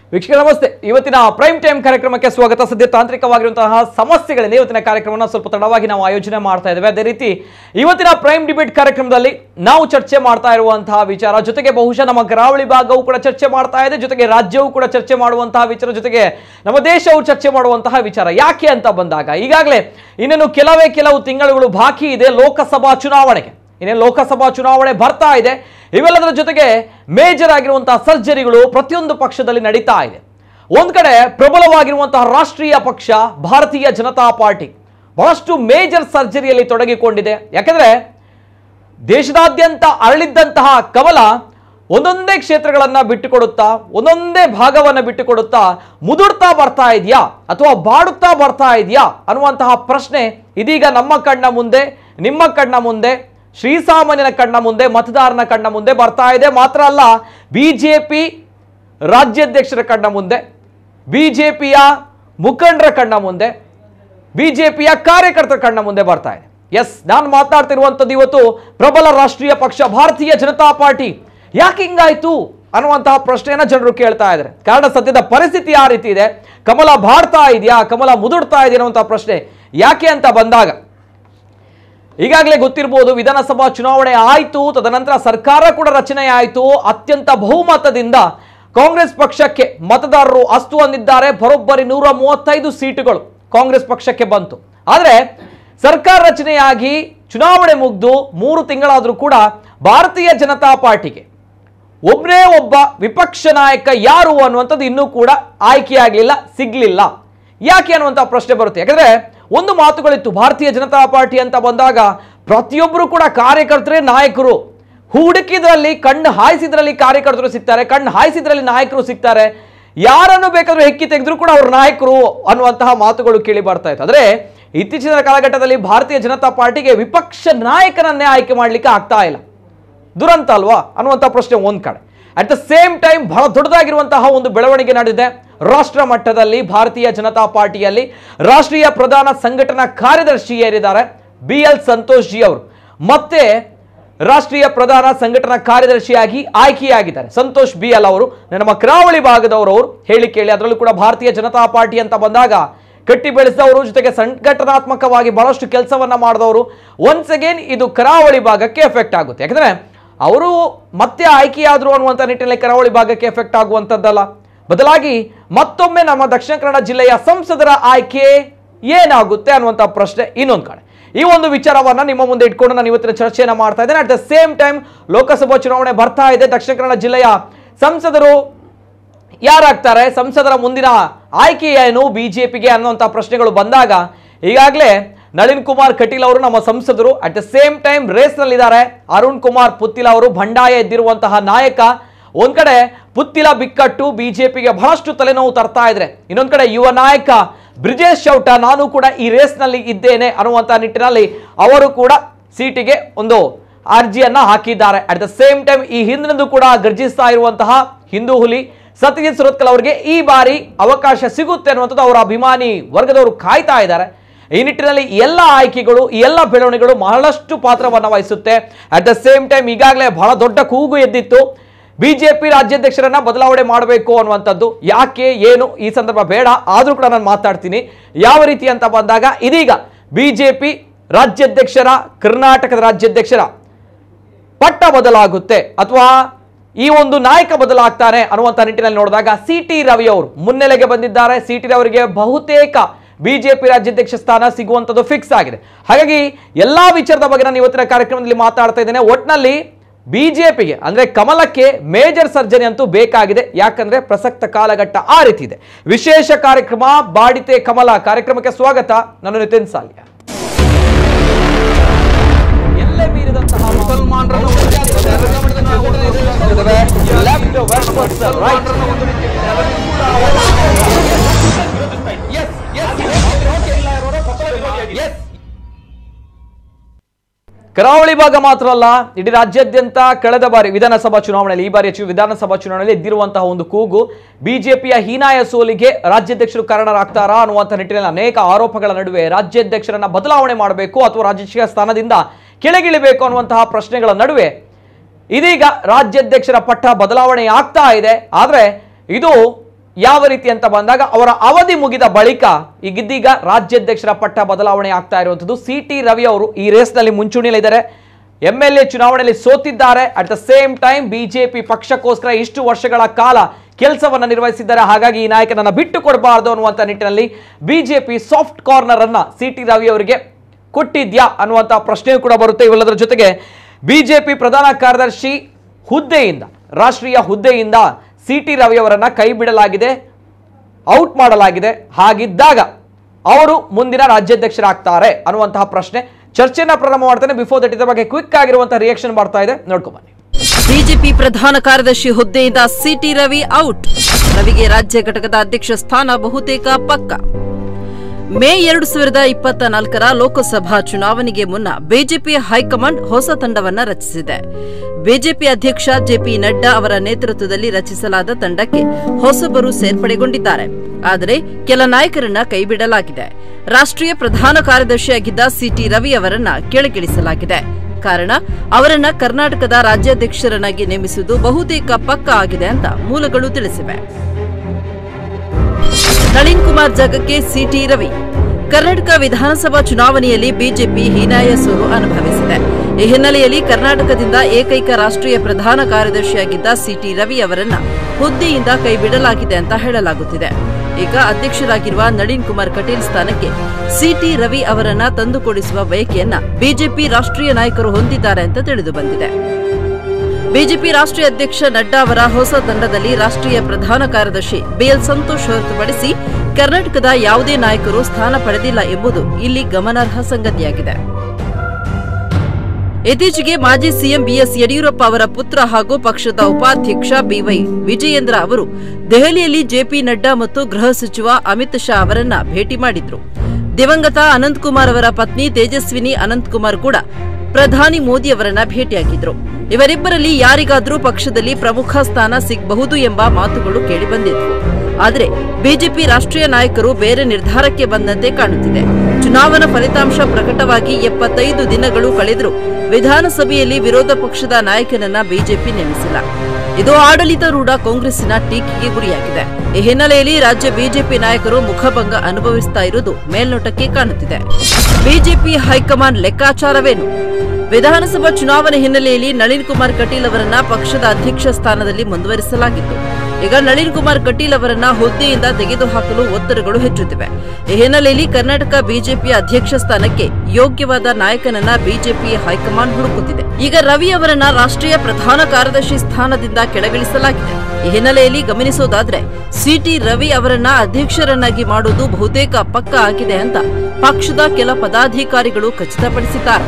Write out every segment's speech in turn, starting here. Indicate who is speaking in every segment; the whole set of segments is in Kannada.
Speaker 1: ವೀಕ್ಷಕ ನಮಸ್ತೆ ಇವತ್ತಿನ ಪ್ರೈಮ್ ಟೈಮ್ ಕಾರ್ಯಕ್ರಮಕ್ಕೆ ಸ್ವಾಗತ ಸದ್ಯ ತಾಂತ್ರಿಕವಾಗಿರುವಂತಹ ಸಮಸ್ಯೆಗಳಿಂದ ಇವತ್ತಿನ ಕಾರ್ಯಕ್ರಮವನ್ನು ಸ್ವಲ್ಪ ತಡವಾಗಿ ನಾವು ಆಯೋಜನೆ ಮಾಡ್ತಾ ಇದ್ದೇವೆ ಅದೇ ರೀತಿ ಇವತ್ತಿನ ಪ್ರೈಮ್ ಡಿಬೇಟ್ ಕಾರ್ಯಕ್ರಮದಲ್ಲಿ ನಾವು ಚರ್ಚೆ ಮಾಡ್ತಾ ಇರುವಂತಹ ವಿಚಾರ ಜೊತೆಗೆ ಬಹುಶಃ ನಮ್ಮ ಕರಾವಳಿ ಭಾಗವು ಕೂಡ ಚರ್ಚೆ ಮಾಡ್ತಾ ಇದೆ ಜೊತೆಗೆ ರಾಜ್ಯವು ಕೂಡ ಚರ್ಚೆ ಮಾಡುವಂತಹ ವಿಚಾರ ಜೊತೆಗೆ ನಮ್ಮ ದೇಶವು ಚರ್ಚೆ ಮಾಡುವಂತಹ ವಿಚಾರ ಯಾಕೆ ಅಂತ ಬಂದಾಗ ಈಗಾಗಲೇ ಇನ್ನೇನು ಕೆಲವೇ ಕೆಲವು ತಿಂಗಳುಗಳು ಬಾಕಿ ಇದೆ ಲೋಕಸಭಾ ಚುನಾವಣೆಗೆ ಇನ್ನೇನು ಲೋಕಸಭಾ ಚುನಾವಣೆ ಬರ್ತಾ ಇದೆ ಇವೆಲ್ಲದರ ಜೊತೆಗೆ ಮೇಜರ್ ಆಗಿರುವಂತಹ ಸರ್ಜರಿಗಳು ಪ್ರತಿಯೊಂದು ಪಕ್ಷದಲ್ಲಿ ನಡೀತಾ ಇದೆ ಒಂದ್ ಕಡೆ ಪ್ರಬಲವಾಗಿರುವಂತಹ ರಾಷ್ಟ್ರೀಯ ಪಕ್ಷ ಭಾರತೀಯ ಜನತಾ ಪಾರ್ಟಿ ಬಹಳಷ್ಟು ಮೇಜರ್ ಸರ್ಜರಿಯಲ್ಲಿ ತೊಡಗಿಕೊಂಡಿದೆ ಯಾಕಂದ್ರೆ ದೇಶದಾದ್ಯಂತ ಅರಳಿದ್ದಂತಹ ಕಮಲ ಒಂದೊಂದೇ ಕ್ಷೇತ್ರಗಳನ್ನ ಬಿಟ್ಟುಕೊಡುತ್ತಾ ಒಂದೊಂದೇ ಭಾಗವನ್ನ ಬಿಟ್ಟುಕೊಡುತ್ತಾ ಮುದುಡ್ತಾ ಬರ್ತಾ ಇದೆಯಾ ಅಥವಾ ಬಾಡುತ್ತಾ ಬರ್ತಾ ಇದೆಯಾ ಅನ್ನುವಂತಹ ಪ್ರಶ್ನೆ ಇದೀಗ ನಮ್ಮ ಕಣ್ಣ ಮುಂದೆ ನಿಮ್ಮ ಕಣ್ಣ ಮುಂದೆ ಶ್ರೀಸಾಮಾನ್ಯನ ಕಣ್ಣ ಮುಂದೆ ಮತದಾರನ ಕಣ್ಣ ಮುಂದೆ ಬರ್ತಾ ಇದೆ ಮಾತ್ರ ಅಲ್ಲ ಬಿಜೆಪಿ ರಾಜ್ಯಾಧ್ಯಕ್ಷರ ಕಣ್ಣ ಮುಂದೆ ಬಿಜೆಪಿಯ ಮುಖಂಡರ ಕಣ್ಣ ಮುಂದೆ ಬಿಜೆಪಿಯ ಕಾರ್ಯಕರ್ತರ ಕಣ್ಣ ಮುಂದೆ ಬರ್ತಾ ಇದೆ ಎಸ್ ನಾನು ಮಾತನಾಡ್ತಿರುವಂಥದ್ದು ಇವತ್ತು ಪ್ರಬಲ ರಾಷ್ಟ್ರೀಯ ಪಕ್ಷ ಭಾರತೀಯ ಜನತಾ ಪಾರ್ಟಿ ಯಾಕೆ ಹಿಂಗಾಯ್ತು ಅನ್ನುವಂತಹ ಪ್ರಶ್ನೆಯನ್ನ ಜನರು ಕೇಳ್ತಾ ಇದ್ದಾರೆ ಕಾರಣ ಸದ್ಯದ ಪರಿಸ್ಥಿತಿ ಆ ರೀತಿ ಇದೆ ಕಮಲ ಬಾಡ್ತಾ ಇದೆಯಾ ಕಮಲ ಮುದುಡ್ತಾ ಇದೆಯಾ ಅನ್ನುವಂತಹ ಪ್ರಶ್ನೆ ಯಾಕೆ ಅಂತ ಬಂದಾಗ ಈಗಾಗಲೇ ಗೊತ್ತಿರಬಹುದು ವಿಧಾನಸಭಾ ಚುನಾವಣೆ ಆಯಿತು ತದನಂತರ ಸರ್ಕಾರ ಕೂಡ ರಚನೆ ಆಯಿತು ಅತ್ಯಂತ ಬಹುಮತದಿಂದ ಕಾಂಗ್ರೆಸ್ ಪಕ್ಷಕ್ಕೆ ಮತದಾರರು ಅಸ್ತು ಅಂದಿದ್ದಾರೆ ಬರೋಬ್ಬರಿ ನೂರ ಮೂವತ್ತೈದು ಸೀಟುಗಳು ಕಾಂಗ್ರೆಸ್ ಪಕ್ಷಕ್ಕೆ ಬಂತು ಆದರೆ ಸರ್ಕಾರ ರಚನೆಯಾಗಿ ಚುನಾವಣೆ ಮುಗಿದು ಮೂರು ತಿಂಗಳಾದರೂ ಕೂಡ ಭಾರತೀಯ ಜನತಾ ಪಾರ್ಟಿಗೆ ಒಬ್ಬನೇ ಒಬ್ಬ ವಿಪಕ್ಷ ನಾಯಕ ಯಾರು ಅನ್ನುವಂಥದ್ದು ಇನ್ನೂ ಕೂಡ ಆಯ್ಕೆಯಾಗಲಿಲ್ಲ ಸಿಗ್ಲಿಲ್ಲ ಯಾಕೆ ಅನ್ನುವಂಥ ಪ್ರಶ್ನೆ ಬರುತ್ತೆ ಯಾಕಂದ್ರೆ ಒಂದು ಮಾತುಗಳಿತ್ತು ಭಾರತೀಯ ಜನತಾ ಪಾರ್ಟಿ ಅಂತ ಬಂದಾಗ ಪ್ರತಿಯೊಬ್ಬರು ಕೂಡ ಕಾರ್ಯಕರ್ತರೇ ನಾಯಕರು ಹುಡುಕಿದ್ರಲ್ಲಿ ಕಣ್ಣು ಹಾಯಿಸಿದ್ರಲ್ಲಿ ಕಾರ್ಯಕರ್ತರು ಸಿಗ್ತಾರೆ ಕಣ್ಣು ಹಾಯಿಸಿದ್ರಲ್ಲಿ ನಾಯಕರು ಸಿಗ್ತಾರೆ ಯಾರನ್ನು ಬೇಕಾದ್ರೂ ಹೆಕ್ಕಿ ತೆಗೆದ್ರು ಕೂಡ ಅವ್ರ ನಾಯಕರು ಅನ್ನುವಂತಹ ಮಾತುಗಳು ಕೇಳಿ ಬರ್ತಾ ಇತ್ತು ಅಂದ್ರೆ ಇತ್ತೀಚಿನ ಕಾಲಘಟ್ಟದಲ್ಲಿ ಭಾರತೀಯ ಜನತಾ ಪಾರ್ಟಿಗೆ ವಿಪಕ್ಷ ನಾಯಕನನ್ನೇ ಆಯ್ಕೆ ಮಾಡಲಿಕ್ಕೆ ಆಗ್ತಾ ಇಲ್ಲ ದುರಂತ ಅಲ್ವಾ ಅನ್ನುವಂಥ ಪ್ರಶ್ನೆ ಒಂದ್ ಕಡೆ ಅಟ್ ದ ಸೇಮ್ ಟೈಮ್ ಬಹಳ ದೊಡ್ಡದಾಗಿರುವಂತಹ ಒಂದು ಬೆಳವಣಿಗೆ ನಡೆದಿದೆ ರಾಷ್ಟ್ರ ಮಟ್ಟದಲ್ಲಿ ಭಾರತೀಯ ಜನತಾ ಪಾರ್ಟಿಯಲ್ಲಿ ರಾಷ್ಟ್ರೀಯ ಪ್ರಧಾನ ಸಂಘಟನಾ ಕಾರ್ಯದರ್ಶಿ ಏರಿದ್ದಾರೆ ಬಿ ಎಲ್ ಸಂತೋಷ್ ಜಿ ಅವರು ಮತ್ತೆ ರಾಷ್ಟ್ರೀಯ ಪ್ರಧಾನ ಸಂಘಟನಾ ಕಾರ್ಯದರ್ಶಿಯಾಗಿ ಆಯ್ಕೆಯಾಗಿದ್ದಾರೆ ಸಂತೋಷ್ ಬಿ ಎಲ್ ಅವರು ನಮ್ಮ ಕರಾವಳಿ ಭಾಗದವರು ಅವರು ಹೇಳಿ ಕೇಳಿ ಅದರಲ್ಲೂ ಕೂಡ ಭಾರತೀಯ ಜನತಾ ಪಾರ್ಟಿ ಅಂತ ಬಂದಾಗ ಕಟ್ಟಿ ಬೆಳೆಸಿದವರು ಜೊತೆಗೆ ಸಂಘಟನಾತ್ಮಕವಾಗಿ ಬಹಳಷ್ಟು ಕೆಲಸವನ್ನ ಮಾಡಿದವರು ಒನ್ಸ್ ಅಗೇನ್ ಇದು ಕರಾವಳಿ ಭಾಗಕ್ಕೆ ಎಫೆಕ್ಟ್ ಆಗುತ್ತೆ ಯಾಕಂದ್ರೆ ಅವರು ಮತ್ತೆ ಆಯ್ಕೆಯಾದ್ರು ಅನ್ನುವಂಥ ನಿಟ್ಟಿನಲ್ಲಿ ಕರಾವಳಿ ಭಾಗಕ್ಕೆ ಎಫೆಕ್ಟ್ ಆಗುವಂಥದ್ದಲ್ಲ ಬದಲಾಗಿ ಮತ್ತೊಮ್ಮೆ ನಮ್ಮ ದಕ್ಷಿಣ ಕನ್ನಡ ಜಿಲ್ಲೆಯ ಸಂಸದರ ಆಯ್ಕೆ ಏನಾಗುತ್ತೆ ಅನ್ನುವಂಥ ಪ್ರಶ್ನೆ ಇನ್ನೊಂದು ಕಡೆ ಈ ಒಂದು ವಿಚಾರವನ್ನ ನಿಮ್ಮ ಮುಂದೆ ಇಟ್ಕೊಂಡು ನಾನು ಇವತ್ತಿನ ಚರ್ಚೆಯನ್ನ ಮಾಡ್ತಾ ಇದ್ದೇನೆ at the same time Lok Sabha ಚುನಾವಣೆ ಬರ್ತಾ ಇದೆ ದಕ್ಷಿಣ ಕನ್ನಡ ಜಿಲ್ಲೆಯ ಸಂಸದರು ಯಾರಾಗ್ತಾರೆ ಸಂಸದರ ಮುಂದಿನ ಆಯ್ಕೆ ಏನು ಬಿಜೆಪಿಗೆ ಅನ್ನುವಂಥ ಪ್ರಶ್ನೆಗಳು ಬಂದಾಗ ಈಗಾಗಲೇ ನಳಿನ್ ಕುಮಾರ್ ಕಟೀಲ್ ಅವರು ನಮ್ಮ ಸಂಸದರು ಅಟ್ ದ ಸೇಮ್ ಟೈಮ್ ರೇಸ್ನಲ್ಲಿದ್ದಾರೆ ಅರುಣ್ ಕುಮಾರ್ ಪುತ್ತಿಲ ಅವರು ಬಂಡಾಯ ಎದ್ದಿರುವಂತಹ ನಾಯಕ ಒಂದ್ ಕಡೆ ಪುತ್ತಿಲ ಬಿಕ್ಕಟ್ಟು ಬಿಜೆಪಿಗೆ ಬಹಳಷ್ಟು ತಲೆನೋವು ತರ್ತಾ ಇದ್ರೆ ಇನ್ನೊಂದ್ ಕಡೆ ಯುವ ನಾಯಕ ಬ್ರಿಜೇಶ್ ಚೌಟ ನಾನು ಕೂಡ ಈ ರೇಸ್ನಲ್ಲಿ ಇದ್ದೇನೆ ಅನ್ನುವಂಥ ನಿಟ್ಟಿನಲ್ಲಿ ಅವರು ಕೂಡ ಸೀಟಿಗೆ ಒಂದು ಅರ್ಜಿಯನ್ನ ಹಾಕಿದ್ದಾರೆ ಅಟ್ ದ ಸೇಮ್ ಟೈಮ್ ಈ ಹಿಂದಿನದು ಕೂಡ ಗರ್ಜಿಸ್ತಾ ಇರುವಂತಹ ಹಿಂದೂ ಹುಲಿ ಸತ್ಯಜಿತ್ ಸುರತ್ಕಲ್ ಅವರಿಗೆ ಈ ಬಾರಿ ಅವಕಾಶ ಸಿಗುತ್ತೆ ಅನ್ನುವಂಥದ್ದು ಅವರ ಅಭಿಮಾನಿ ವರ್ಗದವರು ಕಾಯ್ತಾ ಇದ್ದಾರೆ ಈ ನಿಟ್ಟಿನಲ್ಲಿ ಎಲ್ಲ ಆಯ್ಕೆಗಳು ಈ ಎಲ್ಲ ಬೆಳವಣಿಗೆಗಳು ಬಹಳಷ್ಟು ಪಾತ್ರವನ್ನು ವಹಿಸುತ್ತೆ ಅಟ್ ದ ಸೇಮ್ ಟೈಮ್ ಈಗಾಗಲೇ ಬಹಳ ದೊಡ್ಡ ಕೂಗು ಎದ್ದಿತ್ತು ಬಿಜೆಪಿ ರಾಜ್ಯಾಧ್ಯಕ್ಷರನ್ನ ಬದಲಾವಣೆ ಮಾಡಬೇಕು ಅನ್ನುವಂಥದ್ದು ಯಾಕೆ ಏನು ಈ ಸಂದರ್ಭ ಬೇಡ ಆದರೂ ಕೂಡ ನಾನು ಮಾತಾಡ್ತೀನಿ ಯಾವ ರೀತಿ ಅಂತ ಬಂದಾಗ ಇದೀಗ ಬಿಜೆಪಿ ರಾಜ್ಯಾಧ್ಯಕ್ಷರ ಕರ್ನಾಟಕದ ರಾಜ್ಯಾಧ್ಯಕ್ಷರ ಪಟ್ಟ ಬದಲಾಗುತ್ತೆ ಅಥವಾ ಈ ಒಂದು ನಾಯಕ ಬದಲಾಗ್ತಾನೆ ಅನ್ನುವಂಥ ನಿಟ್ಟಿನಲ್ಲಿ ನೋಡಿದಾಗ ಸಿ ಟಿ ರವಿ ಅವರು ಮುನ್ನೆಲೆಗೆ ಬಂದಿದ್ದಾರೆ ಸಿ ಟಿ ರವರಿಗೆ ಬಹುತೇಕ ಬಿಜೆಪಿ ರಾಜ್ಯಾಧ್ಯಕ್ಷ ಸ್ಥಾನ ಸಿಗುವಂಥದ್ದು ಫಿಕ್ಸ್ ಆಗಿದೆ ಹಾಗಾಗಿ ಎಲ್ಲಾ ವಿಚಾರದ ಬಗ್ಗೆ ನಾನು ಇವತ್ತಿನ ಕಾರ್ಯಕ್ರಮದಲ್ಲಿ ಮಾತಾಡ್ತಾ ಇದ್ದೇನೆ ಒಟ್ನಲ್ಲಿ ಬಿಜೆಪಿಗೆ ಅಂದ್ರೆ ಕಮಲಕ್ಕೆ ಮೇಜರ್ ಸರ್ಜರಿ ಅಂತೂ ಬೇಕಾಗಿದೆ ಯಾಕಂದ್ರೆ ಪ್ರಸಕ್ತ ಕಾಲಘಟ್ಟ ಆ ರೀತಿ ಇದೆ ವಿಶೇಷ ಕಾರ್ಯಕ್ರಮ ಬಾಡಿತೆ ಕಮಲ ಕಾರ್ಯಕ್ರಮಕ್ಕೆ ಸ್ವಾಗತ ನಾನು ನಿತಿನ್ ಸಾಲ್ಯ ಎಲ್ಲೇ ಮೀರಿದಂತಹ
Speaker 2: ಮುಸಲ್ಮಾನರನ್ನು
Speaker 1: ಲೆಫ್ಟ್ ವರ್ಸಸ್ ರೈಟ್ ಕರಾವಳಿ ಭಾಗ ಮಾತ್ರ ಅಲ್ಲ ಇಡೀ ರಾಜ್ಯಾದ್ಯಂತ ಕಳೆದ ಬಾರಿ ವಿಧಾನಸಭಾ ಚುನಾವಣೆಯಲ್ಲಿ ಈ ಬಾರಿ ಹೆಚ್ಚು ವಿಧಾನಸಭಾ ಚುನಾವಣೆಯಲ್ಲಿ ಎದ್ದಿರುವಂತಹ ಒಂದು ಕೂಗು ಬಿಜೆಪಿಯ ಹೀನಾಯ ಸೋಲಿಗೆ ರಾಜ್ಯಾಧ್ಯಕ್ಷರು ಕಾರಣರಾಗ್ತಾರಾ ಅನ್ನುವಂಥ ನಿಟ್ಟಿನಲ್ಲಿ ಅನೇಕ ಆರೋಪಗಳ ನಡುವೆ ರಾಜ್ಯಾಧ್ಯಕ್ಷರನ್ನ ಬದಲಾವಣೆ ಮಾಡಬೇಕು ಅಥವಾ ರಾಜ್ಯಾಧ್ಯಕ್ಷ ಸ್ಥಾನದಿಂದ ಕೆಳಗಿಳಿಬೇಕು ಅನ್ನುವಂತಹ ಪ್ರಶ್ನೆಗಳ ನಡುವೆ ಇದೀಗ ರಾಜ್ಯಾಧ್ಯಕ್ಷರ ಪಟ್ಟ ಬದಲಾವಣೆ ಆಗ್ತಾ ಇದೆ ಆದರೆ ಇದು ಯಾವ ರೀತಿ ಅಂತ ಬಂದಾಗ ಅವರ ಅವಧಿ ಮುಗಿದ ಬಳಿಕ ಈಗಿದ್ದೀಗ ರಾಜ್ಯಾಧ್ಯಕ್ಷರ ಪಟ್ಟ ಬದಲಾವಣೆ ಆಗ್ತಾ ಇರುವಂಥದ್ದು ಸಿ ಟಿ ರವಿ ಅವರು ಈ ರೇಸ್ನಲ್ಲಿ ಮುಂಚೂಣಿಯಲ್ಲಿದ್ದಾರೆ ಎಂ ಎಲ್ ಎ ಚುನಾವಣೆಯಲ್ಲಿ ಸೋತಿದ್ದಾರೆ at the same time BJP ಪಕ್ಷಕ್ಕೋಸ್ಕರ ಇಷ್ಟು ವರ್ಷಗಳ ಕಾಲ ಕೆಲಸವನ್ನ ನಿರ್ವಹಿಸಿದ್ದಾರೆ ಹಾಗಾಗಿ ಈ ನಾಯಕನನ್ನ ಬಿಟ್ಟು ಕೊಡಬಾರದು ಅನ್ನುವಂಥ ನಿಟ್ಟಿನಲ್ಲಿ ಬಿಜೆಪಿ ಸಾಫ್ಟ್ ಕಾರ್ನರ್ ಅನ್ನ ಸಿ ಟಿ ರವಿ ಅವರಿಗೆ ಕೊಟ್ಟಿದ್ಯಾ ಅನ್ನುವಂಥ ಪ್ರಶ್ನೆಯೂ ಕೂಡ ಬರುತ್ತೆ ಇವೆಲ್ಲದರ ಜೊತೆಗೆ ಬಿಜೆಪಿ ಪ್ರಧಾನ ಕಾರ್ಯದರ್ಶಿ ಹುದ್ದೆಯಿಂದ ರಾಷ್ಟ್ರೀಯ ಹುದ್ದೆಯಿಂದ ಸಿ ಟಿ ರವಿ ಅವರನ್ನ ಕೈ ಬಿಡಲಾಗಿದೆ ಔಟ್ ಮಾಡಲಾಗಿದೆ ಹಾಗಿದ್ದಾಗ ಅವರು ಮುಂದಿನ ರಾಜ್ಯಾಧ್ಯಕ್ಷರಾಗ್ತಾರೆ ಅನ್ನುವಂತಹ ಪ್ರಶ್ನೆ ಚರ್ಚೆನ ಪ್ರಾರಂಭ ಮಾಡ್ತಾನೆ ಬಿಫೋರ್ ದಟ್ ಇದರ ಬಗ್ಗೆ ಕ್ವಿಕ್ ಆಗಿರುವಂತಹ ರಿಯಾಕ್ಷನ್ ಬರ್ತಾ ಇದೆ ನೋಡ್ಕೊಂಬನ್ನಿ
Speaker 2: ಬಿಜೆಪಿ ಪ್ರಧಾನ ಕಾರ್ಯದರ್ಶಿ ಹುದ್ದೆಯಿಂದ ಸಿಟಿ ರವಿ ಔಟ್ ರವಿಗೆ ರಾಜ್ಯ ಘಟಕದ ಅಧ್ಯಕ್ಷ ಸ್ಥಾನ ಬಹುತೇಕ ಪಕ್ಕ ಮೇ ಎರಡು ಸಾವಿರದ ಇಪ್ಪತ್ತ ನಾಲ್ಕರ ಲೋಕಸಭಾ ಚುನಾವಣೆಗೆ ಮುನ್ನ ಬಿಜೆಪಿ ಹೈಕಮಾಂಡ್ ಹೊಸ ತಂಡವನ್ನ ರಚಿಸಿದೆ ಬಿಜೆಪಿ ಅಧ್ಯಕ್ಷ ಜೆಪಿ ನಡ್ಡಾ ಅವರ ನೇತೃತ್ವದಲ್ಲಿ ರಚಿಸಲಾದ ತಂಡಕ್ಕೆ ಹೊಸಬರು ಸೇರ್ಪಡೆಗೊಂಡಿದ್ದಾರೆ ಆದರೆ ಕೆಲ ನಾಯಕರನ್ನ ಕೈಬಿಡಲಾಗಿದೆ ರಾಷ್ಟ್ರೀಯ ಪ್ರಧಾನ ಕಾರ್ಯದರ್ಶಿಯಾಗಿದ್ದ ಸಿಟಿ ರವಿ ಅವರನ್ನ ಕೆಳಗಿಳಿಸಲಾಗಿದೆ ಕಾರಣ ಅವರನ್ನ ಕರ್ನಾಟಕದ ರಾಜ್ಯಾಧ್ಯಕ್ಷರನ್ನಾಗಿ ನೇಮಿಸುವುದು ಬಹುತೇಕ ಪಕ್ಕ ಆಗಿದೆ ಅಂತ ಮೂಲಗಳು ತಿಳಿಸಿವೆ ನಳಿನ್ ಕುಮಾರ್ ಜಾಗಕ್ಕೆ ಸಿಟಿ ರವಿ ಕರ್ನಾಟಕ ವಿಧಾನಸಭಾ ಚುನಾವಣೆಯಲ್ಲಿ ಬಿಜೆಪಿ ಹೀನಾಯ ಸೋಲು ಅನುಭವಿಸಿದೆ ಈ ಹಿನ್ನೆಲೆಯಲ್ಲಿ ಕರ್ನಾಟಕದಿಂದ ಏಕೈಕ ರಾಷ್ಟ್ರೀಯ ಪ್ರಧಾನ ಕಾರ್ಯದರ್ಶಿಯಾಗಿದ್ದ ಸಿಟಿ ರವಿ ಅವರನ್ನ ಹುದ್ದೆಯಿಂದ ಕೈಬಿಡಲಾಗಿದೆ ಅಂತ ಹೇಳಲಾಗುತ್ತಿದೆ ಈಗ ಅಧ್ಯಕ್ಷರಾಗಿರುವ ನಳಿನ್ ಕುಮಾರ್ ಕಟೀಲ್ ಸ್ಥಾನಕ್ಕೆ ಸಿಟಿ ರವಿ ಅವರನ್ನ ತಂದುಕೊಡಿಸುವ ಬಯಕೆಯನ್ನ ಬಿಜೆಪಿ ರಾಷ್ಟ್ರೀಯ ನಾಯಕರು ಹೊಂದಿದ್ದಾರೆ ಅಂತ ತಿಳಿದು ಬಂದಿದೆ ಬಿಜೆಪಿ ರಾಷ್ಟ್ರೀಯ ಅಧ್ಯಕ್ಷ ನಡ್ಡಾ ಅವರ ಹೊಸ ತಂಡದಲ್ಲಿ ರಾಷ್ಟ್ರೀಯ ಪ್ರಧಾನ ಕಾರ್ಯದರ್ಶಿ ಬಿಎಲ್ ಸಂತೋಷ್ ಹೊರತುಪಡಿಸಿ ಕರ್ನಾಟಕದ ಯಾವುದೇ ನಾಯಕರು ಸ್ಥಾನ ಪಡೆದಿಲ್ಲ ಎಂಬುದು ಇಲ್ಲಿ ಗಮನಾರ್ಹ ಸಂಗತಿಯಾಗಿದೆ ಇತ್ತೀಚೆಗೆ ಮಾಜಿ ಸಿಎಂ ಬಿಎಸ್ ಯಡಿಯೂರಪ್ಪ ಅವರ ಪುತ್ರ ಹಾಗೂ ಪಕ್ಷದ ಉಪಾಧ್ಯಕ್ಷ ಬಿವೈ ವಿಜಯೇಂದ್ರ ಅವರು ದೆಹಲಿಯಲ್ಲಿ ಜೆಪಿ ನಡ್ಡಾ ಮತ್ತು ಗೃಹ ಸಚಿವ ಅಮಿತ್ ಶಾ ಅವರನ್ನ ಭೇಟಿ ಮಾಡಿದ್ರು ದಿವಂಗತ ಅನಂತಕುಮಾರ್ ಅವರ ಪತ್ನಿ ತೇಜಸ್ವಿನಿ ಅನಂತಕುಮಾರ್ ಕೂಡ ಪ್ರಧಾನಿ ಮೋದಿ ಅವರನ್ನ ಭೇಟಿಯಾಗಿದ್ರು ಇವರಿಬ್ಬರಲ್ಲಿ ಯಾರಿಗಾದ್ರೂ ಪಕ್ಷದಲ್ಲಿ ಪ್ರಮುಖ ಸ್ಥಾನ ಸಿಗಬಹುದು ಎಂಬ ಮಾತುಗಳು ಕೇಳಿಬಂದಿದ್ವು ಆದರೆ ಬಿಜೆಪಿ ರಾಷ್ಟ್ರೀಯ ನಾಯಕರು ಬೇರೆ ನಿರ್ಧಾರಕ್ಕೆ ಬಂದಂತೆ ಕಾಣುತ್ತಿದೆ ಚುನಾವಣಾ ಫಲಿತಾಂಶ ಪ್ರಕಟವಾಗಿ ಎಪ್ಪತ್ತೈದು ದಿನಗಳು ಕಳೆದರೂ ವಿಧಾನಸಭೆಯಲ್ಲಿ ವಿರೋಧ ಪಕ್ಷದ ನಾಯಕನನ್ನ ಬಿಜೆಪಿ ನೇಮಿಸಿಲ್ಲ ಇದು ಆಡಳಿತಾರೂಢ ಕಾಂಗ್ರೆಸ್ಸಿನ ಟೀಕೆಗೆ ಗುರಿಯಾಗಿದೆ ಈ ಹಿನ್ನೆಲೆಯಲ್ಲಿ ರಾಜ್ಯ ಬಿಜೆಪಿ ನಾಯಕರು ಮುಖಭಂಗ ಅನುಭವಿಸ್ತಾ ಇರುವುದು ಮೇಲ್ನೋಟಕ್ಕೆ ಕಾಣುತ್ತಿದೆ ಬಿಜೆಪಿ ಹೈಕಮಾಂಡ್ ಲೆಕ್ಕಾಚಾರವೇನು ವಿಧಾನಸಭಾ ಚುನಾವಣೆ ಹಿನ್ನೆಲೆಯಲ್ಲಿ ನಳಿನ್ ಕುಮಾರ್ ಕಟೀಲ್ ಅವರನ್ನ ಪಕ್ಷದ ಅಧ್ಯಕ್ಷ ಸ್ಥಾನದಲ್ಲಿ ಮುಂದುವರಿಸಲಾಗಿತ್ತು ಈಗ ನಳಿನ್ ಕುಮಾರ್ ಕಟೀಲ್ ಅವರನ್ನ ಹುದ್ದೆಯಿಂದ ತೆಗೆದುಹಾಕಲು ಒತ್ತಡಗಳು ಹೆಚ್ಚುತ್ತಿವೆ ಈ ಹಿನ್ನೆಲೆಯಲ್ಲಿ ಕರ್ನಾಟಕ ಬಿಜೆಪಿ ಅಧ್ಯಕ್ಷ ಸ್ಥಾನಕ್ಕೆ ಯೋಗ್ಯವಾದ ನಾಯಕನನ್ನ ಬಿಜೆಪಿ ಹೈಕಮಾಂಡ್ ಹುಡುಕುತ್ತಿದೆ ಈಗ ರವಿ ಅವರನ್ನ ರಾಷ್ಟ್ರೀಯ ಪ್ರಧಾನ ಕಾರ್ಯದರ್ಶಿ ಸ್ಥಾನದಿಂದ ಕೆಳಗಿಳಿಸಲಾಗಿದೆ ಈ ಹಿನ್ನೆಲೆಯಲ್ಲಿ ಗಮನಿಸೋದಾದ್ರೆ ಸಿಟಿ ರವಿ ಅವರನ್ನ ಅಧ್ಯಕ್ಷರನ್ನಾಗಿ ಮಾಡುವುದು ಬಹುತೇಕ ಪಕ್ಕ ಆಗಿದೆ ಅಂತ ಪಕ್ಷದ ಕೆಲ ಪದಾಧಿಕಾರಿಗಳು ಖಚಿತಪಡಿಸಿದ್ದಾರೆ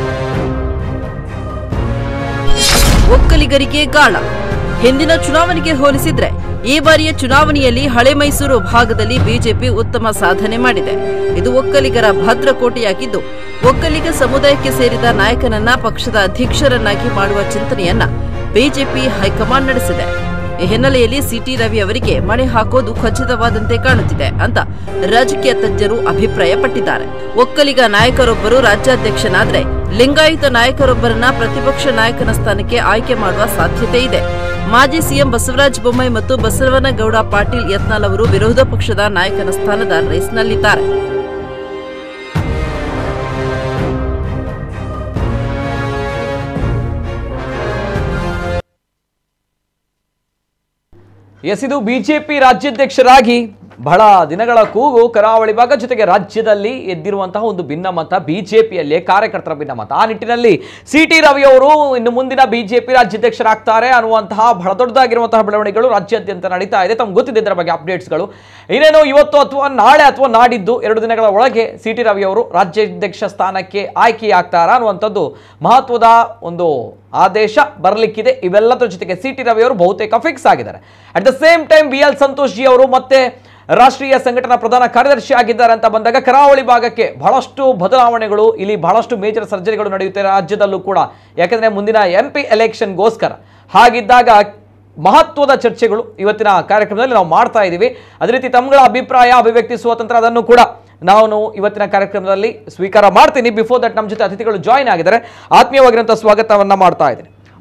Speaker 2: ಒಕ್ಕಲಿಗರಿಗೆ ಗಾಳ ಹಿಂದಿನ ಚುನಾವಣೆಗೆ ಹೋಲಿಸಿದ್ರೆ ಈ ಬಾರಿಯ ಚುನಾವಣೆಯಲ್ಲಿ ಹಳೆ ಮೈಸೂರು ಭಾಗದಲ್ಲಿ ಬಿಜೆಪಿ ಉತ್ತಮ ಸಾಧನೆ ಮಾಡಿದೆ ಇದು ಒಕ್ಕಲಿಗರ ಭದ್ರಕೋಟೆಯಾಗಿದ್ದು ಒಕ್ಕಲಿಗ ಸಮುದಾಯಕ್ಕೆ ಸೇರಿದ ನಾಯಕನನ್ನ ಪಕ್ಷದ ಅಧ್ಯಕ್ಷರನ್ನಾಗಿ ಮಾಡುವ ಚಿಂತನೆಯನ್ನ ಬಿಜೆಪಿ ಹೈಕಮಾಂಡ್ ನಡೆಸಿದೆ ಈ ಹಿನ್ನೆಲೆಯಲ್ಲಿ ಸಿಟಿ ರವಿ ಅವರಿಗೆ ಮಣೆ ಹಾಕೋದು ಖಚಿತವಾದಂತೆ ಕಾಣುತ್ತಿದೆ ಅಂತ ರಾಜಕೀಯ ತಜ್ಞರು ಅಭಿಪ್ರಾಯಪಟ್ಟಿದ್ದಾರೆ ಒಕ್ಕಲಿಗ ನಾಯಕರೊಬ್ಬರು ರಾಜ್ಯಾಧ್ಯಕ್ಷನಾದ್ರೆ ಲಿಂಗಾಯತ ನಾಯಕರೊಬ್ಬರನ್ನ ಪ್ರತಿಪಕ್ಷ ನಾಯಕನ ಸ್ಥಾನಕ್ಕೆ ಆಯ್ಕೆ ಮಾಡುವ ಸಾಧ್ಯತೆ ಇದೆ ಮಾಜಿ ಸಿಎಂ ಬಸವರಾಜ ಬೊಮ್ಮಾಯಿ ಮತ್ತು ಬಸವನಗೌಡ ಪಾಟೀಲ್ ಯತ್ನಾಳ್ ಅವರು ವಿರೋಧ ಪಕ್ಷದ ನಾಯಕನ ಸ್ಥಾನದ ರೇಸ್ನಲ್ಲಿದ್ದಾರೆ
Speaker 1: ಎಸ್ ಇದು ಬಿಜೆಪಿ ರಾಜ್ಯಾಧ್ಯಕ್ಷರಾಗಿ ಬಹಳ ದಿನಗಳ ಕೂಗು ಕರಾವಳಿ ಭಾಗ ಜೊತೆಗೆ ರಾಜ್ಯದಲ್ಲಿ ಎದ್ದಿರುವಂತಹ ಒಂದು ಭಿನ್ನಮತ ಬಿಜೆಪಿಯಲ್ಲಿ ಕಾರ್ಯಕರ್ತರ ಭಿನ್ನಮತ ಆ ನಿಟ್ಟಿನಲ್ಲಿ ಸಿ ಟಿ ರವಿ ಅವರು ಇನ್ನು ಮುಂದಿನ ಬಿಜೆಪಿ ರಾಜ್ಯಾಧ್ಯಕ್ಷರಾಗ್ತಾರೆ ಅನ್ನುವಂತಹ ಬಹಳ ದೊಡ್ಡದಾಗಿರುವಂತಹ ಬೆಳವಣಿಗೆಗಳು ರಾಜ್ಯಾದ್ಯಂತ ನಡೀತಾ ಇದೆ ತಮ್ಗೆ ಗೊತ್ತಿದೆ ಇದರ ಬಗ್ಗೆ ಅಪ್ಡೇಟ್ಸ್ಗಳು ಇನ್ನೇನು ಇವತ್ತು ಅಥವಾ ನಾಳೆ ಅಥವಾ ನಾಡಿದ್ದು ಎರಡು ದಿನಗಳ ಒಳಗೆ ಸಿ ಟಿ ರವಿ ಅವರು ರಾಜ್ಯಾಧ್ಯಕ್ಷ ಸ್ಥಾನಕ್ಕೆ ಆಯ್ಕೆಯಾಗ್ತಾರಾ ಅನ್ನುವಂಥದ್ದು ಮಹತ್ವದ ಒಂದು ಆದೇಶ ಬರಲಿಕ್ಕಿದೆ ಇವೆಲ್ಲದರ ಜೊತೆಗೆ ಸಿ ಟಿ ರವಿ ಅವರು ಬಹುತೇಕ ಫಿಕ್ಸ್ ಆಗಿದ್ದಾರೆ at the same time B L Santosh ji ಅವರು ಮತ್ತೆ ರಾಷ್ಟ್ರೀಯ ಸಂಘಟನಾ ಪ್ರಧಾನ ಕಾರ್ಯದರ್ಶಿ ಆಗಿದ್ದಾರೆ ಅಂತ ಬಂದಾಗ ಕರಾವಳಿ ಭಾಗಕ್ಕೆ ಬಹಳಷ್ಟು ಬದಲಾವಣೆಗಳು ಇಲ್ಲಿ ಬಹಳಷ್ಟು ಮೇಜರ್ ಸರ್ಜರಿಗಳು ನಡೆಯುತ್ತೆ ರಾಜ್ಯದಲ್ಲೂ ಕೂಡ ಯಾಕಂದ್ರೆ ಮುಂದಿನ ಎಂ ಪಿ ಎಲೆಕ್ಷನ್ಗೋಸ್ಕರ ಹಾಗಿದ್ದಾಗ ಮಹತ್ವದ ಚರ್ಚೆಗಳು ಇವತ್ತಿನ ಕಾರ್ಯಕ್ರಮದಲ್ಲಿ ನಾವು ಮಾಡ್ತಾ ಇದ್ದೀವಿ ಅದೇ ರೀತಿ ತಮ್ಮಗಳ ಅಭಿಪ್ರಾಯ ಅಭಿವ್ಯಕ್ತಿ ಸ್ವಾತಂತ್ರ್ಯ ಅದನ್ನು ಕೂಡ ನಾನು ಇವತ್ತಿನ ಕಾರ್ಯಕ್ರಮದಲ್ಲಿ ಸ್ವೀಕಾರ ಮಾಡ್ತೀನಿ ಬಿಫೋರ್ ದಟ್ ನಮ್ಮ ಜೊತೆ ಅತಿಥಿಗಳು ಜಾಯಿನ್ ಆಗಿದ್ದಾರೆ ಆತ್ಮೀಯವಾಗಿರುವಂಥ ಸ್ವಾಗತವನ್ನ ಮಾಡ್ತಾ ಇದ್ದೀನಿ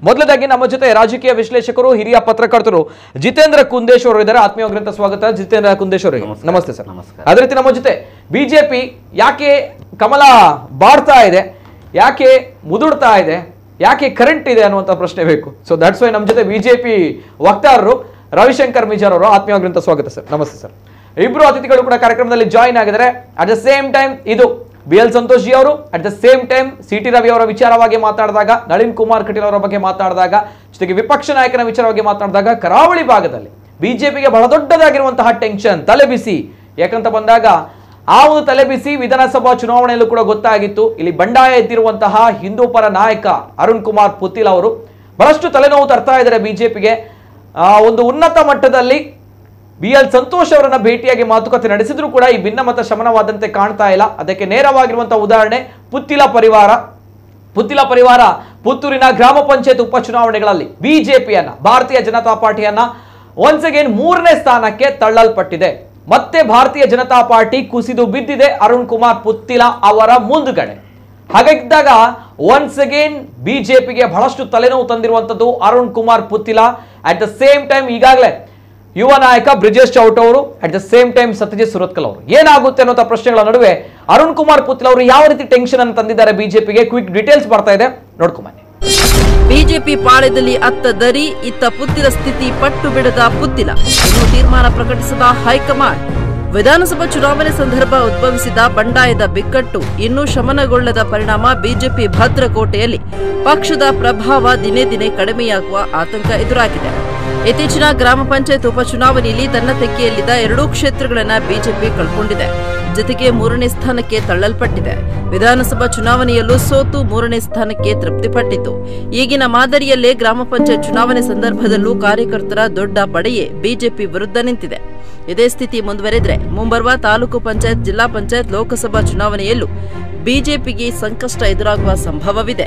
Speaker 1: ಮೊದಲದಾಗಿ ನಮ್ಮ ಜೊತೆ ರಾಜಕೀಯ ವಿಶ್ಲೇಷಕರು ಹಿರಿಯ ಪತ್ರಕರ್ತರು ಜಿತೇಂದ್ರ ಕುಂದೇಶ್ ಅವರು ಇದ್ದಾರೆ ಆತ್ಮೀಯವಾಗ್ರಂತ ಸ್ವಾಗತ ಜಿತೇಂದ್ರ ಕುಂದೇಶ್ ಅವರಿಗೆ ನಮಸ್ತೆ ಸರ್
Speaker 3: ನಮಸ್ಕಾರ.
Speaker 1: ಅದೇ ರೀತಿ ನಮ್ಮ ಜೊತೆ ಬಿಜೆಪಿ ಯಾಕೆ ಕಮಲ ಬಾಡ್ತಾ ಇದೆ ಯಾಕೆ ಮುದುಡ್ತಾ ಇದೆ ಯಾಕೆ ಕರೆಂಟ್ ಇದೆ ಅನ್ನುವಂಥ ಪ್ರಶ್ನೆ ಬೇಕು ಸೊ ದಟ್ಸ್ ವೈ ನಮ್ಮ ಜೊತೆ ಬಿಜೆಪಿ ವಕ್ತಾರರು ರವಿಶಂಕರ್ ಮಿಜಾರ್ ಅವರು ಆತ್ಮೀಯವಾಗ್ರಂತ ಸ್ವಾಗತ ಸರ್ ನಮಸ್ತೆ ಸರ್ ಇಬ್ರು ಅತಿಥಿಗಳು ಕೂಡ ಕಾರ್ಯಕ್ರಮದಲ್ಲಿ ಜಾಯಿನ್ ಆಗಿದ್ದಾರೆ ಅಟ್ ದ ಸೇಮ್ ಟೈಮ್ ಇದು ಬಿ ಎಲ್ ಸಂತೋಷ್ ಜಿ ಅವರು at the same time C T Ravi ಅವರ ವಿಚಾರವಾಗಿ ಮಾತಾಡಿದಾಗ ನಳಿನ್ ಕುಮಾರ್ ಕಟೀಲ್ ಅವರ ಬಗ್ಗೆ ಮಾತಾಡಿದಾಗ ಜೊತೆಗೆ ವಿಪಕ್ಷ ನಾಯಕನ ವಿಚಾರವಾಗಿ ಮಾತನಾಡಿದಾಗ ಕರಾವಳಿ ಭಾಗದಲ್ಲಿ ಬಿಜೆಪಿಗೆ ಬಹಳ ದೊಡ್ಡದಾಗಿರುವಂತಹ ಟೆನ್ಷನ್ ತಲೆಬಿಸಿ ಯಾಕಂತ ಬಂದಾಗ ಆ ಒಂದು ತಲೆಬಿಸಿ ವಿಧಾನಸಭಾ ಚುನಾವಣೆಯಲ್ಲೂ ಕೂಡ ಗೊತ್ತಾಗಿತ್ತು ಇಲ್ಲಿ ಬಂಡಾಯ ಎದ್ದಿರುವಂತಹ ಹಿಂದೂ ಪರ ನಾಯಕ ಅರುಣ್ ಕುಮಾರ್ ಪುತಿಲ್ ಅವರು ಬಹಳಷ್ಟು ತಲೆನೋವು ತರ್ತಾ ಇದ್ದಾರೆ ಬಿಜೆಪಿಗೆ ಒಂದು ಉನ್ನತ ಮಟ್ಟದಲ್ಲಿ ಬಿ ಎಲ್ ಸಂತೋಷ್ ಅವರನ್ನ ಭೇಟಿಯಾಗಿ ಮಾತುಕತೆ ನಡೆಸಿದ್ರು ಕೂಡ ಈ ಭಿನ್ನಮತ ಶಮನವಾದಂತೆ ಕಾಣ್ತಾ ಇಲ್ಲ ಅದಕ್ಕೆ ನೇರವಾಗಿರುವಂತಹ ಉದಾಹರಣೆ ಪುತ್ತಿಲ ಪರಿವಾರ ಪುತ್ತಿಲ ಪರಿವಾರ ಪುತ್ತೂರಿನ ಗ್ರಾಮ ಪಂಚಾಯತ್ ಉಪಚುನಾವಣೆಗಳಲ್ಲಿ ಬಿಜೆಪಿಯನ್ನ ಭಾರತೀಯ ಜನತಾ ಪಾರ್ಟಿಯನ್ನ ಒನ್ಸ್ ಅಗೇನ್ ಮೂರನೇ ಸ್ಥಾನಕ್ಕೆ ತಳ್ಳಲ್ಪಟ್ಟಿದೆ ಮತ್ತೆ ಭಾರತೀಯ ಜನತಾ ಪಾರ್ಟಿ ಕುಸಿದು ಬಿದ್ದಿದೆ ಅರುಣ್ ಕುಮಾರ್ ಪುತ್ತಿಲ ಅವರ ಮುಂದುಗಡೆ ಹಾಗಾಗಿದ್ದಾಗ ಒನ್ಸ್ ಅಗೇನ್ ಬಿಜೆಪಿಗೆ ಬಹಳಷ್ಟು ತಲೆನೋವು ತಂದಿರುವಂತದ್ದು Arun Kumar Puthila at the same time ಈಗಾಗಲೇ ಯುವ ನಾಯಕ ಬ್ರಿಜೇಶ್ ಚೌಟ್ ಅವರು at the same time Satyajit Surathkal ಅವರು ಏನಾಗುತ್ತೆ ಅನ್ನೋ ಪ್ರಶ್ನೆಗಳ ನಡುವೆ ಅರುಣ್ ಕುಮಾರ್ ಪುತ್ತಿಲ್ ಅವರು ಯಾವ ರೀತಿ ಟೆನ್ಷನ್ ಅನ್ನು ತಂದಿದ್ದಾರೆ ಬಿಜೆಪಿಗೆ ಕ್ವಿಕ್ ಡೀಟೇಲ್ಸ್ ಬರ್ತಾ ಇದೆ ನೋಡ್ಕೊಂಬನ್ನಿ
Speaker 2: ಬಿಜೆಪಿ ಪಾಳ್ಯದಲ್ಲಿ ಅತ್ತ ದರಿ ಇತ್ತ ಪುತ್ತಿಲ ಸ್ಥಿತಿ ಪಟ್ಟು ಬಿಡದ ಪುತ್ತಿಲ ಇನ್ನು ತೀರ್ಮಾನ ಪ್ರಕಟಿಸದ ಹೈಕಮಾಂಡ್ ವಿಧಾನಸಭಾ ಚುನಾವಣೆ ಸಂದರ್ಭ ಉದ್ಭವಿಸಿದ ಬಂಡಾಯದ ಬಿಕ್ಕಟ್ಟು ಇನ್ನೂ ಶಮನಗೊಳ್ಳದ ಪರಿಣಾಮ ಬಿಜೆಪಿ ಭದ್ರಕೋಟೆಯಲ್ಲಿ ಪಕ್ಷದ ಪ್ರಭಾವ ದಿನೇ ದಿನೇ ಕಡಿಮೆಯಾಗುವ ಆತಂಕ ಎದುರಾಗಿದೆ ಇತ್ತೀಚಿನ ಗ್ರಾಮ ಪಂಚಾಯತ್ ಉಪಚುನಾವಣೆಯಲ್ಲಿ ತನ್ನ ತೆಕ್ಕೆಯಲ್ಲಿದ್ದ ಎರಡೂ ಕ್ಷೇತ್ರಗಳನ್ನ ಬಿಜೆಪಿ ಕಳ್ಕೊಂಡಿದೆ ಜೊತೆಗೆ ಮೂರನೇ ಸ್ಥಾನಕ್ಕೆ ತಳ್ಳಲ್ಪಟ್ಟಿದೆ ವಿಧಾನಸಭಾ ಚುನಾವಣೆಯಲ್ಲೂ ಸೋತು ಮೂರನೇ ಸ್ಥಾನಕ್ಕೆ ತೃಪ್ತಿಪಟ್ಟಿತು ಈಗಿನ ಮಾದರಿಯಲ್ಲೇ ಗ್ರಾಮ ಪಂಚಾಯತ್ ಚುನಾವಣೆ ಸಂದರ್ಭದಲ್ಲೂ ಕಾರ್ಯಕರ್ತರ ದೊಡ್ಡ ಪಡೆಯೇ ಬಿಜೆಪಿ ವಿರುದ್ಧ ನಿಂತಿದೆ ಇದೇ ಸ್ಥಿತಿ ಮುಂದುವರೆದ್ರೆ ಮುಂಬರುವ ತಾಲೂಕು ಪಂಚಾಯತ್ ಜಿಲ್ಲಾ ಪಂಚಾಯತ್ ಲೋಕಸಭಾ ಚುನಾವಣೆಯಲ್ಲೂ ಬಿಜೆಪಿಗೆ ಸಂಕಷ್ಟ ಎದುರಾಗುವ ಸಂಭವವಿದೆ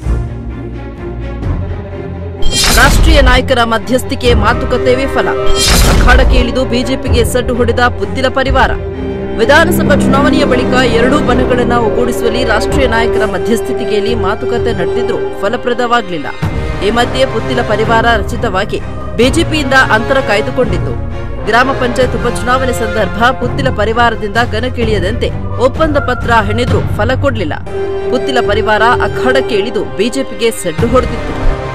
Speaker 2: ರಾಷ್ಟ್ರೀಯ ನಾಯಕರ ಮಧ್ಯಸ್ಥಿಕೆ ಮಾತುಕತೆ ವಿಫಲ ಅಖಾಡಕ್ಕೆ ಇಳಿದು ಬಿಜೆಪಿಗೆ ಸಡ್ಡು ಹೊಡೆದ ಪುತ್ತಿಲ ಪರಿವಾರ ವಿಧಾನಸಭಾ ಚುನಾವಣೆಯ ಬಳಿಕ ಎರಡೂ ಬಣಗಳನ್ನ ಒಗ್ಗೂಡಿಸುವಲ್ಲಿ ರಾಷ್ಟ್ರೀಯ ನಾಯಕರ ಮಧ್ಯಸ್ಥಿತಿಗೆಯಲ್ಲಿ ಮಾತುಕತೆ ನಡೆದಿದ್ರೂ ಫಲಪ್ರದವಾಗಲಿಲ್ಲ ಈ ಮಧ್ಯೆ ಪುತ್ತಿಲ ಪರಿವಾರ ರಚಿತವಾಗಿ ಬಿಜೆಪಿಯಿಂದ ಅಂತರ ಕಾಯ್ದುಕೊಂಡಿತ್ತು ಗ್ರಾಮ ಪಂಚಾಯತ್ ಉಪಚುನಾವಣೆ ಸಂದರ್ಭ ಪುತ್ತಿಲ ಪರಿವಾರದಿಂದ ಕಣಕ್ಕಿಳಿಯದಂತೆ ಒಪ್ಪಂದ ಪತ್ರ ಹೆಣೆದ್ರೂ ಫಲ ಕೊಡಲಿಲ್ಲ ಪುತ್ತಿಲ ಪರಿವಾರ ಅಖಾಡಕ್ಕೆ ಇಳಿದು ಬಿಜೆಪಿಗೆ ಸಡ್ಡು ಹೊಡೆದಿತ್ತು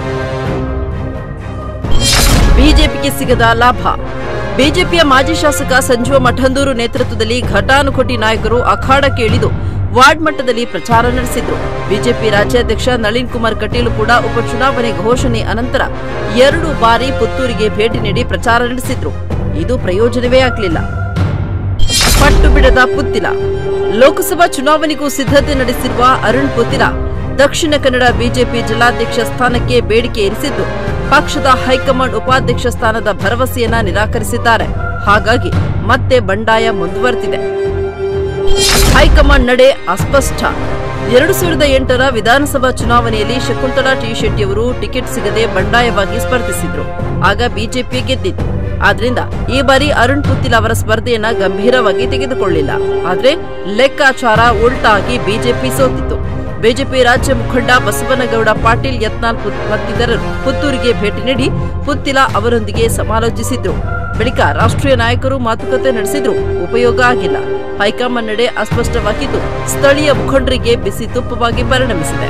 Speaker 2: ಬಿಜೆಪಿಗೆ ಸಿಗದ ಲಾಭ ಬಿಜೆಪಿಯ ಮಾಜಿ ಶಾಸಕ ಸಂಜೀವ ಮಠಂದೂರು ನೇತೃತ್ವದಲ್ಲಿ ಘಟಾನುಘಟಿ ನಾಯಕರು ಅಖಾಡಕ್ಕೆ ಇಳಿದು ವಾರ್ಡ್ ಮಟ್ಟದಲ್ಲಿ ಪ್ರಚಾರ ನಡೆಸಿದ್ರು ಬಿಜೆಪಿ ರಾಜ್ಯಾಧ್ಯಕ್ಷ ನಳಿನ್ ಕುಮಾರ್ ಕಟೀಲ್ ಕೂಡ ಉಪಚುನಾವಣೆ ಘೋಷಣೆ ಅನಂತರ ಎರಡು ಬಾರಿ ಪುತ್ತೂರಿಗೆ ಭೇಟಿ ನೀಡಿ ಪ್ರಚಾರ ನಡೆಸಿದ್ರು ಇದು ಪ್ರಯೋಜನವೇ ಆಗಲಿಲ್ಲ ಪಟ್ಟು ಬಿಡದ ಪುತ್ತಿಲ ಲೋಕಸಭಾ ಚುನಾವಣೆಗೂ ಸಿದ್ಧತೆ ನಡೆಸಿರುವ ಅರುಣ್ ಪುತ್ತಿಲ ದಕ್ಷಿಣ ಕನ್ನಡ ಬಿಜೆಪಿ ಜಿಲ್ಲಾಧ್ಯಕ್ಷ ಸ್ಥಾನಕ್ಕೆ ಬೇಡಿಕೆ ಇರಿಸಿದ್ದು ಪಕ್ಷದ ಹೈಕಮಾಂಡ್ ಉಪಾಧ್ಯಕ್ಷ ಸ್ಥಾನದ ಭರವಸೆಯನ್ನ ನಿರಾಕರಿಸಿದ್ದಾರೆ ಹಾಗಾಗಿ ಮತ್ತೆ ಬಂಡಾಯ ಮುಂದುವರೆದಿದೆ ಹೈಕಮಾಂಡ್ ನಡೆ ಅಸ್ಪಷ್ಟ ಎರಡು ಸಾವಿರದ ಎಂಟರ ವಿಧಾನಸಭಾ ಚುನಾವಣೆಯಲ್ಲಿ ಶಕುಂತಲಾ ಟಿ ಶೆಟ್ಟಿಯವರು ಟಿಕೆಟ್ ಸಿಗದೆ ಬಂಡಾಯವಾಗಿ ಸ್ಪರ್ಧಿಸಿದ್ರು ಆಗ ಬಿಜೆಪಿ ಗೆದ್ದಿತ್ತು ಆದ್ರಿಂದ ಈ ಬಾರಿ ಅರುಣ್ ಪುತ್ತಿಲ್ ಅವರ ಸ್ಪರ್ಧೆಯನ್ನ ಗಂಭೀರವಾಗಿ ತೆಗೆದುಕೊಳ್ಳಿಲ್ಲ ಆದ್ರೆ ಲೆಕ್ಕಾಚಾರ ಉಲ್ಟಾಗಿ ಬಿಜೆಪಿ ಸೋತಿತ್ತು ಬಿಜೆಪಿ ರಾಜ್ಯ ಮುಖಂಡ ಬಸವನಗೌಡ ಪಾಟೀಲ್ ಯತ್ನಾಳ್ ಪುತ್- ಮತ್ತಿತರರು ಪುತ್ತೂರಿಗೆ ಭೇಟಿ ನೀಡಿ ಪುತ್ತಿಲ ಅವರೊಂದಿಗೆ ಸಮಾಲೋಚಿಸಿದ್ರು ಬಳಿಕ ರಾಷ್ಟ್ರೀಯ ನಾಯಕರು ಮಾತುಕತೆ ನಡೆಸಿದ್ರು ಉಪಯೋಗ ಆಗಿಲ್ಲ ಹೈಕಮಾಂಡ್ ನಡೆ ಅಸ್ಪಷ್ಟವಾಗಿದ್ದು ಸ್ಥಳೀಯ ಮುಖಂಡರಿಗೆ ಬಿಸಿ ತುಪ್ಪವಾಗಿ ಪರಿಣಮಿಸಿದೆ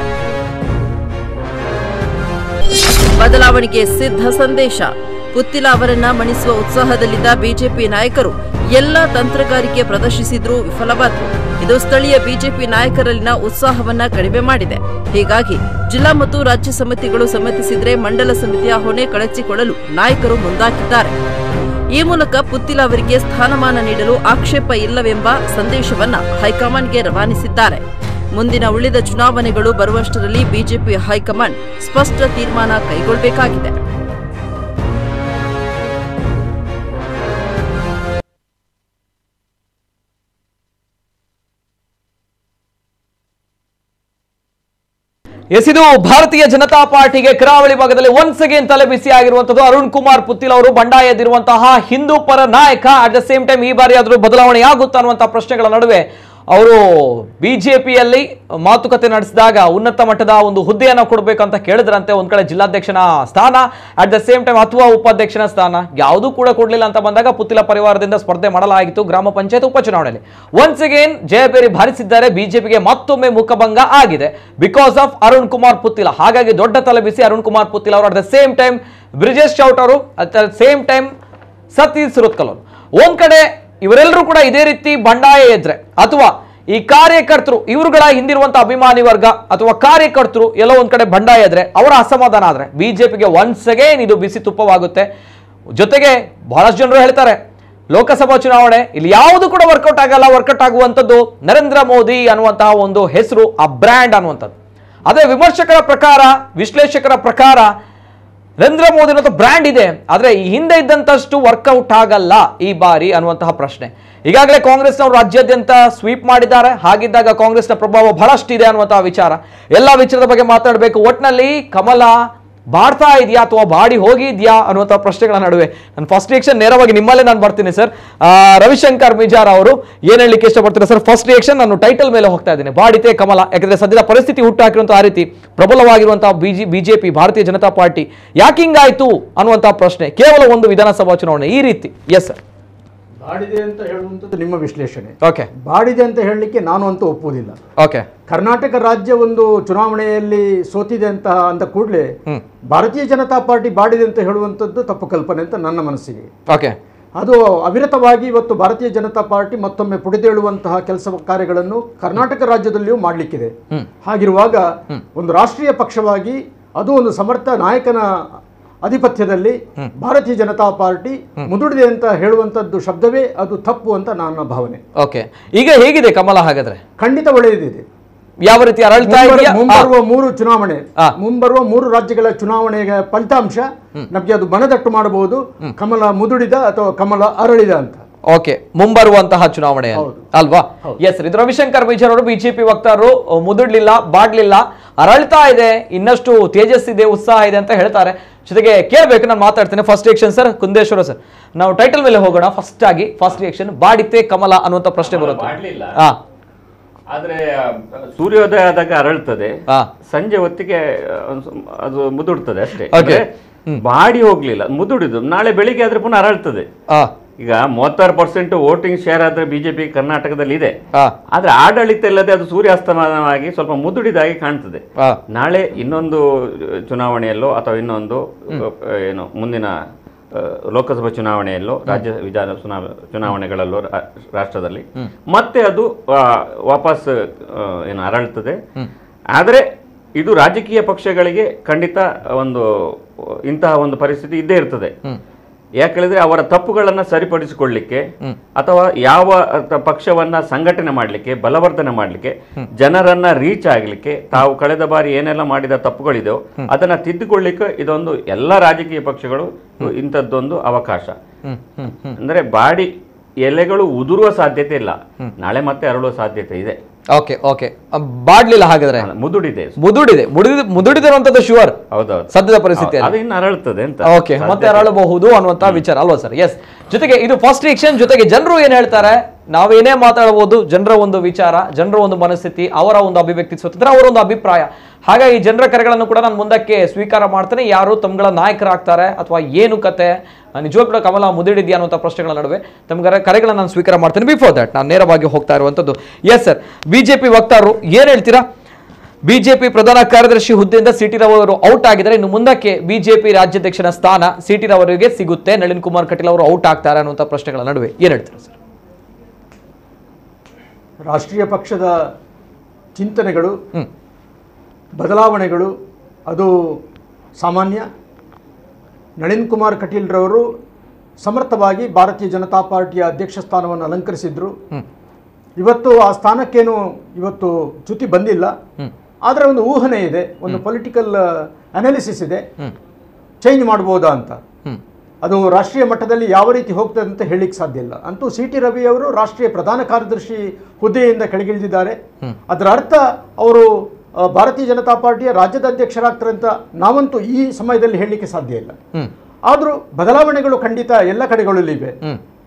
Speaker 2: ಬದಲಾವಣೆಗೆ ಸಿದ್ಧ ಸಂದೇಶ ಪುತ್ತಿಲ ಅವರನ್ನ ಮಣಿಸುವ ಉತ್ಸಾಹದಲ್ಲಿದ್ದ ಬಿಜೆಪಿ ನಾಯಕರು ಎಲ್ಲ ತಂತ್ರಗಾರಿಕೆ ಪ್ರದರ್ಶಿಸಿದ್ರೂ ವಿಫಲವಾದ್ರು ಇದು ಸ್ಥಳೀಯ ಬಿಜೆಪಿ ನಾಯಕರಲ್ಲಿನ ಉತ್ಸಾಹವನ್ನ ಕಡಿಮೆ ಮಾಡಿದೆ ಹೀಗಾಗಿ ಜಿಲ್ಲಾ ಮತ್ತು ರಾಜ್ಯ ಸಮಿತಿಗಳು ಸಮ್ಮತಿಸಿದ್ರೆ ಮಂಡಲ ಸಮಿತಿಯ ಹೊಣೆ ಕಳಚಿಕೊಳ್ಳಲು ನಾಯಕರು ಮುಂದಾಗಿದ್ದಾರೆ ಈ ಮೂಲಕ ಪುತ್ತಿಲ ಅವರಿಗೆ ಸ್ಥಾನಮಾನ ನೀಡಲು ಆಕ್ಷೇಪ ಇಲ್ಲವೆಂಬ ಸಂದೇಶವನ್ನ ಹೈಕಮಾಂಡ್ಗೆ ರವಾನಿಸಿದ್ದಾರೆ ಮುಂದಿನ ಉಳಿದ ಚುನಾವಣೆಗಳು ಬರುವಷ್ಟರಲ್ಲಿ ಬಿಜೆಪಿ ಹೈಕಮಾಂಡ್ ಸ್ಪಷ್ಟ ತೀರ್ಮಾನ ಕೈಗೊಳ್ಳಬೇಕಾಗಿದೆ
Speaker 1: ಎಸ್ ಇದು ಭಾರತೀಯ ಜನತಾ ಪಾರ್ಟಿಗೆ ಕರಾವಳಿ ಭಾಗದಲ್ಲಿ ಒನ್ಸ್ ಅಗೇನ್ ತಲೆ ಬಿಸಿ ಆಗಿರುವಂತದ್ದು ಅರುಣ್ ಕುಮಾರ್ ಪುತ್ತಿಲ್ ಅವರು ಬಂಡಾಯ ಎದ್ದಿರುವಂತಹ ಹಿಂದೂ ಪರ ನಾಯಕ ಅಟ್ ದ ಸೇಮ್ ಟೈಮ್ ಈ ಬಾರಿ ಆದರೂ ಬದಲಾವಣೆ ಆಗುತ್ತಾ ಅನ್ನುವಂತಹ ಪ್ರಶ್ನೆಗಳ ನಡುವೆ ಅವರು ಬಿಜೆಪಿಯಲ್ಲಿ ಮಾತುಕತೆ ನಡೆಸಿದಾಗ ಉನ್ನತ ಮಟ್ಟದ ಒಂದು ಹುದ್ದೆಯನ್ನು ಕೊಡಬೇಕಂತ ಕೇಳಿದ್ರಂತೆ ಒಂದ್ ಕಡೆ ಜಿಲ್ಲಾಧ್ಯಕ್ಷನ ಸ್ಥಾನ ಅಟ್ ದ ಸೇಮ್ ಟೈಮ್ ಅಥವಾ ಉಪಾಧ್ಯಕ್ಷನ ಸ್ಥಾನ ಯಾವುದೂ ಕೂಡ ಕೊಡಲಿಲ್ಲ ಅಂತ ಬಂದಾಗ ಪುತ್ತಿಲ ಪರಿವಾರದಿಂದ ಸ್ಪರ್ಧೆ ಮಾಡಲಾಗಿತ್ತು ಗ್ರಾಮ ಪಂಚಾಯತ್ ಉಪಚುನಾವಣೆಯಲ್ಲಿ ಒನ್ಸ್ ಅಗೇನ್ ಜಯಬೇರಿ ಭರಿಸಿದ್ದಾರೆ ಬಿಜೆಪಿಗೆ ಮತ್ತೊಮ್ಮೆ ಮುಖಭಂಗ ಆಗಿದೆ ಬಿಕಾಸ್ ಆಫ್ ಅರುಣ್ ಕುಮಾರ್ ಪುತ್ತಿಲ ಹಾಗಾಗಿ ದೊಡ್ಡ ತಲೆಬಿಸಿ ಅರುಣ್ ಕುಮಾರ್ ಪುತ್ತಿಲ ಅವರು at the same time Brijesh Chowta ಅವರು at the same time Satish Suratkal ಅವರು ಒಂದ್ ಕಡೆ ಇವರೆಲ್ಲರೂ ಕೂಡ ಇದೇ ರೀತಿ ಬಂಡಾಯ ಎದ್ರೆ ಅಥವಾ ಈ ಕಾರ್ಯಕರ್ತರು ಇವರುಗಳ ಹಿಂದಿರುವಂತ ಅಭಿಮಾನಿ ವರ್ಗ ಅಥವಾ ಕಾರ್ಯಕರ್ತರು ಎಲ್ಲೋ ಒಂದ್ ಕಡೆ ಬಂಡಾಯ ಎದ್ರೆ ಅವರ ಅಸಮಾಧಾನ ಆದ್ರೆ ಬಿಜೆಪಿಗೆ ಒನ್ಸ್ ಅಗೇನ್ ಇದು ಬಿಸಿ ತುಪ್ಪವಾಗುತ್ತೆ ಜೊತೆಗೆ ಬಹಳಷ್ಟು ಜನರು ಹೇಳ್ತಾರೆ ಲೋಕಸಭಾ ಚುನಾವಣೆ ಇಲ್ಲಿ ಯಾವುದು ಕೂಡ ವರ್ಕೌಟ್ ಆಗಲ್ಲ ವರ್ಕೌಟ್ ಆಗುವಂಥದ್ದು ನರೇಂದ್ರ ಮೋದಿ ಅನ್ನುವಂತಹ ಒಂದು ಹೆಸರು ಆ ಬ್ರ್ಯಾಂಡ್ ಅನ್ನುವಂಥದ್ದು ಅದೇ ವಿಮರ್ಶಕರ ಪ್ರಕಾರ ವಿಶ್ಲೇಷಕರ ಪ್ರಕಾರ ನರೇಂದ್ರ ಮೋದಿ ಅನ್ನೋ ಬ್ರ್ಯಾಂಡ್ ಇದೆ ಆದ್ರೆ ಈ ಹಿಂದೆ ಇದ್ದಂತಷ್ಟು ವರ್ಕೌಟ್ ಆಗಲ್ಲ ಈ ಬಾರಿ ಅನ್ನುವಂತಹ ಪ್ರಶ್ನೆ ಈಗಾಗಲೇ ಕಾಂಗ್ರೆಸ್ನವರು ರಾಜ್ಯಾದ್ಯಂತ ಸ್ವೀಪ್ ಮಾಡಿದ್ದಾರೆ ಹಾಗಿದ್ದಾಗ ಕಾಂಗ್ರೆಸ್ನ ಪ್ರಭಾವ ಬಹಳಷ್ಟಿದೆ ಅನ್ನುವಂತಹ ವಿಚಾರ ಎಲ್ಲ ವಿಚಾರದ ಬಗ್ಗೆ ಮಾತಾಡಬೇಕು ಒಟ್ನಲ್ಲಿ ಕಮಲ ಬಾಡ್ತಾ ಇದೆಯಾ ಅಥವಾ ಬಾಡಿ ಹೋಗಿದ್ಯಾ ಅನ್ನುವಂಥ ಪ್ರಶ್ನೆಗಳ ನಡುವೆ ನಾನು ಫಸ್ಟ್ ರಿಯಾಕ್ಷನ್ ನೇರವಾಗಿ ನಿಮ್ಮಲ್ಲೇ ನಾನು ಬರ್ತೀನಿ ಸರ್ ಆ, ರವಿಶಂಕರ್ ಮಿಜಾರ್ ಅವರು ಏನ್ ಹೇಳಲಿಕ್ಕೆ ಇಷ್ಟಪಡ್ತಾರೆ ಸರ್ ಫಸ್ಟ್ ರಿಯಾಕ್ಷನ್ ನಾನು ಟೈಟಲ್ ಮೇಲೆ ಹೋಗ್ತಾ ಇದ್ದೀನಿ ಬಾಡಿತೆ ಕಮಲ ಯಾಕಂದ್ರೆ ಸದ್ಯದ ಪರಿಸ್ಥಿತಿ ಹುಟ್ಟಾಕಿರುವಂತಹ ಆ ರೀತಿ ಪ್ರಬಲವಾಗಿರುವಂತಹ ಬಿಜಿ ಬಿಜೆಪಿ ಭಾರತೀಯ ಜನತಾ ಪಾರ್ಟಿ ಯಾಕೆ ಹಿಂಗಾಯ್ತು ಅನ್ನುವಂತಹ ಪ್ರಶ್ನೆ ಕೇವಲ ಒಂದು ವಿಧಾನಸಭಾ ಚುನಾವಣೆ ಈ ರೀತಿ ಎಸ್ ಸರ್
Speaker 3: ಬಾಡಿದೆ ಅಂತ ಹೇಳುವಂಥದ್ದು ನಿಮ್ಮ ವಿಶ್ಲೇಷಣೆ
Speaker 1: ಓಕೆ
Speaker 3: ಬಾಡಿದೆ ಅಂತ ಹೇಳಲಿಕ್ಕೆ ನಾನು ಅಂತೂ ಒಪ್ಪುವುದಿಲ್ಲ
Speaker 1: ಓಕೆ
Speaker 3: ಕರ್ನಾಟಕ ರಾಜ್ಯ ಒಂದು ಚುನಾವಣೆಯಲ್ಲಿ ಸೋತಿದೆ ಅಂತ ಅಂದ ಕೂಡಲೇ
Speaker 1: ಹ್ಮ್
Speaker 3: ಭಾರತೀಯ ಜನತಾ ಪಾರ್ಟಿ ಬಾಡಿದೆ ಅಂತ ಹೇಳುವಂಥದ್ದು ತಪ್ಪು ಕಲ್ಪನೆ ಅಂತ ನನ್ನ ಮನಸ್ಸಿಗೆ
Speaker 1: ಓಕೆ
Speaker 3: ಅದು ಅವಿರತವಾಗಿ ಇವತ್ತು ಭಾರತೀಯ ಜನತಾ ಪಾರ್ಟಿ ಮತ್ತೊಮ್ಮೆ ಪುಡಿದೇಳುವಂತಹ ಕೆಲಸ ಕಾರ್ಯಗಳನ್ನು ಕರ್ನಾಟಕ ರಾಜ್ಯದಲ್ಲಿಯೂ ಮಾಡಲಿಕ್ಕಿದೆ
Speaker 1: ಹ್ಮ್.
Speaker 3: ಹಾಗಿರುವಾಗ ಒಂದು ರಾಷ್ಟ್ರೀಯ ಪಕ್ಷವಾಗಿ ಅದು ಒಂದು ಸಮರ್ಥ ನಾಯಕನ ಅಧಿಪತ್ಯದಲ್ಲಿ ಭಾರತೀಯ ಜನತಾ ಪಾರ್ಟಿ ಮುದುಡಿದೆ ಅಂತ ಹೇಳುವಂಥದ್ದು ಶಬ್ದವೇ ಅದು ತಪ್ಪು ಅಂತ ನನ್ನ ಭಾವನೆ
Speaker 1: ಓಕೆ ಈಗ ಹೇಗಿದೆ ಕಮಲ ಹಾಗಾದ್ರೆ
Speaker 3: ಖಂಡಿತ ಒಳ್ಳೆಯದಿದೆ
Speaker 1: ಯಾವ ರೀತಿ ಅರಳ್ತಾ
Speaker 3: ಮುಂಬರುವ-
Speaker 1: ಇದೆಯಾ
Speaker 3: ಮುಂಬರುವ ಮೂರು ಚುನಾವಣೆ
Speaker 1: ಆ.
Speaker 3: ಮುಂಬರುವ ಮೂರು ರಾಜ್ಯಗಳ ಚುನಾವಣೆಯ ಫಲಿತಾಂಶ ನಮಗೆ ಅದು ಮನದಟ್ಟು ಮಾಡಬಹುದು ಕಮಲ ಮುದುಡಿದ ಅಥವಾ ಕಮಲ ಅರಳಿದ ಅಂತ
Speaker 1: ಓಕೆ ಮುಂಬರುವಂತಹ ಚುನಾವಣೆ
Speaker 3: ಹೌದು.
Speaker 1: ಅಲ್ವಾ ಎಸ್ ಇದು ರವಿಶಂಕರ್ ಮೇಜರ್ ಅವರು ಬಿಜೆಪಿ ವಕ್ತಾರರು ಅಹ್, ಮುದುಡ್ಲಿಲ್ಲ ಬಾಡ್ಲಿಲ್ಲ ಅರಳ್ತಾ ಇದೆ ಇನ್ನಷ್ಟು ತೇಜಸ್ ಇದೆ ಉತ್ಸಾಹ ಇದೆ ಅಂತ ಹೇಳ್ತಾರೆ ಜೊತೆಗೆ ಕೇಳಬೇಕು ನಾನು ಮಾತಾಡ್ತೇನೆ first reaction sir Kundeshwara sir ನಾವು ಟೈಟಲ್ ಮೇಲೆ ಹೋಗೋಣ ಫಸ್ಟ್ ಆಗಿ ಫಸ್ಟ್ ರಿಯಾಕ್ಷನ್ ಬಾಡಿತೆ ಕಮಲ ಅನ್ನುವಂತ ಪ್ರಶ್ನೆ ಬರುತ್ತೆ
Speaker 4: ಮಾಡ್ಲಿಲ್ಲ
Speaker 1: ಹಾ
Speaker 4: ಆದ್ರೆ ಆ, ಸೂರ್ಯೋದಯ ಆದಾಗ ಅರಳ್ತದೆ
Speaker 1: ಹಾ.
Speaker 4: ಸಂಜೆ ಹೊತ್ತಿಗೆ ಆ, ಒಂದ್ ಸ್ವಲ್ಪ ಅದು ಮುದುಡ್ತದೆ ಅಷ್ಟೇ
Speaker 1: Okay.
Speaker 4: ಅಂದ್ರೆ ಬಾಡಿ ಹೋಗ್ಲಿಲ್ಲ ಮುದುಡಿದು ನಾಳೆ ಬೆಳಿಗ್ಗೆ ಆದ್ರೆ ಪುನಃ ಅರಳ್ತದೆ
Speaker 1: ಹಾ
Speaker 4: ಈಗ ಮೂವತ್ತಾರು ಪರ್ಸೆಂಟ್ ವೋಟಿಂಗ್ ಶೇರ್ ಆದ್ರೆ ಬಿಜೆಪಿ ಕರ್ನಾಟಕದಲ್ಲಿ ಇದೆ
Speaker 1: ಹಾ
Speaker 4: ಆದ್ರೆ ಆಡಳಿತ ಇಲ್ಲದೆ ಅದು ಸೂರ್ಯಾಸ್ತಮಾನವಾಗಿ ಸ್ವಲ್ಪ ಮುದುಡಿದಾಗಿ ಕಾಣ್ತದೆ
Speaker 1: ಹಾ
Speaker 4: ನಾಳೆ ಇನ್ನೊಂದು ಚುನಾವಣೆಯಲ್ಲೋ ಅಥವಾ ಇನ್ನೊಂದು ಆ, ಏನು ಮುಂದಿನ ಆ, ಲೋಕಸಭಾ ಚುನಾವಣೆಯಲ್ಲೋ ರಾಜ್ಯ ವಿಧಾನ ಚುನಾವ- ಚುನಾವಣೆಗಳಲ್ಲೋ ರಾ- ರಾಷ್ಟ್ರದಲ್ಲಿ ಮತ್ತೆ ಅದು ಆ, ವಾಪಸ್ ಆ, ಏನು ಅರಳ್ತದೆ ಆದರೆ ಇದು ರಾಜಕೀಯ ಪಕ್ಷಗಳಿಗೆ ಖಂಡಿತ ಒಂದು ಇಂತಹ ಒಂದು ಪರಿಸ್ಥಿತಿ ಇದ್ದೇ ಇರ್ತದೆ ಯಾಕೇಳಿದ್ರೆ ಅವರ ತಪ್ಪುಗಳನ್ನ ಸರಿಪಡಿಸಿಕೊಳ್ಳಿಕ್ಕೆ ಅಥವಾ ಯಾವ ಅಥ- ಪಕ್ಷವನ್ನ ಸಂಘಟನೆ ಮಾಡಲಿಕ್ಕೆ ಬಲವರ್ಧನೆ ಮಾಡಲಿಕ್ಕೆ ಜನರನ್ನ ರೀಚ್ ಆಗಲಿಕ್ಕೆ ತಾವು ಕಳೆದ ಬಾರಿ ಏನೆಲ್ಲ ಮಾಡಿದ ತಪ್ಪುಗಳಿದೆಯೋ ಅದನ್ನ ತಿದ್ದುಕೊಳ್ಳಿಕ್ಕೆ ಇದೊಂದು ಎಲ್ಲ ರಾಜಕೀಯ ಪಕ್ಷಗಳು ಇಂಥದ್ದೊಂದು ಅವಕಾಶ
Speaker 1: ಹ್ಮ್ ಹ್ಮ್ ಹ್ಮ್
Speaker 4: ಅಂದ್ರೆ ಬಾಡಿ ಎಲೆಗಳು ಉದುರುವ ಸಾಧ್ಯತೆ ಇಲ್ಲ ನಾಳೆ ಮತ್ತೆ ಅರಳುವ ಸಾಧ್ಯತೆ ಇದೆ
Speaker 1: ಓಕೆ ಓಕೆ ಬಾಡ್ಲಿಲ್ಲ ಹಾಗಾದ್ರೆ
Speaker 4: ಮುದುಡಿದೆ
Speaker 1: ಮುದುಡಿದೆ ಮುಡಿದ ಮುದುಡಿದಿರುವಂತದ್ದು ಶುವರ್
Speaker 4: ಹೌದೌದು
Speaker 1: ಸದ್ಯದ ಪರಿಸ್ಥಿತಿಯಲ್ಲಿ
Speaker 4: ಅದು ಇನ್ನು ಅರಳುತ್ತದೆ ಅಂತ
Speaker 1: ಓಕೆ ಮತ್ತೆ ಅರಳಬಹುದು ಅನ್ನುವಂತ ವಿಚಾರ ಅಲ್ವಾ ಸರ್ ಎಸ್ ಜೊತೆಗೆ ಇದು ಫಸ್ಟ್ ರಿಯಾಕ್ಷನ್ ಜೊತೆಗೆ ಜನರು ಏನ್ ಹೇಳ್ತಾರೆ ನಾವೇನೇ ಮಾತಾಡಬಹುದು ಜನರ ಒಂದು ವಿಚಾರ ಜನರ ಒಂದು ಮನಸ್ಥಿತಿ ಅವರ ಒಂದು ಅಭಿವ್ಯಕ್ತಿ ಸ್ವಾತಂತ್ರ್ಯ ಅವರ ಒಂದು ಅಭಿಪ್ರಾಯ ಹಾಗಾಗಿ ಜನರ ಕರೆಗಳನ್ನು ಕೂಡ ನಾನು ಮುಂದಕ್ಕೆ ಸ್ವೀಕಾರ ಮಾಡ್ತೇನೆ ಯಾರು ತಮ್ಗಳ ನಾಯಕರಾಗ್ತಾರೆ ಅಥವಾ ಏನು ಕತೆ ನಿಜವಾಗ್ಲೂ ಕೂಡ ಕಮಲ ಮುದಿಡಿದ್ಯಾ ಅನ್ನುವಂಥ ಪ್ರಶ್ನೆಗಳ ನಡುವೆ ತಮ್ಗರ ಕರೆಗಳನ್ನು ನಾನು ಸ್ವೀಕಾರ ಮಾಡ್ತೇನೆ ಬಿಫೋರ್ ದಟ್ ನಾನು ನೇರವಾಗಿ ಹೋಗ್ತಾ ಇರುವಂಥದ್ದು ಎಸ್ ಸರ್ ಬಿಜೆಪಿ ವಕ್ತಾರರು ಏನ್ ಹೇಳ್ತೀರಾ ಬಿಜೆಪಿ ಪ್ರಧಾನ ಕಾರ್ಯದರ್ಶಿ ಹುದ್ದೆಯಿಂದ ಸಿಟಿ ರಾವ್ ಅವರು ಔಟ್ ಆಗಿದ್ದಾರೆ ಇನ್ನು ಮುಂದಕ್ಕೆ ಬಿಜೆಪಿ ರಾಜ್ಯಾಧ್ಯಕ್ಷನ ಸ್ಥಾನ ಸಿಟಿ ರಾವ್ ಅವರಿಗೆ ಸಿಗುತ್ತೆ ನಳಿನ್ ಕುಮಾರ್ ಕಟೀಲ್ ಅವರು ಔಟ್ ಆಗ್ತಾರೆ ಅನ್ನುವಂಥ ಪ್ರಶ್ನೆಗಳ ನಡುವೆ ಏನ್ ಹೇಳ್ತೀರಾ ಸರ್
Speaker 3: ರಾಷ್ಟ್ರೀಯ ಪಕ್ಷದ ಚಿಂತನೆಗಳು
Speaker 1: ಹ್ಮ್
Speaker 3: ಬದಲಾವಣೆಗಳು ಅದು ಸಾಮಾನ್ಯ ನಳಿನ್ ಕುಮಾರ್ ಕಟೀಲ್ರವರು ಸಮರ್ಥವಾಗಿ ಭಾರತೀಯ ಜನತಾ ಪಾರ್ಟಿಯ ಅಧ್ಯಕ್ಷ ಸ್ಥಾನವನ್ನು ಅಲಂಕರಿಸಿದ್ರು
Speaker 1: ಹ್ಮ್
Speaker 3: ಇವತ್ತು ಆ ಸ್ಥಾನಕ್ಕೇನು ಇವತ್ತು ಚ್ಯುತಿ ಬಂದಿಲ್ಲ
Speaker 1: ಹ್ಮ್
Speaker 3: ಆದರೆ ಒಂದು ಊಹನೆ ಇದೆ ಒಂದು ಪೊಲಿಟಿಕಲ್ ಅನಾಲಿಸಿಸ್ ಇದೆ
Speaker 1: ಹ್ಮ್
Speaker 3: ಚೇಂಜ್ ಮಾಡ್ಬೋದಾ ಅಂತ
Speaker 1: ಹ್ಮ್
Speaker 3: ಅದು ರಾಷ್ಟ್ರೀಯ ಮಟ್ಟದಲ್ಲಿ ಯಾವ ರೀತಿ ಹೋಗ್ತದೆ ಅಂತ ಹೇಳಲಿಕ್ಕೆ ಸಾಧ್ಯ ಇಲ್ಲ ಅಂತೂ ಸಿ ಟಿ ರವಿ ಅವರು ರಾಷ್ಟ್ರೀಯ ಪ್ರಧಾನ ಕಾರ್ಯದರ್ಶಿ ಹುದ್ದೆಯಿಂದ ಕೆಳಗಿಳಿದಿದ್ದಾರೆ ಅದರ ಅರ್ಥ ಅವರು ಆ, ಭಾರತೀಯ ಜನತಾ ಪಾರ್ಟಿಯ ರಾಜ್ಯದ ಅಧ್ಯಕ್ಷರಾಗ್ತಾರೆ ಅಂತ ನಾವಂತೂ ಈ ಸಮಯದಲ್ಲಿ ಹೇಳಲಿಕ್ಕೆ ಸಾಧ್ಯ ಇಲ್ಲ
Speaker 1: ಹ್ಮ್
Speaker 3: ಆದರೂ ಬದಲಾವಣೆಗಳು ಖಂಡಿತ ಎಲ್ಲ ಕಡೆಗಳಲ್ಲಿ ಇವೆ
Speaker 1: ಹ್ಮ್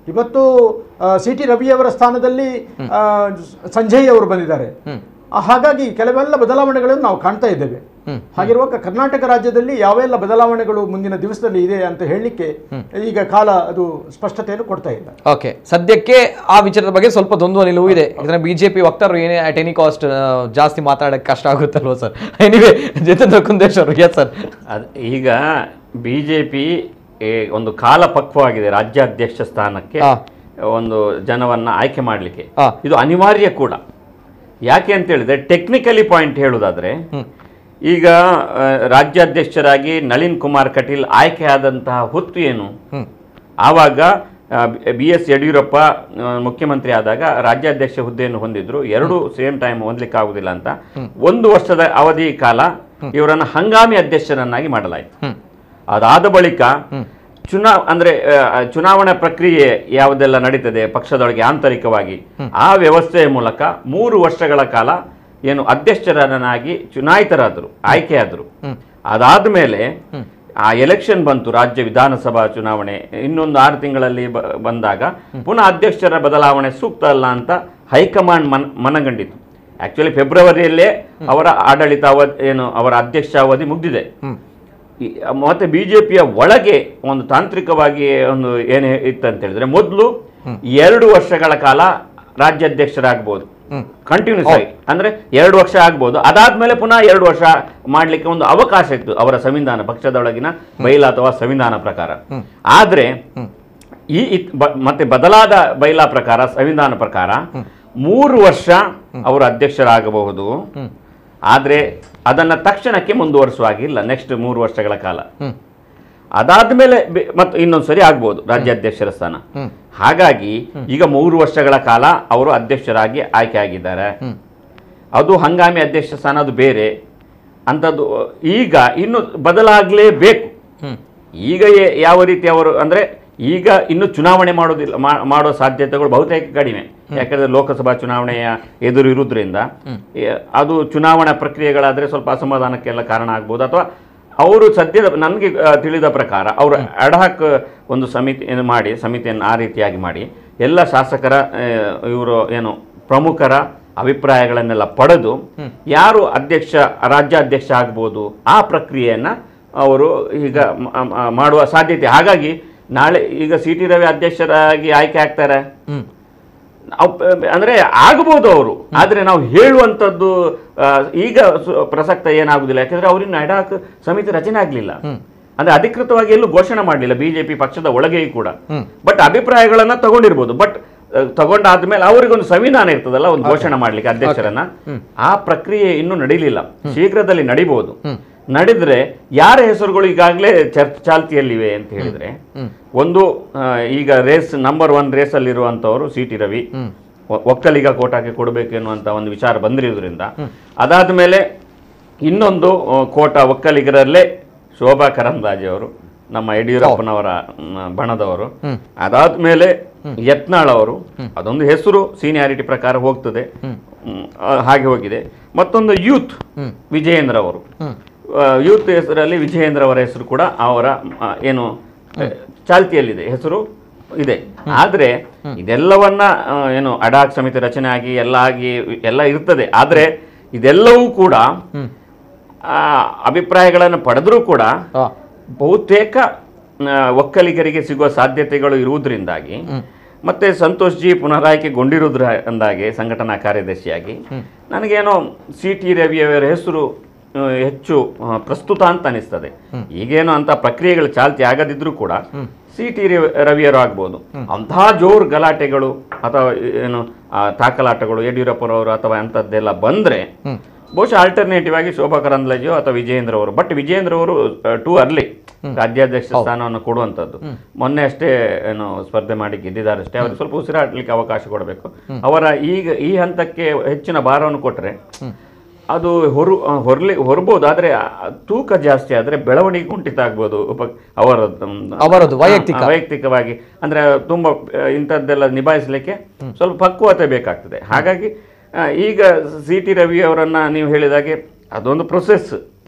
Speaker 3: ಇವತ್ತು ಸಿ ಟಿ ರವಿಯವರ ಸ್ಥಾನದಲ್ಲಿ ಆ, ಸಂಜಯ್ ಅವರು ಬಂದಿದ್ದಾರೆ ಆ, ಹಾಗಾಗಿ ಕೆಲವೆಲ್ಲ ಬದಲಾವಣೆಗಳನ್ನು ನಾವು ಕಾಣ್ತಾ ಇದ್ದೇವೆ ಹಾಗಿರುವಾಗ ಕರ್ನಾಟಕ ರಾಜ್ಯದಲ್ಲಿ ಯಾವೆಲ್ಲ ಬದಲಾವಣೆಗಳು ಮುಂದಿನ ದಿವಸದಲ್ಲಿ ಇದೆ ಅಂತ ಹೇಳಲಿಕ್ಕೆ ಈಗ ಕಾಲ ಅದು ಸ್ಪಷ್ಟತೆಯನ್ನು ಕೊಡ್ತಾ ಇಲ್ಲ
Speaker 1: ಓಕೆ ಸದ್ಯಕ್ಕೆ ಆ ವಿಚಾರದ ಬಗ್ಗೆ ಸ್ವಲ್ಪ ದ್ವಂದ್ವ ನಿಲುವು ಇದೆ ಇದನ್ನ ಬಿಜೆಪಿ ವಕ್ತಾರರು ಏನೇ ಅಟ್ ಎನಿ ಕಾಸ್ಟ್ ಜಾಸ್ತಿ ಮಾತಾಡಕ್ಕೆ ಕಷ್ಟ ಆಗುತ್ತಲ್ವ ಸರ್ ಎನಿವೆ ಜಿತೇಂದ್ರ ಕುಂದೇಶ್ ಅವರು ಎಸ್ ಸರ್
Speaker 4: ಅದ್ ಈಗ ಬಿ ಜೆ ಪಿ ಒಂದು ಕಾಲ ಪಕ್ವವಾಗಿದೆ ರಾಜ್ಯಾಧ್ಯಕ್ಷ ಸ್ಥಾನಕ್ಕೆ
Speaker 1: ಹಾ.
Speaker 4: ಒಂದು ಜನವನ್ನ ಆಯ್ಕೆ ಮಾಡಲಿಕ್ಕೆ
Speaker 1: ಹಾ.
Speaker 4: ಇದು ಅನಿವಾರ್ಯ ಕೂಡ ಯಾಕೆ ಅಂತ ಹೇಳಿದ್ರೆ ಟೆಕ್ನಿಕಲಿ ಪಾಯಿಂಟ್ ಹೇಳುವುದಾದ್ರೆ ಈಗ ಆ, ರಾಜ್ಯಾಧ್ಯಕ್ಷರಾಗಿ ನಳಿನ್ ಕುಮಾರ್ ಕಟೀಲ್ ಆಯ್ಕೆ ಆದಂತಹ ಹೊತ್ತು ಏನು ಆವಾಗ ಬಿ ಎಸ್ ಯಡಿಯೂರಪ್ಪ ಆ, ಮುಖ್ಯಮಂತ್ರಿ ಆದಾಗ ರಾಜ್ಯಾಧ್ಯಕ್ಷ ಹುದ್ದೆಯನ್ನು ಹೊಂದಿದ್ರು ಎರಡು ಸೇಮ್ ಟೈಮ್ ಹೊಂದಲಿಕ್ಕೆ ಆಗುದಿಲ್ಲ ಅಂತ ಒಂದು ವರ್ಷದ ಅವಧಿ ಕಾಲ ಇವರನ್ನು ಹಂಗಾಮಿ ಅಧ್ಯಕ್ಷರನ್ನಾಗಿ ಮಾಡಲಾಯಿತು ಅದಾದ ಬಳಿಕ ಚುನಾ ಅಂದ್ರೆ ಆ, ಚುನಾವಣಾ ಪ್ರಕ್ರಿಯೆ ಯಾವುದೆಲ್ಲ ನಡೀತದೆ ಪಕ್ಷದೊಳಗೆ ಆಂತರಿಕವಾಗಿ ಆ ವ್ಯವಸ್ಥೆಯ ಮೂಲಕ ಮೂರು ವರ್ಷಗಳ ಕಾಲ ಏನು ಅಧ್ಯಕ್ಷರನ್ನಾಗಿ ಚುನಾಯಿತರಾದರು ಆಯ್ಕೆಯಾದರು ಅದಾದ ಮೇಲೆ ಆ ಎಲೆಕ್ಷನ್ ಬಂತು ರಾಜ್ಯ ವಿಧಾನಸಭಾ ಚುನಾವಣೆ ಇನ್ನೊಂದು ಆರು ತಿಂಗಳಲ್ಲಿ ಬ- ಬಂದಾಗ ಪುನಃ ಅಧ್ಯಕ್ಷರ ಬದಲಾವಣೆ ಸೂಕ್ತ ಅಲ್ಲ ಅಂತ ಹೈಕಮಾಂಡ್ ಮನ್ ಮನಗಂಡಿತು ಆಕ್ಚುಲಿ ಫೆಬ್ರವರಿಯಲ್ಲೇ ಅವರ ಆಡಳಿತ ಅವಧಿ ಏನು ಅವರ ಅಧ್ಯಕ್ಷ ಅವಧಿ ಮುಗ್ದಿದೆ ಈ- ಮತ್ತೆ ಬಿಜೆಪಿಯ ಒಳಗೆ ಒಂದು ತಾಂತ್ರಿಕವಾಗಿ ಒಂದು ಏನು ಇತ್ತಂತ ಹೇಳಿದ್ರೆ ಮೊದಲು ಎರಡು ವರ್ಷಗಳ ಕಾಲ ರಾಜ್ಯಾಧ್ಯಕ್ಷರಾಗ್ಬೋದು ಕಂಟಿನ್ಯೂಸ್ ಆಗಿ ಅಂದ್ರೆ ಎರಡು ವರ್ಷ ಆಗ್ಬೋದು ಅದಾದ್ಮೇಲೆ ಪುನಃ ಎರಡು ವರ್ಷ ಮಾಡ್ಲಿಕ್ಕೆ ಒಂದು ಅವಕಾಶ ಇತ್ತು ಅವರ ಸಂವಿಧಾನ ಪಕ್ಷದೊಳಗಿನ ಬೈಲ ಅಥವಾ ಸಂವಿಧಾನ ಪ್ರಕಾರ ಆದ್ರೆ ಈ ಇತ್- ಬ- ಮತ್ತೆ ಬದಲಾದ ಬೈಲಾ ಪ್ರಕಾರ ಸಂವಿಧಾನ ಪ್ರಕಾರ ಮೂರು ವರ್ಷ ಅವರು ಅಧ್ಯಕ್ಷರಾಗಬಹುದು ಆದ್ರೆ ಅದನ್ನ ತಕ್ಷಣಕ್ಕೆ ಮುಂದುವರಿಸುವಾಗಿಲ್ಲ ನೆಕ್ಸ್ಟ್ ಮೂರು ವರ್ಷಗಳ ಕಾಲ ಅದಾದ್ಮೇಲೆ ಬೆ- ಮತ್ತು ಇನ್ನೊಂದು ಸರಿ ಆಗ್ಬೋದು ರಾಜ್ಯಾಧ್ಯಕ್ಷರ ಸ್ಥಾನ ಹಾಗಾಗಿ ಈಗ ಮೂರು ವರ್ಷಗಳ ಕಾಲ ಅವರು ಅಧ್ಯಕ್ಷರಾಗಿ ಆಯ್ಕೆ ಆಗಿದ್ದಾರೆ ಅದು ಹಂಗಾಮಿ ಅಧ್ಯಕ್ಷ ಸ್ಥಾನ ಅದು ಬೇರೆ ಅಂಥದ್ದು ಈಗ ಇನ್ನು ಬದಲಾಗಲೇಬೇಕು ಈಗ ಏ- ಯಾವ ರೀತಿ ಅವರು ಅಂದ್ರೆ ಈಗ ಇನ್ನು ಚುನಾವಣೆ ಮಾಡೋದಿಲ್ಲ ಮಾ- ಮಾಡೋ ಸಾಧ್ಯತೆಗಳು ಬಹುತೇಕ ಕಡಿಮೆ ಯಾಕಂದ್ರೆ ಲೋಕಸಭಾ ಚುನಾವಣೆಯ ಎದುರು ಇರುವುದರಿಂದ ಏ- ಅದು ಚುನಾವಣಾ ಪ್ರಕ್ರಿಯೆಗಳಾದ್ರೆ ಸ್ವಲ್ಪ ಅಸಮಾಧಾನಕ್ಕೆಲ್ಲ ಕಾರಣ ಆಗ್ಬೋದು ಅಥವಾ ಅವರು ಸದ್ಯದ ನನಗೆ ಆ, ತಿಳಿದ ಪ್ರಕಾರ ಅವರು ಅಡಹಾಕ್ ಒಂದು ಸಮಿತಿಯನ್ನು ಮಾಡಿ ಸಮಿತಿಯನ್ನು ಆ ರೀತಿಯಾಗಿ ಮಾಡಿ ಎಲ್ಲ ಶಾಸಕರ ಇವರು ಏನು ಪ್ರಮುಖರ ಅಭಿಪ್ರಾಯಗಳನ್ನೆಲ್ಲ ಪಡೆದು ಯಾರು ಅಧ್ಯಕ್ಷ ರಾಜ್ಯಾಧ್ಯಕ್ಷ ಆಗ್ಬೋದು ಆ ಪ್ರಕ್ರಿಯೆಯನ್ನು ಅವರು ಈಗ ಮ- ಮ- ಮಾಡುವ ಸಾಧ್ಯತೆ ಹಾಗಾಗಿ ನಾಳೆ ಈಗ ಸಿ ಟಿ ರವಿ ಅಧ್ಯಕ್ಷರಾಗಿ ಆಯ್ಕೆ ಆಗ್ತಾರೆ ಅವ್- ಅಂದ್ರೆ ಆಗಬಹುದು ಅವರು ಆದ್ರೆ ನಾವು ಹೇಳುವಂಥದ್ದು ಆ, ಈಗ ಸು- ಪ್ರಸಕ್ತ ಏನಾಗುದಿಲ್ಲ ಯಾಕಂದ್ರೆ ಅವರಿನ್ನು ಅಡಾಕ್ ಸಮಿತಿ ರಚನೆ ಆಗ್ಲಿಲ್ಲ ಅಂದ್ರೆ ಅಧಿಕೃತವಾಗಿ ಎಲ್ಲೂ ಘೋಷಣೆ ಮಾಡಲಿಲ್ಲ ಬಿಜೆಪಿ ಪಕ್ಷದ ಒಳಗೆಯೂ ಕೂಡ ಬಟ್ ಅಭಿಪ್ರಾಯಗಳನ್ನ ತಗೊಂಡಿರ್ಬೋದು ಬಟ್ ತಗೊಂಡಾದ್ಮೇಲೆ ಅವರಿಗೊಂದು ಸಂವಿಧಾನ ಇರ್ತದಲ್ಲ ಒಂದು ಘೋಷಣೆ ಮಾಡ್ಲಿಕ್ಕೆ ಅಧ್ಯಕ್ಷರನ್ನ ಆ ಪ್ರಕ್ರಿಯೆ ಇನ್ನೂ ನಡೀಲಿಲ್ಲ ಶೀಘ್ರದಲ್ಲಿ ನಡಿಬಹುದು ನಡೆದ್ರೆ ಯಾರ ಹೆಸರುಗಳು ಈಗಾಗಲೇ ಚರ್ಚ್ ಚಾಲ್ತಿಯಲ್ಲಿವೆ ಅಂತ ಹೇಳಿದ್ರೆ ಒಂದು ಆ, ಈಗ ರೇಸ್ ನಂಬರ್ ಒನ್ ರೇಸಲ್ಲಿರುವಂಥವರು ಸಿ ಟಿ ರವಿ ಒ- ಒಕ್ಕಲಿಗ ಕೋಟಾಕ್ಕೆ ಕೊಡಬೇಕು ಎನ್ನುವಂಥ ಒಂದು ವಿಚಾರ ಬಂದಿರುವುದರಿಂದ ಅದಾದ ಮೇಲೆ ಇನ್ನೊಂದು ಆ, ಕೋಟ ಒಕ್ಕಲಿಗರಲ್ಲೇ ಶೋಭಾ ಕರಂದ್ಲಾಜೆ ಅವರು ನಮ್ಮ ಯಡಿಯೂರಪ್ಪನವರ ಮ್, ಬಣದವರು ಅದಾದ್ಮೇಲೆ ಯತ್ನಾಳ್ ಅವರು ಅದೊಂದು ಹೆಸರು ಸೀನಿಯಾರಿಟಿ ಪ್ರಕಾರ ಹೋಗ್ತದೆ ಮ್, ಆ, ಹಾಗೆ ಹೋಗಿದೆ ಮತ್ತೊಂದು ಯೂತ್ ವಿಜಯೇಂದ್ರ ಅವರು ಯೂತ್ ಹೆಸರಲ್ಲಿ ವಿಜಯೇಂದ್ರ ಅವರ ಹೆಸರು ಕೂಡ ಅವರ ಆ, ಏನು ಆ, ಚಾಲ್ತಿಯಲ್ಲಿದೆ ಹೆಸರು ಇದೆ ಆದ್ರೆ ಇದೆಲ್ಲವನ್ನ ಆ, ಏನು ಅಡಾಕ್ ಸಮಿತಿ ರಚನೆ ಆಗಿ ಎಲ್ಲ ಆಗಿ ಎಲ್ಲ ಇರ್ತದೆ ಆದ್ರೆ ಇದೆಲ್ಲವೂ ಕೂಡ ಆ, ಅಭಿಪ್ರಾಯಗಳನ್ನು ಪಡೆದರೂ ಕೂಡ ಬಹುತೇಕ ಆ, ಒಕ್ಕಲಿಗರಿಗೆ ಸಿಗುವ ಸಾಧ್ಯತೆಗಳು ಇರುವುದರಿಂದಾಗಿ ಮತ್ತೆ ಸಂತೋಷ್ ಜಿ ಪುನರಾಯ್ಕೆಗೊಂಡಿರುವುದ್ರ ಅಂದಾಗೆ ಸಂಘಟನಾ ಕಾರ್ಯದರ್ಶಿಯಾಗಿ ನನಗೇನೋ ಸಿ ಟಿ ರವಿಯವರ ಹೆಸರು ಆ, ಹೆಚ್ಚು ಆ, ಪ್ರಸ್ತುತ ಅಂತ ಅನಿಸ್ತದೆ ಈಗೇನು ಅಂತ ಪ್ರಕ್ರಿಯೆಗಳು ಚಾಲ್ತಿ ಆಗದಿದ್ರೂ ಕೂಡ ಸಿ ಟಿ ರವಿಯರು ಆಗ್ಬೋದು ಅಂತಹ ಜೋರ್ ಗಲಾಟೆಗಳು ಅಥವಾ ಏನು ಆ, ತಾಕಲಾಟಗಳು ಯಡಿಯೂರಪ್ಪನವರು ಅಥವಾ ಅಂಥದ್ದೆಲ್ಲ ಬಂದ್ರೆ ಬಹುಶಃ ಆಲ್ಟರ್ನೇಟಿವ್ ಆಗಿ ಶೋಭಾ ಕರಂದ್ಲಾಜೆ ಅಥವಾ ವಿಜಯೇಂದ್ರ ಅವರು ಬಟ್ ವಿಜಯೇಂದ್ರ ಅವರು ಟೂ ಅರ್ಲಿ ರಾಜ್ಯಾಧ್ಯಕ್ಷ ಸ್ಥಾನವನ್ನು ಕೊಡುವಂಥದ್ದು ಮೊನ್ನೆ ಅಷ್ಟೇ ಏನು ಸ್ಪರ್ಧೆ ಮಾಡಿ ಗೆದ್ದಿದ್ದಾರೆ ಅಷ್ಟೇ ಅವ್ರಿಗೆ ಸ್ವಲ್ಪ ಉಸಿರಾಡ್ಲಿಕ್ಕೆ ಅವಕಾಶ ಕೊಡಬೇಕು ಅವರ ಈಗ ಈ ಹಂತಕ್ಕೆ ಹೆಚ್ಚಿನ ಭಾರವನ್ನು ಕೊಟ್ಟರೆ ಅದು ಹೊರು ಹೊರಲಿ ಹೊರಬಹುದು ಆದರೆ ಆ ತೂಕ ಜಾಸ್ತಿ ಆದರೆ ಬೆಳವಣಿಗೆ ಕುಂಠಿತ ಆಗ್ಬೋದು ಉಪ ಅವರ
Speaker 1: ಅವರದ್ದು ವೈಯಕ್ತಿಕ.
Speaker 4: ವೈಯಕ್ತಿಕವಾಗಿ ಅಂದ್ರೆ ತುಂಬಾ ಆ, ಇಂಥದ್ದೆಲ್ಲ ನಿಭಾಯಿಸಲಿಕ್ಕೆ ಸ್ವಲ್ಪ ಪಕ್ವತೆ ಬೇಕಾಗ್ತದೆ ಹಾಗಾಗಿ ಆ, ಈಗ ಸಿ ಟಿ ರವಿ ಅವರನ್ನ ನೀವು ಹೇಳಿದಾಗೆ ಅದೊಂದು ಪ್ರೊಸೆಸ್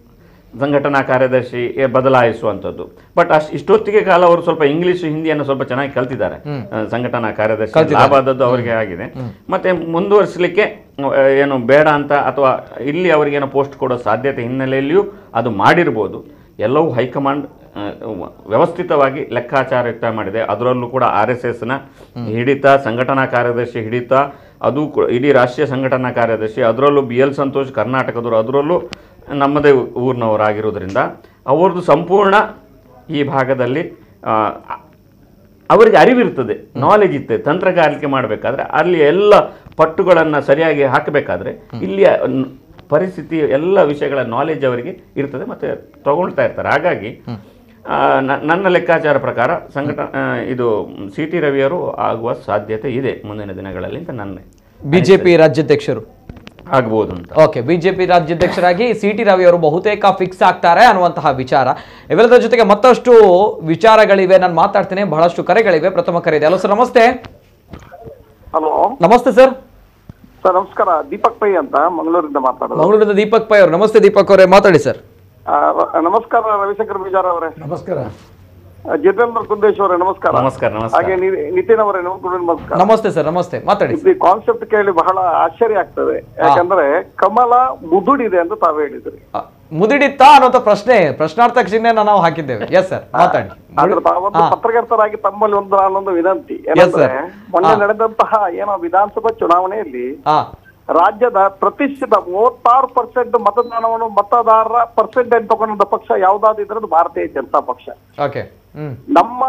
Speaker 4: ಸಂಘಟನಾ ಕಾರ್ಯದರ್ಶಿ ಬದಲಾಯಿಸುವಂಥದ್ದು ಬಟ್ ಅಷ್ಟು ಇಷ್ಟೊತ್ತಿಗೆ ಕಾಲ ಅವರು ಸ್ವಲ್ಪ ಇಂಗ್ಲಿಷ್ ಹಿಂದಿಯನ್ನು ಸ್ವಲ್ಪ ಚೆನ್ನಾಗಿ ಕಲ್ತಿದ್ದಾರೆ ಆ, ಸಂಘಟನಾ ಕಾರ್ಯದರ್ಶಿ ಲಾಭ ಆದದ್ದು ಅವರಿಗೆ ಆಗಿದೆ ಮತ್ತೆ ಮುಂದುವರಿಸಲಿಕ್ಕೆ ಆ, ಏನು ಬೇಡ ಅಂತ ಅಥವಾ ಇಲ್ಲಿ ಅವರಿಗೇನೋ ಪೋಸ್ಟ್ ಕೊಡೋ ಸಾಧ್ಯತೆ ಹಿನ್ನೆಲೆಯಲ್ಲಿಯೂ ಅದು ಮಾಡಿರ್ಬೋದು ಎಲ್ಲವೂ ಹೈಕಮಾಂಡ್ ಆ, ವ- ವ್ಯವಸ್ಥಿತವಾಗಿ ಲೆಕ್ಕಾಚಾರಯುಕ್ತ ಮಾಡಿದೆ ಅದರಲ್ಲೂ ಕೂಡ ಆರ್ ಎಸ್ ಎಸ್ನ ಹಿಡಿತ ಸಂಘಟನಾ ಕಾರ್ಯದರ್ಶಿ ಹಿಡಿತ ಅದು ಕೂ- ಇಡೀ ರಾಷ್ಟ್ರೀಯ ಸಂಘಟನಾ ಕಾರ್ಯದರ್ಶಿ ಅದರಲ್ಲೂ ಬಿ ಎಲ್ ಸಂತೋಷ್ ಕರ್ನಾಟಕದವರು ಅದರಲ್ಲೂ ನಮ್ಮದೇ ಊರಿನವರಾಗಿರೋದ್ರಿಂದ ಅವ್ರದ್ದು ಸಂಪೂರ್ಣ ಈ ಭಾಗದಲ್ಲಿ ಆ, ಅವರಿಗೆ ಅರಿವಿರ್ತದೆ ನಾಲೆಜ್ ಇರ್ತದೆ ತಂತ್ರಗಾರಿಕೆ ಮಾಡಬೇಕಾದ್ರೆ ಅಲ್ಲಿ ಎಲ್ಲ ಪಟ್ಟುಗಳನ್ನು ಸರಿಯಾಗಿ ಹಾಕಬೇಕಾದ್ರೆ ಇಲ್ಲಿಯ ನ್- ಪರಿಸ್ಥಿತಿ ಎಲ್ಲ ವಿಷಯಗಳ ನಾಲೆಜ್ ಅವರಿಗೆ ಇರ್ತದೆ ಮತ್ತು ತಗೊಳ್ತಾ ಇರ್ತಾರೆ ಹಾಗಾಗಿ ಆ, ನ- ನನ್ನ ಲೆಕ್ಕಾಚಾರ ಪ್ರಕಾರ ಸಂಘಟ ಆ, ಇದು ಸಿ ಟಿ ರವಿಯವರು ಆಗುವ ಸಾಧ್ಯತೆ ಇದೆ ಮುಂದಿನ ದಿನಗಳಲ್ಲಿ ಅಂತ ನನ್ನ
Speaker 1: ಬಿಜೆಪಿ ರಾಜ್ಯಾಧ್ಯಕ್ಷರು
Speaker 4: ಆಗ್ಬೋದು ಅಂತ
Speaker 1: ಓಕೆ ಬಿಜೆಪಿ ರಾಜ್ಯಾಧ್ಯಕ್ಷರಾಗಿ ಸಿ ಟಿ ರವಿ ಅವರು ಬಹುತೇಕ ಫಿಕ್ಸ್ ಆಗ್ತಾರೆ ಅನ್ನುವಂತಹ ವಿಚಾರ ಇವೆಲ್ಲದರ ಜೊತೆಗೆ ಮತ್ತಷ್ಟು ವಿಚಾರಗಳಿವೆ ನಾನು ಮಾತಾಡ್ತೇನೆ ಬಹಳಷ್ಟು ಕರೆಗಳಿವೆ ಪ್ರಥಮ ಕರೆ ಇದೆ ಹಲೋ ಸರ್ ನಮಸ್ತೆ
Speaker 5: ಹಲೋ
Speaker 1: ನಮಸ್ತೆ ಸರ್
Speaker 5: ಸರ್ ನಮಸ್ಕಾರ ದೀಪಕ್ ಪೈ ಅಂತ ಮಂಗಳೂರಿಂದ ಮಾತಾಡೋದು
Speaker 1: ಮಂಗಳೂರಿನ ದೀಪಕ್ ಪೈ ಅವರು ನಮಸ್ತೆ ದೀಪಕ್ ಅವರೇ ಮಾತಾಡಿ ಸರ್
Speaker 5: ಆ, ರ- ನಮಸ್ಕಾರ ರವಿಶಂಕರ್ ಬಿಜಾರ್ ಅವರೇ
Speaker 3: ನಮಸ್ಕಾರ
Speaker 5: ಆ, ಜಿತೇಂದ್ರ ಕುಂದೇಶ್ ಅವರೇ ನಮಸ್ಕಾರ
Speaker 4: ನಮಸ್ಕಾರ ನಮಸ್ಕಾರ
Speaker 5: ಹಾಗೆ ನಿ- ನಿತಿನ್ ಅವರೇ ನಮಸ್ಕಾರ ನಮಸ್ಕಾರ
Speaker 1: ನಮಸ್ತೆ ಸರ್ ನಮಸ್ತೆ ಮಾತಾಡಿ
Speaker 5: ಇದು ಕಾನ್ಸೆಪ್ಟ್ ಕೇಳಿ ಬಹಳ ಆಶ್ಚರ್ಯ ಆಗ್ತದೆ ಯಾಕಂದ್ರೆ ಕಮಲ ಮುದುಡಿದೆ ಅಂತ ತಾವು ಹೇಳಿದ್ರಿ
Speaker 1: ಆ, ಮುದಿಡಿತ್ತಾ ಅನ್ನೋಂಥ ಪ್ರಶ್ನೆ ಪ್ರಶ್ನಾರ್ಥಕ ಚಿಹ್ನೆನ ನಾವು ಹಾಕಿದ್ದೇವೆ ಎಸ್ ಸರ್ ಮಾತಾಡಿ
Speaker 5: ಆದ್ರೆ ತಾವೊಂದು ಪತ್ರಕರ್ತರಾಗಿ ತಮ್ಮಲ್ಲಿ ಒಂದು ನಾನೊಂದು ವಿನಂತಿ
Speaker 1: Yes,
Speaker 5: ಏನಂದ್ರೆ
Speaker 1: sir.
Speaker 5: ಮೊನ್ನೆ
Speaker 1: ಹಾ.
Speaker 5: ನಡೆದಂತಹ ಏನೋ ವಿಧಾನಸಭಾ ಚುನಾವಣೆಯಲ್ಲಿ
Speaker 1: ಹಾ
Speaker 5: ರಾಜ್ಯದ ಪ್ರತಿಷ್ಠಿತ ಮೂವತ್ತಾರು ಪರ್ಸೆಂಟ್ ಮತದಾನವನ್ನು ಮತದಾರರ ಪರ್ಸೆಂಟೇಜ್ ತಗೊಂಡ ಪಕ್ಷ ಯಾವ್ದಾದಿದ್ರೆ ಅದು ಭಾರತೀಯ ಜನತಾ ಪಕ್ಷ
Speaker 1: ಓಕೆ ಹ್ಮ್
Speaker 5: ನಮ್ಮ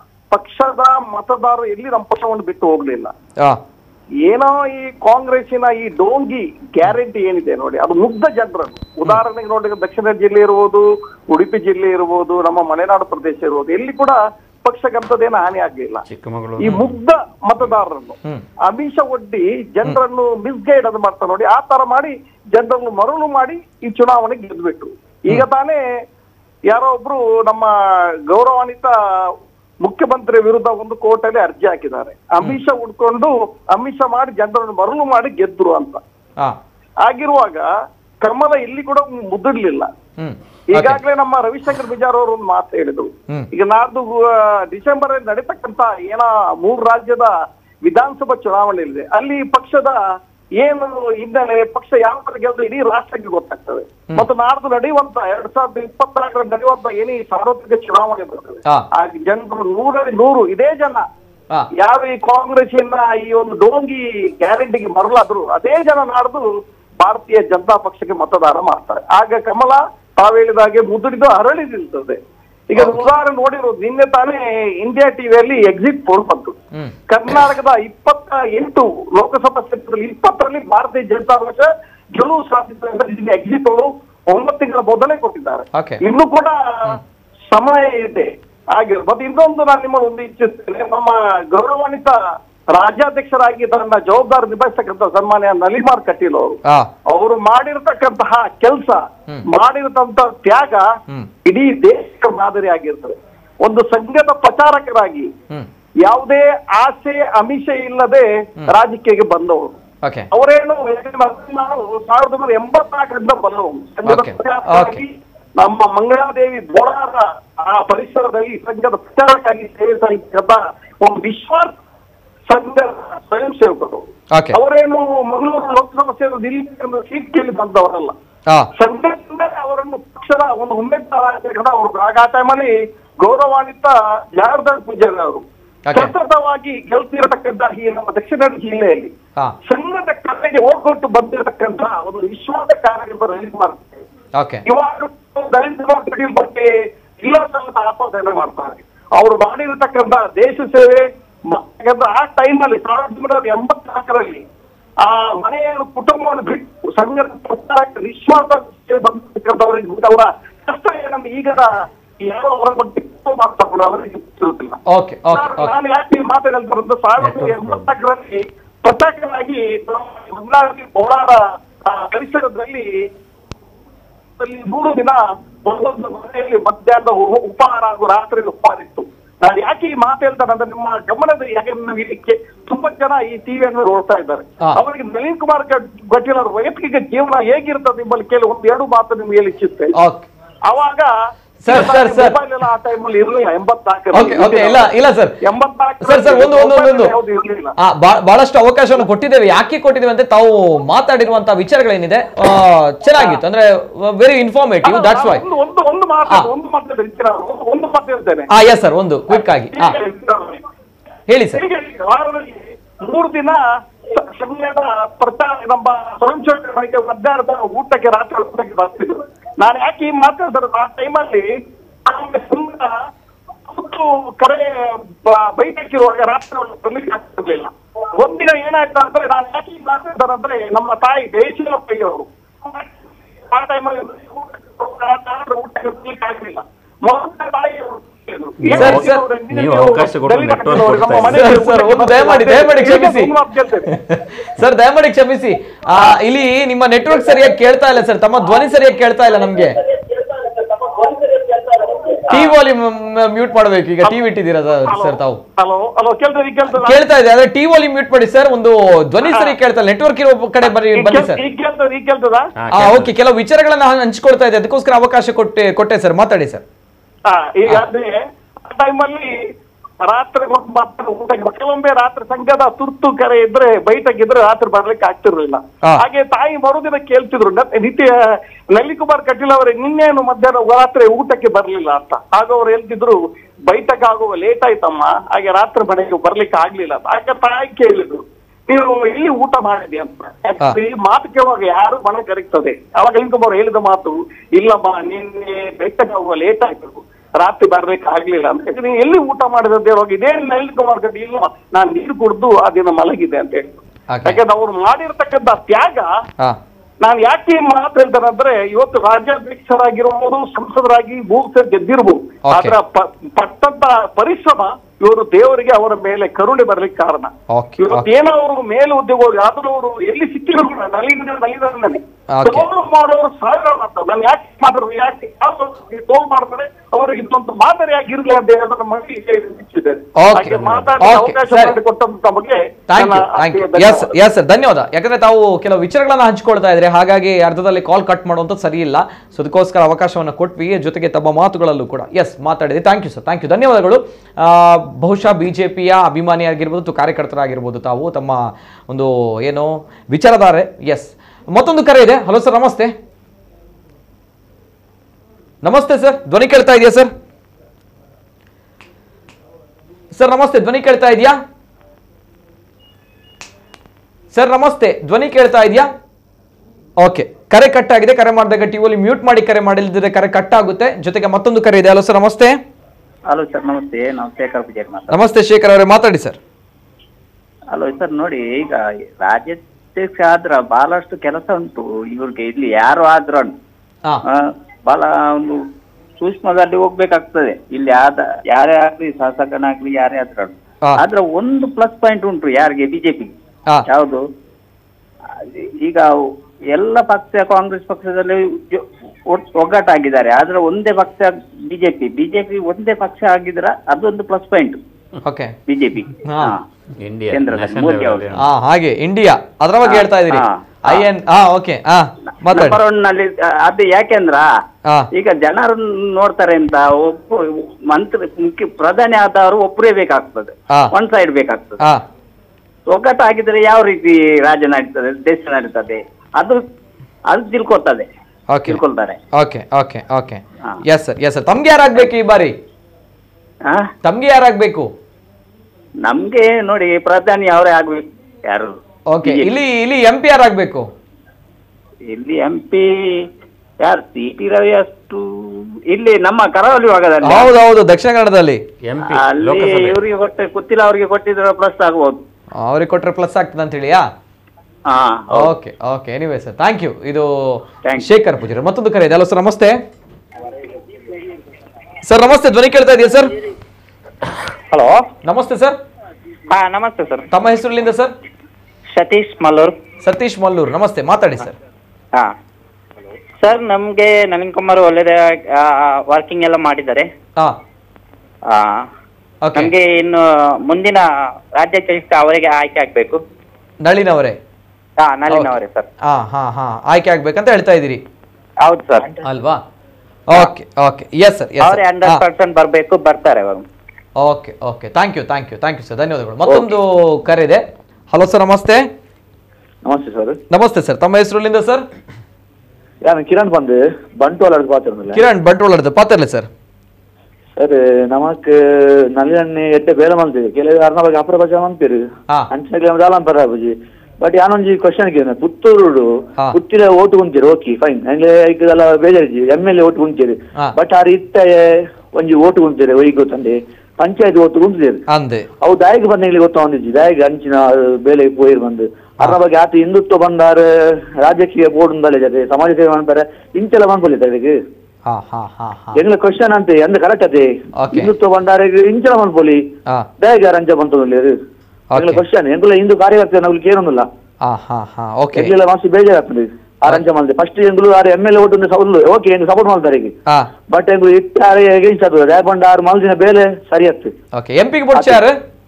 Speaker 5: ಪಕ್ಷದ ಮತದಾರರು ಎಲ್ಲಿ ನಮ್ಮ ಪಕ್ಷವನ್ನು ಬಿಟ್ಟು ಹೋಗ್ಲಿಲ್ಲ
Speaker 1: ಹಾ
Speaker 5: ಏನೋ ಈ ಕಾಂಗ್ರೆಸ್ಸಿನ ಈ ಡೋಂಗಿ ಗ್ಯಾರಂಟಿ ಏನಿದೆ ನೋಡಿ ಅದು ಮುಗ್ಧ ಜನರನ್ನು ಉದಾಹರಣೆಗೆ ನೋಡಿ ದಕ್ಷಿಣ ಜಿಲ್ಲೆ ಇರ್ಬೋದು ಉಡುಪಿ ಜಿಲ್ಲೆ ಇರ್ಬೋದು ನಮ್ಮ ಮಲೆನಾಡು ಪ್ರದೇಶ ಇರ್ಬೋದು ಎಲ್ಲಿ ಕೂಡ ಪಕ್ಷಕ್ಕಂಥದ್ದೇನು ಹಾನಿ ಆಗ್ಲಿಲ್ಲ
Speaker 4: ಚಿಕ್ಕಮಗಳೂರು
Speaker 5: ಈ ಮುಗ್ಧ ಮತದಾರರನ್ನು ಅಮಿಷ ಒಡ್ಡಿ ಜನರನ್ನು ಮಿಸ್ಗೈಡ್ ಅದು ಮಾಡ್ತಾರೆ ನೋಡಿ ಆ ತರ ಮಾಡಿ ಜನರನ್ನು ಮರಳು ಮಾಡಿ ಈ ಚುನಾವಣೆ ಗೆದ್ಬಿಟ್ರು ಈಗ ತಾನೇ ಯಾರೋ ಒಬ್ರು ನಮ್ಮ ಗೌರವಾನ್ವಿತ ಮುಖ್ಯಮಂತ್ರಿ ವಿರುದ್ಧ ಒಂದು ಕೋರ್ಟಲ್ಲಿ ಅರ್ಜಿ ಹಾಕಿದ್ದಾರೆ ಅಮಿಷ ಉಡ್ಕೊಂಡು ಅಮಿಷ ಮಾಡಿ ಜನರನ್ನು ಮರಳು ಮಾಡಿ ಗೆದ್ರು ಅಂತ
Speaker 1: ಹಾ
Speaker 5: ಆಗಿರುವಾಗ ಕಮಲ ಇಲ್ಲಿ ಕೂಡ ಮುದ್ದಿಡ್ಲಿಲ್ಲ
Speaker 1: ಹ್ಮ್
Speaker 5: ಈಗಾಗಲೇ ನಮ್ಮ ರವಿಶಂಕರ್ ಬಿಜಾರ್ ಅವರು ಒಂದು ಮಾತು ಹೇಳಿದ್ರು
Speaker 1: ಹ್ಮ್.
Speaker 5: ಈಗ ನಾಡ್ದು ಆ, ಡಿಸೆಂಬರ್ ಅಲ್ಲಿ ನಡೀತಕ್ಕಂತ ಏನ ಮೂರು ರಾಜ್ಯದ ವಿಧಾನಸಭಾ ಚುನಾವಣೆ ಇದೆ ಅಲ್ಲಿ ಪಕ್ಷದ ಏನು ಹಿನ್ನೆಲೆ ಪಕ್ಷ ಯಾವ ತರ ಗೆದ್ದು ಇಡೀ ರಾಷ್ಟ್ರಕ್ಕೆ ಗೊತ್ತಾಗ್ತದೆ ಮತ್ತು ನಾಡ್ದು ನಡೆಯುವಂತ ಎರಡ್ ಸಾವಿರದ ಇಪ್ಪತ್ನಾಲ್ಕರಲ್ಲಿ ನಡೆಯುವಂತ ಏನೇ ಸಾರ್ವತ್ರಿಕ ಚುನಾವಣೆ ಬರ್ತದೆ
Speaker 1: ಹಾ.
Speaker 5: ಆ ಜನರು ನೂರಲ್ಲಿ ನೂರು ಇದೇ ಜನ
Speaker 1: ಹಾ
Speaker 5: ಯಾವ ಈ ಕಾಂಗ್ರೆಸ್ಸಿನ ಈ ಒಂದು ಡೋಂಗಿ ಗ್ಯಾರಂಟಿಗೆ ಮರಳಾದ್ರು ಅದೇ ಜನ ನಾಡ್ದು ಭಾರತೀಯ ಜನತಾ ಪಕ್ಷಕ್ಕೆ ಮತದಾನ ಮಾಡ್ತಾರೆ ಆಗ ಕಮಲ ತಾವು ಹೇಳಿದಾಗೆ ಮುದುಡಿದು ಹರಳಿ ನಿಲ್ತದೆ ಈಗ ಉದಾಹರಣೆ ನೋಡಿರೋದು ನಿನ್ನೆ ತಾನೇ ಇಂಡಿಯಾ ಟಿವಿಯಲ್ಲಿ ಎಕ್ಸಿಟ್ ಪೋಲ್ ಬಂತು
Speaker 1: ಹ್ಮ್.
Speaker 5: ಕರ್ನಾಟಕದ ಇಪ್ಪತ್ತ ಎಂಟು ಲೋಕಸಭಾ ಕ್ಷೇತ್ರದಲ್ಲಿ ಇಪ್ಪತ್ತರಲ್ಲಿ ಭಾರತೀಯ ಜನತಾ ಪಕ್ಷ ಗೆಲುವು ಸಾಧಿಸಿದೆ ಎಕ್ಸಿಟ್ ಪೋಲ್ ಒಂಬತ್ತು ತಿಂಗಳ ಮೊದಲೇ ಕೊಟ್ಟಿದ್ದಾರೆ
Speaker 1: Okay.
Speaker 5: ಇನ್ನು ಕೂಡ ಸಮಯ ಇದೆ ಹಾಗೆ ಮತ್ತೆ ಇನ್ನೊಂದು ನಾನು ನಿಮ್ಮನ್ನು ಒಂದು ಇಚ್ಛಿಸ್ತೇನೆ ನಮ್ಮ ಗೌರವಾನ್ವಿತ ರಾಜ್ಯಾಧ್ಯಕ್ಷರಾಗಿ ತನ್ನ ಜವಾಬ್ದಾರಿ ನಿಭಾಯಿಸ್ತಕ್ಕಂಥ ಸನ್ಮಾನ್ಯ ನಲಿಮಾರ್ ಕಟೀಲ್ ಅವರು
Speaker 1: ಹಾ
Speaker 5: ಅವರು ಮಾಡಿರ್ತಕ್ಕಂತಹ ಕೆಲಸ ಮಾಡಿರತಂತ ತ್ಯಾಗ
Speaker 1: ಹ್ಮ್.
Speaker 5: ಇಡೀ ದೇಶಕ್ಕೆ ಮಾದರಿ ಆಗಿರ್ತದೆ ಒಂದು ಸಂಘದ ಪ್ರಚಾರಕರಾಗಿ
Speaker 1: ಹ್ಮ್
Speaker 5: ಯಾವುದೇ ಆಸೆ ಅಮಿಷ ಇಲ್ಲದೆ ರಾಜಕೀಯಕ್ಕೆ ಬಂದವರು
Speaker 1: ಓಕೆ
Speaker 5: ಅವರೇನು ಯಾಕಂದ್ರೆ ನಾನು ಸಾವಿರದ ಒಂಬೈನೂರ ಎಂಬತ್ನಾಲ್ಕರಿಂದ ಬಂದವರು ಸಂಘದ
Speaker 1: Okay.
Speaker 5: ಪ್ರಚಾರಕರಾಗಿ ನಮ್ಮ ಮಂಗಳಾದೇವಿ ಬೋಳಾರ ಆ ಪರಿಸರದಲ್ಲಿ ಸಂಘದ ಪ್ರಚಾರಕ್ಕಾಗಿ ಸೇವೆ ಸಲ್ಲಿಸಿದ ಒಂದು ವಿಶ್ವಾಸ ಸಂಘ ಸ್ವಯಂ ಸೇವಕರು
Speaker 1: Okay.
Speaker 5: ಅವರೇನು ಮಂಗಳೂರು ಲೋಕಸಭಾ ಕ್ಷೇತ್ರ ನಿಲ್ಲಿಸಲು ಸೀಟ್ ಕೇಳಿ ಬಂದವರಲ್ಲ
Speaker 1: ಹಾ
Speaker 5: ಸಂಘದಿಂದ ಅವರನ್ನು ಪಕ್ಷದ ಒಂದು ಉಮೇದುವಾರ ಆಗಿರ್ತಕ್ಕಂಥ ಅವರು ಆಗ ಆ ಟೈಮಲ್ಲಿ ಗೌರವಾನ್ವಿತ ಜನಾರ್ದನ್ ಪೂಜಾರಿ ಅವರು
Speaker 1: Okay.
Speaker 5: ಸತತವಾಗಿ ಗೆಲ್ತಿರತಕ್ಕಂಥ ಈ ನಮ್ಮ ದಕ್ಷಿಣ ಕನ್ನಡ ಜಿಲ್ಲೆಯಲ್ಲಿ
Speaker 1: ಹಾ
Speaker 5: ಸಂಘದ ಕಲೆಗೆ ಹೋಗ್ಕೊಟ್ಟು ಬಂದಿರತಕ್ಕಂಥ ಒಂದು ವಿಶ್ವಾಸ ಕಾರ್ಯಕರ್ತರು ರಿಲೀಸ್ ಮಾಡ್ತಾರೆ
Speaker 1: ಓಕೆ
Speaker 5: ಇವಾಗ ನರೇಂದ್ರ ಮೋದಿ ಬಗ್ಗೆ ಇಲ್ಲ ಅಂತ ಆಪಾದನೆ ಮಾಡ್ತಾರೆ ಅವರು ಮಾಡಿರತಕ್ಕಂತ ದೇಶ ಸೇವೆ ಮ- ಯಾಕಂದ್ರೆ ಆ ಟೈಮಲ್ಲಿ ಸಾವಿರದ ಒಂಬೈನೂರ ಎಂಬತ್ನಾಲ್ಕರಲ್ಲಿ ಆ ಮನೆಯ ಕುಟುಂಬವನ್ನು ಬಿಟ್ಟು ಸಂಘದ ಪ್ರಚಾರಕ್ಕೆ ವಿಶ್ವಾಸ ಬಂದಿರತಕ್ಕಂಥವರಿಗೆ ಅವರ ಕಷ್ಟ ಏನಂದ್ರೆ ಈಗದ ಯಾರೋ ಅವರ ಬಗ್ಗೆ ಮಾತಾಡೋದು ಅವರಿಗೆ ಗೊತ್ತಿರುತ್ತಿಲ್ಲ
Speaker 1: ಓಕೆ ಓಕೆ
Speaker 5: ನಾನು-
Speaker 1: ಓಕೆ
Speaker 5: ನಾನು ಯಾಕೆ ಈ ಮಾತು ಹೇಳ್ತಾರೆ ಸಾವಿರದ ಒಂಬೈನೂರ ಎಂಬತ್ನಾಲ್ಕರಲ್ಲಿ ಪ್ರತ್ಯೇಕವಾಗಿ ಮಂಗಳಾರತಿ ಕೋಲಾರ ಆ, ಪರಿಸರದಲ್ಲಿ ಅಲ್ಲಿ ಮೂರು ದಿನ ಒಂದೊಂದು ಮನೆಯಲ್ಲಿ ಮಧ್ಯಾಹ್ನದ ಉ- ಉಪಹಾರ ಹಾಗೂ ರಾತ್ರಿ ಉಪಹಾರ ಇತ್ತು ನಾನು ಯಾಕೆ ಈ ಮಾತು ಹೇಳ್ತಾರೆ ಅಂದ್ರೆ ನಿಮ್ಮ ಗಮನದ ಯಾಕೆ ನಾವು ಇದಕ್ಕೆ ತುಂಬಾ ಜನ ಈ ಟಿವಿಯನ್ನು ನೋಡ್ತಾ ಇದ್ದಾರೆ
Speaker 1: ಹಾ.
Speaker 5: ಅವರಿಗೆ ನಳಿನ್ ಕುಮಾರ್ ಕಟೀಲ್ ಅವರ ವೈಯಕ್ತಿಕ ಜೀವನ ಹೇಗಿರ್ತದೆ ನಿಮ್ಮಲ್ಲಿ ಕೇಳಿ ಒಂದು ಎರಡು ಮಾತು ನಿಮ್ಗೆ ಹೇಳಿ ಇಚ್ಛಿಸ್ತೇನೆ
Speaker 1: ಓಕೆ
Speaker 5: ಅವಾಗ
Speaker 1: ಸರ್, ಸರ್, ಸರ್.
Speaker 5: ಮೊಬೈಲ್ ಎಲ್ಲ ಆ ಟೈಮಲ್ಲಿ ಇರಲಿಲ್ಲ ಎಂಬತ್ನಾಲ್ಕು
Speaker 1: ಓಕೆ ಓಕೆ ಇಲ್ಲ ಇಲ್ಲ ಸರ್
Speaker 5: ಎಂಬತ್ನಾಲ್ಕು
Speaker 1: ಸರ್ ಸರ್ ಒಂದು ಒಂದು ಒಂದು ಒಂದು
Speaker 5: ಯಾವ್ದು ಇರ್ಲಿಲ್ಲ
Speaker 1: ಆ, ಬಾ- ಬಹಳಷ್ಟು ಅವಕಾಶವನ್ನು ಕೊಟ್ಟಿದ್ದೇವೆ ಯಾಕೆ ಕೊಟ್ಟಿದ್ದೇವೆ ಅಂತ ತಾವು ಮಾತಾಡಿರುವಂತಹ ವಿಚಾರಗಳೇನಿದೆ ಆ, ಚೆನ್ನಾಗಿತ್ತು ಅಂದ್ರೆ ವೆರಿ ಇನ್ಫಾರ್ಮೇಟಿವ್ ದಟ್ಸ್ ವೈ
Speaker 5: ಒಂದು ಒಂದು ಒಂದು ಮಾತು
Speaker 1: ಹಾ.
Speaker 5: ಒಂದು ಮಾತು ಹೇಳ್ತೀನಿ ನಾನು. ಒಂದು- ಒಂದು ಮಾತು ಹೇಳ್ತೇನೆ
Speaker 1: ಹಾ ಎಸ್ ಸರ್ ಒಂದು ಕ್ವಿಕ್ ಆಗಿ ಹಾ ಹೇಳಿ ಸರ್
Speaker 5: ಹೀಗೆ ವಾರದಲ್ಲಿ ಮೂರು ದಿನ ಸ- ಸಮಯದ ಪ್ರಚಾರ ನಮ್ಮ ಸ್ವಯಂ ಸೇವಕರಿಗೆ ಮಧ್ಯಾಹ್ನದ ಊಟಕ್ಕೆ ರಾತ್ರಿ ಊಟಕ್ಕೆ ಬರ್ತಿದ್ರು ನಾನು ಯಾಕೆ ಈ ಮಾತಾಡಿದ್ರೆ ಆ ಟೈಮಲ್ಲಿ ನಮಗೆ ಸುಮ್ಮನೆ ಹತ್ತು ಕಡೆ ಬ- ಬೈಠಕ್ಕಿರುವಾಗ ರಾತ್ರಿ ಹೊತ್ತು ಬರ್ಲಿಕ್ಕೆ ಆಗ್ತಿರ್ಲಿಲ್ಲ ಒಂದಿನ ಏನಾಯ್ತು ಅಂದ್ರೆ ನಾನು ಯಾಕೆ ಈ ಮಾತಾಡ್ತಾರೆ ಅಂದ್ರೆ ನಮ್ಮ ತಾಯಿ ದೇಶೀಯವರು ಆ ಟೈಮಲ್ಲಿ ಊಟಕ್ಕೆ ಬರ್ಲಿಕ್ಕೆ ಆಗ್ಲಿಲ್ಲ ಮೊದಲ ತಾಯಿ
Speaker 1: ಸರ್, ಸರ್,
Speaker 4: ನೀವು ಅವಕಾಶ ಕೊಟ್ಟು network ಕೊಡ್ತಾ
Speaker 1: ಸರ್, ಸರ್, ಒಂದು ದಯಮಾಡಿ ದಯಮಾಡಿ ಕ್ಷಮಿಸಿ ಸರ್ ದಯಮಾಡಿ ಕ್ಷಮಿಸಿ ಆ, ಇಲ್ಲಿ ನಿಮ್ಮ ನೆಟ್ವರ್ಕ್ ಸರಿಯಾಗಿ ಕೇಳ್ತಾ ಇಲ್ಲ ಸರ್ ತಮ್ಮ ಧ್ವನಿ ಸರಿಯಾಗಿ ಕೇಳ್ತಾ ಇಲ್ಲ ನಮ್ಗೆ ಟಿ ವಾಲ್ಯೂಮ್ ಮ್ಯೂಟ್ ಮಾಡ್ಬೇಕು ಈಗ ಟಿವಿ ಇಟ್ಟಿದ್ದೀರಾ ಸರ್ ತಾವು
Speaker 5: ಹಲೋ ಹಲೋ ಕೇಳ್ತದೆ ಕೇಳ್ತದೆ
Speaker 1: ಕೇಳ್ತಾ ಇದೆ ಆದ್ರೆ ಟಿ ವಾಲ್ಯೂಮ್ ಮ್ಯೂಟ್ ಮಾಡಿ ಸರ್ ಒಂದು ಧ್ವನಿ ಸರಿ ಕೇಳ್ತಾ ಇಲ್ಲ ನೆಟ್ವರ್ಕ್ ಇರೋ ಕಡೆ ಬನ್ನಿ ಬನ್ನಿ ಸರ್
Speaker 5: ಈಗ ಕೇಳ್ತದ ಈಗ ಕೇಳ್ತದ
Speaker 1: ಆ ಓಕೆ ಕೆಲವು ವಿಚಾರಗಳನ್ನ ಹಂಚ್ಕೊಳ್ತಾ ಇದೆ ಅದಕ್ಕೋಸ್ಕರ ಅವಕಾಶ ಕೊಟ್ಟೆ ಕೊಟ್ಟೆ ಸರ್ ಮಾತಾಡಿ ಸರ್
Speaker 5: ಹಾ ಈಗ ಅದೇ ಆ ಟೈಮಲ್ಲಿ ರಾತ್ರಿ ಹೊತ್ತು ಮಾತ್ರ ಊಟಕ್ಕೆ ಕೆಲವೊಮ್ಮೆ ರಾತ್ರಿ ಸಂಘದ ತುರ್ತು ಕರೆ ಇದ್ರೆ ಬೈಠಕ್ ಇದ್ರೆ ರಾತ್ರಿ ಬರ್ಲಿಕ್ಕೆ ಆಗ್ತಿರ್ಲಿಲ್ಲ
Speaker 1: ಹಾ.
Speaker 5: ಹಾಗೆ ತಾಯಿ ಮರುದಿನ ಕೇಳ್ತಿದ್ರು ನ- ನಿತ್ಯ ನಳಿನ್ ಕುಮಾರ್ ಕಟೀಲ್ ಅವರೇ ನಿನ್ನೇನು ಮಧ್ಯಾಹ್ನ ರಾತ್ರಿ ಊಟಕ್ಕೆ ಬರ್ಲಿಲ್ಲ ಅಂತ ಆಗ ಅವ್ರು ಹೇಳ್ತಿದ್ರು ಬೈಠಕ್ ಆಗುವ ಲೇಟ್ ಆಯ್ತಮ್ಮ ಹಾಗೆ ರಾತ್ರಿ ಮನೆಗೆ ಬರ್ಲಿಕ್ಕೆ ಆಗ್ಲಿಲ್ಲ ಅಂತ ಆಗ ತಾಯಿ ಕೇಳಿದ್ರು ನೀವು ಎಲ್ಲಿ ಊಟ ಮಾಡಿದ್ರಿ ಅಂತ Actually, ಈ ಮಾತು ಕೇಳುವಾಗ ಯಾರು ಮನೆ ಕರೀತದೆ ಅವಾಗ ನಳಿನ್ ಕುಮಾರ್ ಹೇಳಿದ ಮಾತು ಇಲ್ಲಮ್ಮ ನಿನ್ನೆ ಬೆಟ್ಟಕ್ಕೆ ಹೋಗುವ ಲೇಟ್ ಆಯ್ತು ರಾತ್ರಿ ಬರ್ಲಿಕ್ಕೆ ಆಗ್ಲಿಲ್ಲ ಅಂತ ಯಾಕಂದ್ರೆ ನೀವು ಎಲ್ಲಿ ಊಟ ಮಾಡಿದೆ ಅಂತ ಹೇಳುವಾಗ ಇದೇ ನಳಿನ್ ಕುಮಾರ್ ಕಟೀಲ್ ಇಲ್ಲ ನಾನು ನೀರು ಕುಡ್ದು ಆ ದಿನ ಮಲಗಿದೆ ಅಂತ ಹೇಳಿ
Speaker 1: Okay.
Speaker 5: ಯಾಕಂದ್ರೆ ಅವ್ರು ಮಾಡಿರ್ತಕ್ಕಂಥ ತ್ಯಾಗ
Speaker 1: ಹಾ
Speaker 5: ನಾನು ಯಾಕೆ ಈ ಮಾತು ಹೇಳ್ತೇನೆ ಅಂದ್ರೆ ಇವತ್ತು ರಾಜ್ಯಾಧ್ಯಕ್ಷರಾಗಿರ್ಬೋದು ಸಂಸದರಾಗಿ ಭೂಮಿಸ ಗೆದ್ದಿರ್ಬೋದು
Speaker 1: Okay.
Speaker 5: ಆದ್ರ ಪ- ಪಟ್ಟಂತ ಪರಿಶ್ರಮ ಇವರು ದೇವರಿಗೆ ಅವರ ಮೇಲೆ ಕರುಣೆ ಬರ್ಲಿಕ್ಕೆ ಕಾರಣ
Speaker 1: Okay,
Speaker 5: ಇವತ್ತು
Speaker 1: okay.
Speaker 5: ಏನೋ ಅವರು ಮೇಲೆ ಉದ್ಯೋಗ ಆದ್ರೂ ಅವರು ಎಲ್ಲಿ ಸಿಕ್ಕಿದ್ರು ಕೂಡ ನಲಿನ ನಲಿದಾನೆ
Speaker 1: Okay.
Speaker 5: ತೋಳು ಮಾಡೋರು ಸಾವಿರ ಮಾಡ್ತಾರೆ ನಾನು ಯಾಕೆ ಮಾಡಿದ್ರು ಯಾಕೆ ಯಾವ ತೋಲ್ ಮಾಡ್ತಾರೆ ಅವರಿಗೆ ಇದೊಂದು ಮಾದರಿಯಾಗಿರ್ಲಿ ಅಂತ ಹೇಳೋದನ್ನ ಮನಸ್ಸಿಗೆ ಇಚ್ಛಿಸಿದೆ.
Speaker 1: Okay.
Speaker 5: ಹಾಗೆ ಮಾತಾಡಿ
Speaker 1: Okay,
Speaker 5: ಅವಕಾಶ
Speaker 1: ಸರಿ.
Speaker 5: ಮಾಡಿಕೊಟ್ಟಂತ ಬಗ್ಗೆ
Speaker 1: ಥ್ಯಾಂಕ್ ಯು
Speaker 5: ನನ್ನ
Speaker 1: ಥ್ಯಾಂಕ್ ಯು
Speaker 5: ಅತ್ಯಂತ
Speaker 1: ಎಸ್ ಎಸ್ ಸರ್ ಧನ್ಯವಾದ ಯಾಕಂದ್ರೆ ತಾವು ಕೆಲವು ವಿಚಾರಗಳನ್ನ ಹಂಚ್ಕೊಳ್ತಾ ಇದ್ರೆ ಹಾಗಾಗಿ ಅರ್ಧದಲ್ಲಿ ಕಾಲ್ ಕಟ್ ಮಾಡುವಂಥದ್ದು ಸರಿ ಇಲ್ಲ ಸೊ ಅದಕ್ಕೋಸ್ಕರ ಅವಕಾಶವನ್ನು ಕೊಟ್ವಿ ಜೊತೆಗೆ ತಮ್ಮ ಮಾತುಗಳಲ್ಲೂ ಕೂಡ ಎಸ್ ಮಾತಾಡಿದೆ thank you sir thank you ಧನ್ಯವಾದಗಳು ಆ, ಬಹುಶಃ ಬಿ ಜೆ ಪಿಯ ಅಭಿಮಾನಿಯಾಗಿರ್ಬೋದು ಅಥವಾ ಕಾರ್ಯಕರ್ತರಾಗಿರ್ಬೋದು ತಾವು ತಮ್ಮ ಒಂದು ಏನು ವಿಚಾರಧಾರೆ ಎಸ್ ಮತ್ತೊಂದು ಕರೆ ಇದೆ ಹಲೋ ಸರ್ ನಮಸ್ತೆ ನಮಸ್ತೆ ಸರ್ ಧ್ವನಿ ಕೇಳ್ತಾ ಇದೆಯಾ ಸರ್ ಸರ್ ನಮಸ್ತೆ ಧ್ವನಿ ಕೇಳ್ತಾ ಇದೆಯಾ ಸರ್ ನಮಸ್ತೆ ಧ್ವನಿ ಕೇಳ್ತಾ ಇದೆಯಾ ಓಕೆ ಕರೆ ಕಟ್ ಆಗಿದೆ ಕರೆ ಮಾಡಿದಾಗ ಟಿವಿಲಿ ಮ್ಯೂಟ್ ಮಾಡಿ ಕರೆ ಮಾಡಿಲ್ದಿದ್ರೆ ಕರೆ ಕಟ್ ಆಗುತ್ತೆ ಜೊತೆಗೆ ಮತ್ತೊಂದು ಕರೆ ಇದೆ ಹಲೋ ಸರ್ ನಮಸ್ತೆ
Speaker 6: ಹಲೋ ಸರ್ ನಮಸ್ತೆ ನಾವು ಶೇಖರ್ ಪೂಜಾರಿ ಮಾತಾಡ್ತೀನಿ
Speaker 1: ನಮಸ್ತೆ ಶೇಖರ್ ಅವರೇ ಮಾತಾಡಿ ಸರ್
Speaker 6: ಹಲೋ ಸರ್ ನೋಡಿ ಈಗ ರಾಜ್ಯಾಧ್ಯಕ್ಷ ಆದ್ರ ಬಹಳಷ್ಟು ಕೆಲಸ ಉಂಟು ಇವ್ರಿಗೆ ಇಲ್ಲಿ ಯಾರು ಆದ್ರೂ
Speaker 1: ಹಾ
Speaker 6: ಬಹಳ ಒಂದು ಸೂಕ್ಷ್ಮದಲ್ಲಿ ಹೋಗ್ಬೇಕಾಗ್ತದೆ ಇಲ್ಲಿ ಆದ ಯಾರೇ ಆಗ್ಲಿ ಶಾಸಕನಾಗ್ಲಿ ಯಾರೇ ಆದ್ರೂ
Speaker 1: ಹಾ.
Speaker 6: ಆದ್ರೆ ಒಂದು ಪ್ಲಸ್ ಪಾಯಿಂಟ್ ಉಂಟು ಯಾರಿಗೆ ಬಿಜೆಪಿ
Speaker 1: ಹಾ
Speaker 6: ಯಾವುದು ಈಗ ಎಲ್ಲ ಪಕ್ಷ ಕಾಂಗ್ರೆಸ್ ಪಕ್ಷದಲ್ಲಿ ಜೊ- ಒಟ್- ಒಗ್ಗಟ್ಟಾಗಿದ್ದಾರೆ ಆದ್ರೆ ಒಂದೇ ಪಕ್ಷ ಬಿಜೆಪಿ ಬಿಜೆಪಿ ಒಂದೇ ಪಕ್ಷ ಆಗಿದ್ರ ಅದೊಂದು ಪ್ಲಸ್ ಪಾಯಿಂಟ್
Speaker 1: ಓಕೆ
Speaker 6: ಬಿಜೆಪಿ
Speaker 1: ಹಾ.
Speaker 4: ಇಂಡಿಯಾ
Speaker 6: ಕೇಂದ್ರದಲ್ಲಿ
Speaker 4: ನ್ಯಾಷನಲ್
Speaker 6: ಮೋದಿ
Speaker 4: ಲೆವೆಲ್
Speaker 6: ಅವರು.
Speaker 1: ಹಾ ಹಾಗೆ ಇಂಡಿಯಾ ಅದರ ಬಗ್ಗೆ ಹೇಳ್ತಾ ಇದೀರಿ
Speaker 6: ಹಾ,
Speaker 1: ಐ ಎನ್ ಹಾ ಓಕೆ ಹಾ ಮಾತಾಡಿ
Speaker 6: ನಂಬರ್ ಒನ್ ನಲ್ಲಿ ಅ- ಅದು ಯಾಕೆಂದ್ರ
Speaker 1: ಹಾ
Speaker 6: ಈಗ ಜನರು ನೋಡ್ತಾರೆ ಅಂತ ಒಬ್ಬ ಮಂತ್ರಿ ಮುಖ್ಯ ಪ್ರಧಾನಿ ಆದವರು ಒಬ್ಬರೇ ಬೇಕಾಗ್ತದೆ
Speaker 1: ಹಾ.
Speaker 6: ಒನ್ ಸೈಡ್ ಬೇಕಾಗ್ತದೆ
Speaker 1: ಹಾ
Speaker 6: ಒಗ್ಗಟ್ಟಾಗಿದ್ರೆ ಯಾವ ರೀತಿ ರಾಜ್ಯ ನಡೀತದೆ ದೇಶ ನಡೀತದೆ ಅದು ಅದು ತಿಳ್ಕೊಳ್ತದೆ
Speaker 1: ಓಕೆ
Speaker 6: ತಿಳ್ಕೊಳ್ತಾರೆ
Speaker 1: ಓಕೆ ಓಕೆ ಓಕೆ
Speaker 6: ಹಾ.
Speaker 1: ಎಸ್ ಸರ್ ಎಸ್ ಸರ್ ತಮ್ಗೆ ಯಾರಾಗ್ಬೇಕು ಈ ಬಾರಿ
Speaker 6: ಆ?
Speaker 1: ತಮ್ಗೆ ಯಾರಾಗ್ಬೇಕು
Speaker 6: ನಮ್ಗೆ ನೋಡಿ ಪ್ರಧಾನಿ ಅವರೇ ಆಗ್ಬೇಕು ಯಾರು
Speaker 1: ಓಕೆ
Speaker 6: BJP.
Speaker 1: ಇಲ್ಲಿ ಇಲ್ಲಿ ಎಂ ಪಿ ಯಾರಾಗ್ಬೇಕು
Speaker 6: ಇಲ್ಲಿ ಎಂ ಪಿ ಯಾರು ಸಿ ಟಿ ರವಿ ಅಷ್ಟು ಇಲ್ಲಿ ನಮ್ಮ ಕರಾವಳಿ ಭಾಗದಲ್ಲಿ
Speaker 1: ಹೌದೌದು ದಕ್ಷಿಣ ಕನ್ನಡದಲ್ಲಿ
Speaker 4: ಎಂ ಪಿ
Speaker 6: ಅಲ್ಲಿ
Speaker 4: ಲೋಕಸಭೆ
Speaker 6: ಇವರಿಗೆ ಕೊಟ್ಟೆ ಗೊತ್ತಿಲ್ಲ ಅವ್ರಿಗೆ ಕೊಟ್ಟಿದ್ರೆ ಪ್ಲಸ್ ಆಗ್ಬೋದು
Speaker 1: ಅವ್ರಿಗೆ ಕೊಟ್ರೆ ಪ್ಲಸ್ ಆಗ್ತದೆ ಅಂತ ಹೇಳಿಯಾ
Speaker 6: ಹಾ
Speaker 1: okay okay anyway sir thank you ಇದು
Speaker 6: Thank you.
Speaker 1: ಶೇಖರ್ ಪೂಜಾರಿ ಮತ್ತೊಂದು ಕರೆ ಇದೆ ಹಲೋ ಸರ್ ನಮಸ್ತೆ ಸರ್ ನಮಸ್ತೆ ಧ್ವನಿ ಕೇಳ್ತಾ ಇದೆಯಾ ಸರ್
Speaker 7: ಹಲೋ
Speaker 1: ನಮಸ್ತೆ ಸರ್
Speaker 7: ಹಾ ನಮಸ್ತೆ ಸರ್
Speaker 1: ತಮ್ಮ ಹೆಸರುಲಿಂದ ಸರ್
Speaker 7: ಸತೀಶ್ ಮಲ್ಲೂರ್
Speaker 1: ಸತೀಶ್ ಮಲ್ಲೂರ್ ನಮಸ್ತೆ ಮಾತಾಡಿ ಸರ್
Speaker 7: ಹಾ ಸರ್ ನಮ್ಗೆ ನಳಿನ್ ಕುಮಾರ್ ಒಳ್ಳೆದ ವರ್ಕಿಂಗ್ ಎಲ್ಲ ಮಾಡಿದ್ದಾರೆ
Speaker 1: ಹಾ
Speaker 7: ಆ,
Speaker 1: ಓಕೆ
Speaker 7: ನಮ್ಗೆ ಇನ್ನು ಮುಂದಿನ ರಾಜ್ಯಾಧ್ಯಕ್ಷ ಅವರಿಗೆ ಆಯ್ಕೆ ಆಗ್ಬೇಕು
Speaker 1: ನಳಿನ್ ಅವರೇ
Speaker 7: ಹಾ ನಳಿನ್ ಅವರೇ ಸರ್
Speaker 1: ಹಾ ಹಾ ಹಾ ಆಯ್ಕೆ ಆಗ್ಬೇಕಂತ ಹೇಳ್ತಾ ಇದ್ದೀರಿ
Speaker 7: ಹೌದು ಸರ್
Speaker 1: ಅಲ್ವಾ okay okay yes sir yes
Speaker 7: ಅವರೇ ಹಂಡ್ರೆಡ್ ಪರ್ಸೆಂಟ್ ಬರ್ಬೇಕು ಬರ್ತಾರೆ ಅವರು
Speaker 1: okay okay thank you thank you thank you sir ಧನ್ಯವಾದಗಳು ಮತ್ತೊಂದು ಕರೆ ಇದೆ ಹಲೋ ಸರ್ ನಮಸ್ತೆ
Speaker 8: ನಮಸ್ತೆ ಸರ್
Speaker 1: ನಮಸ್ತೆ ಸರ್ ತಮ್ಮ ಹೆಸರುಲ್ಲಿಂದ ಸರ್
Speaker 8: ഞാൻ കിരൺ പന്ത് ബണ്ടോളടുത്ത് പാത്തിരുന്നില്ല
Speaker 1: ಕಿರಣ್ ಬಂಟ್ವಾಳದ ಪಾತ್ರಲ್ಲ ಸರ್
Speaker 8: ಸರ್ ನಮಕ್ ನಲ್ಲಿನ ಎಟ್ಟೆ ಬೇರೆ ಮಂದಿ ಕೆಲವು ಅರ್ನ ಬಗ್ಗೆ ಅಪರ ಬಗ್ಗೆ ಮಂತಿರು
Speaker 1: ಹಾ.
Speaker 8: ಅಂಚಿನ ಕಿಲೋಮೀಟರ್ ಆಲಂ ಪರ ಬುಜಿ ಬಟ್ ಯಾನೊಂಜಿ ಕ್ವಶನ್ ಕೇಳಿನ ಪುತ್ತೂರು
Speaker 1: ಹಾ.
Speaker 8: ಪುತ್ತಿಲ ಓಟು ಕುಂತಿರು ಓಕೆ ಫೈನ್ ನಂಗೆ ಐಕದೆಲ್ಲ ಬೇಜಾರಿಜಿ ಎಮ್ ಎಲ್ ಎ ಓಟು ಕುಂತಿರು
Speaker 1: ಹಾ.
Speaker 8: ಬಟ್ ಆರು ಇತ್ತ ಒಂಜಿ ಓಟು ಕುಂತಿರು ಒಯ್ಗೆ ಗೊತ್ತಂದೆ ಪಂಚಾಯತ್ ಓಟು ಕುಂತಿರು
Speaker 1: ಅಂದೆ
Speaker 8: ಅವು ದಾಯಿಗೆ ಬಂದಂಗ್ಲಿ ಗೊತ್ತಾಂದಿಜ್ಜಿ ದಾಯಿಗೆ ಅಂಚಿನ ಬೇಲೆ ಪೋಯಿರ್ ಬಂದು ಅರ್ನ ಬಗ್ಗೆ ಆತ ಹಿಂದುತ್ವ ಬಂದಾರ ರಾಜಕೀಯ ಬೋರ್ಡ್ ಉಂದಲೆ ಜೊತೆ ಸಮಾಜ ಸೇವೆ ಮಾಡ್ತಾರೆ ಇಂಚೆಲ್ಲ ಬಂದ್ಕೊಳಿತಾರೆ ಇದಕ್ಕೆ
Speaker 1: ಹಾ ಹಾ ಹಾ ಹಾ
Speaker 8: ಎಂಗ್ಲ ಕ್ವಶನ್ ಅಂತೆ ಎಂದ ಕರೆಕ್ಟ್ ಅದೇ
Speaker 1: Okay.
Speaker 8: ಹಿಂದುತ್ವ ಬಂದಾರೆ ಇಂಚಲ ಮನ್ಪೊಲಿ
Speaker 1: ಹಾ
Speaker 8: ದಯಗ ರಂಜ ಬಂತದಲ್ಲಿ ಎಂಗ್ಲ
Speaker 1: Okay.
Speaker 8: ಕ್ವಶನ್ ಎಂಗ್ಲ ಹಿಂದೂ ಕಾರ್ಯಕರ್ತ ನಮ್ಗೆ ಏನೊಂದಿಲ್ಲ
Speaker 1: ಹಾ ಹಾ ಹಾ ಓಕೆ
Speaker 8: ಎಂಗ್ಲೆಲ್ಲ ಮಸ್ತ್ ಬೇಜಾರಾಗ್ತದೆ ಆ ರಂಜ ಮಾಡಿದೆ ಫಸ್ಟ್ ಎಂಗ್ಲು ಆರು ಎಮ್ ಎಲ್ ಎ ಒಟ್ಟು ಸೌಲು ಓಕೆ ಎಂಗ್ ಸಪೋರ್ಟ್ ಮಾಡ್ತಾರೆ ಈಗ
Speaker 1: ಹಾ
Speaker 8: ಬಟ್ ಎಂಗ್ಲು ಇಟ್ಟಾರೆ ಎಗೇನ್ಸ್ಟ್ ಆಗ್ತದೆ ರೇಪಂಡ ಆರು ಮಲ್ದಿನ ಬೇಲೆ ಸರಿ ಆಗ್ತದೆ
Speaker 1: ಓಕೆ ಎಂ ಪಿಗೆ ಬಿಡ್ಸ್ಯಾರ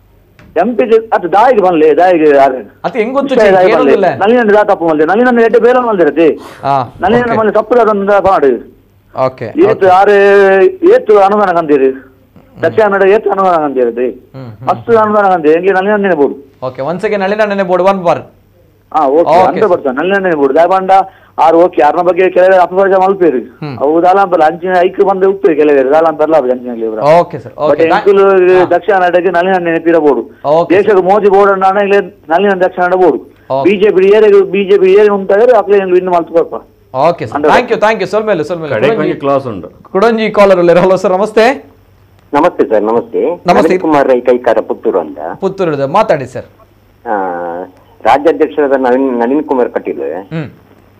Speaker 8: ಎಂ ಪಿ ಅದು ದಾಯಿಗೆ ಬಂದ್ಲೆ ದಾಯಿಗೆ ಆರು
Speaker 1: ಅದು ಹೆಂಗ್ ಗೊತ್ತು ಚಿ? ಏನೋದಿಲ್ಲ
Speaker 8: ನಲ್ಲಿನ ದಾ ತಪ್ಪು ಮಲ್ದೆ ನಲ್ಲಿನ ಎಡ್ಡೆ ಬೇರೆ ಮಲ್ದಿರತ್ತೆ
Speaker 1: ಹಾ
Speaker 8: ನಲ್ಲಿನ ಮನೆ ತಪ್ಪು ಅದೊಂದು ಮಾಡು
Speaker 1: ಓಕೆ
Speaker 8: ಏತು ಆರು ಏತು ಅನುದಾನ ಕಂದಿರಿ ದಕ್ಷಿಣ ಕನ್ನಡ ಏತು ಅನುದಾನ ಕಂದಿರತ್ತೆ
Speaker 1: ಹ್ಮ್
Speaker 8: ಮಸ್ತ್ ಅನುದಾನ ಕಂದಿ ಎಂಗೆ ನಲ್ಲಿನ ನೆನೆಬೋದು
Speaker 1: ಓಕೆ ಒನ್ಸ್ ಅಗೇನ್ ನಳಿನ ಬೋರ್ಡ್ ಒನ್ ಬಾರ್
Speaker 8: ಹಾ ಓಕೆ
Speaker 1: Okay.
Speaker 8: ಅಂತ ಬರ್ತಾನೆ ನಲ್ಲಿನ ನೆನೆಬೋದು ದಯಬಂಡ ಆರು ಓಕೆ ಆರ್ನ ಬಗ್ಗೆ ಕೆಲವೇ ಅಪಪರಿಚಯ ಮಲ್ಪೇರು ಅವು ದಾಲಾಂಪಲ್ಲ ಅಂಚಿನ ಐಕ್ ಬಂದು ಉಪ್ಪು ಕೆಲವೇ ದಾಲಾಂಪಲ್ಲ ಅಂಚಿನಲ್ಲಿ ಇವರ
Speaker 1: ಓಕೆ ಸರ್
Speaker 8: ಬಟ್
Speaker 1: ಓಕೆ
Speaker 8: ಎಂಕುಲು ದಕ್ಷಿಣ ಕನ್ನಡಕ್ಕೆ ನಲ್ಲಿನ ನೆನಪಿರಬಹುದು
Speaker 1: Okay.
Speaker 8: ದೇಶಕ್ಕೆ ಮೋದಿ ಬೋರ್ಡ್ ಅಣ್ಣ ಇಲ್ಲಿ ನಲ್ಲಿನ Dakshina Kannada board
Speaker 1: Okay.
Speaker 8: BJP ಏರಿಯಾಗ ಬಿಜೆಪಿ ಏರಿ ಉಂಟಾದ್ರೆ ಅಕ್ಲೆ ಇನ್ನು ಮಲ್ತ್ಕೊಳ್ಪ
Speaker 1: okay sir thank you thank you ಸೊಲ್ಮೇಲೆ ಸೊಲ್ಮೇಲೆ
Speaker 4: ಕಡೆ ಕೊಂಚ ಕ್ಲಾಸ್ ಉಂಟು
Speaker 1: ಕುಡಂಜಿ ಕಾಲರ್ ಅಲ್ಲಿ ಹಲೋ ಸರ್ ನಮಸ್ತೆ
Speaker 9: ನಮಸ್ತೆ ಸರ್ ನಮಸ್ತೆ
Speaker 1: ನಮಸ್ತೆ.
Speaker 9: ನಳಿನ್ ಕುಮಾರ್ ರೈ ಕೈಕಾರ ಪುತ್ತೂರು ಅಂತ
Speaker 1: ಪುತ್ತೂರದ ಮಾತಾಡಿ ಸರ್
Speaker 9: ಆ, ರಾಜ್ಯಾಧ್ಯಕ್ಷರಾದ ನಳಿನ್ ನಳಿನ್ ಕುಮಾರ್ ಕಟೀಲ್
Speaker 1: ಹ್ಮ್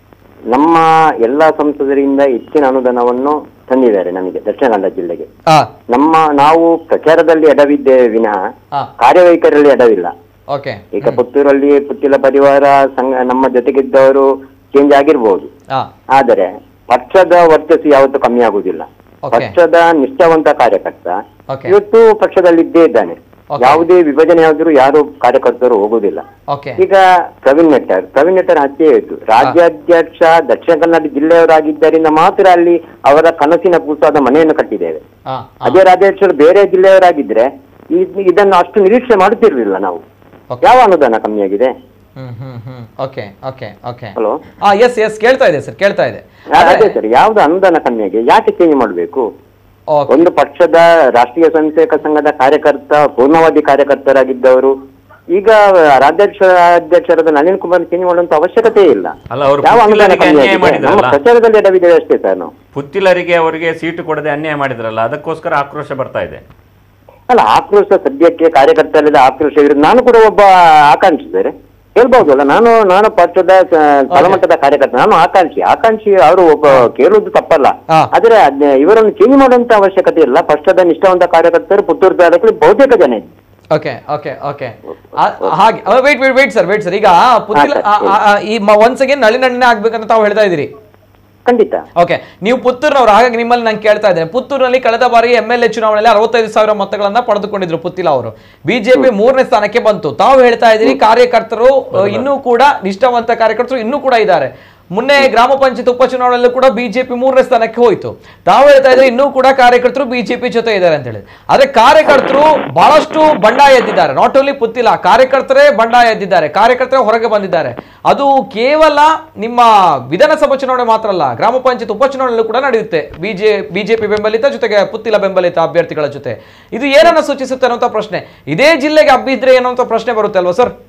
Speaker 9: ನಮ್ಮ ಎಲ್ಲಾ ಸಂಸದರಿಂದ ಹೆಚ್ಚಿನ ಅನುದಾನವನ್ನು ತಂದಿದ್ದಾರೆ ನಮಗೆ ದಕ್ಷಿಣ ಕನ್ನಡ ಜಿಲ್ಲೆಗೆ
Speaker 1: ಹಾ
Speaker 9: ನಮ್ಮ ನಾವು ಪ್ರಚಾರದಲ್ಲಿ ಎಡವಿದ್ದೇವೆ ವಿನಃ
Speaker 1: ಹಾ
Speaker 9: ಕಾರ್ಯವೈಖರಿಯಲ್ಲಿ ಎಡವಿಲ್ಲ
Speaker 1: ಓಕೆ
Speaker 9: ಈಗ ಪುತ್ತೂರಲ್ಲಿ ಪುತ್ತಿಲ ಪರಿವಾರ ಸಂಘ ನಮ್ಮ ಜೊತೆಗಿದ್ದವರು ಚೇಂಜ್ ಆಗಿರ್ಬೋದು
Speaker 1: ಹಾ
Speaker 9: ಆದರೆ ಪಕ್ಷದ ವರ್ಚಸ್ಸು ಯಾವತ್ತೂ ಕಮ್ಮಿ ಆಗುವುದಿಲ್ಲ
Speaker 1: Okay.
Speaker 9: ಪಕ್ಷದ ನಿಷ್ಠಾವಂತ ಕಾರ್ಯಕರ್ತ
Speaker 1: Okay.
Speaker 9: ಇವತ್ತು ಪಕ್ಷದಲ್ಲಿ ಇದ್ದೇ ಇದ್ದಾನೆ
Speaker 1: Okay.
Speaker 9: ಯಾವುದೇ ವಿಭಜನೆ ಆದ್ರೂ ಯಾರು ಕಾರ್ಯಕರ್ತರು ಹೋಗುದಿಲ್ಲ
Speaker 1: ಓಕೆ
Speaker 9: ಈಗ ಪ್ರವೀಣ್ ನೆಟ್ಟರ್ ಪ್ರವೀಣ್ ನೆಟ್ಟರ್ ಹತ್ಯೆ ಆಯ್ತು ರಾಜ್ಯಾಧ್ಯಕ್ಷ ದಕ್ಷಿಣ ಕನ್ನಡ ಜಿಲ್ಲೆಯವರಾಗಿದ್ದರಿಂದ ಮಾತ್ರ ಅಲ್ಲಿ ಅವರ ಕನಸಿನ ಕೂಸಾದ ಮನೆಯನ್ನು ಕಟ್ಟಿದ್ದೇವೆ
Speaker 1: ಹಾ
Speaker 9: ಅದೇ ರಾಜ್ಯಾಧ್ಯಕ್ಷರು ಬೇರೆ ಜಿಲ್ಲೆಯವರಾಗಿದ್ರೆ ಇದ್- ಇದನ್ನು ಅಷ್ಟು ನಿರೀಕ್ಷೆ ಮಾಡುತ್ತಿರ್ಲಿಲ್ಲ ನಾವು
Speaker 1: Okay.
Speaker 9: ಯಾವ ಅನುದಾನ ಕಮ್ಮಿಯಾಗಿದೆ
Speaker 1: hmm hmm hmm okay okay okay
Speaker 9: hello
Speaker 1: ಹಾ ಎಸ್ ಎಸ್ ಕೇಳ್ತಾ ಇದೆ ಸರ್ ಕೇಳ್ತಾ ಇದೆ
Speaker 9: ಅದೇ ಸರ್ ಯಾವ್ದು ಅನುದಾನ ಕಮ್ಮಿಯಾಗಿದೆ ಯಾಕೆ ಚೇಂಜ್ ಮಾಡಬೇಕು
Speaker 1: ಓಕೆ
Speaker 9: ಒಂದು ಪಕ್ಷದ ರಾಷ್ಟ್ರೀಯ ಸ್ವಯಂಸೇವಕ ಸಂಘದ ಕಾರ್ಯಕರ್ತ ಪೂರ್ಣವಾದಿ ಕಾರ್ಯಕರ್ತರಾಗಿದ್ದವರು ಈಗ ರಾಜ್ಯಾಧ್ಯಕ್ಷ ಅಧ್ಯಕ್ಷರಾದ ನಳಿನ್ ಕುಮಾರ್ ಚೇಂಜ್ ಮಾಡುವಂತ ಅವಶ್ಯಕತೆ ಇಲ್ಲ
Speaker 4: ಅಲ್ಲ, ಅವರು
Speaker 9: ಯಾವ ಅನುದಾನ
Speaker 4: ಪುತ್ತಿಲರಿಗೆ
Speaker 9: ಕಮ್ಮಿ
Speaker 4: ಅನ್ಯಾಯ
Speaker 9: ಆಗಿದೆ?
Speaker 4: ಮಾಡಿದ್ರಲ್ಲ?
Speaker 9: ನಮ್ಮ ಪ್ರಚಾರದಲ್ಲಿ ಎಡವಿದ್ದೇವೆ ಅಷ್ಟೇ ಸರ್ ನಾವು
Speaker 4: ಪುತ್ತಿಲರಿಗೆ ಅವರಿಗೆ ಸೀಟು ಕೊಡದೆ ಅನ್ಯಾಯ ಮಾಡಿದ್ರಲ್ಲ ಅದಕ್ಕೋಸ್ಕರ ಆಕ್ರೋಶ ಬರ್ತಾ ಇದೆ
Speaker 9: ಅಲ್ಲ ಆಕ್ರೋಶ ಸದ್ಯಕ್ಕೆ ಕಾರ್ಯಕರ್ತರದ ಆಕ್ರೋಶ ವಿರುದ್ಧ ನಾನು ಕೂಡ ಒಬ್ಬ ಆಕಾಂಕ್ಷಿ ಸರ್ ಹೇಳ್ಬಹುದು ಅಲ್ಲ ನಾನು ನಾನು ಪಕ್ಷದ ಆ, ತಳಮಟ್ಟದ ಕಾರ್ಯಕರ್ತ ನಾನು ಆಕಾಂಕ್ಷಿ ಆಕಾಂಕ್ಷಿ ಅವರು ಒಬ್ಬ ಕೇಳುವುದು ತಪ್ಪಲ್ಲ
Speaker 1: ಹಾ.
Speaker 9: ಆದ್ರೆ ಅದ್ನ ಇವರನ್ನು ಚೇಂಜ್ ಮಾಡುವಂತ ಅವಶ್ಯಕತೆ ಇಲ್ಲ ಪಕ್ಷದ ನಿಷ್ಠಾವಂತ ಕಾರ್ಯಕರ್ತರು ಪುತ್ತೂರು ತಾಲೂಕಲ್ಲಿ ಬಹುತೇಕ ಜನ ಇದ್ದಾರೆ
Speaker 1: ಓಕೆ ಓಕೆ ಓಕೆ ಹಾಗೆ wait wait wait sir wait sir ಈಗ ಪುತ್ತಿಲ
Speaker 9: ಹಾ, sir,
Speaker 1: ಆ, ಆ, ಆ, ಈ ಒನ್ಸ್ ಅಗೇನ್ ನಳಿನಣ್ಣೆ ಆಗ್ಬೇಕಂತ ತಾವು ಹೇಳ್ತಾ ಇದ್ದೀರಿ
Speaker 9: ಖಂಡಿತ
Speaker 1: ಓಕೆ ನೀವು ಪುತ್ತೂರಿನವರು ಹಾಗಾಗಿ ನಿಮ್ಮಲ್ಲಿ ನಾನು ಕೇಳ್ತಾ ಇದ್ದೇನೆ ಪುತ್ತೂರಿನಲ್ಲಿ ಕಳೆದ ಬಾರಿ ಎಂ ಎಲ್ ಎ ಚುನಾವಣೆಯಲ್ಲಿ ಅರವತ್ತೈದು ಸಾವಿರ ಮತಗಳನ್ನ ಪಡೆದುಕೊಂಡಿದ್ರು ಪುತ್ತಿಲ ಅವರು ಬಿಜೆಪಿ ಮೂರನೇ ಸ್ಥಾನಕ್ಕೆ ಬಂತು ತಾವು ಹೇಳ್ತಾ ಇದ್ದೀರಿ ಕಾರ್ಯಕರ್ತರು ಅ, ಇನ್ನೂ ಕೂಡ ನಿಷ್ಠಾವಂತ ಕಾರ್ಯಕರ್ತರು ಇನ್ನೂ ಕೂಡ ಇದ್ದಾರೆ ಮೊನ್ನೆ ಗ್ರಾಮ ಪಂಚಾಯತ್ ಉಪಚುನಾವಣೆಯಲ್ಲೂ ಕೂಡ ಬಿಜೆಪಿ ಮೂರನೇ ಸ್ಥಾನಕ್ಕೆ ಹೋಯಿತು ತಾವು ಹೇಳ್ತಾ ಇದ್ರೆ ಇನ್ನೂ ಕೂಡ ಕಾರ್ಯಕರ್ತರು ಬಿಜೆಪಿ ಜೊತೆ ಇದ್ದಾರೆ ಅಂತ ಹೇಳಿ ಆದ್ರೆ ಕಾರ್ಯಕರ್ತರು ಬಹಳಷ್ಟು ಬಂಡಾಯ ಎದ್ದಿದ್ದಾರೆ ನಾಟ್ ಓನ್ಲಿ ಪುತ್ತಿಲ ಕಾರ್ಯಕರ್ತರೇ ಬಂಡಾಯ ಎದ್ದಿದ್ದಾರೆ ಕಾರ್ಯಕರ್ತರೇ ಹೊರಗೆ ಬಂದಿದ್ದಾರೆ ಅದು ಕೇವಲ ನಿಮ್ಮ ವಿಧಾನಸಭಾ ಚುನಾವಣೆ ಮಾತ್ರ ಅಲ್ಲ ಗ್ರಾಮ ಪಂಚಾಯತ್ ಉಪಚುನಾವಣೆಯಲ್ಲೂ ಕೂಡ ನಡೆಯುತ್ತೆ ಬಿಜೆ ಬಿಜೆಪಿ ಬೆಂಬಲಿತ ಜೊತೆಗೆ ಪುತ್ತಿಲ ಬೆಂಬಲಿತ ಅಭ್ಯರ್ಥಿಗಳ ಜೊತೆ ಇದು ಏನನ್ನ ಸೂಚಿಸುತ್ತೆ ಅನ್ನುವಂಥ ಪ್ರಶ್ನೆ ಇದೇ ಜಿಲ್ಲೆಗೆ ಹಬ್ಬಿದ್ರೆ ಏನೋ ಪ್ರಶ್ನೆ ಬರುತ್ತೆ ಅಲ್ವಾ ಸರ್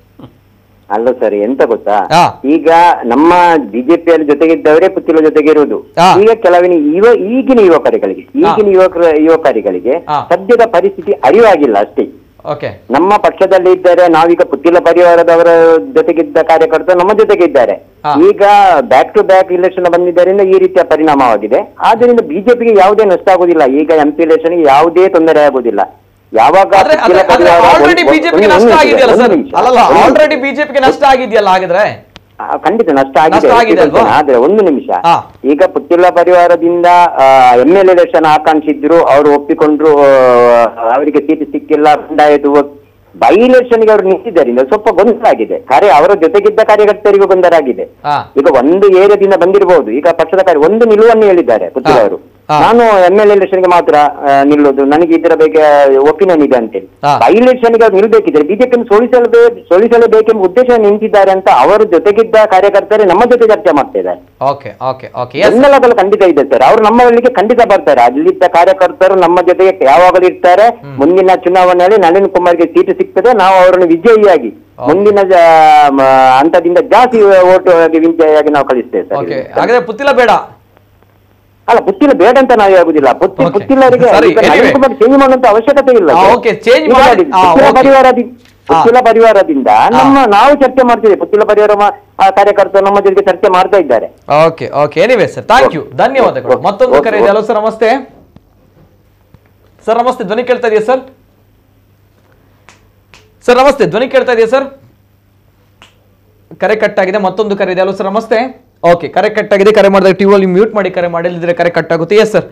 Speaker 9: ಅಲ್ಲ ಸರ್ ಎಂತ ಗೊತ್ತಾ
Speaker 1: ಹಾ.
Speaker 9: ಈಗ ನಮ್ಮ ಬಿಜೆಪಿಯಲ್ಲಿ ಜೊತೆಗಿದ್ದವರೇ ಪುತ್ತಿಲ ಜೊತೆಗೆ ಇರುವುದು
Speaker 1: ಹಾ.
Speaker 9: ಈಗ ಕೆಲವಿನ ಯುವ ಈಗಿನ ಯುವಕರುಗಳಿಗೆ ಈಗಿನ ಯುವಕರ ಯುವಕರುಗಳಿಗೆ
Speaker 1: ಹಾ.
Speaker 9: ಸದ್ಯದ ಪರಿಸ್ಥಿತಿ ಅರಿವಾಗಿಲ್ಲ ಅಷ್ಟೇ
Speaker 1: ಓಕೆ
Speaker 9: ನಮ್ಮ ಪಕ್ಷದಲ್ಲಿ ಇದ್ದಾರೆ ನಾವೀಗ ಪುತ್ತಿಲ ಪರಿವಾರದವರ ಜೊತೆಗಿದ್ದ ಕಾರ್ಯಕರ್ತರು ನಮ್ಮ ಜೊತೆಗೆ ಇದ್ದಾರೆ
Speaker 1: ಹಾ.
Speaker 9: ಈಗ ಬ್ಯಾಕ್ ಟು ಬ್ಯಾಕ್ ಇಲೆಕ್ಷನ್ ಬಂದಿದ್ದರಿಂದ ಈ ರೀತಿಯ ಪರಿಣಾಮವಾಗಿದೆ ಆದ್ರಿಂದ ಬಿಜೆಪಿಗೆ ಯಾವುದೇ ನಷ್ಟ ಆಗುದಿಲ್ಲ ಈಗ ಎಂ ಪಿ ಇಲೆಕ್ಷನ್ ಯಾವುದೇ ತೊಂದರೆ ಆಗುದಿಲ್ಲ ಯಾವಾಗ
Speaker 1: ಆದ್ರೆ
Speaker 9: ಪುತ್ತಿಲ ಪರಿವಾರ
Speaker 1: ಆಲ್ರೆಡಿ
Speaker 9: ಒಂದು-
Speaker 1: ಬಿಜೆಪಿಗೆ
Speaker 9: ಒಂದು
Speaker 1: ನಷ್ಟ
Speaker 9: ನಿಮಿಷ,
Speaker 1: ಆಗಿದೆಯಲ್ಲ
Speaker 9: ಒಂದು
Speaker 1: ಸರ್
Speaker 9: ನಿಮಿಷ,
Speaker 1: ಅಲ್ಲಲ್ಲ
Speaker 9: ಒಂದು ನಿಮಿಷ.
Speaker 1: ಆಲ್ರೆಡಿ ಬಿಜೆಪಿಗೆ ನಷ್ಟ ಆಗಿದೆಯಲ್ಲ ಹಾಗಿದ್ರೆ
Speaker 9: ಆ, ಖಂಡಿತ ನಷ್ಟ ಆಗಿದೆ
Speaker 1: ನಷ್ಟ ಆಗಿದೆ ಅಲ್ವಾ?
Speaker 9: ಆದ್ರೆ ಒಂದು ನಿಮಿಷ
Speaker 1: ಹಾ.
Speaker 9: ಈಗ ಪುತ್ತಿಲ ಪರಿವಾರದಿಂದ ಎಂ ಎಲ್ ಎಲೆಕ್ಷನ್ ಆಕಾಂಕ್ಷಿದ್ರು ಅವರು ಒಪ್ಪಿಕೊಂಡ್ರು ಆ, ಅವರಿಗೆ ಸೀಟ್ ಸಿಕ್ಕಿಲ್ಲ ಬಂಡಾಯದು ಬೈ ಎಲೆಕ್ಷನ್ಗೆ ಅವರು ನಿಂತಿದ್ದರಿಂದ ಸ್ವಲ್ಪ ಗೊಂದಲ ಆಗಿದೆ ಕಾರ್ಯ ಅವರ ಜೊತೆಗಿದ್ದ ಕಾರ್ಯಕರ್ತರಿಗೂ ಗೊಂದಲ ಆಗಿದೆ
Speaker 1: ಹಾ
Speaker 9: ಈಗ ಒಂದು ಏರಿಯಾದಿಂದ ಬಂದಿರಬಹುದು ಈಗ ಪಕ್ಷದ ಕಾರ್ಯ ಒಂದು ನಿಲುವನ್ನು ಹೇಳಿದ್ದಾರೆ ಪುತ್ತಿಲ ಅವರು ನಾನು ಎಂ ಎಲ್ ಎಲೆಕ್ಷನ್ಗೆ ಮಾತ್ರ ಆ, ನಿಲ್ಲೋದು ನನಗೆ ಇದರ ಬಗ್ಗೆ ಒಪಿನಿಯನ್ ಇದೆ ಅಂತೇಳಿ
Speaker 1: ಹಾ.
Speaker 9: ಬೈ ಎಲೆಕ್ಷನ್ಗೆ ಅವ್ರು ನಿಲ್ಬೇಕಿದ್ರೆ ಬಿಜೆಪಿ ಸೋಲಿಸಲೇ ಸೋಲಿಸಲೇಬೇಕೆಂಬ ಉದ್ದೇಶ ನಿಂತಿದ್ದಾರೆ ಅಂತ ಅವರ ಜೊತೆಗಿದ್ದ ಕಾರ್ಯಕರ್ತರೇ ನಮ್ಮ ಜೊತೆ ಚರ್ಚೆ ಮಾಡ್ತಾ ಇದ್ದಾರೆ
Speaker 1: ಓಕೆ ಓಕೆ ಓಕೆ ಎಸ್
Speaker 9: ಬೆನ್ನೆಲುಬು ಖಂಡಿತ ಇದೆ ಸರ್ ಅವ್ರು ನಮ್ಮ ಬಳಿಗೆ ಖಂಡಿತ ಬರ್ತಾರೆ ಅಲ್ಲಿದ್ದ ಕಾರ್ಯಕರ್ತರು ನಮ್ಮ ಜೊತೆಗೆ ಯಾವಾಗಲೂ ಇರ್ತಾರೆ ಮುಂದಿನ ಚುನಾವಣೆಯಲ್ಲಿ ನಳಿನ್ ಕುಮಾರ್ಗೆ ಸೀಟು ಸಿಗ್ತದೆ ನಾವು ಅವರನ್ನು ವಿಜಯಿಯಾಗಿ ಮುಂದಿನ ಜ- ಮ- ಹಂತದಿಂದ ಜಾಸ್ತಿ ಓಟು ವಿಜಯಿಯಾಗಿ ನಾವು ಕಳಿಸ್ತೇವೆ ಸರ್
Speaker 1: ಓಕೆ ಹಾಗಾದ್ರೆ ಪುತ್ತಿಲ ಬೇಡ
Speaker 9: ಅಲ್ಲ ಪುತ್ತಿಲ ಬೇಡ ಅಂತ ನಾವು ಆಗುದಿಲ್ಲ ಪುತ್ತಿ
Speaker 1: Okay.
Speaker 9: ಪುತ್ತಿಲರಿಗೆ
Speaker 1: ಸರಿ,
Speaker 9: ಈಗ
Speaker 1: anyway.
Speaker 9: ನಳಿನ್ ಕುಮಾರ್ ಚೇಂಜ್ ಮಾಡುವಂತ ಅವಶ್ಯಕತೆ ಇಲ್ಲ
Speaker 1: ಆ,
Speaker 9: ಸರ್.
Speaker 1: okay, change
Speaker 9: ಈಗ
Speaker 1: ಮಾಡಿ-
Speaker 9: ನೋಡಿ,
Speaker 1: ಆ,
Speaker 9: ಪುತ್ತಿಲ
Speaker 1: okay.
Speaker 9: ಪರಿವಾರದಿ
Speaker 1: ಆ.
Speaker 9: ಪುತ್ತಿಲ ಪರಿವಾರದಿಂದ ನಮ್ಮ ನಾವು ಚರ್ಚೆ ಮಾಡ್ತಿದ್ದೇವೆ ಪುತ್ತಿಲ ಪರಿವಾರ ಮ- ಆ ಕಾರ್ಯಕರ್ತರು ನಮ್ಮ ಜೊತೆಗೆ ಚರ್ಚೆ ಮಾಡ್ತಾ ಇದ್ದಾರೆ
Speaker 1: okay okay anyway sir thank you ಧನ್ಯವಾದಗಳು
Speaker 9: ಓಕೆ,
Speaker 1: ಮತ್ತೊಂದು
Speaker 9: ಓಕೆ,
Speaker 1: ಕರೆ ಇದೆ
Speaker 9: ಓಕೆ.
Speaker 1: ಹಲೋ ಸರ್ ನಮಸ್ತೆ ಸರ್ ನಮಸ್ತೆ ಧ್ವನಿ ಕೇಳ್ತಾ ಇದೆಯಾ ಸರ್ ಸರ್ ನಮಸ್ತೆ ಧ್ವನಿ ಕೇಳ್ತಾ ಇದೆಯಾ ಸರ್ ಕರೆ ಕಟ್ ಆಗಿದೆ ಮತ್ತೊಂದು ಕರೆ ಇದೆ ಹಲೋ ಸರ್ ನಮಸ್ತೆ ಓಕೆ ಕರೆ ಕಟ್ ಆಗಿದೆ ಕರೆ ಮಾಡಿದಾಗ ಟಿವಿ ಅಲ್ಲಿ ಮ್ಯೂಟ್ ಮಾಡಿ ಕರೆ ಮಾಡಿದ್ರೆ ಕರೆ ಕಟ್ ಆಗುತ್ತೆ ಎಸ್ ಸರ್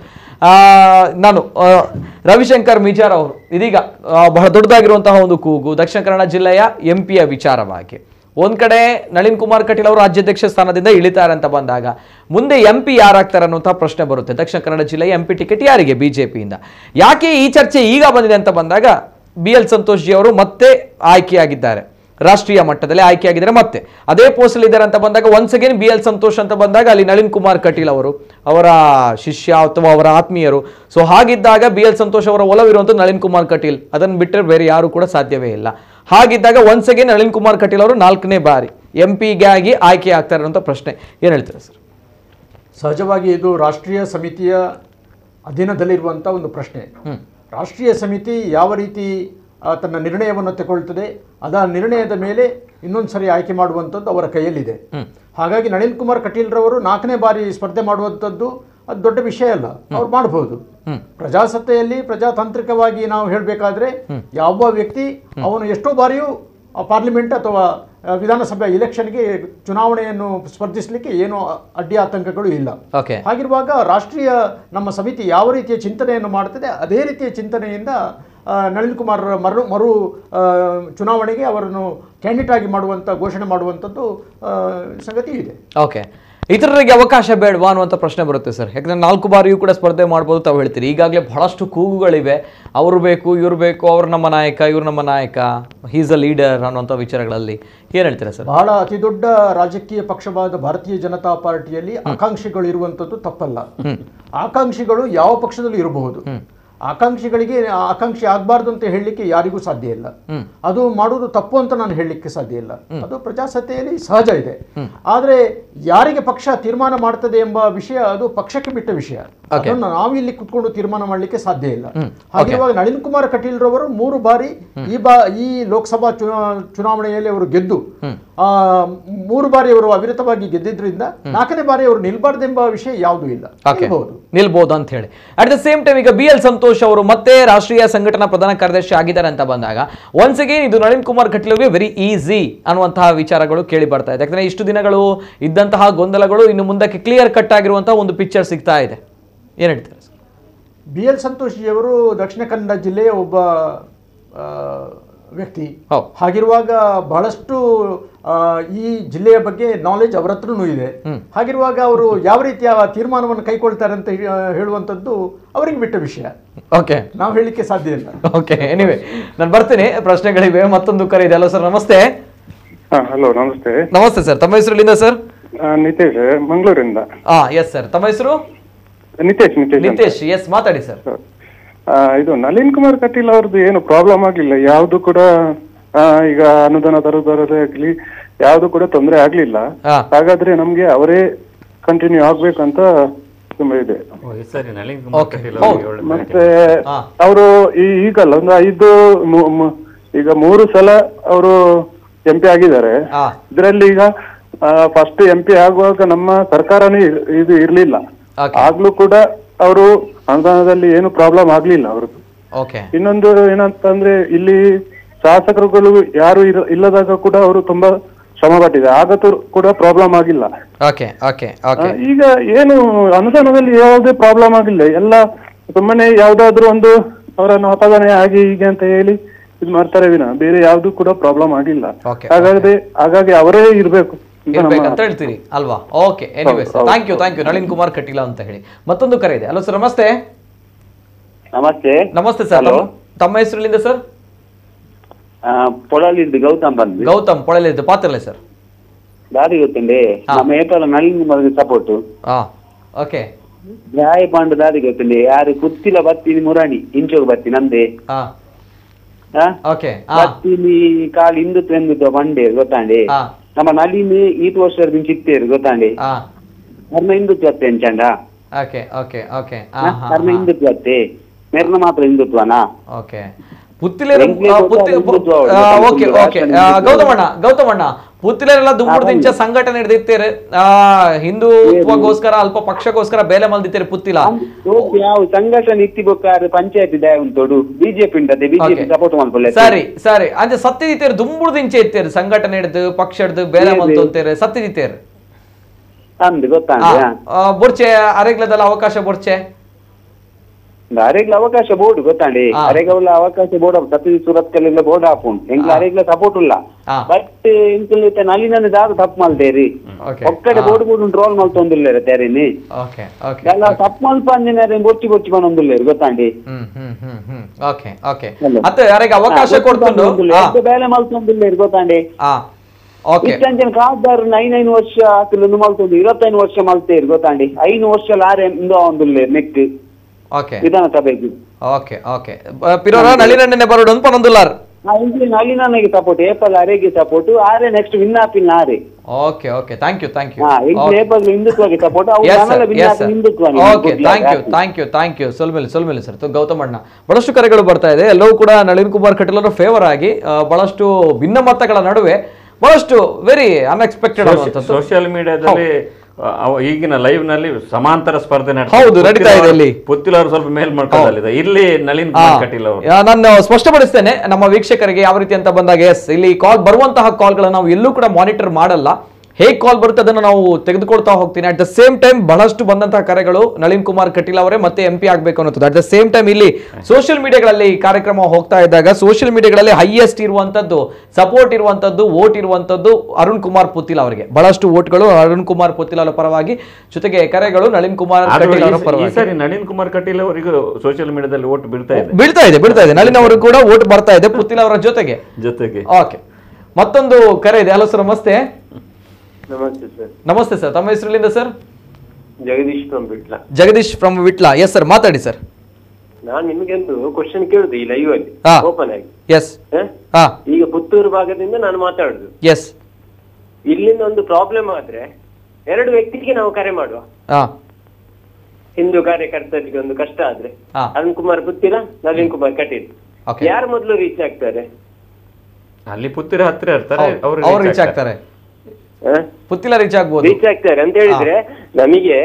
Speaker 1: ನಾನು ಆ, ರವಿಶಂಕರ್ ಮಿಜಾರ್ ಅವರು ಇದೀಗ ಆ, ಬಹಳ ದೊಡ್ಡದಾಗಿರುವಂತಹ ಒಂದು ಕೂಗು ದಕ್ಷಿಣ ಕನ್ನಡ ಜಿಲ್ಲೆಯ ಎಂ ಪಿಯ ವಿಚಾರವಾಗಿ ಒಂದ್ ಕಡೆ ನಳಿನ್ ಕುಮಾರ್ ಕಟೀಲ್ ಅವರು ರಾಜ್ಯಾಧ್ಯಕ್ಷ ಸ್ಥಾನದಿಂದ ಇಳಿತಾರೆ ಅಂತ ಬಂದಾಗ ಮುಂದೆ ಎಂ ಪಿ ಯಾರಾಗ್ತಾರೆ ಅನ್ನುವಂತಹ ಪ್ರಶ್ನೆ ಬರುತ್ತೆ ದಕ್ಷಿಣ ಕನ್ನಡ ಜಿಲ್ಲೆಯ ಎಂ ಪಿ ಟಿಕೆಟ್ ಯಾರಿಗೆ ಬಿಜೆಪಿಯಿಂದ ಯಾಕೆ ಈ ಚರ್ಚೆ ಈಗ ಬಂದಿದೆ ಅಂತ ಬಂದಾಗ ಬಿ ಎಲ್ ಸಂತೋಷ್ ಜಿ ಅವರು ಮತ್ತೆ ಆಯ್ಕೆಯಾಗಿದ್ದಾರೆ ರಾಷ್ಟ್ರೀಯ ಮಟ್ಟದಲ್ಲಿ ಆಯ್ಕೆಯಾಗಿದ್ದಾರೆ ಮತ್ತೆ ಅದೇ ಪೋಸ್ಟ್ ಅಲ್ಲಿ ಇದ್ದಾರೆ ಅಂತ ಬಂದಾಗ once again B L Santosh ಅಂತ ಬಂದಾಗ ಅಲ್ಲಿ ನಳಿನ್ ಕುಮಾರ್ ಕಟೀಲ್ ಅವರು ಅವರ ಶಿಷ್ಯ ಅಥವಾ ಅವರ ಆತ್ಮೀಯರು ಸೊ ಹಾಗಿದ್ದಾಗ ಬಿ ಎಲ್ ಸಂತೋಷ್ ಅವರ ಒಲವಿರುವಂಥ ನಳಿನ್ ಕುಮಾರ್ ಕಟೀಲ್ ಅದನ್ನು ಬಿಟ್ಟರೆ ಬೇರೆ ಯಾರು ಕೂಡ ಸಾಧ್ಯವೇ ಇಲ್ಲ ಹಾಗಿದ್ದಾಗ ಒನ್ಸ್ ಅಗೇನ್ ನಳಿನ್ ಕುಮಾರ್ ಕಟೀಲ್ ಅವರು ನಾಲ್ಕನೇ ಬಾರಿ ಎಂ ಪಿಗೆ ಆಗಿ ಆಯ್ಕೆ ಆಗ್ತಾರೆ ಅನ್ನೋ ಪ್ರಶ್ನೆ ಏನು ಹೇಳ್ತಾರೆ ಸರ್
Speaker 3: ಸಹಜವಾಗಿ ಇದು ರಾಷ್ಟ್ರೀಯ ಸಮಿತಿಯ ಅಧೀನದಲ್ಲಿರುವಂಥ ಒಂದು ಪ್ರಶ್ನೆ ರಾಷ್ಟ್ರೀಯ ಸಮಿತಿ ಯಾವ ರೀತಿ ಆ, ತನ್ನ ನಿರ್ಣಯವನ್ನು ತಗೊಳ್ತದೆ ಅದ ನಿರ್ಣಯದ ಮೇಲೆ ಇನ್ನೊಂದು ಸರಿ ಆಯ್ಕೆ ಮಾಡುವಂಥದ್ದು ಅವರ ಕೈಯಲ್ಲಿದೆ ಹಾಗಾಗಿ ನಳಿನ್ ಕುಮಾರ್ ಕಟೀಲ್ರವರು ನಾಲ್ಕನೇ ಬಾರಿ ಸ್ಪರ್ಧೆ ಮಾಡುವಂಥದ್ದು ಅದು ದೊಡ್ಡ ವಿಷಯ ಅಲ್ಲ ಅವ್ರು ಮಾಡಬಹುದು ಪ್ರಜಾಸತ್ತೆಯಲ್ಲಿ ಪ್ರಜಾತಾಂತ್ರಿಕವಾಗಿ ನಾವು ಹೇಳಬೇಕಾದ್ರೆ ಯಾವ ವ್ಯಕ್ತಿ ಅವನು ಎಷ್ಟೋ ಬಾರಿಯೂ ಆ ಪಾರ್ಲಿಮೆಂಟ್ ಅಥವಾ ಆ, ವಿಧಾನಸಭೆ ಇಲೆಕ್ಷನ್ಗೆ ಚುನಾವಣೆಯನ್ನು ಸ್ಪರ್ಧಿಸಲಿಕ್ಕೆ ಏನೋ ಅಡ್ಡಿ ಆತಂಕಗಳು ಇಲ್ಲ
Speaker 1: ಓಕೆ
Speaker 3: ಹಾಗಿರುವಾಗ ರಾಷ್ಟ್ರೀಯ ನಮ್ಮ ಸಮಿತಿ ಯಾವ ರೀತಿಯ ಚಿಂತನೆಯನ್ನು ಮಾಡ್ತದೆ ಅದೇ ರೀತಿಯ ಚಿಂತನೆಯಿಂದ ಆ, ನಳಿನ್ ಕುಮಾರ್ ಮರು ಮರು ಆ, ಚುನಾವಣೆಗೆ ಅವರನ್ನು ಕ್ಯಾಂಡಿಡೇಟ್ ಆಗಿ ಮಾಡುವಂಥ ಘೋಷಣೆ ಮಾಡುವಂಥದ್ದು ಆ, ಸಂಗತಿ ಇದೆ
Speaker 1: ಓಕೆ ಇತರರಿಗೆ ಅವಕಾಶ ಬೇಡವಾ ಅನ್ನುವಂಥ ಪ್ರಶ್ನೆ ಬರುತ್ತೆ ಸರ್ ಯಾಕಂದ್ರೆ ನಾಲ್ಕು ಬಾರಿಯೂ ಕೂಡ ಸ್ಪರ್ಧೆ ಮಾಡ್ಬೋದು ತಾವು ಹೇಳ್ತೀರಿ ಈಗಾಗಲೇ ಬಹಳಷ್ಟು ಕೂಗುಗಳಿವೆ ಅವರು ಬೇಕು ಇವ್ರು ಬೇಕು ಅವ್ರು ನಮ್ಮ ನಾಯಕ ಇವ್ರು ನಮ್ಮ ನಾಯಕ ಹೀಸ್ ಅ ಲೀಡರ್ ಅನ್ನುವಂಥ ವಿಚಾರಗಳಲ್ಲಿ ಏನು ಹೇಳ್ತೀರಾ ಸರ್
Speaker 3: ಬಹಳ ಅತಿ ದೊಡ್ಡ ರಾಜಕೀಯ ಪಕ್ಷವಾದ ಭಾರತೀಯ ಜನತಾ ಪಾರ್ಟಿಯಲ್ಲಿ ಆಕಾಂಕ್ಷಿಗಳು ಇರುವಂಥದ್ದು ತಪ್ಪಲ್ಲ ಆಕಾಂಕ್ಷಿಗಳು ಯಾವ ಪಕ್ಷದಲ್ಲೂ ಇರಬಹುದು ಆಕಾಂಕ್ಷಿಗಳಿಗೆ ಆಕಾಂಕ್ಷಿ ಆಗಬಾರ್ದು ಅಂತ ಹೇಳಲಿಕ್ಕೆ ಯಾರಿಗೂ ಸಾಧ್ಯ ಇಲ್ಲ ಅದು ಮಾಡುವುದು ತಪ್ಪು ಅಂತ ನಾನು ಹೇಳಲಿಕ್ಕೆ ಸಾಧ್ಯ ಇಲ್ಲ ಅದು ಪ್ರಜಾಸತ್ತೆಯಲ್ಲಿ ಸಹಜ ಇದೆ ಆದರೆ ಯಾರಿಗೆ ಪಕ್ಷ ತೀರ್ಮಾನ ಮಾಡ್ತದೆ ಎಂಬ ವಿಷಯ ಅದು ಪಕ್ಷಕ್ಕೆ ಬಿಟ್ಟ ವಿಷಯ ಅದನ್ನು ನಾವು ಇಲ್ಲಿ ಕುತ್ಕೊಂಡು ತೀರ್ಮಾನ ಮಾಡಲಿಕ್ಕೆ ಸಾಧ್ಯ ಇಲ್ಲ ಹಾಗಿರುವಾಗ ನಳಿನ್ ಕುಮಾರ್ ಕಟೀಲ್ ರವರು ಮೂರು ಬಾರಿ ಈ ಬಾ ಈ ಲೋಕಸಭಾ ಚುನಾ- ಚುನಾವಣೆಯಲ್ಲಿ ಅವರು ಗೆದ್ದು ಆ, ಮೂರು ಬಾರಿ ಅವರು ಅವಿರತವಾಗಿ ಗೆದ್ದಿದ್ರಿಂದ ನಾಲ್ಕನೇ ಬಾರಿ ಅವರು ನಿಲ್ಬಾರ್ದೆಂಬ ವಿಷಯ ಯಾವುದೂ ಇಲ್ಲ
Speaker 1: ಓಕೆ
Speaker 3: ನಿಲ್ಬಹುದು
Speaker 1: ನಿಲ್ಬೋದು ಅಂತ ಹೇಳಿ ಅಟ್ ದ ಸೇಮ್ ಟೈಮ್ ಈಗ ಬಿ ಎಲ್ ಸಂತೋಷ್ ಅವರು ಮತ್ತೆ ರಾಷ್ಟ್ರೀಯ ಸಂಘಟನಾ ಪ್ರಧಾನ ಕಾರ್ಯದರ್ಶಿ ಆಗಿದ್ದಾರೆ ಅಂತ ಬಂದಾಗ ಒನ್ಸ್ ಅಗೇನ್ ಇದು ನಳಿನ್ ಕುಮಾರ್ ಕಟೀಲ್ ಅವರಿಗೆ ವೆರಿ ಈಸಿ ಅನ್ನುವಂತಹ ವಿಚಾರಗಳು ಕೇಳಿ ಬರ್ತಾ ಇದೆ ಯಾಕಂದ್ರೆ ಇಷ್ಟು ದಿನಗಳು ಇದ್ದಂತಹ ಗೊಂದಲಗಳು ಇನ್ನು ಮುಂದಕ್ಕೆ ಕ್ಲಿಯರ್ ಕಟ್ ಆಗಿರುವಂತಹ ಒಂದು ಪಿಕ್ಚರ್ ಸಿಗ್ತಾ ಇದೆ ಏನ್ ಹೇಳ್ತೀರಾ ಸರ್
Speaker 3: ಬಿ ಎಲ್ ಸಂತೋಷ್ ಅವರು ದಕ್ಷಿಣ ಕನ್ನಡ ಜಿಲ್ಲೆಯ ಒಬ್ಬ ಆ, ವ್ಯಕ್ತಿ
Speaker 1: ಹೌದು.
Speaker 3: ಹಾಗಿರುವಾಗ ಬಹಳಷ್ಟು ಆ, ಈ ಜಿಲ್ಲೆಯ ಬಗ್ಗೆ ನಾಲೆಜ್ ಅವರ ಹತ್ರನೂ ಇದೆ ಹಾಗಿರುವಾಗ ಅವರು ಯಾವ ರೀತಿಯ ತೀರ್ಮಾನವನ್ನು ಕೈಗೊಳ್ತಾರೆ ಅಂತ ಹೇ- ಹೇಳುವಂಥದ್ದು ಅವರಿಗೆ ಬಿಟ್ಟ ವಿಷಯ
Speaker 1: ಓಕೆ
Speaker 3: ನಾವು ಹೇಳಲಿಕ್ಕೆ ಸಾಧ್ಯ ಇಲ್ಲ
Speaker 1: ಓಕೆ ಎನಿವೆ ನಾನು ಬರ್ತೀನಿ ಪ್ರಶ್ನೆಗಳಿವೆ ಮತ್ತೊಂದು ಕರೆ ಇದೆ ಅಲ್ಲ ಸರ್ ನಮಸ್ತೆ
Speaker 10: ಹಲೋ ನಮಸ್ತೆ
Speaker 1: ನಮಸ್ತೆ ಸರ್ ತಮ್ಮ ಹೆಸರು ಎಲ್ಲಿಂದ ಸರ್
Speaker 10: ಆ, ನಿತೇಶ್ ಮಂಗಳೂರಿಂದ
Speaker 1: ಹಾ ಎಸ್ ಸರ್ ತಮ್ಮ ಹೆಸರು
Speaker 10: ನಿತೇಶ್ ನಿತೇಶ್ ಅಂತ.
Speaker 1: ನಿತೇಶ್ ಎಸ್ ಮಾತಾಡಿ ಸರ್
Speaker 10: ಆ, ಇದು ನಳಿನ್ ಕುಮಾರ್ ಕಟೀಲ್ ಅವ್ರದ್ದು ಏನು ಪ್ರಾಬ್ಲಮ್ ಆಗ್ಲಿಲ್ಲ ಯಾವ್ದು ಕೂಡ ಆ, ಈಗ ಅನುದಾನ ತರುವುದರಲ್ಲೇ ಆಗ್ಲಿ ಯಾವ್ದು ಕೂಡ ತೊಂದರೆ ಆಗ್ಲಿಲ್ಲ
Speaker 1: ಹಾ.
Speaker 10: ಹಾಗಾದ್ರೆ ನಮ್ಗೆ ಅವರೇ ಕಂಟಿನ್ಯೂ ಆಗ್ಬೇಕಂತ ತುಂಬಾ ಇದೆ
Speaker 4: ಓ, ಈ ಸರಿ ನಳಿನ್ ಕುಮಾರ್
Speaker 1: Okay.
Speaker 4: ಕಟೀಲ್
Speaker 1: ಹೌದು.
Speaker 4: ಅವರಿಗೆ ಒಳ್ಳೆ
Speaker 10: ಮತ್ತೆ
Speaker 1: ಹಾ.
Speaker 10: ಅವರು ಈಗಲ್ಲ ಒಂದು ಐದು ಮೂ- ಮೂ- ಈಗ ಮೂರು ಸಲ ಅವರು ಎಂ ಪಿ ಆಗಿದ್ದಾರೆ
Speaker 1: ಹಾ.
Speaker 10: ಇದರಲ್ಲಿ ಈಗ ಫಸ್ಟ್ ಎಂ ಪಿ ಆಗುವಾಗ ನಮ್ಮ ಸರ್ಕಾರನೇ ಇರ್- ಇದು ಇರ್ಲಿಲ್ಲ
Speaker 1: Okay.
Speaker 10: ಆಗ್ಲೂ ಕೂಡ ಅವರು ಅನುದಾನದಲ್ಲಿ ಏನು ಪ್ರಾಬ್ಲಮ್ ಆಗ್ಲಿಲ್ಲ ಅವ್ರದ್ದು
Speaker 1: ಓಕೆ
Speaker 10: ಇನ್ನೊಂದು ಏನಂತಂದ್ರೆ ಇಲ್ಲಿ ಶಾಸಕರುಗಳು ಯಾರು ಇರ- ಇಲ್ಲದಾಗ ಕೂಡ ಅವರು ತುಂಬಾ ಶ್ರಮ ಪಟ್ಟಿದ್ದಾರೆ ಆಗತ್ತೂ ಕೂಡ ಪ್ರಾಬ್ಲಮ್ ಆಗಿಲ್ಲ
Speaker 1: ಓಕೆ ಓಕೆ ಓಕೆ
Speaker 10: ಆ, ಈಗ ಏನು ಅನುದಾನದಲ್ಲಿ ಯಾವುದೇ ಪ್ರಾಬ್ಲಮ್ ಆಗಿಲ್ಲ ಎಲ್ಲ ಸುಮ್ಮನೆ ಯಾವ್ದಾದ್ರು ಒಂದು ಅವರನ್ನು ಅಪದಾನೆ ಆಗಿ ಹೀಗೆ ಅಂತ ಹೇಳಿ ಇದು ಮಾಡ್ತಾರೆ ವಿನ ಬೇರೆ ಯಾವ್ದು ಕೂಡ ಪ್ರಾಬ್ಲಮ್ ಆಗಿಲ್ಲ
Speaker 1: Okay,
Speaker 10: ಹಾಗಾದ್ರೆ ಹಾಗಾಗಿ ಅವರೇ ಇರ್ಬೇಕು
Speaker 1: ಇರ್ಬೇಕಂತ ಹೇಳ್ತೀರಿ ಅಲ್ವಾ okay anyways thank you thank you Nalin Kumar Kateel ಅಂತ ಹೇಳಿ ಮತ್ತೊಂದು ಕರೆ ಇದೆ ಹಲೋ ಸರ್ ನಮಸ್ತೆ
Speaker 11: ನಮಸ್ತೆ
Speaker 1: ನಮಸ್ತೆ ಸರ್ ತಮ್ಮ ಹೆಸರಿನಿಂದ ಸರ್
Speaker 11: పొలాలిద్దు గౌతమ్ బంధు
Speaker 1: ಗೌತಮ್ ಪೊಳಲಿದ್ದು ಪಾತ್ರಲೆ ಸರ್
Speaker 11: దారి ಗೊತ್ತುಂಡೆ ನಮ್ಮ ಏಪಲ ನಳಿನ್ ಕುಮಾರ್ಗೆ ಸಪೋರ್ಟ್
Speaker 1: ಹಾ ಓಕೆ
Speaker 11: ನ್ಯಾಯ ಪಾಂಡ ದಾರಿ ಗೊತ್ತುಂಡೆ ಯಾರು ಕುತ್ತಿಲ ಬತ್ತಿನಿ ಮುರಾಣಿ ಇಂಚೋಗ್ ಬತ್ತಿ ನಂದೆ
Speaker 1: ಹಾ
Speaker 11: ಹಾ?
Speaker 1: ಓಕೆ
Speaker 11: ಬತ್ತಿನಿ ಕಾಲು ಹಿಂದುತ್ವ ಎಂದುತ್ವ ಬಂಡೇರು ಗೊತ್ತಾಂಡೆ
Speaker 1: ಹಾ
Speaker 11: ನಮ್ಮ ನಳಿನ್ ಈತ ವರ್ಷದ ಚಿತ್ತೇರು ಗೊತ್ತಾಂಡೆ
Speaker 1: ಹಾ
Speaker 11: ಕರ್ನ ಹಿಂದುತ್ವ ಅತ್ತೆ ಎಂಚಂಡ
Speaker 1: ಓಕೆ ಓಕೆ ಓಕೆ ಹಾ
Speaker 11: ಹಾ?
Speaker 1: ಹಾ
Speaker 11: ಕರ್ನ ಹಿಂದುತ್ವ ಅತ್ತೆ ಮೆರ್ನ ಮಾತ್ರ ಹಿಂದುತ್ವನಾ
Speaker 1: ಓಕೆ ಪುತ್ತಿಲೇರು
Speaker 11: ಎಂಕ್ಲೆ
Speaker 1: ಆ,
Speaker 11: ಗೊತ್ತಾ
Speaker 1: ಪುತ್ತಿ-
Speaker 11: ಹಿಂದುತ್ವ ಅವ್ರು,
Speaker 1: ಆ,
Speaker 11: ಗೊತ್ತಾ
Speaker 1: ಓಕೆ
Speaker 11: ಹಿಂದುತ್ವ,
Speaker 1: ಓಕೆ
Speaker 11: ರಾಷ್ಟ್ರ
Speaker 1: ಆ,
Speaker 11: ಹಿಂದುತ್ವ.
Speaker 1: ಗೌತಮಣ್ಣ ಗೌತಮಣ್ಣ ಪುತ್ತಿಲೇರೆಲ್ಲ ದುಂಬುಡ್ದಿಂಚ ಸಂಘಟನೆ ಹಿಡಿದಿತ್ತೇರು ಆ ಹಿಂದುತ್ವಗೋಸ್ಕರ ಅಲ್ಪ ಪಕ್ಷಗೋಸ್ಕರ ಬೇಲೆ ಮಲ್ದಿತ್ತೇರು ಪುತ್ತಿಲ
Speaker 11: ಓಕೆ ಯಾವ ಸಂಘಟನೆ ಇತ್ತಿ ಬೊಕ್ಕಾರ ಪಂಚಾಯತ್ ದಯ ಉಂಟೋಡು ಬಿಜೆಪಿ ಉಂಟದೆ ಬಿಜೆಪಿ
Speaker 1: Okay.
Speaker 11: ಸಪೋರ್ಟ್ ಮಾಡ್ಕೊಳ್ಳಿ
Speaker 1: ಸರಿ ಸರಿ ಅಂದ್ರೆ ಸತ್ತಿದಿತ್ತೇರು ದುಂಬುಡ್ದಿಂಚೆ ಇತ್ತೇರು ಸಂಘಟನೆ ಹಿಡಿದು ಪಕ್ಷ ಹಿಡಿದು ಬೇಲೆ
Speaker 11: ಏ,
Speaker 1: ಮಲ್ತು
Speaker 11: ಏ.
Speaker 1: ಅಂತೇರು ಸತ್ತಿದಿತ್ತೇರು
Speaker 11: ಅಂದ್ ಗೊತ್ತಾಂಡೆ
Speaker 1: ಬುರ್ಚೆ ಅರೆಗ್ಲದಲ್ಲ ಅವಕಾಶ ಬುರ್ಚೆ
Speaker 11: ಅರೆಗ್ಲ ಅವಕಾಶ ಬೋರ್ಡ್ ಗೊತ್ತಾಂಡಿ
Speaker 1: ಹಾ.
Speaker 11: ಅರೆಗೌಲ ಅವಕಾಶ ಬೋರ್ಡ್ ಸತ್ಯ ಸೂರತ್ ಕಲ್ಲೆಲ್ಲ ಬೋರ್ಡ್ ಹಾಪುಂಡು ಎಂಕ್ಲ
Speaker 1: ಹಾ.
Speaker 11: ಅರೆಗ್ಲ ಸಪೋರ್ಟ್ ಇಲ್ಲ
Speaker 1: ಹಾ.
Speaker 11: ಬಟ್ ಎಂಕ್ಲ ನಲಿನ ದಾರು ತಪ್ಪು ಮಲ್ತೇರಿ
Speaker 1: ಓಕೆ
Speaker 11: ಒಕ್ಕಡೆ ಬೋರ್ಡ್ ಬೋರ್ಡ್ ರೋಲ್ ಮಲ್ತೊಂದಿಲ್ಲ ತೇರಿನಿ
Speaker 1: ಓಕೆ ಓಕೆ
Speaker 11: ಎಲ್ಲ ತಪ್ಪು ಮಲ್ಪ ಅಂದಿನ ಬೊಚ್ಚಿ ಬೊಚ್ಚಿ ಬಂದೊಂದಿಲ್ಲ ಗೊತ್ತಾಂಡಿ
Speaker 1: ಹ್ಮ್ hmm hmm hmm okay okay
Speaker 11: ಅಲ್ಲ.
Speaker 1: ಮತ್ತೆ ಯಾರಿಗೆ ಅವಕಾಶ ಕೊಡ್ತುಂಡು ಹಾ
Speaker 11: ಎಂತ ಬೇಲೆ ಮಲ್ತೊಂದಿಲ್ಲ ಗೊತ್ತಾಂಡಿ
Speaker 1: ಹಾ ಓಕೆ
Speaker 11: ಇಷ್ಟಂಜನ ಕಾದಾರು ಐನೈನು ವರ್ಷ ಆಕಲು ಮಲ್ತೊಂದು ಇರತ್ತೈನು ವರ್ಷ ಮಲ್ತೇರಿ ಗೊತ್ತಾಂಡಿ ಐನು ವರ್ಷ ಲಾರೆ ಇಂದು ಒಂದಿಲ್ಲ ನೆಕ್
Speaker 1: ಓಕೆ
Speaker 11: ವಿಧಾನಸಭೆಗೆ
Speaker 1: ಓಕೆ ಓಕೆ ಪಿರೋರ ನಳಿನಣ್ಣನೆ ಬರೋಡು ಅಂತ ಪನೊಂದುಲ್ಲಾರ್
Speaker 11: ಆ ಇಂಗ್ಲಿ ನಳಿನನಿಗೆ ಸಪೋರ್ಟ್ ಏಪಲ್ ಅರೆಗೆ ಸಪೋರ್ಟ್ ಆರೆ ನೆಕ್ಸ್ಟ್ ವಿನ್ನಾಪಿಲ್ ಆರೆ
Speaker 1: okay okay thank you thank you
Speaker 11: ಹಾ ಇಂಗ್ಲಿ ಏಪಲ್ ಹಿಂದುತ್ವಗೆ ಸಪೋರ್ಟ್ ಅವ್ರು ನಾನೆಲ್ಲ ವಿನ್ನಾಪಿ Hindutva
Speaker 1: okay thank you thank you thank you ಸೊಲ್ಮೇಲೆ ಸೊಲ್ಮೇಲೆ ಸರ್ ಗೌತಮಣ್ಣ ಬಹಳಷ್ಟು ಕರೆಗಳು ಬರ್ತಾ ಇದೆ ಎಲ್ಲವೂ ಕೂಡ ನಳಿನ್ ಕುಮಾರ್ ಕಟೀಲ್ ಅವರ ಫೇವರ್ ಆಗಿ ಆ, ಬಹಳಷ್ಟು ಭಿನ್ನಮತಗಳ ನಡುವೆ ಬಹಳಷ್ಟು ವೆರಿ ಅನ್ಎಕ್ಸ್ಪೆಕ್ಟೆಡ್ ಅನ್ನುವಂಥದ್ದು
Speaker 4: ಸೋಷಿಯಲ್ ಮೀಡಿಯಾದಲ್ಲಿ ಈಗಿನ ಲೈವ್ ನಲ್ಲಿ ಸಮಾಂತರ ಸ್ಪರ್ಧೆ ನಡ್ತಿದೆ.
Speaker 1: ಹೌದು, ನಡೀತಾ ಇದೆ ಇಲ್ಲಿ.
Speaker 4: ಪುತ್ತಿಲ್ ಅವರು ಸ್ವಲ್ಪ ಮೇಲ್ ಮಾಡ್ಕೊಳ್ಳಲಿದೆ ಇಲ್ಲಿ ನಳಿನ್
Speaker 1: ಆ,
Speaker 4: ಕುಮಾರ್ ಕಟೀಲ್ ಅವರು
Speaker 1: ಆ, ನಾನು ಸ್ಪಷ್ಟಪಡಿಸ್ತೇನೆ ನಮ್ಮ ವೀಕ್ಷಕರಿಗೆ ಯಾವ ರೀತಿ ಅಂತ ಬಂದಾಗ ಎಸ್ ಇಲ್ಲಿ ಕಾಲ್ ಬರುವಂತಹ ಕಾಲ್ಗಳನ್ನ ನಾವು ಎಲ್ಲೂ ಕೂಡ ಮಾನಿಟರ್ ಮಾಡಲ್ಲ ಹೇಗೆ ಕಾಲ್ ಬರುತ್ತೆ ಅದನ್ನು ನಾವು ತೆಗೆದುಕೊಳ್ತಾ ಹೋಗ್ತೀನಿ ಅಟ್ ದ ಸೇಮ್ ಟೈಮ್ ಬಹಳಷ್ಟು ಬಂದಂತಹ ಕರೆಗಳು ನಳಿನ್ ಕುಮಾರ್ ಕಟೀಲ್ ಅವರೇ ಮತ್ತೆ ಎಂ ಪಿ ಆಗಬೇಕು ಅನ್ನೋದು ಅಟ್ ದ ಸೇಮ್ ಟೈಮ್ ಇಲ್ಲಿ ಸೋಷಿಯಲ್ ಮೀಡಿಯಾಗಳಲ್ಲಿ ಈ ಕಾರ್ಯಕ್ರಮ ಹೋಗ್ತಾ ಇದ್ದಾಗ ಸೋಷಿಯಲ್ ಮೀಡಿಯಾಗಳಲ್ಲಿ ಹೈಯೆಸ್ಟ್ ಇರುವಂತದ್ದು ಸಪೋರ್ಟ್ ಇರುವಂತದ್ದು ವೋಟ್ ಇರುವಂತದ್ದು ಅರುಣ್ ಕುಮಾರ್ ಪುತ್ತಿಲ್ ಅವರಿಗೆ ಬಹಳಷ್ಟು ವೋಟ್ಗಳು ಅರುಣ್ ಕುಮಾರ್ ಪುತ್ತಿಲ್ ಅವರ ಪರವಾಗಿ ಜೊತೆಗೆ ಕರೆಗಳು ನಳಿನ್ ಕುಮಾರ್
Speaker 4: ಆದ್ರೂ
Speaker 1: ಕಟೀಲ್ ಅವರ
Speaker 4: ಈ- ಈ
Speaker 1: ಪರವಾಗಿ
Speaker 4: ಸಾರಿ ನಳಿನ್ ಕುಮಾರ್ ಕಟೀಲ್ ಅವರಿಗೂ ಸೋಷಿಯಲ್ ಮೀಡಿಯಾದಲ್ಲಿ ಓಟ್ ಬೀಳ್ತಾ ಇದೆ
Speaker 1: ಬೀಳ್ತಾ ಇದೆ ಬೀಳ್ತಾ ಇದೆ ನಳಿನ್ ಅವರು ಕೂಡ ವೋಟ್ ಬರ್ತಾ ಇದೆ ಪುತ್ತಿಲ್ ಅವರ ಜೊತೆಗೆ
Speaker 4: ಜೊತೆಗೆ
Speaker 1: ಓಕೆ ಮತ್ತೊಂದು ಕರೆ ಇದೆ ಹಲೋ ಸರ್ ನಮಸ್ತೆ
Speaker 12: ನಮಸ್ತೆ ಸರ್
Speaker 1: ನಮಸ್ತೆ ಸರ್ ತಮ್ಮ ಹೆಸರಿನಿಂದ sir
Speaker 12: Jagadish from Vitla
Speaker 1: Jagadish from Vitla yes sir ಮಾತಾಡಿ ಸರ್
Speaker 12: ನಾನು ನಿಮ್ಗೊಂದು ಕ್ವಶನ್ ಕೇಳುದು ಈ ಲೈವ್ ಅಲ್ಲಿ
Speaker 1: ಹಾ.
Speaker 12: ಓಪನ್ ಆಗಿ
Speaker 1: ಎಸ್
Speaker 12: ಹ?
Speaker 1: ಹಾ
Speaker 12: ಈಗ ಪುತ್ತೂರು ಭಾಗದಿಂದ ನಾನು ಮಾತಾಡುದು
Speaker 1: ಎಸ್
Speaker 12: ಇಲ್ಲಿಂದ ಒಂದು ಪ್ರಾಬ್ಲಮ್ ಆದ್ರೆ ಎರಡು ವ್ಯಕ್ತಿಗೆ ನಾವು ಕರೆ ಮಾಡುವ
Speaker 1: ಹಾ
Speaker 12: ಹಿಂದೂ ಕಾರ್ಯಕರ್ತರಿಗೆ ಒಂದು ಕಷ್ಟ ಆದ್ರೆ
Speaker 1: ಹಾ.
Speaker 12: ಅರುಣ್ ಕುಮಾರ್ ಪುತ್ತಿರ ನವೀನ್ ಕುಮಾರ್ ಕಟೀಲ್
Speaker 1: Okay.
Speaker 12: ಯಾರು ಮೊದಲು ರೀಚ್ ಆಗ್ತಾರೆ
Speaker 4: ಅಲ್ಲಿ ಪುತ್ತಿರ ಹತ್ತಿರ ಇರ್ತಾರೆ ಅವರು
Speaker 1: ಅವ್ರು ರೀಚ್ ಆಗ್ತಾರೆ ಪುತ್ತಿಲ ರೀಚ್ ಆಗ್ಬೋದು
Speaker 12: ರೀಚ್ ಆಗ್ತಾರೆ ಅಂತ ಹೇಳಿದ್ರೆ ನಮಗೆ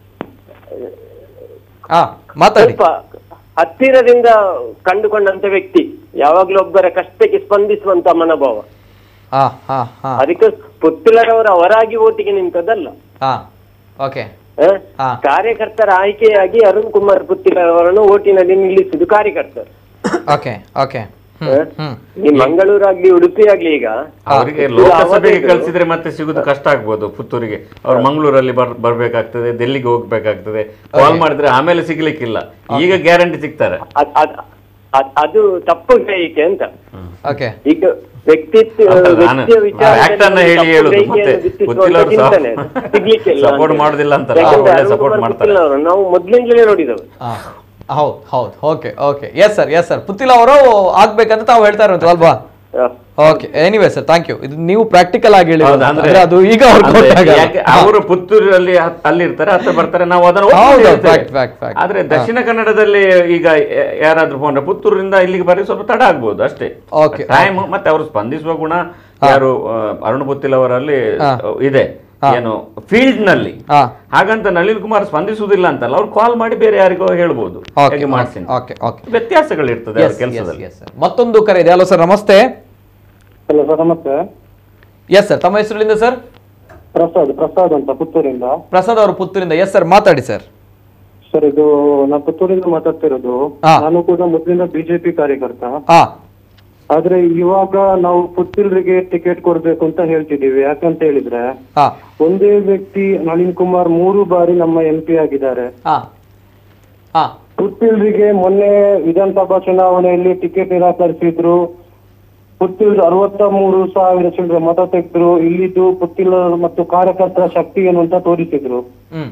Speaker 1: ಹಾ ಮಾತಾಡಿ
Speaker 12: ಸ್ವಲ್ಪ ಹತ್ತಿರದಿಂದ ಕಂಡುಕೊಂಡಂತ ವ್ಯಕ್ತಿ ಯಾವಾಗ್ಲೂ ಒಬ್ಬರ ಕಷ್ಟಕ್ಕೆ ಸ್ಪಂದಿಸುವಂತ ಮನೋಭಾವ
Speaker 1: ಹಾ ಹಾ ಹಾ
Speaker 12: ಅದಕ್ಕೆ ಪುತ್ತೂರವರ ಅವರಾಗಿ ಓಟಿಗೆ ನಿಂತದಲ್ಲ
Speaker 1: ಹಾ ಓಕೆ
Speaker 12: ಹ?
Speaker 1: ಹಾ.
Speaker 12: ಕಾರ್ಯಕರ್ತರ ಆಯ್ಕೆಯಾಗಿ ಅರುಣ್ ಕುಮಾರ್ ಪುತ್ತಿಲ ಅವರನ್ನು ಓಟಿನಲ್ಲಿ ನಿಲ್ಲಿಸುದು ಕಾರ್ಯಕರ್ತರು
Speaker 1: ಓಕೆ ಓಕೆ
Speaker 12: ಹ? ಈ ಮಂಗಳೂರಾಗ್ಲಿ ಉಡುಪಿ ಆಗ್ಲಿ ಈಗ
Speaker 4: ಅವರಿಗೆ
Speaker 12: ಪುತ್ತೂರು
Speaker 4: ಲೋಕಸಭೆಗೆ
Speaker 12: ಅವಧಿಗಳು-
Speaker 4: ಕಳಿಸಿದ್ರೆ ಮತ್ತೆ ಸಿಗುದು ಕಷ್ಟ ಆಗ್ಬೋದು ಪುತ್ತೂರಿಗೆ ಅವ್ರು ಮಂಗಳೂರಲ್ಲಿ ಬರ್ ಬರ್ಬೇಕಾಗ್ತದೆ ಡೆಲ್ಲಿಗೆ ಹೋಗ್ಬೇಕಾಗ್ತದೆ ಕಾಲ್ ಮಾಡಿದ್ರೆ ಆಮೇಲೆ ಸಿಗ್ಲಿಕ್ಕಿಲ್ಲ ಈಗ ಗ್ಯಾರಂಟಿ ಸಿಗ್ತಾರೆ
Speaker 12: ಅದ್- ಅದ್- ಅದ್- ಅದು ತಪ್ಪು ಗ್ರಹಿಕೆ ಅಂತ
Speaker 1: ಓಕೆ
Speaker 12: ಈಗ ವ್ಯಕ್ತಿತ್ವ
Speaker 4: ಅಲ್ಲ, ನಾನು
Speaker 12: ವ್ಯಕ್ತಿಯ ವಿಚಾರದಲ್ಲಿ
Speaker 4: act ಅನ್ನ ಹೇಳಿ
Speaker 12: ತಪ್ಪು
Speaker 4: ಹೇಳುದು
Speaker 12: ಗ್ರಹಿಕೆಯನ್ನು
Speaker 4: ಮತ್ತೆ
Speaker 12: ಬಿತ್ತಿಸುವಂತ
Speaker 4: ಗೊತ್ತಿಲ್ಲ ಅವ್ರು
Speaker 12: ಚಿಂತನೆ ಅದು. ಸಿಗ್ಲಿಕ್ಕಿಲ್ಲ
Speaker 4: support
Speaker 12: ಅಂತ.
Speaker 4: ಮಾಡುದಿಲ್ಲ ಅಂತಲ್ಲ,
Speaker 12: ಯಾಕಂದ್ರೆ
Speaker 4: ಒಳ್ಳೆ
Speaker 12: ಅರುಣ್
Speaker 4: support
Speaker 12: ಕುಮಾರ್
Speaker 4: ಮಾಡ್ತಾರೆ.
Speaker 12: ಪುತ್ತಿಲ್ ಅವರನ್ನು ನಾವು ಮೊದ್ಲಿಂದಲೇ ನೋಡಿದವರು
Speaker 1: ಹೌದು ಹೌದು okay okay yes sir yes sir Puttila ಅವರು ಆಗ್ಬೇಕಂತ ತಾವು ಹೇಳ್ತಾ ಇರೋದು ಅಲ್ವಾ okay anyway sir thank you ಇದು ನೀವು ಪ್ರಾಕ್ಟಿಕಲ್ ಆಗಿ ಹೇಳಿ
Speaker 4: ಹೌದು, ಅಂದ್ರೆ-
Speaker 1: ಅಂದ್ರೆ ಅದು ಈಗ ಅವ್ರಿಗೆ
Speaker 4: ಅಂದ್ರೆ
Speaker 1: ಗೊತ್ತಾಗಲ್ಲ.
Speaker 4: ಯಾಕೆ ಅವರು ಪುತ್ತೂರಲ್ಲಿ ಹ- ಅಲ್ಲಿ ಇರ್ತಾರೆ ಹತ್ರ ಬರ್ತಾರೆ ನಾವು ಅದನ್ನು ಒಪ್ಪಿಗೆ
Speaker 1: ಹೌದು,
Speaker 4: ಹೇಳ್ತೇವೆ.
Speaker 1: fact, fact, fact.
Speaker 4: ಆದ್ರೆ ದಕ್ಷಿಣ ಕನ್ನಡದಲ್ಲಿ ಈಗ ಯ- ಯಾರಾದ್ರೂ ಫೋನ್ ಪುತ್ತೂರಿಂದ ಇಲ್ಲಿಗೆ ಬರೀ ಸ್ವಲ್ಪ ತಡ ಆಗ್ಬೋದು ಅಷ್ಟೇ
Speaker 1: Okay.
Speaker 4: ಟೈಮ್ ಮತ್ತೆ ಅವರು ಸ್ಪಂದಿಸುವ ಗುಣ ಯಾರು ಆ, ಅರುಣ್ ಪುತ್ತಿಲ್ ಅವರಲ್ಲಿ
Speaker 1: ಹಾ.
Speaker 4: ಇದೆ ಏನು ಫೀಲ್ಡ್ ನಲ್ಲಿ
Speaker 1: ಹಾ.
Speaker 4: ಹಾಗಂತ ನಳಿನ್ ಕುಮಾರ್ ಸ್ಪಂದಿಸುವುದಿಲ್ಲ ಅಂತಲ್ಲ ಅವ್ರು ಕಾಲ್ ಮಾಡಿ ಬೇರೆ ಯಾರಿಗೋ ಹೇಳ್ಬೋದು
Speaker 1: Okay,
Speaker 4: ಹೇಗೆ ಮಾಡ್ತೀನಿ
Speaker 1: okay, okay.
Speaker 4: ವ್ಯತ್ಯಾಸಗಳಿರ್ತದೆ
Speaker 1: Yes,
Speaker 4: ಅವ್ರ
Speaker 1: yes,
Speaker 4: ಕೆಲಸದಲ್ಲಿ
Speaker 1: yes, sir. ಮತ್ತೊಂದು ಕರೆ ಇದೆ ಹಲೋ ಸರ್ ನಮಸ್ತೆ
Speaker 10: ಹಲೋ ಸರ್ ನಮಸ್ತೆ
Speaker 1: ಎಸ್ ಸರ್ ತಮ್ಮ ಹೆಸರಿನಿಂದ ಸರ್
Speaker 10: ಪ್ರಸಾದ್ ಪ್ರಸಾದ್ ಅಂತ ಪುತ್ತೂರಿಂದ
Speaker 1: ಪ್ರಸಾದ್ ಅವರು ಪುತ್ತೂರಿಂದ ಎಸ್ ಸರ್ ಮಾತಾಡಿ ಸರ್
Speaker 10: ಸರ್ ಇದು ನಾನು ಪುತ್ತೂರಿಂದ ಮಾತಾಡ್ತಿರೋದು
Speaker 1: ಹಾ.
Speaker 10: ನಾನು ಕೂಡ ಮೊದಲಿಂದ ಬಿಜೆಪಿ ಕಾರ್ಯಕರ್ತ
Speaker 1: ಹಾ
Speaker 13: ಆದ್ರೆ ಇವಾಗ ನಾವು ಪುತ್ತಿಲ್ರಿಗೆ ಟಿಕೆಟ್ ಕೊಡ್ಬೇಕು ಅಂತ ಹೇಳ್ತಿದೀವಿ ಯಾಕಂತ ಹೇಳಿದ್ರೆ
Speaker 1: ಹಾ
Speaker 13: ಒಂದೇ ವ್ಯಕ್ತಿ ನಳಿನ್ ಕುಮಾರ್ ಮೂರು ಬಾರಿ ನಮ್ಮ ಎಂ ಪಿ ಆಗಿದ್ದಾರೆ
Speaker 1: ಹಾ ಹಾ
Speaker 13: ಪುತ್ತಿಲ್ರಿಗೆ ಮೊನ್ನೆ ವಿಧಾನಸಭಾ ಚುನಾವಣೆಯಲ್ಲಿ ಟಿಕೆಟ್ ನಿರಾಕರಿಸಿದ್ರು ಪುತ್ತಿಲ್ ಅರವತ್ತ ಮೂರು ಸಾವಿರ ಚಿಲ್ಲರೆ ಮತ ತೆಗೆದ್ರು ಇಲ್ಲಿದ್ದು ಪುತ್ತಿಲ್ ಮತ್ತು ಕಾರ್ಯಕರ್ತರ ಶಕ್ತಿ ಏನು ಅಂತ ತೋರಿಸಿದ್ರು
Speaker 1: ಹ್ಮ್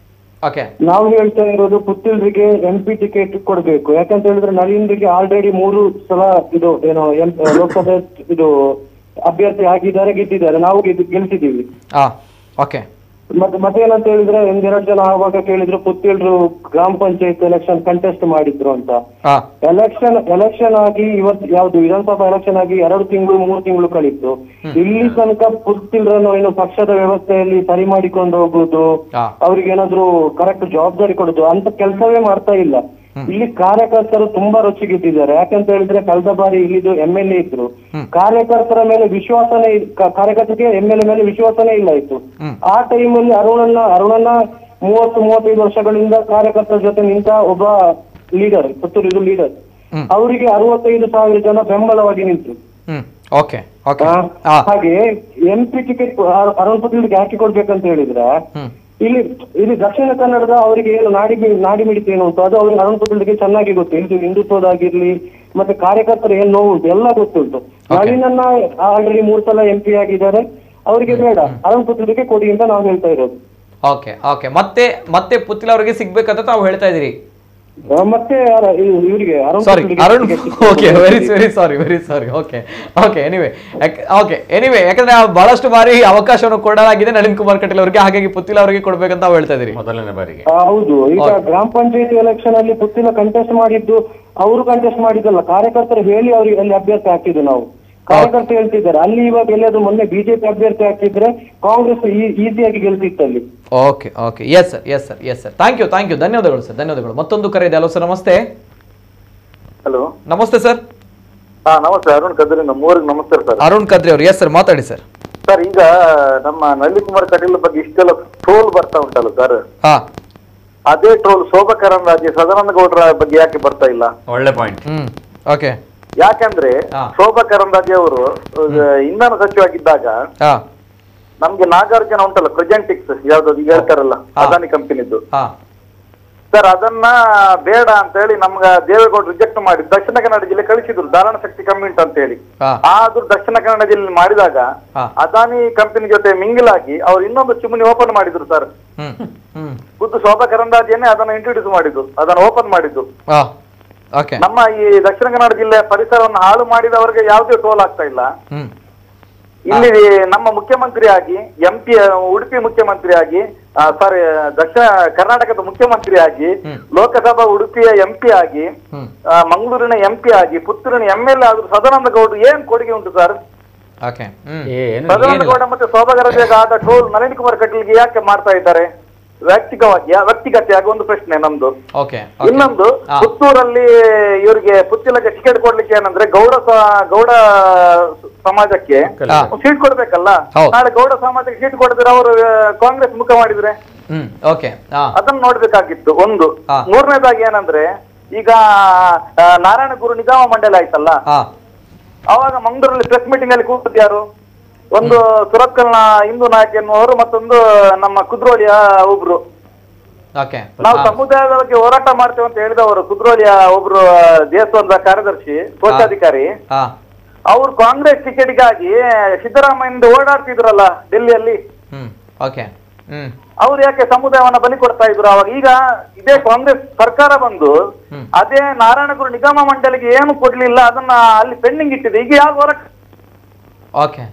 Speaker 1: ಓಕೆ
Speaker 13: ನಾವು ಹೇಳ್ತಾ ಇರೋದು ಪುತ್ತಿಲ್ರಿಗೆ ಎಂ ಪಿ ಟಿಕೆಟ್ ಕೊಡ್ಬೇಕು ಯಾಕಂತ ಹೇಳಿದ್ರೆ ನಳಿನ್ರಿಗೆ ಆಲ್ರೆಡಿ ಮೂರು ಸಲ ಇದು ಏನೋ ಎಂ- ಲೋಕಸಭೆ ಇದು ಅಭ್ಯರ್ಥಿ ಆಗಿದ್ದಾರೆ ಗೆದ್ದಿದ್ದಾರೆ ನಾವು ಗೆದ್ದು- ಗೆಲ್ಸಿದೀವಿ
Speaker 1: ಹಾ ಓಕೆ
Speaker 13: ಮತ್ತೆ ಮತ್ತೆ ಏನಂತ ಹೇಳಿದ್ರೆ ಒಂದೆರಡು ಜನ ಆವಾಗ ಕೇಳಿದ್ರು ಪುತ್ತಿಲ್ರು ಗ್ರಾಮ ಪಂಚಾಯತ್ ಎಲೆಕ್ಷನ್ ಕಂಟೆಸ್ಟ್ ಮಾಡಿದ್ರು ಅಂತ
Speaker 1: ಹಾ
Speaker 13: ಎಲೆಕ್ಷನ್ ಎಲೆಕ್ಷನ್ ಆಗಿ ಇವತ್ತು ಯಾವ್ದು ವಿಧಾನಸಭಾ ಎಲೆಕ್ಷನ್ ಆಗಿ ಎರಡು ತಿಂಗಳು ಮೂರು ತಿಂಗಳು ಕಳೀತು ಇಲ್ಲಿ ತನಕ ಪುತ್ತಿಲ್ರನ್ನು ಏನು ಪಕ್ಷದ ವ್ಯವಸ್ಥೆಯಲ್ಲಿ ಸರಿ ಮಾಡಿಕೊಂಡು ಹೋಗುದು
Speaker 1: ಹಾ
Speaker 13: ಅವ್ರಿಗೆ ಏನಾದ್ರು ಕರೆಕ್ಟ್ ಜವಾಬ್ದಾರಿ ಕೊಡುದು ಅಂತ ಕೆಲಸವೇ ಮಾಡ್ತಾ ಇಲ್ಲ ಇಲ್ಲಿ ಕಾರ್ಯಕರ್ತರು ತುಂಬಾ ರುಚಿಗಿಟ್ಟಿದ್ದಾರೆ ಯಾಕಂತ ಹೇಳಿದ್ರೆ ಕಳೆದ ಬಾರಿ ಇಲ್ಲಿದು ಎಂ ಎಲ್ ಎ ಇದ್ರು ಕಾರ್ಯಕರ್ತರ ಮೇಲೆ ವಿಶ್ವಾಸನೇ ಇ- ಕ- ಕಾರ್ಯಕರ್ತರಿಗೆ ಎಂ ಎಲ್ ಎ ಮೇಲೆ ವಿಶ್ವಾಸನೇ ಇಲ್ಲ ಇತ್ತು ಆ ಟೈಮಲ್ಲಿ ಅರುಣನ್ನ ಅರುಣನ್ನ ಮೂವತ್ತು ಮೂವತ್ತೈದು ವರ್ಷಗಳಿಂದ ಕಾರ್ಯಕರ್ತರ ಜೊತೆ ನಿಂತ ಒಬ್ಬ ಲೀಡರ್ ಪುತ್ತೂರಿದು ಲೀಡರ್ ಅವರಿಗೆ ಅರವತ್ತೈದು ಸಾವಿರ ಜನ ಬೆಂಬಲವಾಗಿ ನಿಂತು
Speaker 1: ಹ್ಮ್ ಓಕೆ ಓಕೆ
Speaker 13: ಆ, ಹಾಗೆ ಎಂ ಪಿ ಟಿಕೆಟ್ ಅರುಣ್ ಪುತ್ತೂರಿಗೆ ಹಾಕಿ ಕೊಡ್ಬೇಕಂತ ಹೇಳಿದ್ರೆ ಇಲ್ಲಿ ಇಲ್ಲಿ ದಕ್ಷಿಣ ಕನ್ನಡದ ಅವರಿಗೆ ಏನು ನಾಡಿ ಮಿ- ನಾಡಿ ಮಿಡಿತ ಏನು ಉಂಟು ಅದು ಅವ್ರಿಗೆ ಅರುಣ್ ಪುತ್ತೂರಿಗೆ ಚೆನ್ನಾಗಿ ಗೊತ್ತು ಇದು ಹಿಂದುತ್ವದಾಗಿರ್ಲಿ ಮತ್ತೆ ಕಾರ್ಯಕರ್ತರು ಏನ್ ನೋವು ಉಂಟು ಎಲ್ಲ ಗೊತ್ತುಂಟು ನಳಿನನ್ನ ಆಲ್ರೆಡಿ ಮೂರ್ ಸಲ ಎಂ ಪಿ ಆಗಿದ್ದಾರೆ ಅವರಿಗೆ ಬೇಡ ಅರುಣ್ ಪುತ್ತೂರಿಗೆ ಕೊಡಿ ಅಂತ ನಾವು ಹೇಳ್ತಾ ಇರೋದು
Speaker 1: ಓಕೆ ಓಕೆ ಮತ್ತೆ ಮತ್ತೆ ಪುತ್ತಿಲ್ ಅವರಿಗೆ ಸಿಗ್ಬೇಕಂತ ತಾವು ಹೇಳ್ತಾ ಇದೀರಿ
Speaker 13: ಆ, ಮತ್ತೆ ಯಾರ- ಇವ್- ಇವರಿಗೆ ಅರುಣ್
Speaker 1: ಸಾರಿ
Speaker 13: ಪುತ್ತೂರಿಗೆ
Speaker 1: Arun
Speaker 13: ticket
Speaker 1: okay very very sorry very sorry okay okay anyway okay anyway ಯಾಕಂದ್ರೆ ಆ ಬಹಳಷ್ಟು ಬಾರಿ ಅವಕಾಶವನ್ನು ಕೊಡಲಾಗಿದೆ ನಳಿನ್ ಕುಮಾರ್ ಕಟೀಲ್ ಅವರಿಗೆ ಹಾಗಾಗಿ ಪುತ್ತಿಲ್ ಅವರಿಗೆ ಕೊಡ್ಬೇಕಂತ ತಾವು ಹೇಳ್ತಾ ಇದೀರಿ
Speaker 4: ಮೊದಲನೇ ಬಾರಿಗೆ
Speaker 13: ಆ, ಹೌದು ಈಗ ಗ್ರಾಮ ಪಂಚಾಯತಿ ಎಲೆಕ್ಷನ್ ಅಲ್ಲಿ ಪುತ್ತಿನ ಕಂಟೆಸ್ಟ್ ಮಾಡಿದ್ದು ಅವರು ಕಂಟೆಸ್ಟ್ ಮಾಡಿದ್ದಲ್ಲ ಕಾರ್ಯಕರ್ತರು ಹೇಳಿ ಅವ್ರಿಗೆ ಅಲ್ಲಿ ಅಭ್ಯರ್ಥಿ ಹಾಕಿದ್ದು ನಾವು ಕಾರ್ಯಕರ್ತರು ಹೇಳ್ತಿದ್ದಾರೆ ಅಲ್ಲಿ ಇವಾಗ ಎಲ್ಲಾದ್ರೂ ಮೊನ್ನೆ ಬಿಜೆಪಿ ಅಭ್ಯರ್ಥಿ ಹಾಕಿದ್ರೆ ಕಾಂಗ್ರೆಸ್ ಈಸಿಯಾಗಿ ಗೆಲ್ತಿತ್ತು ಅಲ್ಲಿ
Speaker 1: okay okay yes sir yes sir yes sir thank you thank you ಧನ್ಯವಾದಗಳು ಸರ್ ಧನ್ಯವಾದಗಳು ಮತ್ತೊಂದು ಕರೆ ಇದೆ ಹಲೋ ಸರ್ ನಮಸ್ತೆ
Speaker 14: ಹಲೋ
Speaker 1: ನಮಸ್ತೆ ಸರ್
Speaker 14: ಹಾ ನಮಸ್ತೆ ಅರುಣ್ ಕದ್ರಿಂದ ಮೂರಿಗೆ ನಮಸ್ಕಾರ ಸರ್
Speaker 1: ಅರುಣ್ ಕದ್ರಿ ಅವರು ಎಸ್ ಸರ್ ಮಾತಾಡಿ ಸರ್
Speaker 14: ಸರ್ ಈಗ ನಮ್ಮ ನಳ್ಳಿ ಕುಮಾರ್ ಕಟೀಲ್ ಬಗ್ಗೆ ಇಷ್ಟೆಲ್ಲ ಟ್ರೋಲ್ ಬರ್ತಾ ಉಂಟಲ್ಲ ಸರ್
Speaker 1: ಹಾ
Speaker 14: ಅದೇ ಟ್ರೋಲ್ ಶೋಭಾ ಕರಂದ್ಲಾಜೆ ಸದಾನಂದ ಗೌಡರ ಬಗ್ಗೆ ಯಾಕೆ ಬರ್ತಾ ಇಲ್ಲ
Speaker 4: ಒಳ್ಳೆ ಪಾಯಿಂಟ್
Speaker 1: ಹ್ಮ್ ಓಕೆ
Speaker 14: ಯಾಕಂದ್ರೆ ಶೋಭಾ ಕರಂದ್ಲಾಜೆ ಅವರು ಇಂಧನ ಸಚಿವಾಗಿದ್ದಾಗ
Speaker 1: ಹಾ
Speaker 14: ನಮ್ಗೆ ನಾಗಾರ್ಜುನ ಉಂಟಲ್ಲ ಪ್ರೊಜೆಂಟಿಕ್ಸ್ ಯಾವ್ದು ಈಗ ಹೇಳ್ತಾರಲ್ಲ ಅದಾನಿ ಕಂಪನಿದ್ದು
Speaker 1: ಹಾ
Speaker 14: ಸರ್ ಅದನ್ನ ಬೇಡ ಅಂತ ಹೇಳಿ ನಮ್ಗ ದೇವೇಗೌಡ ರಿಜೆಕ್ಟ್ ಮಾಡಿ ದಕ್ಷಿಣ ಕನ್ನಡ ಜಿಲ್ಲೆ ಕಳಿಸಿದ್ರು ಧಾರಣ ಶಕ್ತಿ ಕಮ್ಮಿ ಉಂಟು ಅಂತ ಹೇಳಿ
Speaker 1: ಹಾ
Speaker 14: ಆದ್ರೂ ದಕ್ಷಿಣ ಕನ್ನಡ ಜಿಲ್ಲೆ ಮಾಡಿದಾಗ
Speaker 1: ಹಾ.
Speaker 14: ಅದಾನಿ ಕಂಪನಿ ಜೊತೆ ಮಿಂಗಿಲಾಗಿ ಅವ್ರು ಇನ್ನೊಂದು ಚಿಮಣಿ ಓಪನ್ ಮಾಡಿದ್ರು ಸರ್
Speaker 1: ಹ್ಮ್ ಹ್ಮ್
Speaker 14: ಖುದ್ದು ಶೋಭಾ ಕರಂದಾಜೇನೆ ಅದನ್ನ ಇಂಟ್ರೊಡ್ಯೂಸ್ ಮಾಡಿದ್ದು ಅದನ್ನ ಓಪನ್ ಮಾಡಿದ್ದು
Speaker 1: ಹಾ ಓಕೆ
Speaker 14: ನಮ್ಮ ಈ ದಕ್ಷಿಣ ಕನ್ನಡ ಜಿಲ್ಲೆಯ ಪರಿಸರವನ್ನು ಹಾಳು ಮಾಡಿದವರಿಗೆ ಯಾವುದೇ ಟೋಲ್ ಆಗ್ತಾ ಇಲ್ಲ
Speaker 1: ಹ್ಮ್
Speaker 14: ಇಲ್ಲಿ ನಮ್ಮ ಮುಖ್ಯಮಂತ್ರಿಯಾಗಿ ಎಂ ಪಿ ಉಡುಪಿ ಮುಖ್ಯಮಂತ್ರಿಯಾಗಿ ಸಾರಿ ದಕ್ಷಿಣ ಕರ್ನಾಟಕದ ಮುಖ್ಯಮಂತ್ರಿಯಾಗಿ ಲೋಕಸಭಾ ಉಡುಪಿಯ ಎಂ ಪಿ ಆಗಿ
Speaker 1: ಹ್ಮ್
Speaker 14: ಆ, ಮಂಗಳೂರಿನ ಎಂ ಪಿ ಆಗಿ ಪುತ್ತೂರಿನ ಎಂ ಎಲ್ ಎ ಆದ್ರೂ ಸದಾನಂದ ಗೌಡ್ರು ಏನ್ ಕೊಡುಗೆ ಉಂಟು sir
Speaker 1: okay hmm
Speaker 14: Sadananda Gowda ಮತ್ತೆ ಶೋಭಾ ಕರಂದ್ಲಾಜೆ ಆದ ಟೋಲ್ ನಳಿನ್ ಕುಮಾರ್ ಕಟೀಲ್ಗೆ ಯಾಕೆ ಮಾಡ್ತಾ ಇದ್ದಾರೆ ವ್ಯಕ್ತಿಗವಾಗಿ ವ್ಯಕ್ತಿಗತೆಯಾಗಿ ಒಂದು ಪ್ರಶ್ನೆ ನಮ್ದು
Speaker 1: ಓಕೆ
Speaker 14: ಇನ್ನೊಂದು ಪುತ್ತೂರಲ್ಲಿ ಇವರಿಗೆ ಪುತ್ತಿಲಕ್ಕೆ ಟಿಕೆಟ್ ಕೊಡ್ಲಿಕ್ಕೆ ಏನಂದ್ರೆ ಗೌಡ ಸ- ಗೌಡ ಸಮಾಜಕ್ಕೆ
Speaker 1: ಹಾ.
Speaker 14: ಸೀಟ್ ಕೊಡ್ಬೇಕಲ್ಲ
Speaker 1: ಹೌದು.
Speaker 14: ನಾಳೆ ಗೌಡ ಸಮಾಜಕ್ಕೆ ಸೀಟ್ ಕೊಡಿದ್ರೆ ಅವರು ಕಾಂಗ್ರೆಸ್ ಮುಖ ಮಾಡಿದ್ರೆ
Speaker 1: ಹ್ಮ್ ಓಕೆ ಹಾ
Speaker 14: ಅದನ್ನ ನೋಡ್ಬೇಕಾಗಿತ್ತು ಒಂದು ಮೂರನೇದಾಗಿ ಏನಂದ್ರೆ ಈಗ ಆ, ನಾರಾಯಣ ಗುರು ನಿಗಮ ಮಂಡಳಿ ಆಯ್ತಲ್ಲ
Speaker 1: ಹಾ
Speaker 14: ಅವಾಗ ಮಂಗಳೂರಲ್ಲಿ ಪ್ರೆಸ್ ಮೀಟಿಂಗ್ ಅಲ್ಲಿ ಕೂತದ್ದು ಯಾರು ಒಂದು ಸುರತ್ಕಲ್ನ ಹಿಂದೂ ನಾಯಕ ಎನ್ನುವರು ಮತ್ತೊಂದು ನಮ್ಮ ಕುದ್ರೋಳಿಯ ಒಬ್ರು
Speaker 1: ಓಕೆ
Speaker 14: ನಾವು ಸಮುದಾಯದ ಬಗ್ಗೆ ಹೋರಾಟ ಮಾಡ್ತೇವೆ ಅಂತ ಹೇಳಿದವರು ಕುದ್ರೋಳಿಯ ಒಬ್ರು ದೇಶದ ಕಾರ್ಯದರ್ಶಿ ಕೋಶಾಧಿಕಾರಿ
Speaker 1: ಹಾ
Speaker 14: ಅವ್ರು ಕಾಂಗ್ರೆಸ್ ಟಿಕೆಟ್ಗಾಗಿ ಸಿದ್ದರಾಮಯ್ಯ ಓಡಾಡ್ತಿದ್ರಲ್ಲ ಡೆಲ್ಲಿಯಲ್ಲಿ
Speaker 1: ಹ್ಮ್ ಓಕೆ ಹ್ಮ್
Speaker 14: ಅವ್ರು ಯಾಕೆ ಸಮುದಾಯವನ್ನ ಬಲಿ ಕೊಡ್ತಾ ಇದ್ರು ಅವಾಗ ಈಗ ಇದೇ ಕಾಂಗ್ರೆಸ್ ಸರ್ಕಾರ ಬಂದು ಅದೇ ನಾರಾಯಣಗುರು ನಿಗಮ ಮಂಡಳಿಗೆ ಏನು ಕೊಡ್ಲಿಲ್ಲ ಅದನ್ನ ಅಲ್ಲಿ ಪೆಂಡಿಂಗ್ ಇಟ್ಟಿದೆ ಈಗ ಯಾವ ಹೋರಾಟ
Speaker 1: ಓಕೆ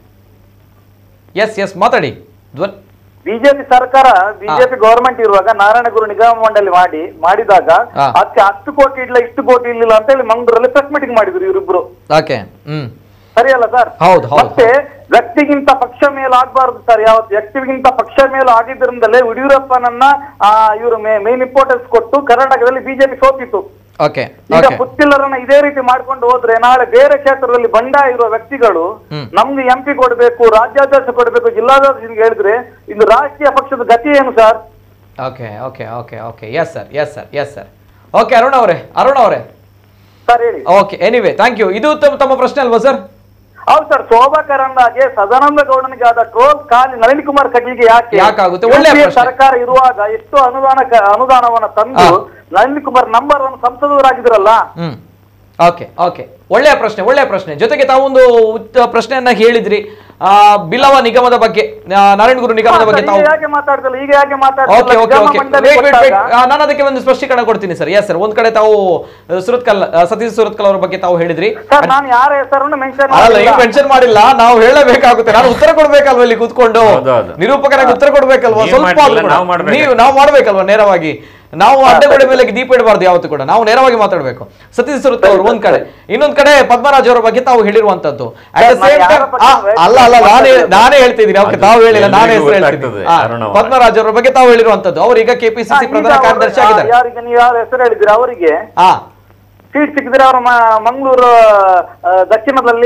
Speaker 1: ಎಸ್ ಎಸ್ ಮಾತಾಡಿ ಧ್ವನ್
Speaker 14: ಬಿಜೆಪಿ ಸರ್ಕಾರ ಬಿಜೆಪಿ ಗವರ್ಮೆಂಟ್ ಇರುವಾಗ ನಾರಾಯಣಗುರು ನಿಗಮ ಮಂಡಳಿ ಮಾಡಿ ಮಾಡಿದಾಗ
Speaker 1: ಹಾ.
Speaker 14: ಅದಕ್ಕೆ ಹತ್ತು ಕೋಟಿ ಇಲ್ಲ ಇಷ್ಟು ಕೋಟಿ ಇರ್ಲಿಲ್ಲ ಅಂತ ಹೇಳಿ ಮಂಗಳೂರಲ್ಲಿ ಪ್ರೆಸ್ ಮೀಟಿಂಗ್ ಮಾಡಿದ್ರು ಇವರಿಬ್ರು
Speaker 1: ಓಕೆ ಹ್ಮ್
Speaker 14: ಸರಿಯಲ್ಲ ಸರ್
Speaker 1: ಹೌದು ಹೌದು
Speaker 14: ಮತ್ತೆ ವ್ಯಕ್ತಿಗಿಂತ ಪಕ್ಷ ಮೇಲು ಆಗ್ಬಾರ್ದು ಸರ್ ಯಾವತ್ತು ವ್ಯಕ್ತಿಗಿಂತ ಪಕ್ಷ ಮೇಲು ಆಗಿದ್ರಿಂದಲೇ ಯಡಿಯೂರಪ್ಪನನ್ನ ಇವರು ಮೇನ್ ಇಂಪಾರ್ಟೆನ್ಸ್ ಕೊಟ್ಟು ಕರ್ನಾಟಕದಲ್ಲಿ ಬಿಜೆಪಿ ಸೋತಿತ್ತು
Speaker 1: ಓಕೆ
Speaker 14: ಈಗ
Speaker 1: ಓಕೆ
Speaker 14: ಪುತ್ತಿಲ್ಲರನ್ನ ಇದೇ ರೀತಿ ಮಾಡ್ಕೊಂಡು ಹೋದ್ರೆ ನಾಳೆ ಬೇರೆ ಕ್ಷೇತ್ರದಲ್ಲಿ ಬಂಡಾಯ ಇರುವ ವ್ಯಕ್ತಿಗಳು
Speaker 1: ಹ್ಮ್.
Speaker 14: ನಮ್ಗೆ ಎಂ ಪಿ ಕೊಡ್ಬೇಕು ರಾಜ್ಯಾಧ್ಯಕ್ಷ ಕೊಡ್ಬೇಕು ಜಿಲ್ಲಾಧ್ಯಕ್ಷ ಹೇಳಿದ್ರೆ ಇದು ರಾಷ್ಟ್ರೀಯ ಪಕ್ಷದ ಗತಿ ಏನು sir
Speaker 1: okay okay okay okay yes sir yes sir yes sir okay Arun ಅವರೇ ಅರುಣ್ ಅವರೇ
Speaker 14: ಸರ್ ಹೇಳಿ
Speaker 1: ಓಕೆ ಎನಿವೆ ಥ್ಯಾಂಕ್ ಯು ಇದು ತಮ್ಮ ತಮ್ಮ ಪ್ರಶ್ನೆ ಅಲ್ವಾ ಸರ್
Speaker 14: ಹೌದು ಸರ್ ಶೋಭಾ ಕರಂದಾಜೆ ಸದಾನಂದ ಗೌಡನಿಗೆ ಆದ ಟ್ರೋಲ್ ಖಾಲಿ ನಳಿನ್ ಕುಮಾರ್ ಕಟೀಲ್ಗೆ ಯಾಕೆ
Speaker 1: ಯಾಕಾಗುತ್ತೆ? ಒಳ್ಳೆಯ
Speaker 14: UPA
Speaker 1: ಪ್ರಶ್ನೆ.
Speaker 14: ಸರ್ಕಾರ ಇರುವಾಗ ಎಷ್ಟು ಅನುದಾನ ಅನುದಾನವನ್ನ ತಂದು ನಳಿನ್ ಕುಮಾರ್ ನಂಬರ್ ಒನ್ ಸಂಸದರಾಗಿದ್ರಲ್ಲ
Speaker 1: ಹ್ಮ್ ಓಕೆ ಓಕೆ ಒಳ್ಳೆಯ ಪ್ರಶ್ನೆ ಒಳ್ಳೆಯ ಪ್ರಶ್ನೆ ಜೊತೆಗೆ ತಾವೊಂದು ಉತ್ತ ಪ್ರಶ್ನೆಯನ್ನ ಹೇಳಿದ್ರಿ ಆ, ಬಿಲ್ಲವ ನಿಗಮದ ಬಗ್ಗೆ ಆ, ನಾರಾಯಣಗುರು ನಿಗಮದ ಬಗ್ಗೆ
Speaker 14: ಈಗ
Speaker 1: ತಾವು
Speaker 14: ಯಾಕೆ ಮಾತಾಡ್ತಿಲ್ಲ ಈಗ ಯಾಕೆ
Speaker 1: ಓಕೆ
Speaker 14: ಮಾತಾಡ್ತಿಲ್ಲ
Speaker 1: ಓಕೆ
Speaker 14: ನಿಗಮ
Speaker 1: ಓಕೆ
Speaker 14: ಮಂಡಳಿ
Speaker 1: ವೇಟ್ ವೇಟ್ ವೇಟ್
Speaker 14: ಕೊಟ್ಟಾಗ-
Speaker 1: ನಾನು ಅದಕ್ಕೆ ಒಂದು ಸ್ಪಷ್ಟೀಕರಣ ಕೊಡ್ತೀನಿ ಸರ್ ಎಸ್ ಸರ್ ಒಂದ್ ಕಡೆ ತಾವು ಆ, ಸುರತ್ಕಲ್ ಆ, ಸತೀಶ್ ಸುರತ್ಕಲ್ ಅವರ ಬಗ್ಗೆ ತಾವು ಹೇಳಿದ್ರಿ
Speaker 14: ಸರ್ ನಾನು ಯಾರ ಹೆಸರನ್ನು ಮೆನ್ಷನ್
Speaker 1: ಅಲ್ಲ ಈಗ ಮೆನ್ಷನ್ ಮಾಡಿಲ್ಲ ನಾವು ಹೇಳಬೇಕಾಗುತ್ತೆ ನಾನು ಉತ್ತರ ಕೊಡ್ಬೇಕಲ್ವಾ ಇಲ್ಲಿ ಕೂತ್ಕೊಂಡು
Speaker 4: ಹೌದೌದು.
Speaker 1: ನಿರೂಪಕರಾಗಿ ಉತ್ತರ ಕೊಡ್ಬೇಕಲ್ವಾ
Speaker 4: ನೀವ್
Speaker 1: ಸ್ವಲ್ಪ
Speaker 4: ಮಾಡ್ಲಿಲ್ಲ,
Speaker 1: ಆದ್ರೂ ಕೂಡ.
Speaker 4: ನಾವು ಮಾಡ್ಬೇಕು.
Speaker 1: ನೀವು ನಾವು ಮಾಡ್ಬೇಕಲ್ವಾ ನೇರವಾಗಿ ನಾವು ಅಡ್ಡಗೋಡೆ ಮೇಲೆ ದೀಪ ಇಡಬಾರ್ದು ಯಾವತ್ತು ಕೂಡ ನಾವು ನೇರವಾಗಿ ಮಾತಾಡಬೇಕು ಸತೀಶ್ ಸುರತ್ ಅವರು ಒಂದ್ ಕಡೆ ಇನ್ನೊಂದ್ ಕಡೆ ಪದ್ಮರಾಜ್ ಅವರ ಬಗ್ಗೆ ತಾವು ಹೇಳಿರುವಂತದ್ದು At the
Speaker 14: ಸರ್, ನಾನು
Speaker 1: same
Speaker 14: ಯಾರ
Speaker 1: time-
Speaker 14: ಬಗ್ಗೆ
Speaker 1: ಆ,
Speaker 14: ವೈಯಕ್ತಿಕ
Speaker 1: ಅಲ್ಲ ಅಲ್ಲ ನಾನೇ ನಾನೇ ಹೇಳ್ತಿದ್ದೀನಿ ಓಕೆ
Speaker 4: ಅದು
Speaker 1: ತಾವು ಹೇಳಿಲ್ಲ ನಾನೇ
Speaker 4: ಎಲ್ರಿಗೂ
Speaker 1: ಹೆಸರು ಹೇಳ್ತೀನಿ
Speaker 4: ಗೊತ್ತಾಗ್ತದೆ,
Speaker 1: ಆ,
Speaker 4: ಅರುಣ ಅವರ.
Speaker 1: ಪದ್ಮರಾಜ್ ಅವರ ಬಗ್ಗೆ ತಾವು ಹೇಳಿರುವಂತದ್ದು ಅವ್ರು ಈಗ ಕೆಪಿಸಿಸಿ ಪ್ರಧಾನ ಕಾರ್ಯದರ್ಶಿ ಆಗಿದ್ದಾರೆ
Speaker 14: ಯಾರಿಗೆ ನೀವು ಯಾರ ಹೆಸರು ಹೇಳಿದ್ರೆ ಅವರಿಗೆ
Speaker 1: ಹಾ
Speaker 14: ಸೀಟ್ ಸಿಕ್ಕಿದ್ರೆ ಅವರು ಮಂಗಳೂರು ದಕ್ಷಿಣದಲ್ಲಿ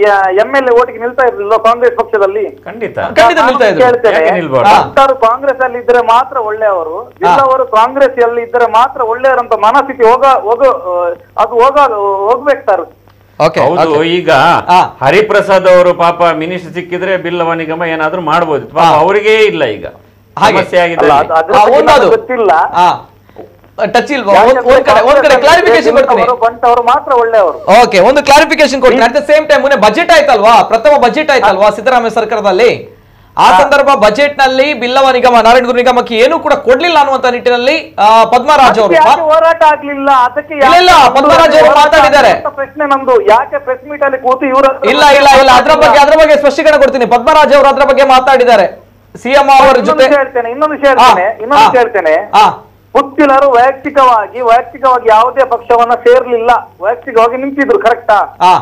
Speaker 14: ಎಂ ಎಲ್ ಎ ಓಟಿಗೆ ನಿಲ್ತಾ ಇರ್ಲಿಲ್ಲ ಕಾಂಗ್ರೆಸ್ ಪಕ್ಷದಲ್ಲಿ
Speaker 4: ಖಂಡಿತ
Speaker 1: ಖಂಡಿತ ನಿಲ್ತಾ ಇದ್ರು.
Speaker 14: ಕೇಳ್ತೇನೆ
Speaker 4: ಯಾಕೆ ನಿಲ್ಬಾರ್ದು?
Speaker 14: ಭಕ್ತರು ಕಾಂಗ್ರೆಸ್ ಅಲ್ಲಿ ಇದ್ರೆ ಮಾತ್ರ ಒಳ್ಳೆಯವರು ಇಲ್ಲವರು ಕಾಂಗ್ರೆಸ್ ಅಲ್ಲಿ ಇದ್ರೆ ಮಾತ್ರ ಒಳ್ಳೆಯವರಂತ ಮನಸ್ಥಿತಿ ಹೋಗ ಹೋಗ ಆ, ಅದು ಹೋಗ ಹೋಗ್ಬೇಕು ಸರ್
Speaker 1: ಓಕೆ
Speaker 4: ಹೌದು ಈಗ ಹರಿಪ್ರಸಾದ್ ಅವರು ಪಾಪ ಮಿನಿಸ್ಟರ್ ಸಿಕ್ಕಿದ್ರೆ ಬಿಲ್ಲವ ನಿಗಮ ಏನಾದ್ರೂ ಮಾಡ್ಬೋದು ಪಾಪ ಅವರಿಗೇ ಇಲ್ಲ ಈಗ
Speaker 1: ಹಾಗೆ.
Speaker 4: ಸಮಸ್ಯೆ ಆಗಿದೆ
Speaker 14: ಅಲ್ಲ,
Speaker 4: ಅಲ್ಲಿ.
Speaker 14: ಅದು- ಅದ್ರ
Speaker 1: ಆ,
Speaker 14: ಬಗ್ಗೆ
Speaker 1: ಒಂದದು.
Speaker 14: ನನಗೆ ಗೊತ್ತಿಲ್ಲ
Speaker 1: ಹಾ ಟಚ್ ಇಲ್ವಾ ಒಂದ್- ಒಂದ್ ಕಡೆ ಒಂದ್ ಕಡೆ ಕ್ಲಾರಿಫಿಕೇಶನ್ ಕೊಡ್ತೀನಿ
Speaker 14: ಅವರು ಬಂಟವರು ಮಾತ್ರ ಒಳ್ಳೆಯವರು
Speaker 1: ಓಕೆ ಒಂದು ಕ್ಲಾರಿಫಿಕೇಶನ್ ಕೊಡ್ತೀನಿ ಅಟ್ ದ ಸೇಮ್ ಟೈಮ್ ಮೊನ್ನೆ ಬಜೆಟ್ ಆಯ್ತಲ್ವಾ ಪ್ರಥಮ ಬಜೆಟ್ ಆಯ್ತಲ್ವಾ ಸಿದ್ದರಾಮಯ್ಯ ಸರ್ಕಾರದಲ್ಲಿ ಆ ಸಂದರ್ಭ ಬಜೆಟ್ ನಲ್ಲಿ ಬಿಲ್ಲವ ನಿಗಮ ನಾರಾಯಣಗುರು ನಿಗಮಕ್ಕೆ ಏನು ಕೂಡ ಕೊಡ್ಲಿಲ್ಲ ಅನ್ನುವಂತ ನಿಟ್ಟಿನಲ್ಲಿ ಆ, ಪದ್ಮರಾಜ್ ಅವರು
Speaker 14: ಯಾಕೆ
Speaker 1: ಮಾ-
Speaker 14: ಹೋರಾಟ ಆಗ್ಲಿಲ್ಲ ಅದಕ್ಕೆ
Speaker 1: ಇಲ್ಲ, ಇಲ್ಲ,
Speaker 14: ಯಾಕೆ
Speaker 1: ಪದ್ಮರಾಜ್ ಅವರು
Speaker 14: ಹೋರಾಟ
Speaker 1: ಮಾತಾಡಿದ್ದಾರೆ.
Speaker 14: ಆಗ್ಲಿಲ್ಲ ಅಂತ ಪ್ರಶ್ನೆ ನಮ್ದು ಯಾಕೆ ಪ್ರೆಸ್ ಮೀಟ್ ಅಲ್ಲಿ ಕೂತು ಇವ್ರ ಹತ್ರ
Speaker 1: ಇಲ್ಲ ಇಲ್ಲ ಇಲ್ಲ ಅದ್ರ ಬಗ್ಗೆ ಅದ್ರ ಬಗ್ಗೆ ಸ್ಪಷ್ಟೀಕರಣ ಕೊಡ್ತೀನಿ ಪದ್ಮರಾಜ್ ಅವರು ಅದ್ರ ಬಗ್ಗೆ ಮಾತಾಡಿದ್ದಾರೆ ಸಿಎಂ ಅವರ
Speaker 14: ಇನ್ನೊಂದು
Speaker 1: ಜೊತೆ
Speaker 14: ವಿಷಯ ಹೇಳ್ತೇನೆ ಇನ್ನೊಂದು ವಿಷಯ ಹೇಳ್ತೇನೆ
Speaker 1: ಆ,
Speaker 14: ಇನ್ನೊಂದು
Speaker 1: ಆ,
Speaker 14: ವಿಷಯ ಹೇಳ್ತೇನೆ
Speaker 1: ಆ.
Speaker 14: ಪುತ್ತಿಲರು ವೈಯಕ್ತಿಕವಾಗಿ ವೈಯಕ್ತಿಕವಾಗಿ ಯಾವುದೇ ಪಕ್ಷವನ್ನ ಸೇರ್ಲಿಲ್ಲ ವೈಯಕ್ತಿಕವಾಗಿ ನಿಂತಿದ್ರು ಕರೆಕ್ಟಾ
Speaker 1: ಆ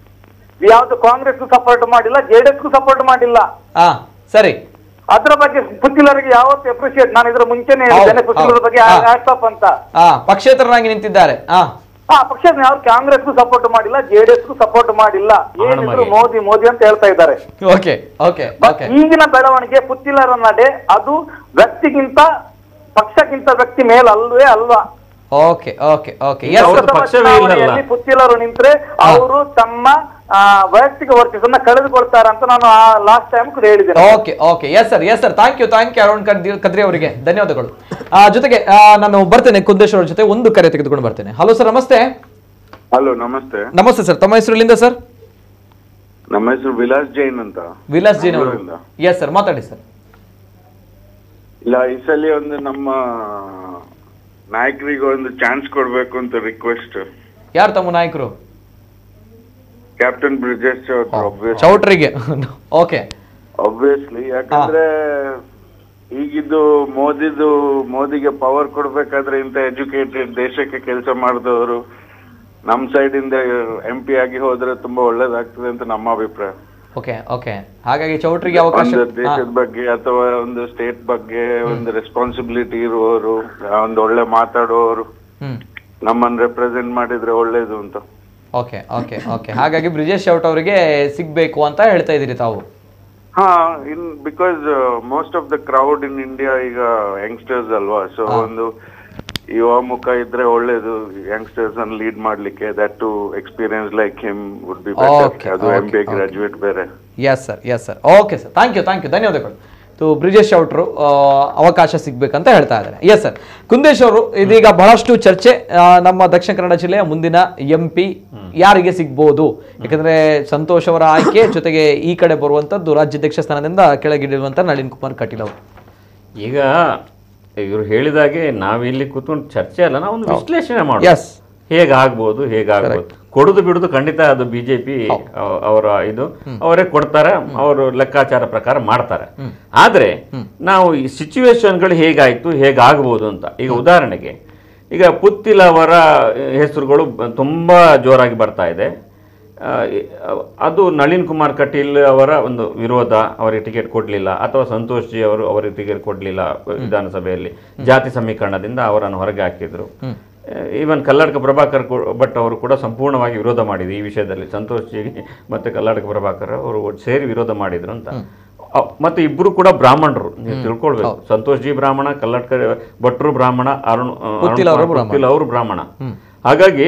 Speaker 14: ಯಾವ್ದು ಕಾಂಗ್ರೆಸ್ ಸಪೋರ್ಟ್ ಮಾಡಿಲ್ಲ ಜೆಡಿಎಸ್ ಸಪೋರ್ಟ್ ಮಾಡಿಲ್ಲ
Speaker 1: ಆ ಸರಿ
Speaker 14: ಅದ್ರ ಬಗ್ಗೆ ಪುತ್ತಿಲರಿಗೆ ಯಾವತ್ತು ಅಪ್ರಿಶಿಯೇಟ್ ನಾನು ಇದ್ರ ಮುಂಚೆನೆ ಹೇಳಿದ್ದೇನೆ
Speaker 1: ಹೌದು,
Speaker 14: ಪುತ್ತಿಲರ
Speaker 1: ಹೌದು.
Speaker 14: ಬಗ್ಗೆ
Speaker 1: ಹಾ.
Speaker 14: ಹ್ಯಾಟ್ಸಪ್ ಅಂತ
Speaker 1: ಆ ಪಕ್ಷೇತರನಾಗಿ ನಿಂತಿದ್ದಾರೆ ಆ
Speaker 14: ಆ ಪಕ್ಷ ಯಾರು ಕಾಂಗ್ರೆಸ್ ಸಪೋರ್ಟ್ ಮಾಡಿಲ್ಲ ಜೆಡಿಎಸ್ ಸಪೋರ್ಟ್ ಮಾಡಿಲ್ಲ ಏನಿದ್ರು ಮೋದಿ ಮೋದಿ ಅಂತ ಹೇಳ್ತಾ ಇದ್ದಾರೆ
Speaker 1: ಓಕೆ ಓಕೆ ಓಕೆ
Speaker 14: ಈಗಿನ ಬೆಳವಣಿಗೆ ಪುತ್ತಿಲರ ನಡೆ ಅದು ವ್ಯಕ್ತಿಗಿಂತ ಪಕ್ಷಕ್ಕಿಂತ ವ್ಯಕ್ತಿ ಮೇಲ್ ಅಲ್ವೇ ಅಲ್ವಾ
Speaker 1: ಓಕೆ ಓಕೆ ಓಕೆ
Speaker 4: ಈಗ ಅವ್ರದ್ದು ಪಕ್ಷವೇ ಇಲ್ಲಲ್ಲ
Speaker 14: ಚುನಾವಣೆಯಲ್ಲಿ ಪುತ್ತಿಲರು ನಿಂತ್ರೆ ಅವರು ತಮ್ಮ ಆ, ವೈಯಕ್ತಿಕ ವರ್ಚಸ್ಸನ್ನ ಕಳೆದುಕೊಳ್ತಾರೆ ಅಂತ ನಾನು ಲಾಸ್ಟ್ ಟೈಮ್ ಕೂಡ ಹೇಳಿದ್ದೇನೆ
Speaker 1: okay okay yes sir yes sir thank you thank you Arun Kadri Kadri ಅವರಿಗೆ ಧನ್ಯವಾದಗಳು ಆ, ಜೊತೆಗೆ ಆ, ನಾನು ಬರ್ತೇನೆ ಕುಂದೇಶ್ವರ ಅವ್ರ ಜೊತೆ ಒಂದು ಕರೆ ತೆಗೆದುಕೊಂಡು ಬರ್ತೇನೆ ಹಲೋ ಸರ್ ನಮಸ್ತೆ
Speaker 15: ಹಲೋ ನಮಸ್ತೆ
Speaker 1: ನಮಸ್ತೆ ಸರ್ ತಮ್ಮ ಹೆಸರು ಎಲ್ಲಿಂದ ಸರ್
Speaker 15: ನಮ್ಮ ಹೆಸರು ವಿಲಾಸ್ ಜೈನ್ ಅಂತ
Speaker 1: ವಿಲಾಸ್ ಜೈನ್ ಅವರು
Speaker 15: ಬೆಂಗಳೂರಿಂದ.
Speaker 1: ಎಸ್ ಸರ್ ಮಾತಾಡಿ ಸಲ
Speaker 15: ಇಲ್ಲ ಈ ಸಲ ಒಂದು ನಮ್ಮ ನಾಯಕರಿಗೆ ಒಂದು ಚಾನ್ಸ್ ಕೊಡ್ಬೇಕು ಅಂತ ರಿಕ್ವೆಸ್ಟ್
Speaker 1: ಯಾರು ತಮ್ಮ ನಾಯಕರು
Speaker 15: ಕ್ಯಾಪ್ಟನ್ ಬ್ರಿಜೇಶ್ ಚೌಧರಿ
Speaker 1: ಚೌಟ್ರಿಗೆ ಓಕೆ
Speaker 15: ಒಬ್ವಿಯಸ್ಲಿ ಯಾಕಂದ್ರೆ ಈಗಿದ್ದು ಮೋದಿದು ಮೋದಿಗೆ ಪವರ್ ಕೊಡ್ಬೇಕಾದ್ರೆ ಇಂತ ಎಜುಕೇಟೆಡ್ ದೇಶಕ್ಕೆ ಕೆಲಸ ಮಾಡಿದವರು ನಮ್ ಸೈಡ್ ಇಂದ ಎಂ ಪಿ ಆಗಿ ಹೋದ್ರೆ ತುಂಬಾ ಒಳ್ಳೇದಾಗ್ತದೆ ಅಂತ ನಮ್ಮ ಅಭಿಪ್ರಾಯ
Speaker 1: ಓಕೆ ಓಕೆ ಹಾಗಾಗಿ ಚೌಟ್ರಿಗೆ ಅವಕಾಶ
Speaker 15: ಒಂದು
Speaker 1: ಹಾ.
Speaker 15: ದೇಶದ ಬಗ್ಗೆ ಅಥವಾ ಒಂದು ಸ್ಟೇಟ್ ಬಗ್ಗೆ ಒಂದು ರೆಸ್ಪಾನ್ಸಿಬಿಲಿಟಿ ಇರುವವರು ಒಂದು ಒಳ್ಳೆ ಮಾತಾಡುವವರು
Speaker 1: ಹ್ಮ್
Speaker 15: ನಮ್ಮನ್ನ ರೆಪ್ರೆಸೆಂಟ್ ಮಾಡಿದ್ರೆ ಒಳ್ಳೇದು ಅಂತ
Speaker 1: ಓಕೆ ಓಕೆ ಓಕೆ ಹಾಗಾಗಿ ಬ್ರಿಜೇಶ್ ಚೌಟ್ ಅವರಿಗೆ ಸಿಗ್ಬೇಕು ಅಂತ ಹೇಳ್ತಾ ಇದ್ದೀರಿ ತಾವು
Speaker 15: ಹಾ in because most of the crowd in India ಈಗ ಯಂಗ್ಸ್ಟರ್ಸ್ ಅಲ್ವಾ ಸೊ ಒಂದು ಯುವ ಮುಖ ಇದ್ರೆ ಒಳ್ಳೇದು ಯಂಗ್ಸ್ಟರ್ಸ್ ಅನ್ನು ಲೀಡ್ ಮಾಡ್ಲಿಕ್ಕೆ that to experience like him would be
Speaker 1: Okay,
Speaker 15: better ಅದು M
Speaker 1: okay,
Speaker 15: B
Speaker 1: okay.
Speaker 15: Graduate ಬೇರೆ
Speaker 1: yes sir yes sir okay sir thank you thank you ಧನ್ಯವಾದಗಳು ತು ಬ್ರಿಜೇಶ್ ಚೌಟ್ರು ಆ, ಅವಕಾಶ ಸಿಗ್ಬೇಕಂತ ಹೇಳ್ತಾ ಇದ್ದಾರೆ ಎಸ್ ಸರ್ ಕುಂದೇಶ್ ಅವರು ಇದೀಗ ಬಹಳಷ್ಟು ಚರ್ಚೆ ಆ, ನಮ್ಮ ದಕ್ಷಿಣ ಕನ್ನಡ ಜಿಲ್ಲೆಯ ಮುಂದಿನ ಎಂ ಪಿ ಯಾರಿಗೆ ಸಿಗ್ಬೋದು ಯಾಕಂದ್ರೆ ಸಂತೋಷ್ ಅವರ ಆಯ್ಕೆ ಜೊತೆಗೆ ಈ ಕಡೆ ಬರುವಂತದ್ದು ರಾಜ್ಯಾಧ್ಯಕ್ಷ ಸ್ಥಾನದಿಂದ ಕೆಳಗಿಳಿರುವಂತ ನಳಿನ್ ಕುಮಾರ್ ಕಟೀಲ್ ಅವರು
Speaker 4: ಈಗ ಇವರು ಹೇಳಿದಾಗೆ ನಾವಿಲ್ಲಿ ಕೂತ್ಕೊಂಡು ಚರ್ಚೆ ಅಲ್ಲ ನಾವು ಒಂದು ವಿಶ್ಲೇಷಣೆ ಮಾಡೋದು
Speaker 1: Yes.
Speaker 4: ಹೇಗಾಗ್ಬೋದು ಹೇಗಾಗ್ಬೋದು ಕೊಡುದು ಬಿಡುದು ಖಂಡಿತ ಅದು ಬಿಜೆಪಿ ಅವರ ಇದು ಅವರೇ ಕೊಡ್ತಾರೆ ಅವರು ಲೆಕ್ಕಾಚಾರ ಪ್ರಕಾರ ಮಾಡ್ತಾರೆ ಆದ್ರೆ ನಾವು ಈ ಸಿಚುವೇಶನ್ಗಳು ಹೇಗಾಯ್ತು ಹೇಗಾಗ್ಬೋದು ಅಂತ ಈಗ ಉದಾಹರಣೆಗೆ ಈಗ ಪುತ್ತಿಲ ಅವರ ಹೆಸರುಗಳು ಬ- ತುಂಬಾ ಜೋರಾಗಿ ಬರ್ತಾ ಇದೆ ಆ, ಈ- ಅದು ನಳಿನ್ ಕುಮಾರ್ ಕಟೀಲ್ ಅವರ ಒಂದು ವಿರೋಧ ಅವರಿಗೆ ಟಿಕೆಟ್ ಕೊಡಲಿಲ್ಲ ಅಥವಾ ಸಂತೋಷ್ ಜಿ ಅವರು ಅವರಿಗೆ ಟಿಕೆಟ್ ಕೊಡಲಿಲ್ಲ ವಿಧಾನಸಭೆಯಲ್ಲಿ ಜಾತಿ ಸಮೀಕರಣದಿಂದ ಅವರನ್ನು ಹೊರಗೆ ಹಾಕಿದ್ರು ಈವನ್ ಕಲ್ಲಡ್ಕ ಪ್ರಭಾಕರ್ ಕೂ- ಭಟ್ ಅವರು ಕೂಡ ಸಂಪೂರ್ಣವಾಗಿ ವಿರೋಧ ಮಾಡಿದ್ರು ಈ ವಿಷಯದಲ್ಲಿ ಸಂತೋಷ್ ಜಿ ಮತ್ತು ಕಲ್ಲಡ್ಕ ಪ್ರಭಾಕರ್ ಅವರು ಒಟ್ಟು ಸೇರಿ ವಿರೋಧ ಮಾಡಿದ್ರು ಅಂತ ಅ- ಮತ್ತೆ ಇಬ್ರು ಕೂಡ ಬ್ರಾಹ್ಮಣರು ನೀವು ತಿಳ್ಕೊಳ್ಬೇಕು ಸಂತೋಷ್ ಜಿ ಬ್ರಾಹ್ಮಣ ಕಲ್ಲಡ್ಕ ಭಟ್ರು ಬ್ರಾಹ್ಮಣ ಅರುಣ್ ಅರುಣ್
Speaker 1: ಪುತ್ತಿಲ್ ಅವರು
Speaker 4: ಕುಮಾರ್
Speaker 1: ಬ್ರಾಹ್ಮಣ.
Speaker 4: ಪುತ್ತಿಲ್ ಅವರು ಬ್ರಾಹ್ಮಣ ಹಾಗಾಗಿ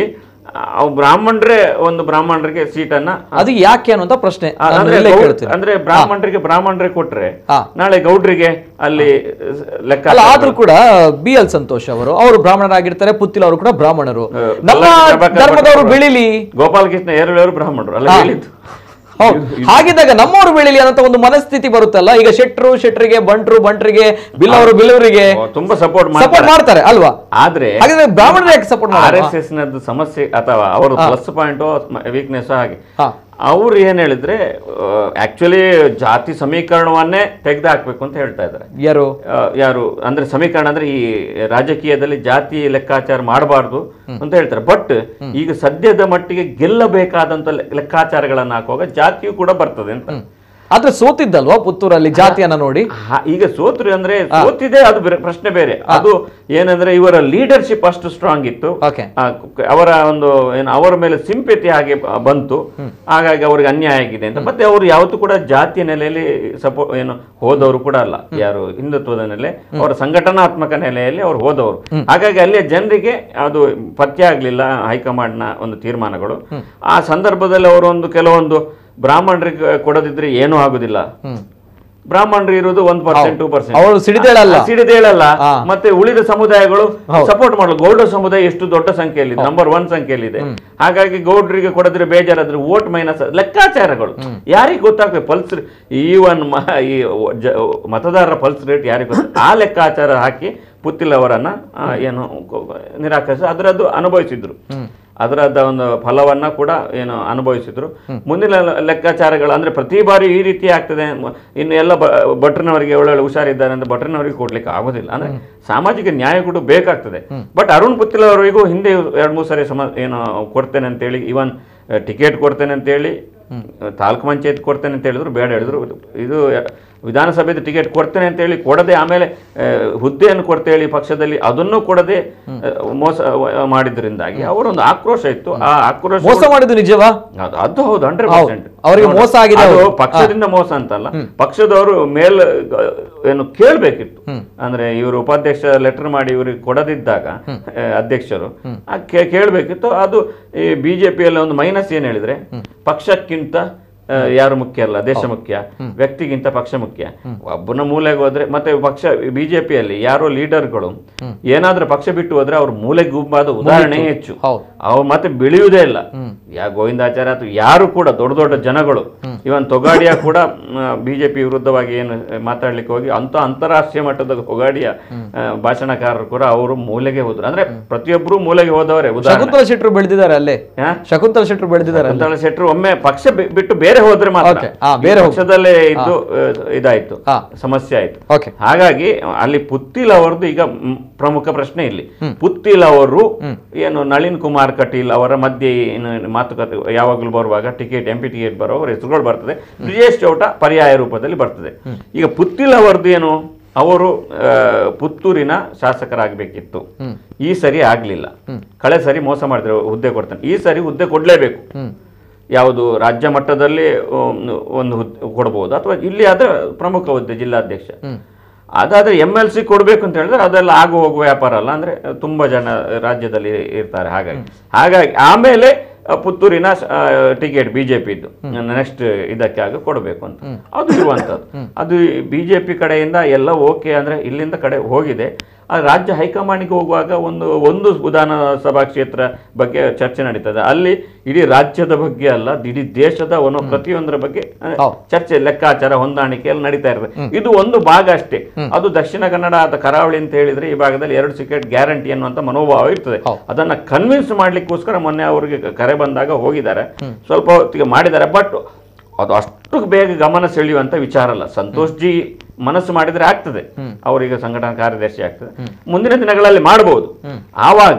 Speaker 4: ಅವು ಬ್ರಾಹ್ಮಣರೇ ಒಂದು ಬ್ರಾಹ್ಮಣರಿಗೆ ಸೀಟನ್ನ
Speaker 1: ಅದು ಯಾಕೆ ಅನ್ನುವಂತ ಪ್ರಶ್ನೆ
Speaker 4: ಆ,
Speaker 1: ನಾನು
Speaker 4: ಅಂದ್ರೆ
Speaker 1: ಇಲ್ಲೇ
Speaker 4: ಗೌಡ್-
Speaker 1: ಕೇಳ್ತೀನಿ.
Speaker 4: ಅಂದ್ರೆ ಬ್ರಾಹ್ಮಣರಿಗೆ ಬ್ರಾಹ್ಮಣರೇ ಕೊಟ್ರೆ
Speaker 1: ಹಾ.
Speaker 4: ನಾಳೆ ಗೌಡ್ರಿಗೆ ಅಲ್ಲಿ ಲೆಕ್ಕ
Speaker 1: ಅಲ್ಲ ಆದ್ರೂ ಕೂಡ ಬಿ ಎಲ್ ಸಂತೋಷ್ ಅವರು ಅವರು ಬ್ರಾಹ್ಮಣರಾಗಿರ್ತಾರೆ ಪುತ್ತಿಲ್ ಅವರು ಕೂಡ ಬ್ರಾಹ್ಮಣರು ನಮ್ಮ
Speaker 4: ಪ್ರಭಾಕರ್
Speaker 1: ಧರ್ಮದವರು
Speaker 4: ಭಟ್
Speaker 1: ಬೆಳಿಲಿ
Speaker 4: ಗೋಪಾಲಕೃಷ್ಣ ಏರಳವರು ಬ್ರಾಹ್ಮಣರು ಅಲ್ಲ
Speaker 1: ಹಾ.
Speaker 4: ಹೇಳಿದ್ದು
Speaker 1: ಹೌದು ಹಾಗಿದ್ದಾಗ ನಮ್ಮವರು ಬೆಳಿಲಿ ಅನ್ನೋ ಒಂದು ಮನಸ್ಥಿತಿ ಬರುತ್ತಲ್ಲ ಈಗ ಶೆಟ್ರು ಶೆಟ್ರಿಗೆ ಬಂಟ್ರು ಬಂಟ್ರಿಗೆ ಬಿಲ್ಲವರು ಬಿಲ್ಲವರಿಗೆ
Speaker 4: ತುಂಬಾ ಸಪೋರ್ಟ್
Speaker 1: ಸಪೋರ್ಟ್ ಮಾಡ್ತಾರೆ ಅಲ್ವಾ
Speaker 4: ಆದ್ರೆ
Speaker 1: ಹಾಗಿದ್ರೆ ಬ್ರಾಹ್ಮಣರು ಯಾಕೆ ಸಪೋರ್ಟ್
Speaker 4: ಆರ್
Speaker 1: ಮಾಡ್ತಾರೆ
Speaker 4: ಎಸ್ ಎಸ್ ನದ್ದು ಸಮಸ್ಯೆ ಅಥವಾ ಅವರ
Speaker 1: ಹಾ.
Speaker 4: ಪ್ಲಸ್ ಪಾಯಿಂಟ್ ವೀಕ್ನೆಸ್ ಹಾಗೆ
Speaker 1: ಹಾ.
Speaker 4: ಅವ್ರು ಏನ್ ಹೇಳಿದ್ರೆ ಆಕ್ಚುಲಿ ಜಾತಿ ಸಮೀಕರಣವನ್ನೇ ತೆಗೆದು ಹಾಕ್ಬೇಕು ಅಂತ ಹೇಳ್ತಾ ಇದ್ದಾರೆ
Speaker 1: ಯಾರು
Speaker 4: ಆ, ಯಾರು ಅಂದ್ರೆ ಸಮೀಕರಣ ಅಂದ್ರೆ ಈ ರಾಜಕೀಯದಲ್ಲಿ ಜಾತಿ ಲೆಕ್ಕಾಚಾರ ಮಾಡಬಾರ್ದು ಅಂತ ಹೇಳ್ತಾರೆ ಬಟ್ ಈಗ ಸದ್ಯದ ಮಟ್ಟಿಗೆ ಗೆಲ್ಲಬೇಕಾದಂತ ಲೆ- ಲೆಕ್ಕಾಚಾರಗಳನ್ನ ಹಾಕುವಾಗ ಜಾತಿಯು ಕೂಡ ಬರ್ತದೆ ಅಂತ
Speaker 1: ಆದ್ರೆ ಸೋತಿದ್ದಲ್ವಾ ಪುತ್ತೂರಲ್ಲಿ ಜಾತಿಯನ್ನ ನೋಡಿ
Speaker 4: ಹಾ, ಈಗ ಸೋತ್ರು ಅಂದ್ರೆ ಸೋತಿದೆ ಅದು ಬೇರೆ- ಪ್ರಶ್ನೆ ಬೇರೆ ಅದು ಏನಂದ್ರೆ ಇವರ ಲೀಡರ್ಶಿಪ್ ಅಷ್ಟು ಸ್ಟ್ರಾಂಗ್ ಇತ್ತು
Speaker 1: Okay.
Speaker 4: ಆ, ಕ- ಅವರ ಒಂದು ಏನು ಅವರ ಮೇಲೆ ಸಿಂಪತಿ ಹಾಗೆ ಬ- ಬಂತು ಹಾಗಾಗಿ ಅವ್ರಿಗೆ ಅನ್ಯಾಯ ಆಗಿದೆ ಅಂತ ಮತ್ತೆ ಅವರು ಯಾವತ್ತೂ ಕೂಡ ಜಾತಿಯ ನೆಲೆಯಲ್ಲಿ ಸಪೋ ಏನು ಹೋದವರು ಕೂಡ ಅಲ್ಲ ಯಾರು ಹಿಂದುತ್ವದ ನೆಲೆ ಅವರ ಸಂಘಟನಾತ್ಮಕ ನೆಲೆಯಲ್ಲಿ ಅವರು ಹೋದವರು ಹಾಗಾಗಿ ಅಲ್ಲಿಯ ಜನರಿಗೆ ಅದು ಪಥ್ಯ ಆಗ್ಲಿಲ್ಲ ಹೈಕಮಾಂಡ್ನ ಒಂದು ತೀರ್ಮಾನಗಳು ಆ ಸಂದರ್ಭದಲ್ಲಿ ಅವರು ಒಂದು ಕೆಲವೊಂದು ಬ್ರಾಹ್ಮಣರಿಗೆ ಕೊಡದಿದ್ರೆ ಏನೂ ಆಗುದಿಲ್ಲ ಬ್ರಾಹ್ಮಣರು ಇರುವುದು ಒಂದ್ ಪರ್ಸೆಂಟ್ ಟೂ ಪರ್ಸೆಂಟ್
Speaker 1: ಅವರು ಸಿಡಿದೇಳಲ್ಲ.
Speaker 4: ಸಿಡಿದೇಳಲ್ಲ
Speaker 1: ಹಾ.
Speaker 4: ಮತ್ತೆ ಉಳಿದ ಸಮುದಾಯಗಳು
Speaker 1: ಹೌದು.
Speaker 4: ಸಪೋರ್ಟ್ ಮಾಡಲು ಗೌಡ ಸಮುದಾಯ ಎಷ್ಟು ದೊಡ್ಡ ಸಂಖ್ಯೆಯಲ್ಲಿ ನಂಬರ್ ಒನ್ ಸಂಖ್ಯೆಯಲ್ಲಿದೆ ಹಾಗಾಗಿ ಗೌಡ್ರಿಗೆ ಕೊಡದ್ರೆ ಬೇಜಾರಾದ್ರೆ ವೋಟ್ ಮೈನಸ್ ಲೆಕ್ಕಾಚಾರಗಳು ಯಾರಿಗೆ ಗೊತ್ತಾಗ್ತದೆ ಪಲ್ಸ್ ಈವನ್ ಈ ಜ- ಮತದಾರರ ಪಲ್ಸ್ ರೇಟ್ ಯಾರಿಗೆ ಗೊತ್ತ ಆ ಲೆಕ್ಕಾಚಾರ ಹಾಕಿ ಪುತ್ತಿಲ್ ಅವರನ್ನ ಆ, ಏನು ಕೊ- ನಿರಾಕರಿಸಿ ಅದರದ್ದು ಅನುಭವಿಸಿದ್ರು ಅದರದ ಒಂದು ಫಲವನ್ನ ಕೂಡ ಏನು ಅನುಭವಿಸಿದ್ರು ಮುಂದಿನ ಲ- ಲೆಕ್ಕಾಚಾರಗಳು ಅಂದ್ರೆ ಪ್ರತಿ ಬಾರಿ ಈ ರೀತಿ ಆಗ್ತದೆ ಮ- ಇನ್ನು ಎಲ್ಲ ಬ- ಭಟ್ರನವರಿಗೆ ಒಳ್ಳೊಳ್ಳೆ ಹುಷಾರಿದ್ದಾರೆ ಅಂತ ಭಟ್ರನವರಿಗೆ ಕೊಡ್ಲಿಕ್ಕೆ ಆಗೋದಿಲ್ಲ ಅಂದ್ರೆ ಸಾಮಾಜಿಕ ನ್ಯಾಯ ಕೂಡ ಬೇಕಾಗ್ತದೆ ಬಟ್ ಅರುಣ್ ಪುತ್ತಿಲ್ ಅವರಿಗೂ ಹಿಂದೆ ಎರಡು ಮೂರು ಸರಿ ಸಮ ಏನು ಕೊಡ್ತೇನೆ ಅಂತೇಳಿ ಇವನ್ ಟಿಕೆಟ್ ಕೊಡ್ತೇನೆ ಅಂತೇಳಿ ತಾಲೂಕು ಪಂಚಾಯತ್ ಕೊಡ್ತೇನೆ ಅಂತ ಹೇಳಿದ್ರು ಬೇಡ ಹೇಳಿದ್ರು ಇದು ವಿಧಾನಸಭೆದ ಟಿಕೆಟ್ ಕೊಡ್ತೇನೆ ಅಂತ ಹೇಳಿ ಕೊಡದೆ ಆಮೇಲೆ ಆ, ಹುದ್ದೆಯನ್ನು ಕೊಡ್ತೇಳಿ ಹೇಳಿ ಪಕ್ಷದಲ್ಲಿ ಅದನ್ನು ಕೊಡದೆ ಆ, ಮೋಸ ವ- ಮಾಡಿದ್ರಿಂದಾಗಿ ಅವರೊಂದು ಆಕ್ರೋಶ ಇತ್ತು ಆ ಆಕ್ರೋಶ
Speaker 1: ಮೋಸ ಮಾಡಿದ್ದು ನಿಜವಾ
Speaker 4: ಅದು ಅದು ಹೌದು ಹಂಡ್ರೆಡ್
Speaker 1: ಹೌದು.
Speaker 4: ಪರ್ಸೆಂಟ್
Speaker 1: ಅವರಿಗೆ ಮೋಸ ಆಗಿದೆ
Speaker 4: ಅದು
Speaker 1: ಅವ್ರು.
Speaker 4: ಪಕ್ಷದಿಂದ ಮೋಸ ಅಂತಲ್ಲ ಪಕ್ಷದವರು ಮೇಲ್ ಗ- ಏನು ಕೇಳ್ಬೇಕಿತ್ತು ಅಂದ್ರೆ ಇವರು ಉಪಾಧ್ಯಕ್ಷ ಲೆಟರ್ ಮಾಡಿ ಇವ್ರಿಗೆ ಕೊಡದಿದ್ದಾಗ ಆ, ಅಧ್ಯಕ್ಷರು ಆ ಕೇ- ಕೇಳ್ಬೇಕಿತ್ತು ಅದು ಈ ಬಿಜೆಪಿಯಲ್ಲಿ ಒಂದು ಮೈನಸ್ ಏನ್ ಹೇಳಿದ್ರೆ ಪಕ್ಷಕ್ಕಿಂತ ಆ, ಯಾರು ಮುಖ್ಯ ಅಲ್ಲ ದೇಶ ಮುಖ್ಯ ವ್ಯಕ್ತಿಗಿಂತ ಪಕ್ಷ ಮುಖ್ಯ ಒಬ್ಬನ ಮೂಲೆಗೆ ಹೋದ್ರೆ ಮತ್ತೆ ಪಕ್ಷ ಬಿಜೆಪಿಯಲ್ಲಿ ಯಾರೋ ಲೀಡರ್ಗಳು ಏನಾದ್ರೂ ಪಕ್ಷ ಬಿಟ್ಟು ಹೋದ್ರೆ ಅವ್ರ ಮೂಲೆಗೆ ಗುಂಪಾದ ಉದಾಹರಣೆ ಹೆಚ್ಚು ಅವ್ರು ಮತ್ತೆ ಬೆಳೆಯುವುದೇ ಇಲ್ಲ ಯಾ ಗೋವಿಂದಾಚಾರ್ಯ ಅಥವಾ ಯಾರು ಕೂಡ ದೊಡ್ಡ ದೊಡ್ಡ ಜನಗಳು ಇವನ್ ತೊಗಾಡಿಯ ಕೂಡ ಬಿಜೆಪಿ ವಿರುದ್ಧವಾಗಿ ಏನು ಮಾತಾಡ್ಲಿಕ್ಕೆ ಹೋಗಿ ಅಂತ ಅಂತಾರಾಷ್ಟ್ರೀಯ ಮಟ್ಟದ ತೊಗಾಡಿಯ ಆ, ಭಾಷಣಕಾರರು ಕೂಡ ಅವರು ಮೂಲೆಗೆ ಹೋದ್ರು ಅಂದ್ರೆ ಪ್ರತಿಯೊಬ್ಬರು ಮೂಲೆಗೆ ಹೋದವರೇ ಉದಾಹರಣೆ
Speaker 1: ಶಕುಂತಲ ಶೆಟ್ರು ಬೆಳೆದಿದ್ದಾರೆ ಅಲ್ಲೇ
Speaker 4: ಹಾ?
Speaker 1: ಶಕುಂತಲ ಶೆಟ್ರು ಬೆಳೆದಿದ್ದಾರೆ ಅಲ್ಲೇ.
Speaker 4: ಶಕುಂತಲಾ ಶೆಟ್ರು ಒಮ್ಮೆ ಪಕ್ಷ ಬಿ- ಬಿಟ್ಟು ಬೇರೆ ಹೋದ್ರೆ ಮಾತ್ರ
Speaker 1: Okay. ಆ, ಬೇರೆ
Speaker 4: ಈ
Speaker 1: ಹೋಗ್-
Speaker 4: ಪಕ್ಷದಲ್ಲೇ ಇದ್ದು ಆ, ಇದಾಯ್ತು ಸಮಸ್ಯೆ ಆಯ್ತು
Speaker 1: Okay.
Speaker 4: ಹಾಗಾಗಿ ಅಲ್ಲಿ ಪುತ್ತಿಲ್ ಅವರದ್ದು ಈಗ ಮ್, ಪ್ರಮುಖ ಪ್ರಶ್ನೆ ಇಲ್ಲಿ ಪುತ್ತಿಲ್ ಅವರು ಏನು ನಳಿನ್ ಕುಮಾರ್ ಕಟೀಲ್ ಅವರ ಮಧ್ಯೆ ಏನು ಮಾತುಕತೆ ಯಾವಾಗಲೂ ಬರುವಾಗ ಟಿಕೆಟ್ ಎಂ ಪಿ ಟಿಕೆಟ್ ಬರೋ ಅವ್ರ ಹೆಸರುಗಳು ಬರ್ತದೆ ಬ್ರಿಜೇಶ್ ಚೌಟ ಪರ್ಯಾಯ ರೂಪದಲ್ಲಿ ಬರ್ತದೆ ಈಗ ಪುತ್ತಿಲ್ ಅವರದ್ದು ಏನು ಅವರು ಆ, ಪುತ್ತೂರಿನ ಶಾಸಕರಾಗಬೇಕಿತ್ತು ಈ ಸರಿ ಆಗ್ಲಿಲ್ಲ ಕಳೆ ಸರಿ ಮೋಸ ಮಾಡಿದ್ರು ಹುದ್ದೆ ಕೊಡ್ತಾನೆ ಈ ಸರಿ ಹುದ್ದೆ ಕೊಡ್ಲೇಬೇಕು ಯಾವುದು ರಾಜ್ಯ ಮಟ್ಟದಲ್ಲಿ ಉಮ್, ಒಂದು ಹುದ್ದೆ ಕೊಡಬಹುದು ಅಥವಾ ಇಲ್ಲಿ ಆದ್ರೆ ಪ್ರಮುಖ ಹುದ್ದೆ ಜಿಲ್ಲಾಧ್ಯಕ್ಷ ಅದಾದ್ರೆ ಎಂ ಎಲ್ ಸಿ ಕೊಡಬೇಕು ಅಂತ ಹೇಳಿದ್ರೆ ಅದೆಲ್ಲ ಆಗು ಹೋಗುವ ವ್ಯಾಪಾರ ಅಲ್ಲ ಅಂದ್ರೆ ತುಂಬಾ ಜನ ರಾಜ್ಯದಲ್ಲಿ ಇರ್ತಾರೆ ಹಾಗಾಗಿ ಹಾಗಾಗಿ ಆಮೇಲೆ ಆ, ಪುತ್ತೂರಿನ ಟಿಕೆಟ್ ಬಿಜೆಪಿದ್ದು ನೆಕ್ಸ್ಟ್ ಇದಕ್ಕೆ ಆಗ ಕೊಡಬೇಕು ಅಂತ ಅದು ಇರುವಂತದ್ದು ಅದು ಬಿಜೆಪಿ ಕಡೆಯಿಂದ ಎಲ್ಲ ಓಕೆ ಅಂದ್ರೆ ಇಲ್ಲಿಂದ ಕಡೆ ಹೋಗಿದೆ ಆ ರಾಜ್ಯ ಹೈಕಮಾಂಡ್ಗೆ ಹೋಗುವಾಗ ಒಂದು ಒಂದು ವಿಧಾನಸಭಾ ಕ್ಷೇತ್ರ ಬಗ್ಗೆ ಚರ್ಚೆ ನಡೀತದೆ ಅಲ್ಲಿ ಇಡೀ ರಾಜ್ಯದ ಬಗ್ಗೆ ಅಲ್ಲ ಇಡೀ ದೇಶದ ಒಂದು ಪ್ರತಿಯೊಂದರ ಬಗ್ಗೆ ಆ, ಚರ್ಚೆ ಲೆಕ್ಕಾಚಾರ ಹೊಂದಾಣಿಕೆ ಎಲ್ಲ ನಡೀತಾ ಇರ್ತದೆ ಇದು ಒಂದು ಭಾಗ ಅಷ್ಟೇ ಅದು ದಕ್ಷಿಣ ಕನ್ನಡ ಅಥವಾ ಕರಾವಳಿ ಅಂತ ಹೇಳಿದ್ರೆ ಈ ಭಾಗದಲ್ಲಿ ಎರಡು ಟಿಕೆಟ್ ಗ್ಯಾರಂಟಿ ಅನ್ನುವಂತ ಮನೋಭಾವ ಇರ್ತದೆ ಅದನ್ನ ಕನ್ವಿನ್ಸ್ ಮಾಡ್ಲಿಕ್ಕೋಸ್ಕರ ಮೊನ್ನೆ ಅವರಿಗೆ ಕರೆ ಬಂದಾಗ ಹೋಗಿದ್ದಾರೆ ಸ್ವಲ್ಪ ಹೊತ್ತಿಗೆ ಮಾಡಿದ್ದಾರೆ ಬಟ್ ಅದು ಅಷ್ಟು ಬೇಗ ಗಮನ ಸೆಳೆಯುವಂತ ವಿಚಾರ ಅಲ್ಲ ಸಂತೋಷ್ ಜಿ ಮನಸ್ಸು ಮಾಡಿದ್ರೆ ಆಗ್ತದೆ ಅವರಿಗೆ ಸಂಘಟನಾ ಕಾರ್ಯದರ್ಶಿ ಆಗ್ತದೆ ಮುಂದಿನ ದಿನಗಳಲ್ಲಿ ಮಾಡಬಹುದು ಆವಾಗ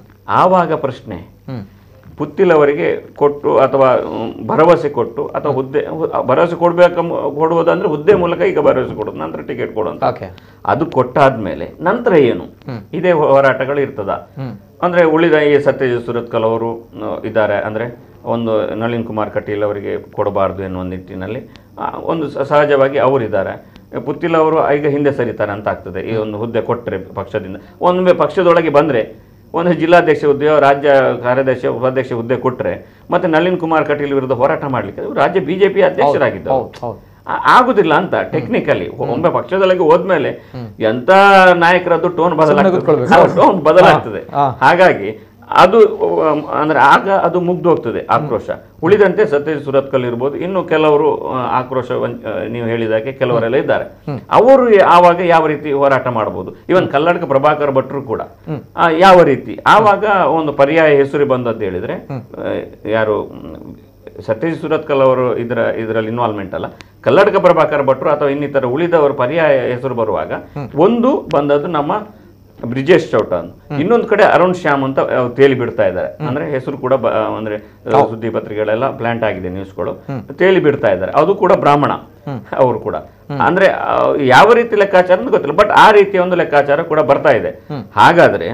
Speaker 4: ಆವಾಗ ಪ್ರಶ್ನೆ ಪುತ್ತಿಲ್ ಅವರಿಗೆ ಕೊಟ್ಟು ಅಥವಾ ಉಮ್, ಭರವಸೆ ಕೊಟ್ಟು ಅಥವಾ ಹುದ್ದೆ ಹು- ಭರವಸೆ ಕೊಡ್ಬೇಕ ಕೊಡುವುದಂದ್ರೆ ಹುದ್ದೆ ಮೂಲಕ ಈಗ ಭರವಸೆ ಕೊಡೋದು ನಂತರ ಟಿಕೆಟ್ ಕೊಡುವಂತ ಅದು ಕೊಟ್ಟಾದ್ಮೇಲೆ ನಂತರ ಏನು ಇದೇ ಹೋರಾಟಗಳು ಇರ್ತದ ಅಂದ್ರೆ ಉಳಿದ ಈ ಸತ್ಯಜಿತ್ ಸುರತ್ಕಲ್ ಅವರು ಆ, ಇದ್ದಾರೆ ಅಂದ್ರೆ ಒಂದು ನಳಿನ್ ಕುಮಾರ್ ಕಟೀಲ್ ಅವರಿಗೆ ಕೊಡಬಾರದು ಎನ್ನುವ ನಿಟ್ಟಿನಲ್ಲಿ ಆ, ಒಂದು ಸ- ಸಹಜವಾಗಿ ಅವರಿದ್ದಾರೆ ಪುತ್ತಿಲ್ ಅವರು ಈಗ ಹಿಂದೆ ಸರಿತಾರೆ ಅಂತ ಆಗ್ತದೆ ಈ ಒಂದು ಹುದ್ದೆ ಕೊಟ್ಟರೆ ಪಕ್ಷದಿಂದ ಒಮ್ಮೆ ಪಕ್ಷದೊಳಗೆ ಬಂದ್ರೆ ಒಂದು ಜಿಲ್ಲಾಧ್ಯಕ್ಷ ಹುದ್ದೆಯೋ ರಾಜ್ಯ ಕಾರ್ಯದರ್ಶಿ ಉಪಾಧ್ಯಕ್ಷ ಹುದ್ದೆ ಕೊಟ್ಟರೆ ಮತ್ತೆ ನಳಿನ್ ಕುಮಾರ್ ಕಟೀಲ್ ವಿರುದ್ಧ ಹೋರಾಟ ಮಾಡಲಿಕ್ಕೆ ಇವ್ರು ರಾಜ್ಯ ಬಿಜೆಪಿ ಅಧ್ಯಕ್ಷರಾಗಿದ್ದರು ಆ- ಆಗುದಿಲ್ಲ ಅಂತ ಟೆಕ್ನಿಕಲಿ ಒಮ್ಮೆ ಪಕ್ಷದೊಳಗೆ ಹೋದ್ಮೇಲೆ ಎಂತ ನಾಯಕರದ್ದು ಟೋನ್ ಬದಲಾಗ್ತದೆ ಟೋನ್ ಬದಲಾಗ್ತದೆ ಹಾಗಾಗಿ ಅದು ಅಹ್, ಅಂದ್ರೆ ಆಗ ಅದು ಮುಗ್ದು ಹೋಗ್ತದೆ ಆಕ್ರೋಶ ಉಳಿದಂತೆ ಸತ್ಯಜ್ ಸುರತ್ಕಲ್ ಇರ್ಬೋದು ಇನ್ನು ಕೆಲವರು ಅಹ್, ಆಕ್ರೋಶ ವಂಚ- ಅಹ್, ನೀವು ಹೇಳಿದಾಗೆ ಕೆಲವರೆಲ್ಲ ಇದ್ದಾರೆ ಅವರು ಆವಾಗ ಯಾವ ರೀತಿ ಹೋರಾಟ ಮಾಡಬಹುದು ಇವನ್ ಕಲ್ಲಡ್ಕ ಪ್ರಭಾಕರ್ ಭಟ್ರು ಕೂಡ ಆ, ಯಾವ ರೀತಿ ಆವಾಗ ಒಂದು ಪರ್ಯಾಯ ಹೆಸರು ಬಂದದ್ದು ಹೇಳಿದ್ರೆ ಅಹ್, ಯಾರು ಮ್, ಸತ್ಯಜ್ ಸುರತ್ಕಲ್ ಅವರು ಇದರ ಇದರಲ್ಲಿ ಇನ್ವಾಲ್ವ್ಮೆಂಟ್ ಅಲ್ಲ ಕಲ್ಲಡ್ಕ ಪ್ರಭಾಕರ್ ಭಟ್ರು ಅಥವಾ ಇನ್ನಿತರ ಉಳಿದವರು ಪರ್ಯಾಯ ಹೆಸರು ಬರುವಾಗ ಒಂದು ಬಂದದ್ದು ನಮ್ಮ ಬ್ರಿಜೇಶ್ ಚೌಟ ಅಂತ ಇನ್ನೊಂದು ಕಡೆ ಅರುಣ್ ಶ್ಯಾಮ್ ಅಂತ ಅವ್ರು ತೇಲಿ ಬಿಡ್ತಾ ಇದ್ದಾರೆ ಅಂದ್ರೆ ಹೆಸರು ಕೂಡ ಬ- ಅಂದ್ರೆ ಸುದ್ದಿ ಪತ್ರಿಕೆಗಳೆಲ್ಲ ಪ್ಲಾಂಟ್ ಆಗಿದೆ ನ್ಯೂಸ್ಗಳು ತೇಲಿ ಬಿಡ್ತಾ ಇದ್ದಾರೆ ಅದು ಕೂಡ ಬ್ರಾಹ್ಮಣ ಅವರು ಕೂಡ ಅಂದ್ರೆ ಆ, ಯಾವ ರೀತಿ ಲೆಕ್ಕಾಚಾರ ಅಂತ ಗೊತ್ತಿಲ್ಲ ಬಟ್ ಆ ರೀತಿಯ ಒಂದು ಲೆಕ್ಕಾಚಾರ ಕೂಡ ಬರ್ತಾ ಇದೆ ಹಾಗಾದ್ರೆ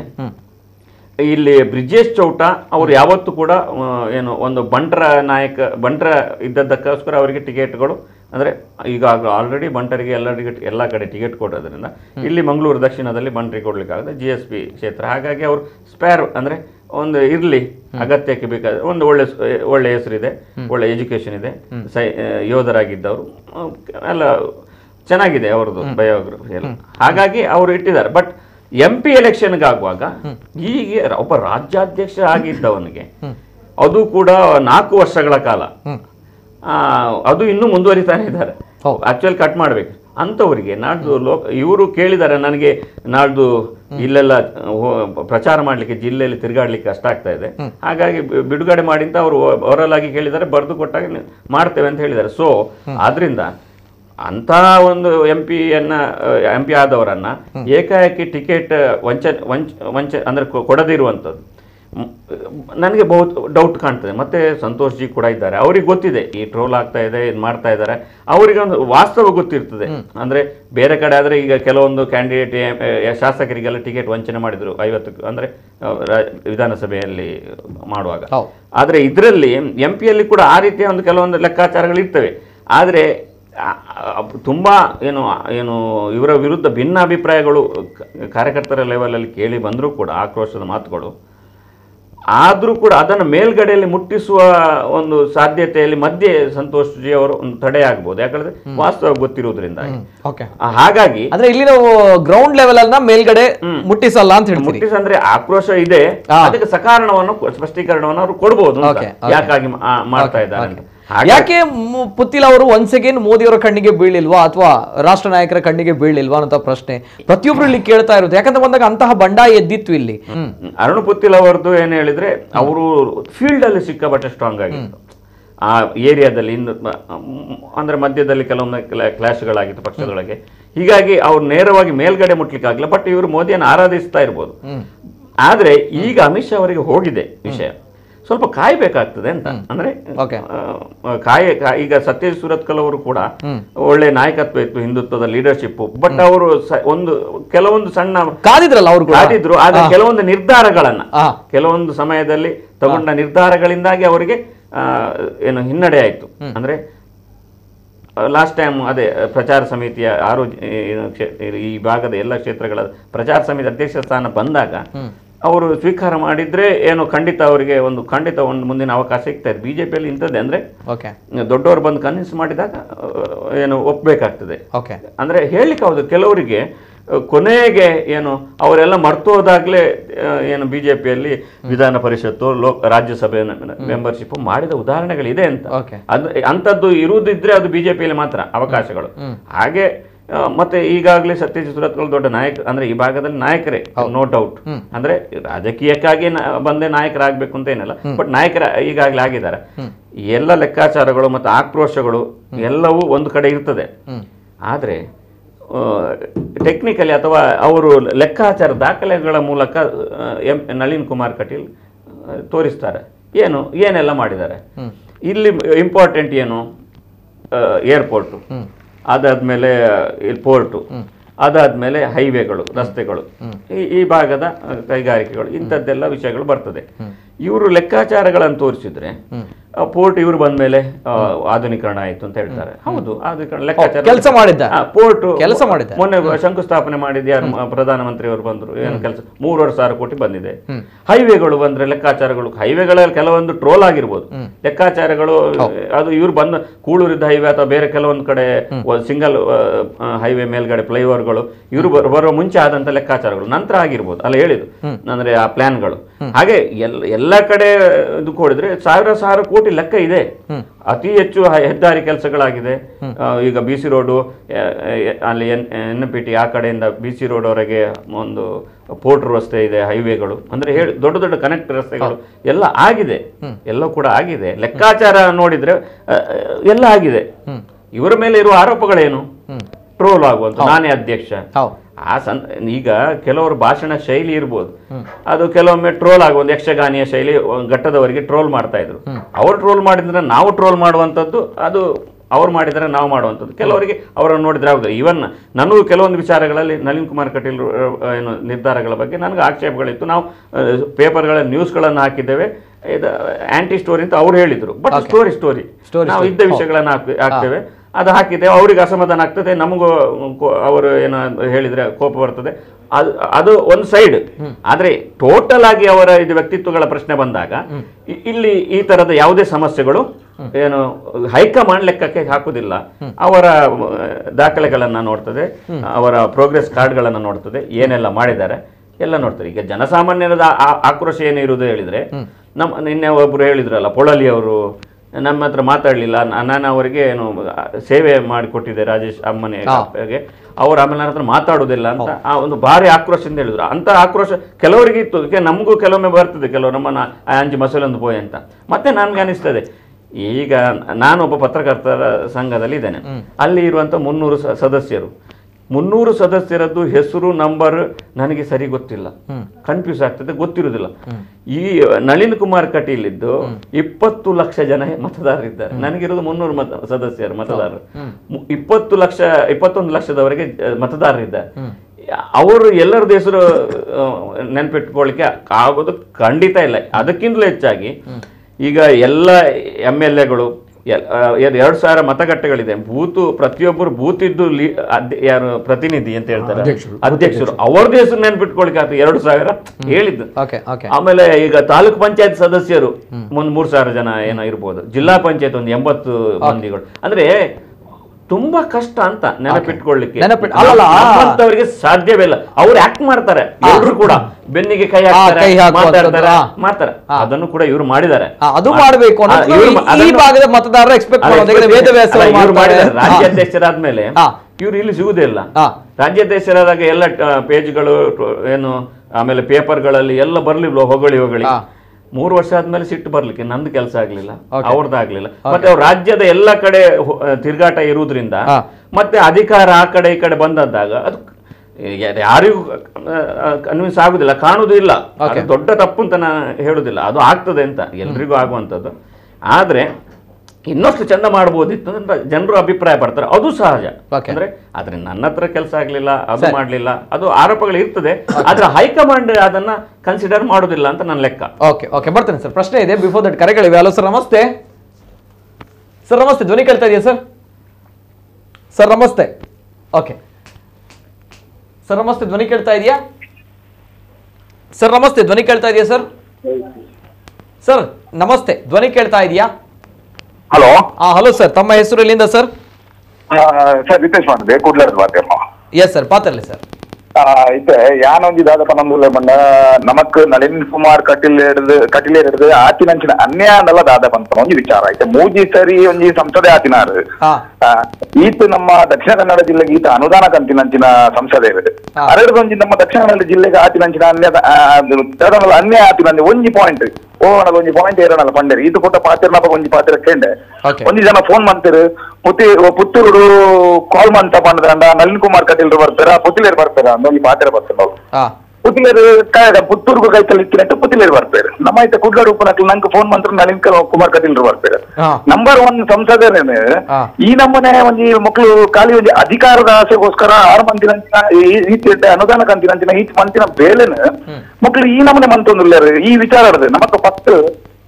Speaker 4: ಇಲ್ಲಿ ಬ್ರಿಜೇಶ್ ಚೌಟ ಅವರು ಯಾವತ್ತೂ ಕೂಡ ಆ, ಏನು ಒಂದು ಬಂಟರ ನಾಯಕ ಬಂಟರ ಇದ್ದದ್ದಕ್ಕೋಸ್ಕರ ಅವರಿಗೆ ಟಿಕೆಟ್ಗಳು ಅಂದ್ರೆ ಈಗ ಆಲ್ರೆಡಿ ಬಂಟರಿಗೆ ಎಲ್ಲರಿಗೆ ಎಲ್ಲ ಕಡೆ ಟಿಕೆಟ್ ಕೊಡೋದ್ರಿಂದ ಇಲ್ಲಿ ಮಂಗಳೂರು ದಕ್ಷಿಣದಲ್ಲಿ ಬಂಟರಿಗೆ ಕೊಡ್ಲಿಕ್ಕಾಗದೆ ಜಿ ಎಸ್ ಪಿ ಕ್ಷೇತ್ರ ಹಾಗಾಗಿ ಅವರು ಸ್ಪೇರ್ ಅಂದ್ರೆ ಒಂದು ಇರ್ಲಿ ಅಗತ್ಯಕ್ಕೆ ಬೇಕಾದ ಒಂದು ಒಳ್ಳೆ ಸ್- ಒಳ್ಳೆ ಹೆಸರಿದೆ ಒಳ್ಳೆ ಎಜುಕೇಶನ್ ಇದೆ ಸೈ ಆ, ಯೋಧರಾಗಿದ್ದವರು ಆ, ಎಲ್ಲ ಚೆನ್ನಾಗಿದೆ ಅವರದ್ದು ಬಯೋಗ್ರಫಿ ಎಲ್ಲ ಹಾಗಾಗಿ ಅವರು ಇಟ್ಟಿದ್ದಾರೆ ಬಟ್ ಎಂ ಪಿ ಎಲೆಕ್ಷನ್ಗೆ ಆಗುವಾಗ ಹೀಗೆ ಒಬ್ಬ ರಾಜ್ಯಾಧ್ಯಕ್ಷ ಆಗಿದ್ದವನಿಗೆ ಅದು ಕೂಡ ನಾಲ್ಕು ವರ್ಷಗಳ ಕಾಲ ಆ, ಅದು ಇನ್ನೂ ಮುಂದುವರಿತಾನೆ ಇದ್ದಾರೆ ಆಕ್ಚುಲಿ ಕಟ್ ಮಾಡ್ಬೇಕು ಅಂಥವರಿಗೆ ನಾಡ್ದು ಲೋಕ ಇವರು ಕೇಳಿದ್ದಾರೆ ನನಗೆ ನಾಡ್ದು ಇಲ್ಲೆಲ್ಲ ಹೋ- ಪ್ರಚಾರ ಮಾಡಲಿಕ್ಕೆ ಜಿಲ್ಲೆಯಲ್ಲಿ ತಿರುಗಾಡ್ಲಿಕ್ಕೆ ಕಷ್ಟ ಆಗ್ತಾ ಇದೆ ಹಾಗಾಗಿ ಬಿ- ಬಿಡುಗಡೆ ಮಾಡಿ ಅಂತ ಅವರು ಓರಲ್ ಆಗಿ ಕೇಳಿದ್ದಾರೆ ಬರೆದು ಕೊಟ್ಟಾಗ ನಿ- ಮಾಡ್ತೇವೆ ಅಂತ ಹೇಳಿದ್ದಾರೆ ಸೊ ಆದ್ರಿಂದ ಅಂತ ಒಂದು ಎಂ ಪಿಯನ್ನ ಎಂ ಪಿ ಆದವರನ್ನ ಏಕಾಏಕಿ ಟಿಕೆಟ್ ವಂಚ ವಂಚ ವಂಚ ಅಂದ್ರೆ ಕೊ- ಕೊಡದಿರುವಂಥದ್ದು ಮ್, ನನಗೆ ಬಹುತ್ ಡೌಟ್ ಕಾಣ್ತದೆ ಮತ್ತೆ ಸಂತೋಷ್ ಜಿ ಕೂಡ ಇದ್ದಾರೆ ಅವ್ರಿಗೆ ಗೊತ್ತಿದೆ ಈ ಟ್ರೋಲ್ ಆಗ್ತಾ ಇದೆ ಇದು ಮಾಡ್ತಾ ಇದ್ದಾರೆ ಅವರಿಗೆ ಒಂದು ವಾಸ್ತವ ಗೊತ್ತಿರ್ತದೆ ಅಂದ್ರೆ ಬೇರೆ ಕಡೆ ಆದ್ರೆ ಈಗ ಕೆಲವೊಂದು ಕ್ಯಾಂಡಿಡೇಟ್ ಶಾಸಕರಿಗೆಲ್ಲ ಟಿಕೆಟ್ ವಂಚನೆ ಮಾಡಿದ್ರು ಐವತ್ತು ಅಂದ್ರೆ ಆ, ರಾ- ವಿಧಾನಸಭೆಯಲ್ಲಿ ಮಾಡುವಾಗ ಆದ್ರೆ ಇದರಲ್ಲಿ ಎಂ ಪಿಯಲ್ಲಿ ಕೂಡ ಆ ರೀತಿಯ ಒಂದು ಕೆಲವೊಂದು ಲೆಕ್ಕಾಚಾರಗಳು ಇರ್ತವೆ ಆದ್ರೆ ಆ, ಆ, ತುಂಬಾ ಏನು ಏನು ಇವರ ವಿರುದ್ಧ ಭಿನ್ನ ಅಭಿಪ್ರಾಯಗಳು ಕ- ಕಾರ್ಯಕರ್ತರ ಲೆವೆಲಲ್ಲಿ ಕೇಳಿ ಬಂದರೂ ಕೂಡ ಆಕ್ರೋಶದ ಮಾತುಗಳು ಆದರೂ ಕೂಡ ಅದನ್ನು ಮೇಲ್ಗಡೆಯಲ್ಲಿ ಮುಟ್ಟಿಸುವ ಒಂದು ಸಾಧ್ಯತೆಯಲ್ಲಿ ಮಧ್ಯೆ ಸಂತೋಷ್ ಜಿ ಅವರು ಒಂದು ತಡೆ ಆಗ್ಬೋದು ಯಾಕಂದ್ರೆ ವಾಸ್ತವ ಗೊತ್ತಿರುವುದರಿಂದ
Speaker 1: ಓಕೆ
Speaker 4: ಹಾಗಾಗಿ
Speaker 1: ಅಂದ್ರೆ ಇಲ್ಲಿ ನಾವು ಗ್ರೌಂಡ್ ಲೆವೆಲ್ ಅನ್ನ ಮೇಲ್ಗಡೆ ಮುಟ್ಟಿಸಲ್ಲ ಅಂತ ಹೇಳ್ತೀರಿ
Speaker 4: ಮುಟ್ಟಿಸ್ ಅಂದ್ರೆ ಆಕ್ರೋಶ ಇದೆ ಅದಕ್ಕೆ ಸಕಾರಣವನ್ನು ಕೊ- ಸ್ಪಷ್ಟೀಕರಣವನ್ನು ಅವರು ಕೊಡ್ಬೋದು ಅಂತ.
Speaker 1: Okay, okay.
Speaker 4: ಯಾಕಾಗಿ ಮಾ- ಆ, ಮಾಡ್ತಾ ಇದ್ದಾರೆ ಅಂತ. ಹಾಗಾಗಿ-
Speaker 1: ಯಾಕೆ ಮು- ಪುತ್ತಿಲ್ ಅವರು ಒನ್ಸ್ ಅಗೇನ್ ಮೋದಿ ಅವರ ಕಣ್ಣಿಗೆ ಬೀಳಿಲ್ವಾ ಅಥವಾ ರಾಷ್ಟ್ರ ನಾಯಕರ ಕಣ್ಣಿಗೆ ಬೀಳಿಲ್ವಾ ಅನ್ನೋ ಪ್ರಶ್ನೆ ಪ್ರತಿಯೊಬ್ರು ಇಲ್ಲಿ ಕೇಳ್ತಾ ಇರೋದು ಯಾಕಂದ್ರೆ ಬಂದಾಗ ಅಂತಹ ಬಂಡಾಯ ಎದ್ದಿತ್ತು ಇಲ್ಲಿ
Speaker 4: ಅರುಣ್ ಪುತ್ತಿಲ್ ಅವರದ್ದು ಏನು ಹೇಳಿದ್ರೆ ಅವರು ಫೀಲ್ಡ್ ಅಲ್ಲಿ ಸಿಕ್ಕಾಪಟ್ಟೆ ಸ್ಟ್ರಾಂಗ್ ಆಗಿತ್ತು ಆ ಏರಿಯಾದಲ್ಲಿ ಇನ್ನು ಮ- ಮ್, ಅಂದ್ರೆ ಮಧ್ಯದಲ್ಲಿ ಕೆಲವೊಂದು ಕ್ಲಾಶ್ಗಳಾಗಿತ್ತು ಪಕ್ಷದೊಳಗೆ ಹೀಗಾಗಿ ಅವ್ರು ನೇರವಾಗಿ ಮೇಲ್ಗಡೆ ಮುಟ್ಲಿಕ್ಕೆ ಆಗಿಲ್ಲ ಬಟ್ ಇವರು ಮೋದಿಯನ್ನು ಆರಾಧಿಸ್ತಾ ಇರ್ಬೋದು ಆದ್ರೆ ಈಗ ಅಮಿತ್ ಶಾ ಅವರಿಗೆ ಹೋಗಿದೆ ವಿಷಯ ಸ್ವಲ್ಪ ಕಾಯ್ಬೇಕಾಗ್ತದೆ ಅಂತ ಅಂದ್ರೆ ಆ, ಕಾಯ ಕಾ- ಈಗ ಸತ್ಯಜ್ ಸುರತ್ಕಲ್ ಅವರು ಕೂಡ ಒಳ್ಳೆ ನಾಯಕತ್ವ ಇತ್ತು ಹಿಂದುತ್ವದ ಲೀಡರ್ಶಿಪ್ ಬಟ್ ಅವರು ಸ- ಒಂದು ಕೆಲವೊಂದು ಸಣ್ಣ
Speaker 1: ಕಾದಿದ್ರಲ್ಲ ಅವರು ಕೂಡ.
Speaker 4: ಕಾದಿದ್ರು ಆದ್ರೆ
Speaker 1: ಹಾ.
Speaker 4: ಕೆಲವೊಂದು ನಿರ್ಧಾರಗಳನ್ನ ಕೆಲವೊಂದು ಸಮಯದಲ್ಲಿ ತಗೊಂಡ ನಿರ್ಧಾರಗಳಿಂದಾಗಿ ಅವರಿಗೆ ಆ, ಏನು ಹಿನ್ನಡೆ ಆಯ್ತು ಅಂದ್ರೆ ಲಾಸ್ಟ್ ಟೈಮ್ ಅದೇ ಪ್ರಚಾರ ಸಮಿತಿಯ ಆರು ಏನು ಕ್ಷೇ- ಈ ಭಾಗದ ಎಲ್ಲ ಕ್ಷೇತ್ರಗಳ ಪ್ರಚಾರ ಸಮಿತಿ ಅಧ್ಯಕ್ಷ ಸ್ಥಾನ ಬಂದಾಗ ಅವರು ಸ್ವೀಕಾರ ಮಾಡಿದ್ರೆ ಏನು ಖಂಡಿತ ಅವರಿಗೆ ಒಂದು ಖಂಡಿತ ಒಂದು ಮುಂದಿನ ಅವಕಾಶ ಸಿಗ್ತಾ ಇದೆ ಬಿಜೆಪಿಯಲ್ಲಿ ಇಂಥದ್ದೇ ಅಂದ್ರೆ
Speaker 1: ಓಕೆ
Speaker 4: ದೊಡ್ಡವರು ಬಂದು ಕನ್ವಿನ್ಸ್ ಮಾಡಿದಾಗ ಆ, ಏನು ಒಪ್ಪಬೇಕಾಗ್ತದೆ
Speaker 1: ಓಕೆ
Speaker 4: ಅಂದ್ರೆ ಹೇಳಲಿಕ್ಕೆ ಹೌದು ಕೆಲವರಿಗೆ ಆ, ಕೊನೆಗೆ ಏನು ಅವರೆಲ್ಲ ಮರ್ತೋದಾಗ್ಲೇ ಆ, ಏನು ಬಿಜೆಪಿಯಲ್ಲಿ ವಿಧಾನ ಪರಿಷತ್ತು ಲೋಕ್ ರಾಜ್ಯಸಭೆ ಮೆಂಬರ್ಶಿಪ್ ಮಾಡಿದ ಉದಾಹರಣೆಗಳಿದೆ ಅಂತ ಅದು ಅಂಥದ್ದು ಇರುವುದಿದ್ರೆ ಅದು ಬಿಜೆಪಿಯಲ್ಲಿ ಮಾತ್ರ ಅವಕಾಶಗಳು ಹಾಗೆ ಆ, ಮತ್ತೆ ಈಗಾಗಲೇ ಸತ್ಯಜಿತ್ ಸುರತ್ಕಲ್ ದೊಡ್ಡ ನಾಯಕ ಅಂದ್ರೆ ಈ ಭಾಗದಲ್ಲಿ ನಾಯಕರೇ ನೋ ಡೌಟ್ ಅಂದ್ರೆ ರಾಜಕೀಯಕ್ಕಾಗಿ ನ- ಬಂದೇ ನಾಯಕರಾಗಬೇಕು ಅಂತ ಏನಿಲ್ಲ ಬಟ್ ನಾಯಕರ ಈಗಾಗಲೇ ಆಗಿದ್ದಾರೆ ಎಲ್ಲ ಲೆಕ್ಕಾಚಾರಗಳು ಮತ್ತು ಆಕ್ರೋಶಗಳು ಎಲ್ಲವೂ ಒಂದು ಕಡೆ ಇರ್ತದೆ ಆದರೆ ಟೆಕ್ನಿಕಲಿ ಅಥವಾ ಅವರು ಲೆಕ್ಕಾಚಾರ ದಾಖಲೆಗಳ ಮೂಲಕ ಆ, ಎಂ ನಳಿನ್ ಕುಮಾರ್ ಕಟೀಲ್ ಆ, ತೋರಿಸ್ತಾರೆ ಏನು ಏನೆಲ್ಲ ಮಾಡಿದ್ದಾರೆ ಇಲ್ಲಿ ಇಂಪಾರ್ಟೆಂಟ್ ಏನು ಏರ್ಪೋರ್ಟು ಅದಾದ್ಮೇಲೆ ಇಲ್ಲಿ ಪೋರ್ಟು ಅದಾದ್ಮೇಲೆ ಹೈವೇಗಳು ರಸ್ತೆಗಳು ಈ ಈ ಭಾಗದ ಆ, ಕೈಗಾರಿಕೆಗಳು ಇಂಥದ್ದೆಲ್ಲ ವಿಷಯಗಳು ಬರ್ತದೆ ಇವರು ಲೆಕ್ಕಾಚಾರಗಳನ್ನು ತೋರಿಸಿದ್ರೆ ಪೋರ್ಟ್ ಇವರು ಬಂದ್ಮೇಲೆ ಆ, ಆಧುನೀಕರಣ ಆಯ್ತು ಅಂತ ಹೇಳ್ತಾರೆ ಹೌದು ಆಧುನೀಕರಣ ಲೆಕ್ಕಾಚಾರ
Speaker 1: ಕೆಲ್ಸ ಮಾಡಿದ್ದ.
Speaker 4: ಪೋರ್ಟ್
Speaker 1: ಕೆಲ್ಸ ಮಾಡಿದ್ದ.
Speaker 4: ಮೊನ್ನೆ ಶಂಕುಸ್ಥಾಪನೆ ಮಾಡಿದ ಯಾರು ಪ್ರಧಾನಮಂತ್ರಿ ಅವರು ಬಂದ್ರು ಏನು ಕೆಲಸ ಮೂರುವರೆ ಸಾವಿರ ಕೋಟಿ ಬಂದಿದೆ ಹೈವೇಗಳು ಬಂದ್ರೆ ಲೆಕ್ಕಾಚಾರಗಳು ಹೈವೇಗಳಲ್ಲಿ ಕೆಲವೊಂದು ಟ್ರೋಲ್ ಆಗಿರ್ಬೋದು ಲೆಕ್ಕಾಚಾರಗಳು ಅದು ಇವ್ರು ಬಂದ ಕೂಳೂರಿದ್ದ ಹೈವೇ ಅಥವಾ ಬೇರೆ ಕೆಲವೊಂದು ಕಡೆ ಸಿಂಗಲ್ ಹೈವೇ ಮೇಲ್ಗಡೆ ಫ್ಲೈಓವರ್ಗಳು ಇವರು ಬರುವ ಮುಂಚೆ ಆದಂತ ಲೆಕ್ಕಾಚಾರಗಳು ನಂತರ ಆಗಿರ್ಬೋದು ಅಲ್ಲ ಹೇಳಿದ್ದು ಅಂದ್ರೆ ಆ ಪ್ಲಾನ್ಗಳು ಹಾಗೆ ಎಲ್ಲ ಎಲ್ಲ ಕಡೆ ಇದು ಕೊಡಿದ್ರೆ ಸಾವಿರ ಸಾವಿರ ಕೋಟಿ ಲೆಕ್ಕ ಇದೆ ಅತಿ ಹೆಚ್ಚು ಹ- ಹೆದ್ದಾರಿ ಕೆಲಸಗಳಾಗಿದೆ ಆ, ಈಗ ಬಿ ಸಿ ರೋಡು ಆ, ಅಲ್ಲಿ ಎನ್ ಎನ್ ಪಿ ಟಿ ಆ ಕಡೆಯಿಂದ ಬಿ ಸಿ ರೋಡ್ ವರೆಗೆ ಒಂದು ಪೋರ್ಟ್ ರಸ್ತೆ ಇದೆ ಹೈವೇಗಳು ಅಂದ್ರೆ ಹೇಳಿ ದೊಡ್ಡ ದೊಡ್ಡ ಕನೆಕ್ಟ್ ರಸ್ತೆಗಳು ಎಲ್ಲ ಆಗಿದೆ ಎಲ್ಲ ಕೂಡ ಆಗಿದೆ ಲೆಕ್ಕಾಚಾರ ನೋಡಿದ್ರೆ ಆ, ಎಲ್ಲ ಆಗಿದೆ ಇವರ ಮೇಲೆ ಇರುವ ಆರೋಪಗಳೇನು ಟ್ರೋಲ್ ಆಗುವಂತ ನಾನೇ ಅಧ್ಯಕ್ಷ ಆ ಸಂ ಈಗ ಕೆಲವರು ಭಾಷಣ ಶೈಲಿ ಇರ್ಬೋದು ಅದು ಕೆಲವೊಮ್ಮೆ ಟ್ರೋಲ್ ಆಗುವ ಒಂದು ಯಕ್ಷಗಾನಿಯ ಶೈಲಿ ಒಂದು ಘಟ್ಟದವರೆಗೆ ಟ್ರೋಲ್ ಮಾಡ್ತಾ ಇದ್ರು ಅವ್ರು ಟ್ರೋಲ್ ಮಾಡಿದ್ರೆ ನಾವು ಟ್ರೋಲ್ ಮಾಡುವಂಥದ್ದು ಅದು ಅವ್ರು ಮಾಡಿದರೆ ನಾವು ಮಾಡುವಂಥದ್ದು ಕೆಲವರಿಗೆ ಅವರನ್ನು ನೋಡಿದ್ರೆ ಆಗುದು ಇವನ್ ನನಗೂ ಕೆಲವೊಂದು ವಿಚಾರಗಳಲ್ಲಿ ನಳಿನ್ ಕುಮಾರ್ ಕಟೀಲ್ ಆ, ಏನು ನಿರ್ಧಾರಗಳ ಬಗ್ಗೆ ನನಗೆ ಆಕ್ಷೇಪಗಳಿತ್ತು ನಾವು ಪೇಪರ್ಗಳ ನ್ಯೂಸ್ಗಳನ್ನು ಹಾಕಿದ್ದೇವೆ ಇದು ಆಂಟಿ ಸ್ಟೋರಿ ಅಂತ ಅವ್ರು ಹೇಳಿದ್ರು ಬಟ್ ಸ್ಟೋರಿ ಸ್ಟೋರಿ ನಾವು ಇದ್ದ ವಿಷಯಗಳನ್ನು ಹಾಕ್ ಹಾಕ್ತೇವೆ ಅದು ಹಾಕಿದ್ದೇವೆ ಅವ್ರಿಗೆ ಅಸಮಾಧಾನ ಆಗ್ತದೆ ನಮಗೂ ಕೋ- ಅವರು ಏನೋ ಹೇಳಿದ್ರೆ ಕೋಪ ಬರ್ತದೆ ಅದು ಅದು ಒಂದು ಸೈಡ್ ಆದ್ರೆ ಟೋಟಲ್ ಆಗಿ ಅವರ ಇದು ವ್ಯಕ್ತಿತ್ವಗಳ ಪ್ರಶ್ನೆ ಬಂದಾಗ ಇ- ಇಲ್ಲಿ ಈ ತರದ ಯಾವುದೇ ಸಮಸ್ಯೆಗಳು ಏನು ಹೈಕಮಾಂಡ್ ಲೆಕ್ಕಕ್ಕೆ ಹಾಕುದಿಲ್ಲ ಅವರ ಆ, ದಾಖಲೆಗಳನ್ನ ನೋಡ್ತದೆ ಅವರ ಪ್ರೋಗ್ರೆಸ್ ಕಾರ್ಡ್ಗಳನ್ನ ನೋಡ್ತದೆ ಏನೆಲ್ಲ ಮಾಡಿದ್ದಾರೆ ಎಲ್ಲ ನೋಡ್ತಾರೆ ಈಗ ಜನಸಾಮಾನ್ಯರದ ಆ- ಆಕ್ರೋಶ ಏನು ಇರುವುದು ಹೇಳಿದ್ರೆ ನಮ್ಮ ನಿನ್ನೆ ಒಬ್ರು ಹೇಳಿದ್ರಲ್ಲ ಪೊಳಲಿ ಅವರು ನಮ್ಮ ಹತ್ರ ಮಾತಾಡಲಿಲ್ಲ ನಾನು ಅವರಿಗೆ ಏನು ಆ, ಸೇವೆ ಮಾಡಿಕೊಟ್ಟಿದ್ದೆ ರಾಜೇಶ್ ಅಮ್ಮನೆ ಅಪ್ಪಗೆ ಅವ್ರು ಆಮೇಲೆ ನನ್ನ ಹತ್ರ ಮಾತಾಡೋದಿಲ್ಲ ಅಂತ ಆ ಒಂದು ಭಾರಿ ಆಕ್ರೋಶದಿಂದ ಹೇಳಿದ್ರು ಅಂತ ಆಕ್ರೋಶ ಕೆಲವರಿಗೆ ಇತ್ತು ಅದಕ್ಕೆ ನಮಗೂ ಕೆಲವೊಮ್ಮೆ ಬರ್ತದೆ ಕೆಲವರು ನಮ್ಮನ್ನ ಆ ಅಂಜಿ ಮಸಲೊಂದು ಪೋಯ್ ಅಂತ ಮತ್ತೆ ನನ್ಗೆ ಅನಿಸ್ತದೆ ಈಗ ನಾನೊಬ್ಬ ಪತ್ರಕರ್ತರ ಸಂಘದಲ್ಲಿ ಇದ್ದೇನೆ ಅಲ್ಲಿ ಇರುವಂತ ಮುನ್ನೂರು ಸ- ಸದಸ್ಯರು ಮುನ್ನೂರು ಸದಸ್ಯರದ್ದು ಹೆಸರು ನಂಬರ್ ನನಗೆ ಸರಿ ಗೊತ್ತಿಲ್ಲ ಕನ್ಫ್ಯೂಸ್ ಆಗ್ತದೆ ಗೊತ್ತಿರುವುದಿಲ್ಲ ಈ ನಳಿನ್ ಕುಮಾರ್ ಕಟೀಲ್ ಇದ್ದು ಇಪ್ಪತ್ತು ಲಕ್ಷ ಜನ ಮತದಾರರಿದ್ದಾರೆ ನನಗಿರೋದು ಮುನ್ನೂರು ಮತ ಸದಸ್ಯರು ಮತದಾರರು ಮು- ಇಪ್ಪತ್ತು ಲಕ್ಷ ಇಪ್ಪತ್ತೊಂದು ಲಕ್ಷದವರೆಗೆ ಅಹ್, ಮತದಾರರಿದ್ದಾರೆ ಅವರು ಎಲ್ಲರದ್ದು ಹೆಸರು ಅಹ್, ನೆನ್ಪಿಟ್ಕೊಳ್ಳಿಕ್ಕೆ ಆಗೋದು ಖಂಡಿತ ಇಲ್ಲ ಅದಕ್ಕಿಂತಲೂ ಹೆಚ್ಚಾಗಿ ಈಗ ಎಲ್ಲ ಎಮ್ ಎಲ್ ಎಗಳು ಎರಡು ಸಾವಿರ ಮತಗಟ್ಟೆಗಳಿದೆ ಬೂತು ಪ್ರತಿಯೊಬ್ಬರು ಬೂತ್ ಇದ್ದು ಲೀ- ಅಧ್ಯ- ಯಾರು ಪ್ರತಿನಿಧಿ ಅಂತ ಹೇಳ್ತಾರೆ
Speaker 1: ಅಧ್ಯಕ್ಷರು.
Speaker 4: ಅಧ್ಯಕ್ಷರು ಅವ್ರದ್ದು ಹೆಸರು ನೆನ್ಪಿಟ್ಕೊಳ್ಲಿಕ್ಕೆ ಆಗ್ತದೆ ಎರಡು ಸಾವಿರ ಹೇಳಿದ್ದು
Speaker 1: ಓಕೆ ಓಕೆ
Speaker 4: ಆಮೇಲೆ ಈಗ ತಾಲೂಕ್ ಪಂಚಾಯತ್ ಸದಸ್ಯರು ಒಂದ್ ಮೂರ್ ಸಾವಿರ ಜನ ಏನೋ ಇರ್ಬೋದು ಜಿಲ್ಲಾ ಪಂಚಾಯತ್ ಒಂದು ಎಂಬತ್ತು ಮಂದಿಗಳು ಅಂದ್ರೆ ತುಂಬಾ ಕಷ್ಟ ಅಂತ ನೆನಪಿಟ್ಕೊಳ್ಳಿಕ್ಕೆ
Speaker 1: ನೆನಪಿಟ್- ಅಲ್ಲಲ್ಲ.
Speaker 4: ನಮ್ಮಂತವರಿಗೆ ಸಾಧ್ಯವಿಲ್ಲ ಅವ್ರು ಆಕ್ಟ್ ಮಾಡ್ತಾರೆ ಎಲ್ರು ಕೂಡ ಬೆನ್ನಿಗೆ ಕೈ ಹಾಕ್ತಾರೆ
Speaker 1: ಕೈ ಹಾಕುವಂಥದ್ದು,
Speaker 4: ಮಾತಾಡ್ತಾರೆ
Speaker 1: ಹಾ.
Speaker 4: ಮಾಡ್ತಾರೆ ಅದನ್ನು ಕೂಡ ಇವ್ರು ಮಾಡಿದ್ದಾರೆ
Speaker 1: ಆ, ಅದು ಮಾಡಬೇಕು
Speaker 4: ಆ,
Speaker 1: ಅನ್ನೋದು
Speaker 4: ಇವ್ರು
Speaker 1: ಈ- ಈ
Speaker 4: ಅದನ್ನು-
Speaker 1: ಭಾಗದ ಮತದಾರರು ಎಕ್ಸ್ಪೆಕ್ಟ್
Speaker 4: ಅಲ್ಲ,
Speaker 1: ಮಾಡೋದು ಯಾಕಂದ್ರೆ ವೇದವ್ಯಾಸ
Speaker 4: ಅಲ್ಲ,
Speaker 1: ಅವ್ರು
Speaker 4: ಇವ್ರು
Speaker 1: ಮಾಡ್ತಾರೆ.
Speaker 4: ಮಾಡಿದ್ದಾರೆ. ರಾಜ್ಯಾಧ್ಯಕ್ಷರಾದ್ಮೇಲೆ ಇವ್ರು ಇಲ್ಲಿ ಸಿಗುದೇ ಇಲ್ಲ ರಾಜ್ಯಾಧ್ಯಕ್ಷರಾದಾಗ ಎಲ್ಲ ಪೇಜ್ಗಳು ಏನು ಆಮೇಲೆ ಪೇಪರ್ಗಳಲ್ಲಿ ಎಲ್ಲ ಬರ್ಲಿ ಹೊಗಳಿ ಹೊಗಳಿ ಮೂರು ವರ್ಷ ಆದ್ಮೇಲೆ ಸಿಟ್ಟು ಬರ್ಲಿಕ್ಕೆ ನಂದು ಕೆಲಸ ಆಗ್ಲಿಲ್ಲ ಅವ್ರದ್ದು ಆಗ್ಲಿಲ್ಲ ಮತ್ತೆ ಅವ್ರು ರಾಜ್ಯದ ಎಲ್ಲ ಕಡೆ ಹೊ- ತಿರುಗಾಟ ಇರುವುದ್ರಿಂದ ಮತ್ತೆ ಅಧಿಕಾರ ಆ ಕಡೆ ಈ ಕಡೆ ಬಂದದ್ದಾಗ ಅದು ಯ- ಯಾರಿಗೂ ಕನ್ವಿನ್ಸ್ ಆಗುದಿಲ್ಲ ಕಾಣುದು ಇಲ್ಲ ಅದು ದೊಡ್ಡ ತಪ್ಪು ಅಂತ ನಾನು ಹೇಳುದಿಲ್ಲ ಅದು ಆಗ್ತದೆ ಅಂತ ಎಲ್ರಿಗೂ ಆಗುವಂಥದ್ದು ಆದ್ರೆ ಇನ್ನಷ್ಟು ಚಂದ ಮಾಡ್ಬೋದಿತ್ತು ಅಂತ ಜನರು ಅಭಿಪ್ರಾಯ ಪಡ್ತಾರೆ ಅದು ಸಹಜ ಅಂದ್ರೆ ಆದ್ರೆ ನನ್ನ ಹತ್ರ ಕೆಲಸ ಆಗ್ಲಿಲ್ಲ ಅದು ಮಾಡ್ಲಿಲ್ಲ ಅದು ಆರೋಪಗಳು ಇರ್ತದೆ ಆದ್ರೆ ಹೈಕಮಾಂಡ್ ಅದನ್ನ ಕನ್ಸಿಡರ್ ಮಾಡುದಿಲ್ಲ ಅಂತ ನನ್ನ ಲೆಕ್ಕ
Speaker 1: ಓಕೆ ಓಕೆ ಬರ್ತೇನೆ ಸರ್ ಪ್ರಶ್ನೆ ಇದೆ ಬಿಫೋರ್ ದಟ್ ಕರೆಗಳಿವೆ ಹಲೋ ಸರ್ ನಮಸ್ತೆ ಸರ್ ನಮಸ್ತೆ ಧ್ವನಿ ಕೇಳ್ತಾ ಇದೆಯಾ ಸರ್ ಸರ್ ನಮಸ್ತೆ ಓಕೆ ಸರ್ ನಮಸ್ತೆ ಧ್ವನಿ ಕೇಳ್ತಾ ಇದೆಯಾ ಸರ್ ನಮಸ್ತೆ ಧ್ವನಿ ಕೇಳ್ತಾ ಇದೆಯಾ ಸರ್ ಸರ್ ನಮಸ್ತೆ ಧ್ವನಿ ಕೇಳ್ತಾ ಇದೆಯಾ
Speaker 16: ಹಲೋ
Speaker 1: ಹಾ ಹಲೋ ಸರ್ ತಮ್ಮ ಹೆಸರು ಎಲ್ಲಿಂದ ಸರ್
Speaker 16: ಸರ್ ರಿತೇಶ್ ಮಾಡಿದೆ ಕೂಡ್ಲದ ಮಾತೇಮ್ಮ
Speaker 1: ಎಸ್ ಸರ್ ಪಾತ್ರಲಿ ಸರ್
Speaker 16: ಇತ್ತೆ ಯಾನೊಂದು ದಾದಪ ನಮ್ದು ಬಂಡ ನಮಕ್ ನಳಿನ್ ಕುಮಾರ್ ಕಟೀಲ್ ಹಿಡಿದು ಕಟೀಲ್ ಹಿಡಿದು ಆತಿನಂಚಿನ ಅನ್ಯಾಯನಲ್ಲ ದಾದ ಬಂತ ಒಂಜಿ ವಿಚಾರ ಐತೆ ಮೂಜಿ ಸರಿ ಒಂಜಿ ಸಂಸದೆ ಆತಿನಾರು ಆ, ಈತ ನಮ್ಮ ದಕ್ಷಿಣ ಕನ್ನಡ ಜಿಲ್ಲೆಗೆ ಈತ ಅನುದಾನ ಕಂತಿನಂಚಿನ ಸಂಸದೆ ಇರುದು ಅರೆಡು ಒಂಜಿ ನಮ್ಮ ದಕ್ಷಿಣ ಕನ್ನಡ ಜಿಲ್ಲೆಗೆ ಆತಿನಂಚಿನ ಅನ್ಯ ಆ, ಅದು ತೆರನಲ್ಲ ಅನ್ಯಾಯ ಆತಿನಂಚಿ ಒಂಜಿ ಪಾಯಿಂಟ್ ಓ ಅಣ್ಣ ಒಂಜಿ ಪಾಯಿಂಟ್ ಏರನಲ್ಲ ಪಂಡೇರಿ ಈತ ಕೊಟ್ಟ ಪಾತ್ರ ಒಂಜಿ ಪಾತ್ರ ಕೇಂಡೆ ಒಂಜಿ ಜನ ಫೋನ್ ಮಾಡ್ತಾರೆ ಪುತ್ತಿ ಪುತ್ತೂರು ಕಾಲ್ ಮಂತ ಪಂಡದಂಡ ನಳಿನ್ ಕುಮಾರ್ ಕಟೀಲ್ ಬರ್ತಾರ ಪುತ್ತಿಲೇರ್ ಬರ್ತಾರ ಅಂದೊಂದು ಪಾತ್ರ ಬರ್ತಾರೆ ನಾವು ಪುತ್ತಿಲೇರು ಕಾಯದ ಪುತ್ತೂರ್ಗು ಕೈತಲ್ಲಿ ಇಕ್ಕಿನಟ್ಟು ಪುತ್ತಿಲೇರು ಬರ್ತಾರೆ ನಮ್ಮ ಐತೆ ಕುಡ್ಲಾಡು ಉಪ್ಪನಕ್ಲು ನಂಗೆ ಫೋನ್ ಮಂತ್ರ ನಳಿನ್ ಕ- ಕುಮಾರ್ ಕಟೀಲ್ ಬರ್ತಾರೆ ನಂಬರ್ ಒನ್ ಸಂಸದರೇನೆ ಈ ನಮ್ಮನೆ ಒಂಜಿ ಮಕ್ಕಳು ಖಾಲಿ ಒಂಜಿ ಅಧಿಕಾರದ ಆಸೆಗೋಸ್ಕರ ಆರು ಮಂತಿನಂಚಿನ ಈ ಅನುದಾನ ಕಂತಿನಂಚಿನ ಈಚ್ ಮಂತಿನ ಬೇಲೆನ ಮಕ್ಕಳು ಈ ನಮ್ಮನೆ ಮಂತೊಂದುಲ್ಲೇರು ಈ ವಿಚಾರ ನಮಕ್ ಫಸ್ಟ್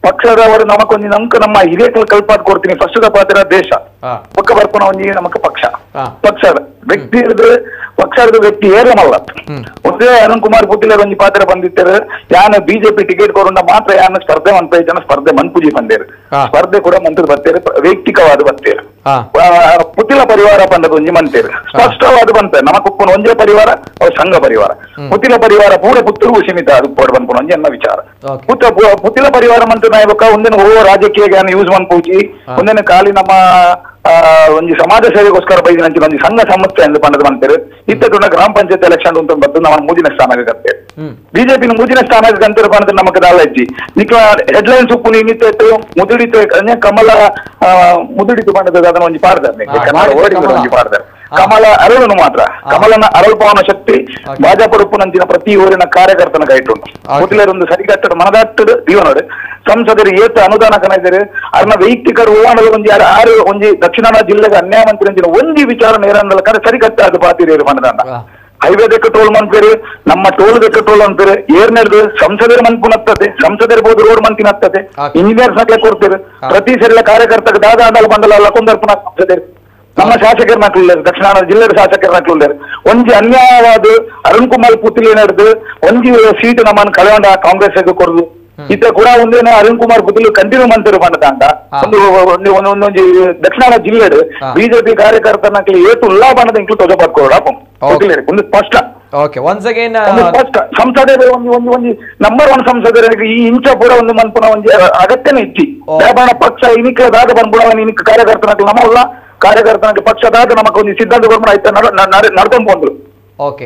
Speaker 16: ಪಕ್ಷದವರು ನಮಕೊಂದು ನಮ್ಕ ನಮ್ಮ ಹಿರಿಯ ಕಲ್ಪಾಟ್ ಕೊಡ್ತೀನಿ ಫಸ್ಟ್ ಪಾತ್ರ ದೇಶ ಪಕ್ಕ ಬರ್ಪನ ಒಂಜಿ ನಮಕ್ ಪಕ್ಷ ಪಕ್ಷದ ವ್ಯಕ್ತಿ ಹಿಡಿದು ಪಕ್ಷ ಹಿಡಿದು ವ್ಯಕ್ತಿ ಏರಮಲ್ಲ ಒಂದೇ ಅರುಣ್ ಕುಮಾರ್ ಪುಟ್ಟಿಲರ್ ಒಂಜಿ ಪಾತ್ರ ಬಂದಿತ್ತಾರೆ ಯಾನ್ ಬಿಜೆಪಿ ಟಿಕೆಟ್ ಕೊರೋಣ ಮಾತ್ರ ಯಾನ್ ಸ್ಪರ್ಧೆ ಮನ್ಪೈ ಜನ ಸ್ಪರ್ಧೆ ಮನ್ಪುಜಿ ಬಂದೇರು ಸ್ಪರ್ಧೆ ಕೂಡ ಮಂತದ ಬರ್ತೇರು ವೈಯಕ್ತಿಕವಾದ ಬರ್ತೇರು ಆ, ಪುತ್ತಿಲ ಪರಿವಾರ ಬಂದದ್ದು ಒಂಜಿ ಮಂತೇರು ಸ್ಪಷ್ಟವಾದ ಬಂತ ನಮಕ್ ಉಪ್ಪುನ ಒಂದೇ ಪರಿವಾರ ಅವು ಸಂಘ ಪರಿವಾರ ಪುತ್ತಿಲ ಪರಿವಾರ ಪೂರ ಪುತ್ತೂರು ಸೀಮಿತ ಅದು ಪೋಡ್ ಬಂದ್ಪುಣ ಒಂಜಿ ಅನ್ನ ವಿಚಾರ ಪುತ್ತ ಪು- ಪುತ್ತಿಲ ಪರಿವಾರ ಮಂತ್ ನಾಯಕ ಒಂದಿನ ಓ ರಾಜಕೀಯ ಜ್ಞಾನ ಯೂಸ್ ಮನ್ಪೂಜಿ ಒಂದಿನ ಖಾಲಿ ನಮ್ಮ ಆ, ಒಂಜಿ ಸಮಾಜ ಸೇವೆಗೋಸ್ಕರ ಬೈದಿನ ಅಂಚಿನ ಒಂಜಿ ಸಂಘ ಸಂಸ್ಥೆ ಎಂದು ಪಂಡದ ಬಂತೇರು ಇತ್ತುಂಡ ಗ್ರಾಮ ಪಂಚಾಯತ್ ಎಲೆಕ್ಷನ್ ಅಂತ ಬದ್ದು ನಮ್ಮ ಮೂಜಿನ ಸ್ಥಾನಕ್ಕೆ ಕರ್ತೇವೆ ಬಿಜೆಪಿನ ಮೂಜಿನ ಸ್ಥಾನಕ್ಕೆ ಗಂತರ ಪಂಡದ ನಮಕ್ ದಾಲ ಇಜ್ಜಿ ನಿಕ್ಲ ಹೆಡ್ಲೈನ್ಸ್ ಉಪ್ಪು ನಿನ್ನಿತ್ತು ಮುದುಡಿತು ಕನ್ಯಾ ಕಮಲ ಆ, ಮುದುಡಿತು ಪಂಡದ ಅದನ್ನ ಒಂಜಿ ಪಾಡ್ದಾರೆ ಕನ್ನಡ ಓಡಿಗಳು ಒಂಜಿ ಪಾಡ್ದಾರೆ ಕಮಲ ಅರಳನು ಮಾತ್ರ ಕಮಲನ ಅರಳ್ಪವನ ಶಕ್ತಿ ಭಾಜಪ ಉಪ್ಪುನಂಚಿನ ಪ್ರತಿ ಊರಿನ ಕಾರ್ಯಕರ್ತನ ಕೈಟುಂಟು ಮುದ್ಲರೊಂದು ಸರಿಗಟ್ಟಡ ಮನದಟ್ಟದ ಜೀವನಡು ಸಂಸದರು ಏತ ಅನುದಾನ ಕನೈದರೆ ಅರ್ನ ವೈಯಕ್ತಿಕರು ಓಣದ ಒಂಜಿ ಆರು ಆರು ಒಂಜಿ ದಕ್ಷಿಣ ಕನ್ನಡ ಜಿಲ್ಲೆಗೆ ಅನ್ಯಾಯ ಮಂತ್ರಿ ಅಂಚಿನ ಒಂಜಿ ವಿಚಾರ ನೇರನ್ನಲ ಕಡೆ ಸರಿಗಟ್ಟ ಅದು ಪಾತಿರೇರು ಮನದಂಡ ಹೈವೇ ದೆಕ್ಕ ಟೋಲ್ ಮನ್ಪೇರು ನಮ್ಮ ಟೋಲ್ ದೆಕ್ಕ ಟೋಲ್ ಅಂತಾರೆ ಏರ್ನೆರ್ದು ಸಂಸದರ ಮನ್ಪುನತ್ತದೆ ಸಂಸದರ ಬೋದು ರೋಡ್ ಮಂತಿನತ್ತದೆ ಇಂಜಿನಿಯರ್ಸ್ ನಕ್ಲೆ ಕೊಡ್ತೇವೆ ಪ್ರತಿ ಸರಿಲ ಕಾರ್ಯಕರ್ತಕ್ಕೆ ದಾದ ಆಡಲ್ ಬಂಡಲ ಅಲ್ಲ ಕೊಂದರ್ಪುನ ಸಂಸದರು ನಮ್ಮ ಶಾಸಕರ ನಕ್ಲಿದ್ದಾರೆ ದಕ್ಷಿಣ ಕನ್ನಡ ಜಿಲ್ಲೆಯ ಶಾಸಕರ ನಕ್ಲಿದ್ದಾರೆ ಒಂಜಿ ಅನ್ಯಾಯವಾದ ಅರುಣ್ ಕುಮಾರ್ ಪುತ್ತಿಲಿ ನಡೆದು ಒಂಜಿ ಸೀಟ್ ನಮ್ಮನ್ನು ಕಳೆಯೊಂಡ ಕಾಂಗ್ರೆಸ್ ಕೊಡುದು ಇತ್ತ ಕೂಡ ಒಂದೇನ ಅರುಣ್ ಕುಮಾರ್ ಪುತ್ತಿಲು ಕಂಟಿನ್ಯೂ ಮಂತರು ಬಂಡದಂಡ ಒಂದು ಒಂದು ಒಂದು ಒಂದೊಂದು ದಕ್ಷಿಣ ಕನ್ನಡ ಜಿಲ್ಲೆಡು ಬಿಜೆಪಿ ಕಾರ್ಯಕರ್ತರ ನಕ್ಲಿ ಏಟು ಉಲ್ಲಾ ಬಣ್ಣದ ಇಂಕ್ಲು ತೊಜ ಪಡ್ಕೊಳ್ಳ ಒಂದು ಸ್ಪಷ್ಟ
Speaker 1: ಓಕೆ ಒನ್ಸ್ ಅಗೇನ್
Speaker 16: ಒಂದು ಸ್ಪಷ್ಟ ಸಂಸದರ ಒಂದು ಒಂದು ಒಂದು ನಂಬರ್ ಒನ್ ಸಂಸದರಿಗೆ ಈ ಇಂಚ ಪೂರ ಒಂದು ಮನ್ಪುನ ಒಂದು ಅಗತ್ಯನೇ ಇಚ್ಚಿ ಬೇಬಾಣ ಪಕ್ಷ ಇನಿಕ ದಾದ ಬಂದ್ಬಿಡವ ಇನಿಕ ಕಾರ್ಯಕರ್ತನಕ್ಕೆ ನಮ್ಮ ಉಲ್ಲ ಕಾರ್ಯಕರ್ತನಕ್ಕೆ ಪಕ್ಷದಾದ ನಮಕ್ ಒಂದು ಸಿದ್ಧಾಂತ ಬರ್ಮಣ ಆಯ್ತಾ ನಡ್ಕೊಂಡ್ ಬಂದ್ರು
Speaker 1: ಓಕೆ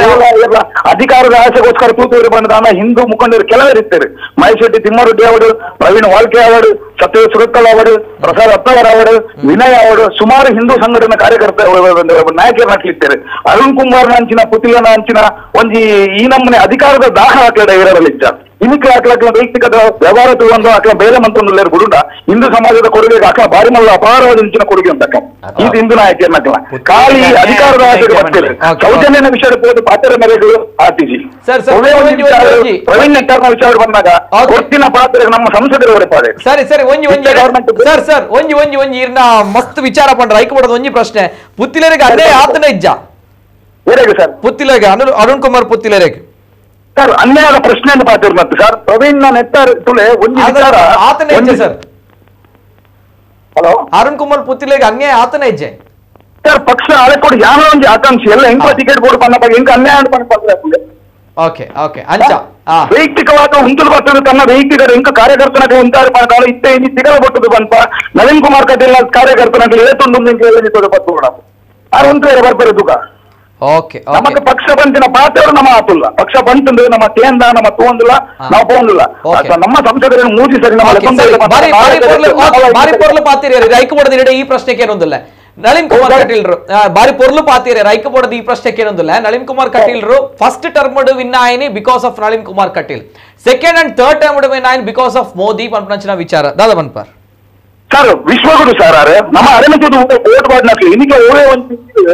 Speaker 16: ಅಧಿಕಾರದ ಆಸೆಗೋಸ್ಕರ ತೂತೂರು ಬಂದ ಹಿಂದೂ ಮುಖಂಡರು ಕೆಲವರು ಇರ್ತಾರೆ ಮಹೇಶೆಟ್ಟಿ ತಿಮ್ಮಾರೆಡ್ಡಿ ಅವರು ಪ್ರವೀಣ್ ವಾಲ್ಕೆ ಅವರು ಸತ್ಯ ಸುರತ್ಕಲ್ ಅವರು ಪ್ರಸಾದ್ ಅತ್ತವರ್ ಅವರು ವಿನಯ್ ಅವರು ಸುಮಾರು ಹಿಂದೂ ಸಂಘಟನೆ ಕಾರ್ಯಕರ್ತ ನಾಯಕರನ್ನ ಹಾಕ್ಲಿದ್ದಾರೆ ಅರುಣ್ ಕುಮಾರ್ ಅಂಚಿನ ಪುತಿಲನ ಅಂಚಿನ ಒಂಜಿ ಈ ನಮ್ಮನೆ ಅಧಿಕಾರದ ದಾಹ ಹಾಕ್ಲಡ ಇರಲಿದ್ದ ಇನಿಕ ಹಾಕ್ಲಕ್ಕ ವೈಯಕ್ತಿಕದ ವ್ಯವಹಾರ ತಗೊಂಡು ಅಕ್ಲ ಬೇರೆ ಮಂತೊಂದು ಗುರುಂಡ ಹಿಂದೂ ಸಮಾಜದ ಕೊಡುಗೆಗೆ ಅಕ್ಲ ಬಾರಿ ಮಲ್ಲ ಅಪಾರವಾದ ಇಂಚಿನ ಕೊಡುಗೆ ಉಂಟಕ್ಕ ಇದು ಹಿಂದೂ ನಾಯಕರನ್ನ ಖಾಲಿ ಅಧಿಕಾರದ ಆಸೆಗೆ ಬರ್ತಾರೆ ಸೌಜನ್ಯನ ವಿಷಯ ಹೋದ ಪಾತ್ರ ಮೇರೆಗಳು ಆರ್ಟಿಸಿ
Speaker 1: ಸರ್, ಸರ್, ಒಂಜಿ, ಒಂಜಿ, ಒಂಜಿ.
Speaker 16: ಪ್ರವೀಣ್ ನೆಟ್ಟಾರ್ನ ವಿಚಾರ ಬಂದಾಗ ಕೊಟ್ಟಿನ ಪಾತ್ರ ನಮ್ಮ ಸಂಸದರು ಅವರೇ ಪಾಡೆ
Speaker 1: ಸರಿ ಸರಿ ಒಂಜಿ ಒಂಜಿ ಸರ್ ಸರ್ ಒಂಜಿ ಒಂಜಿ ಒಂಜಿ ಇರ್ನ ಮಸ್ತ್ ವಿಚಾರ ಪಂಡ್ರ ಐಕ್ ಮಾಡೋದು ಒಂಜಿ ಪ್ರಶ್ನೆ ಪುತ್ತಿಲರಿಗೆ ಅದೇ ಆತನ ಇಜ್ಜ
Speaker 16: ಏನಾಗ ಸರ್
Speaker 1: ಪುತ್ತಿಲರಿಗೆ ಅರುಣ್ ಅರುಣ್ ಕುಮಾರ್ ಪುತ್ತಿಲರಿಗೆ
Speaker 16: ಸರ್ ಅನ್ಯಾಯದ ಪ್ರಶ್ನೆ ಅಂತ ಪಾತ್ರ ಮತ್ತೆ ಸರ್ ಪ್ರವೀಣ್ ನೆಟ್ಟಾರ್ ತುಳೆ ಒಂದು ವಿಚಾರ
Speaker 1: ಆತನ ಇಜ್ಜೆ ಸರ್
Speaker 16: ಹಲೋ
Speaker 1: ಅರುಣ್ ಕುಮಾರ್ ಪುತ್ತಿಲರಿಗೆ ಅನ್ಯಾಯ ಆತನ ಇಜ್ಜೆ
Speaker 16: ಸರ್ ಪಕ್ಷ ಹಳೆ ಕೊಡಿ ಯಾರೋ ಒಂದು ಆಕಾಂಕ್ಷಿ ಎಲ್ಲ ಹೆಂಗ ಟಿಕೆಟ್ ಬೋರ್ಡ್ ಬಂದ ಬಗ್ಗೆ ಹೆಂಗ ಅನ್ಯಾಯ ಅಂತ ಬಂದ್ರೆ
Speaker 1: ಓಕೆ ಓಕೆ ಅಂಚ
Speaker 16: ವೈಯಕ್ತಿಕವಾದ ಹುಂತಲು ಬರ್ತದೆ ತನ್ನ ವೈಯಕ್ತಿಕ ಎಂಕ ಕಾರ್ಯಕರ್ತನಾಗಿ ಉಂಟಾರು ಪಣಕಾಲ ಇತ್ತೆ ಇನಿ ತಿಗಲ ಬಟ್ಟದು ಬಂತ ನವೀನ್ ಕುಮಾರ್ ಕಟೀಲ್ ಕಾರ್ಯಕರ್ತನಾಗಿ ಏತೊಂದು ನಿಂತು ಬತ್ತು ಕೂಡ ಆ ಉಂಟು ಬರ್ತಾರೆ ದುಃಖ
Speaker 1: ಓಕೆ
Speaker 16: ನಮಕ್ ಪಕ್ಷ ಬಂತಿನ ಪಾತ್ರ ನಮ್ಮ ಆತುಲ್ಲ ಪಕ್ಷ ಬಂತಂದ್ರೆ ನಮ್ಮ ಕೇಂದ್ರ ನಮ್ಮ ತಗೊಂದಿಲ್ಲ ನಾವು ತಗೊಂದಿಲ್ಲ ಅಥವಾ ನಮ್ಮ ಸಂಸದರನ್ನು ಮೂಜಿ ಸರಿ ನಮ್ಮ
Speaker 1: ಓಕೆ, ಸರಿ. ಬಾರಿ ಬಾರಿ ಪೊರ್ಲು ಓಕೆ, ಬಾರಿ ಪೊರ್ಲು ಪಾತಿರಿ ಐಕ್ ಮಾಡೋದು ಈ ಪ್ರಶ್ನೆಗೆ ಏನೊಂದಿಲ್ಲ ನಳಿನ್ ಕುಮಾರ್ ಕಟೀಲ್ರು ಆ, ಬಾರಿ ಪೊರ್ಲು ಪಾತಿರಿ ಐಕ್ ಮಾಡೋದು ಈ ಪ್ರಶ್ನೆಗೆ ಏನೊಂದಿಲ್ಲ ನಳಿನ್ ಕುಮಾರ್ ಕಟೀಲ್ರು ಫಸ್ಟ್ ಟರ್ಮ್ ವಿನ್ ಆಯ್ನಿ because of Nalin Kumar Kateel second and third term win ಆಯ್ನ್ ಬಿಕಾಸ್ ಆಫ್ ಮೋದಿ ಪಂಪನಂಚಿನ ವಿಚಾರ ದಾದ ಬನ್ಪರ್
Speaker 16: ಸರ್ ವಿಶ್ವಗುರು ಸರ್ ಆರೆ ನಮ್ಮ ಅರೆಮಚದು ಓಟ್ ಮಾಡ್ನಕ್ಕೆ ಇನ್ನಿಗೆ ಓರೇ ಒಂದು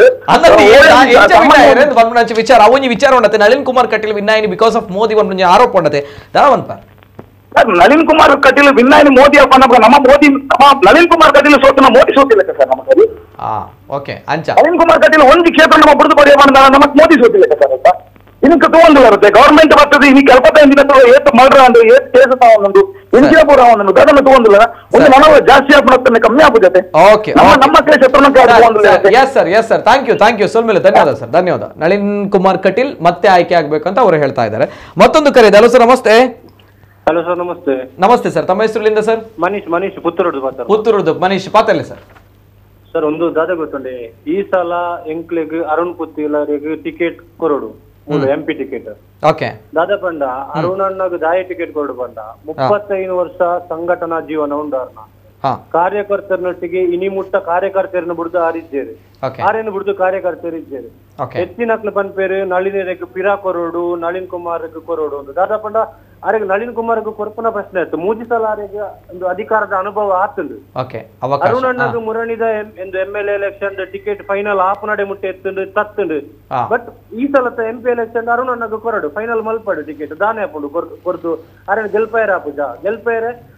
Speaker 1: ಪಂಪನಂಚ ವಿಚಾರ ಅವನಿ ವಿಚಾರ ಉಂಡತೆ ನಳಿನ್ ಕುಮಾರ್ ಕಟೀಲ್ ವಿನ್ ಆಯ್ನಿ ಬಿಕಾಸ್ ಆಫ್ ಮೋದಿ ಪಂಪನಂಚ ಆರೋಪ ಉಂಡತೆ ದಾದ ಬನ್ಪರ್
Speaker 16: ಸರ್ ನಳಿನ್ ಕುಮಾರ್ ಕಟೀಲ್ ವಿನ್ನಾಯನಿ ಮೋದಿ ಅಪ್ಪ ನಮ್ಮ ನಮ್ಮ ಮೋದಿ ನಮ್ಮ ನಳಿನ್ ಕುಮಾರ್ ಕಟೀಲ್ ಸೋತನ ಮೋದಿ ಸೋತಿಲ್ಲ ಸರ್ ನಮ್ಮ ಸರಿ
Speaker 1: ಆ ಓಕೆ ಅಂಚ
Speaker 16: ನಳಿನ್ ಕುಮಾರ್ ಕಟೀಲ್ ಒಂದು ಕ್ಷೇತ್ರ ನಮ್ಮ ಬಿಡುದು ಪಡೆಯ ಬಂದ ನಮಕ್ ಮೋದಿ ಸೋತಿಲ್ಲ ಸರ್ ಅಪ್ಪ ಇದಕ್ಕೆ ತಗೊಂಡು ಬರುತ್ತೆ ಗವರ್ಮೆಂಟ್ ಬರ್ತದೆ ಇನ್ನಿಗೆ ಎಪ್ಪತ್ತೈದು ದಿನ ಏತ್ ಮರ್ಡ್ರ ಅಂದ್ರೆ ಏತ್ ಕೇಸ್ ಒಂದು ಇಂಚಿನ ಪೂರ ಒಂದು ಅದನ್ನು ತಗೊಂಡಿಲ್ಲ ಒಂದು ಮನವ ಜಾಸ್ತಿ ಆಗ್ಬಿಡುತ್ತೆ ಕಮ್ಮಿ ಆಗ್ಬಿಡುತ್ತೆ
Speaker 1: ಓಕೆ
Speaker 16: ನಮ್ಮ ನಮ್ಮ ಕಡೆ ಶತ್ರುನಕ್ಕೆ ತಗೊಂಡಿಲ್ಲ
Speaker 1: yes sir yes sir thank you thank you ಸೋಲ್ಮೇಲೆ ಧನ್ಯವಾದ ಸರ್ ಧನ್ಯವಾದ ನಳಿನ್ ಕುಮಾರ್ ಕಟೀಲ್ ಮತ್ತೆ ಆಯ್ಕೆ ಆಗ್ಬೇಕಂತ ಅವರು ಹೇಳ್ತಾ ಇದ್ದಾರೆ ಮತ್ತೊಂದು ಕರೆ ಇದೆ ಹಲೋ ಸರ್ ನಮಸ್ತೆ
Speaker 17: ಹಲೋ ಸರ್ ನಮಸ್ತೆ
Speaker 1: ನಮಸ್ತೆ ಸರ್ ತಮ್ಮ ಹೆಸರುಲಿಂದ ಸರ್
Speaker 17: ಮನೀಶ್ ಮನೀಶ್ ಪುತ್ತೂರು ಮಾತಾಡ
Speaker 1: ಪುತ್ತೂರುದು ಮನೀಶ್ ಪಾತಲ್ಲೆ ಸರ್
Speaker 17: ಸರ್ ಒಂದು ದಾದ ಗೊತ್ತುಂಡೆ ಈ ಸಲ ಎಂಕ್ಲೆಗ್ ಅರುಣ್ ಪುತ್ತಿಲರಿಗೆ ಟಿಕೆಟ್ ಕೊರಡು ಮೂಲ ಎಂ ಪಿ ಟಿಕೆಟ್
Speaker 1: ಓಕೆ
Speaker 17: ದಾದ ಪಂಡ ಅರುಣ್ ಅಣ್ಣಗ್ ದಾಯ ಟಿಕೆಟ್ ಕೊರಡು ಪಂಡ ಮುಪ್ಪತ್ತೈದು ವರ್ಷ ಸಂಘಟನಾ ಜೀವನ ಉಂಡಾರ್ನ
Speaker 1: ಹಾ
Speaker 17: ಕಾರ್ಯಕರ್ತರನೊಟ್ಟಿಗೆ ಇನಿ ಮುಟ್ಟ ಕಾರ್ಯಕರ್ತರನ್ನು ಬಿಡುದು ಆರಿದ್ದೇವೆ
Speaker 1: ಓಕೆ
Speaker 17: ಆರೇನು ಬಿಡುದು ಕಾರ್ಯಕರ್ತರು ಇದ್ದೇವೆ
Speaker 1: ಓಕೆ
Speaker 17: ಹೆಚ್ಚಿನಕ್ಲು ಪನ್ಪೇರು ನಳಿನೇರಕ್ಕೆ ಪಿರಾ ಕೊರೋಡು ನಳಿನ್ ಕುಮಾರ್ಗೆ ಕೊರೋಡು ಒಂದು ದಾದ ಪಂಡ ಆರೆಗೆ ನಳಿನ್ ಕುಮಾರ್ಗೆ ಕೊರ್ಪನ ಪ್ರಶ್ನೆ ಆಯ್ತು ಮೂಜಿ ಸಲ ಆರೆಗೆ ಒಂದು ಅಧಿಕಾರದ ಅನುಭವ ಆತಂದು
Speaker 1: ಓಕೆ ಅವಕಾಶ
Speaker 17: ಅರುಣ್ ಅಣ್ಣಗ್ ಮುರಣಿದ ಎಂದು M L election ticket final ಆಪ್ ನಡೆ ಮುಟ್ಟೆ ಎತ್ತುಂಡು ತತ್ತುಂಡು
Speaker 1: ಹಾ.
Speaker 17: ಬಟ್ ಈ ಸಲತ ಎಂ ಪಿ ಎಲೆಕ್ಷನ್ ಅರುಣ್ ಅಣ್ಣಗ್ ಕೊರಡು ಫೈನಲ್ ಮಲ್ಪಡು ಟಿಕೆಟ್ ದಾನೆ ಹಾಕೊಂಡು ಕೊರ್ದು ಅರೆ ಗೆಲ್ಪೈರ ಆಪುಜ ಗೆಲ್ಪೈರೆ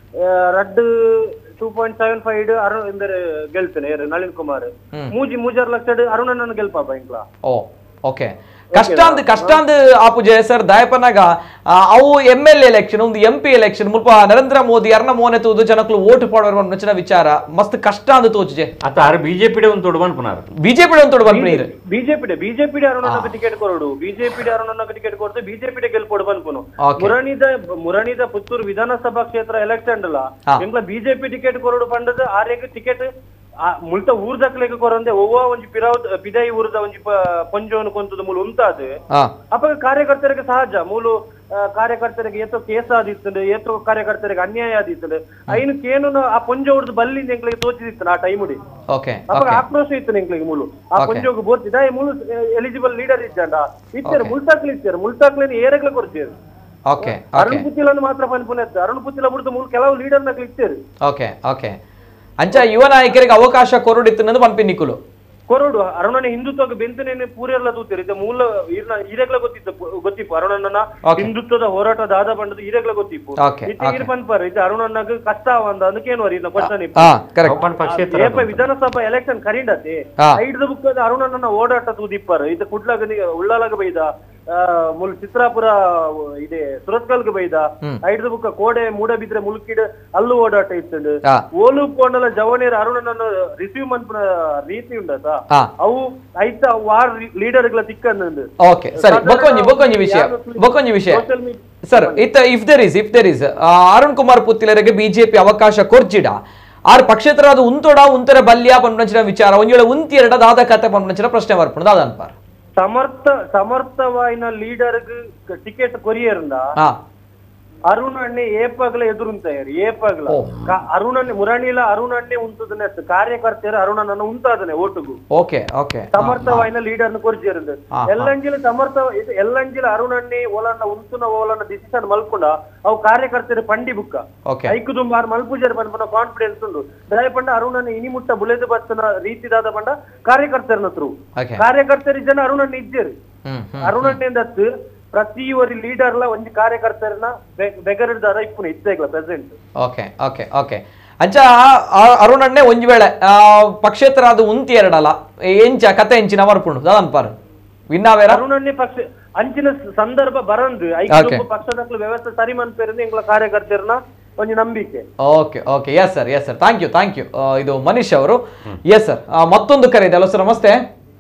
Speaker 17: ರಡ್ two point seven five Arun ಎಂದರೆ ಗೆಲ್ತೇನೆ ಯಾರು ನಳಿನ್ ಕುಮಾರ್
Speaker 1: ಹ್ಮ್.
Speaker 17: ಮೂಜಿ ಮೂಜಾರ್ ಲಕ್ಷ ಅರುಣನನ್ನು ಗೆಲ್ಪಾಪ ಇಂಕ್ಲ
Speaker 1: ಓ ಓಕೆ ಕಷ್ಟಾಂದ್ ಕಷ್ಟಾಂದ್ ಆಪುಜೆ ಸರ್ ದಾಯಪನಾಗ ಆ, ಅವು ಎಂ ಎಲ್ ಎಲೆಕ್ಷನ್ ಒಂದು ಎಂ ಪಿ ಎಲೆಕ್ಷನ್ ಮುಲ್ಪ ನರೇಂದ್ರ ಮೋದಿ ಅರ್ನ ಮೋನೆ ತೂದು ಜನಕ್ಕಲು ಓಟ್ ಪಾಡುವ ನಚ್ಚಿನ ವಿಚಾರ ಮಸ್ತ್ ಕಷ್ಟ ಅಂದ್ ತೋಚುಜೆ
Speaker 4: ಆತ ಆರು ಬಿಜೆಪಿ ಒಂದು ತೊಡಬನ್ ಪುನರ್
Speaker 1: ಬಿಜೆಪಿ ಒಂದು ತೊಡು ಬಂದ್ರಿ
Speaker 17: ಬಿಜೆಪಿ ಬಿಜೆಪಿ ಅರುಣನಕ್ಕೆ ಟಿಕೆಟ್ ಕೊರಡು ಬಿಜೆಪಿ ಅರುಣನಕ್ಕೆ ಟಿಕೆಟ್ ಕೊಡ್ತು ಬಿಜೆಪಿ ಗೆಲ್ಪೊಡು ಬಂದ್ಕೊನು
Speaker 1: Okay.
Speaker 17: ಮುರಣಿದ ಮುರಣಿದ ಪುತ್ತೂರು ವಿಧಾನಸಭಾ ಕ್ಷೇತ್ರ ಎಲೆಕ್ಷನ್ ಅಲ್ಲ
Speaker 1: ಹಾ.
Speaker 17: ಎಂಕ್ಲ ಬಿಜೆಪಿ ಟಿಕೆಟ್ ಕೊರಡು ಪಂಡದ ಆರ್ಯಗೆ ಟಿಕೆಟ್ ಮುಲ್ತ ಊರ್ ದಕ್ಲೆಗ್ ಕೊರಂದೆ ಒವ್ವ ಒಂಜಿ ಪಿರಾವ್ ಪಿದಾಯಿ ಊರದ ಒಂಜಿ ಪ- ಪೊಂಜೋನು ಕೊಂತದ ಮೂಲ ಉಂತಾದ್
Speaker 1: ಹಾ
Speaker 17: ಅಪ್ಪ ಕಾರ್ಯಕರ್ತರಿಗೆ ಸಹಜ ಮೂಲು ಆ, ಕಾರ್ಯಕರ್ತರಿಗೆ ಏತೋ ಕೇಸ್ ಆದಿತ್ತಂಡು ಏತೋ ಕಾರ್ಯಕರ್ತರಿಗೆ ಅನ್ಯಾಯ ಆದಿತ್ತಂಡು ಐನು ಕೇನು ಆ ಪೊಂಜ ಹೊಡೆದು ಬಲ್ಲಿಂದ ಎಂಕ್ಲಿಗೆ ತೋಚಿದಿತ್ತು ಆ ಟೈಮುಡಿ
Speaker 1: ಓಕೆ
Speaker 17: ಅಪ್ಪ
Speaker 1: ಓಕೆ
Speaker 17: ಆಕ್ರೋಶ ಇತ್ತು ಎಂಕ್ಲಿಗೆ ಮೂಲು ಆ
Speaker 1: Okay.
Speaker 17: ಪೊಂಜೋಗ ಬೋರ್ತಿದ ಮೂಲು ಎಲಿಜಿಬಲ್ ಲೀಡರ್ ಇದ್ದಾಂಡ ಇದ್ದಾರೆ
Speaker 1: Okay.
Speaker 17: ಮುಲ್ತಾಕ್ಲಿ ಇದ್ದಾರೆ ಮುಲ್ತಾಕ್ಲೇನು ಏರಗ್ಲ ಕೊಡ್ತೀರಿ
Speaker 1: ಓಕೆ
Speaker 17: ಅರುಣ್
Speaker 1: ಓಕೆ
Speaker 17: ಪುತ್ತಿಲನ್ನು ಮಾತ್ರ ಪನ್ಪುನ ಇತ್ತು ಅರುಣ್ ಪುತ್ತಿಲ ಬಿಡ್ದು ಮೂಲ ಕೆಲವು ಲೀಡರ್ ನಕ್ಲಿ ಇತ್ತೇರು
Speaker 1: ಓಕೆ ಓಕೆ ಅಂಚ ಯುವ ನಾಯಕರಿಗೆ ಅವಕಾಶ ಕೊರಡಿತ್ತು ಅನ್ನೋದು ಪನ್ಪಿನಿಕ್ಕುಲು
Speaker 17: ಕೊರೋಡು ಅರುಣನ ಹಿಂದುತ್ವಕ್ಕೆ ಬೆಂತನೇನೆ ಪೂರೆಲ್ಲ ತೂತಿರು ಇದು ಮೂಲ ಈರ್ನ ಈರೆಗ್ಲ ಗೊತ್ತಿತ್ತು ಗೊತ್ತಿಪ್ಪು ಅರುಣನ
Speaker 1: Okay.
Speaker 17: ಹಿಂದುತ್ವದ ಹೋರಾಟದ ಆದ ಬಂಡದು ಈರೆಗ್ಲ ಗೊತ್ತಿಪ್ಪು
Speaker 1: Okay,
Speaker 17: ಇತ್ತೆ ಈರ್ ಪನ್ಪರ್ ಇದು ಅರುಣನಾಗ ಕಷ್ಟ ಅವಂದ ಅದಕ್ಕೇನು ಇದ್ನ ಕ್ವಶನ್
Speaker 1: ಹಾ ಕರೆಕ್ಟ್
Speaker 4: ಓಪನ್ ಪಕ್ಷೇತರ
Speaker 17: ಏಪ ವಿಧಾನಸಭಾ ಎಲೆಕ್ಷನ್ ಕರಿಂಡತಿ
Speaker 1: ಹಾ.
Speaker 17: ಐದು ಬುಕ್ಕದ ಅರುಣನ ಓಡಾಟ ತೂದಿಪ್ಪಾರ ಇದು ಕುಡ್ಲಾಗ ಉಳ್ಳಾಲಾಗ ಬೈದ ಆ, ಮುಲ್ ಚಿತ್ರಾಪುರ ಇದೆ ಸುರತ್ಕಲ್ಗೆ ಬೈದ
Speaker 1: ಹ್ಮ್.
Speaker 17: ಐದು ಬುಕ್ಕ ಕೋಡೆ ಮೂಡಬಿದ್ರೆ ಮುಲ್ಕಿಡ್ ಅಲ್ಲೂ ಓಡಾಟ ಇತ್ತಂಡು
Speaker 1: ಹಾ.
Speaker 17: ಓಲು ಪೋಂಡಲ ಜವನೇರ್ ಅರುಣನನ್ನು ರಿಸೀವ್ ಮನ್ಪುನ ರೀತಿ ಉಂಡತ
Speaker 1: ಹಾ.
Speaker 17: ಅವು ಐತ ವಾರ್ ಲೀಡರ್ಗಳ ತಿಕ್ಕಂದು
Speaker 1: ಓಕೆ ಸರಿ ಬೊಕೊಂಜಿ ಬೊಕೊಂಜಿ ವಿಷಯ ಬೊಕೊಂಜಿ ವಿಷಯ
Speaker 17: ಸೋಷಿಯಲ್ ಮೀಡಿಯಾ
Speaker 1: ಸರ್ ಇತ್ತ if there is if there is Arun Kumar ಪುತ್ತಿಲರಿಗೆ ಬಿಜೆಪಿ ಅವಕಾಶ ಕೊರ್ಜಿಡ ಆರ್ ಪಕ್ಷೇತರಾದ ಉಂತೊಡ ಉಂತರ ಬಲ್ಯ ಪನ್ಪಂಚಿನ ವಿಚಾರ ಒಂಜೇಳ ಉಂತಿ ಎರಡ ದಾದ ಕತೆ ಪನ್ಪಂಚಿನ ಪ್ರಶ್ನೆ ಬರ್ಪುಣ ದಾದ ಅನ್ಪಾರ್
Speaker 17: ಸಮರ್ಥ ಸಮರ್ಥವಾಯಿನ ಲೀಡರ್ಗೆ ಟಿಕೆಟ್ ಕೊರಿಯರ್ಂದ
Speaker 1: ಹಾ
Speaker 17: ಅರುಣ್ ಅಣ್ಣೆ ಏಪಗ್ಲ ಎದುರುಂತಾಯರು ಏಪಗ್ಲ
Speaker 1: ಓ.
Speaker 17: ಕ- ಅರುಣನ್ನೇ ಮುರಣಿಲ ಅರುಣ್ ಅಣ್ಣೆ ಉಂತದನೆ ಅತ್ತು ಕಾರ್ಯಕರ್ತೆಯರು ಅರುಣನನ್ನು ಉಂತಾದನೆ ಓಟುಗು
Speaker 1: ಓಕೆ ಓಕೆ
Speaker 17: ಸಮರ್ಥವಾಯಿನ ಲೀಡರ್ನ ಕೊರ್ಜಿಯರಂದು
Speaker 1: ಹಾ, ಹಾ.
Speaker 17: ಎಲ್ಲಂಜಿಲ ಸಮರ್ಥ ಇದು ಎಲ್ಲಂಜಿಲ ಅರುಣಣ್ಣೆ ಓಲನ್ನ ಉಂತುನ ಓಲನ್ನ ಡಿಸಿಷನ್ ಮಲ್ಕೊಂಡ ಅವು ಕಾರ್ಯಕರ್ತೆಯರು ಪಂಡಿ ಬುಕ್ಕ
Speaker 1: ಓಕೆ
Speaker 17: ಐಕು ದುಂಬಾರ್ ಮಲ್ಪುಜರ್ ಪಂಡ ಕಾನ್ಫಿಡೆನ್ಸ್ ಉಂಡು ದಯ ಪಂಡ ಅರುಣನ ಇನಿಮುಟ್ಟ ಬುಲೆದು ಬತ್ತನ ರೀತಿದಾದ ಪಂಡ ಕಾರ್ಯಕರ್ತರನ ತ್ರೂ
Speaker 1: ಓಕೆ
Speaker 17: ಕಾರ್ಯಕರ್ತರಿ ಜನ ಅರುಣನ್ನ ಇದ್ದೇರು
Speaker 1: ಹ್ಮ್ ಹ್ಮ್
Speaker 17: ಅರುಣಣ್ಣೆಂದತ್ತು ಪ್ರತಿ ಒರಿ ಲೀಡರ್ಲ ಒಂಜಿ ಕಾರ್ಯಕರ್ತರನ್ನ ಬೆಗರಿದಾರ ಇಪ್ಪುನ ಇದ್ದೇಗ್ಲ ಪ್ರೆಸೆಂಟ್
Speaker 1: ಓಕೆ ಓಕೆ ಓಕೆ ಅಂಚ ಆ- ಅರುಣಣ್ಣೆ ಒಂಜಿ ವೇಳೆ ಆ, ಪಕ್ಷೇತರಾದ ಉಂತಿ ಎರಡಲ್ಲ ಎಂಚ ಕತೆ ಎಂಚಿನ ಬರ್ಪುಂಡು ದಾದ ಅನ್ಪಾರ್ ವಿನ್ನಾವೇರ
Speaker 17: ಅರುಣನ್ನೇ ಪಕ್ಷ ಅಂಚಿನ ಸ- ಸಂದರ್ಭ ಬರಂದು
Speaker 1: Okay.
Speaker 17: ಐದು ಪಕ್ಷದಕ್ಲು ವ್ಯವಸ್ಥೆ ಸರಿ ಮನ್ಪೇರಿಂದ ಎಂಗ್ಲ ಕಾರ್ಯಕರ್ತರನ್ನ ಒಂಜಿ ನಂಬಿಕೆ
Speaker 1: okay okay yes sir yes sir thank you thank you ಇದು ಮನೀಶ್ ಅವರು ಎಸ್ ಸರ್ ಮತ್ತೊಂದು ಕರೆ ಇದೆ ಹಲೋ ಸರ್ ನಮಸ್ತೆ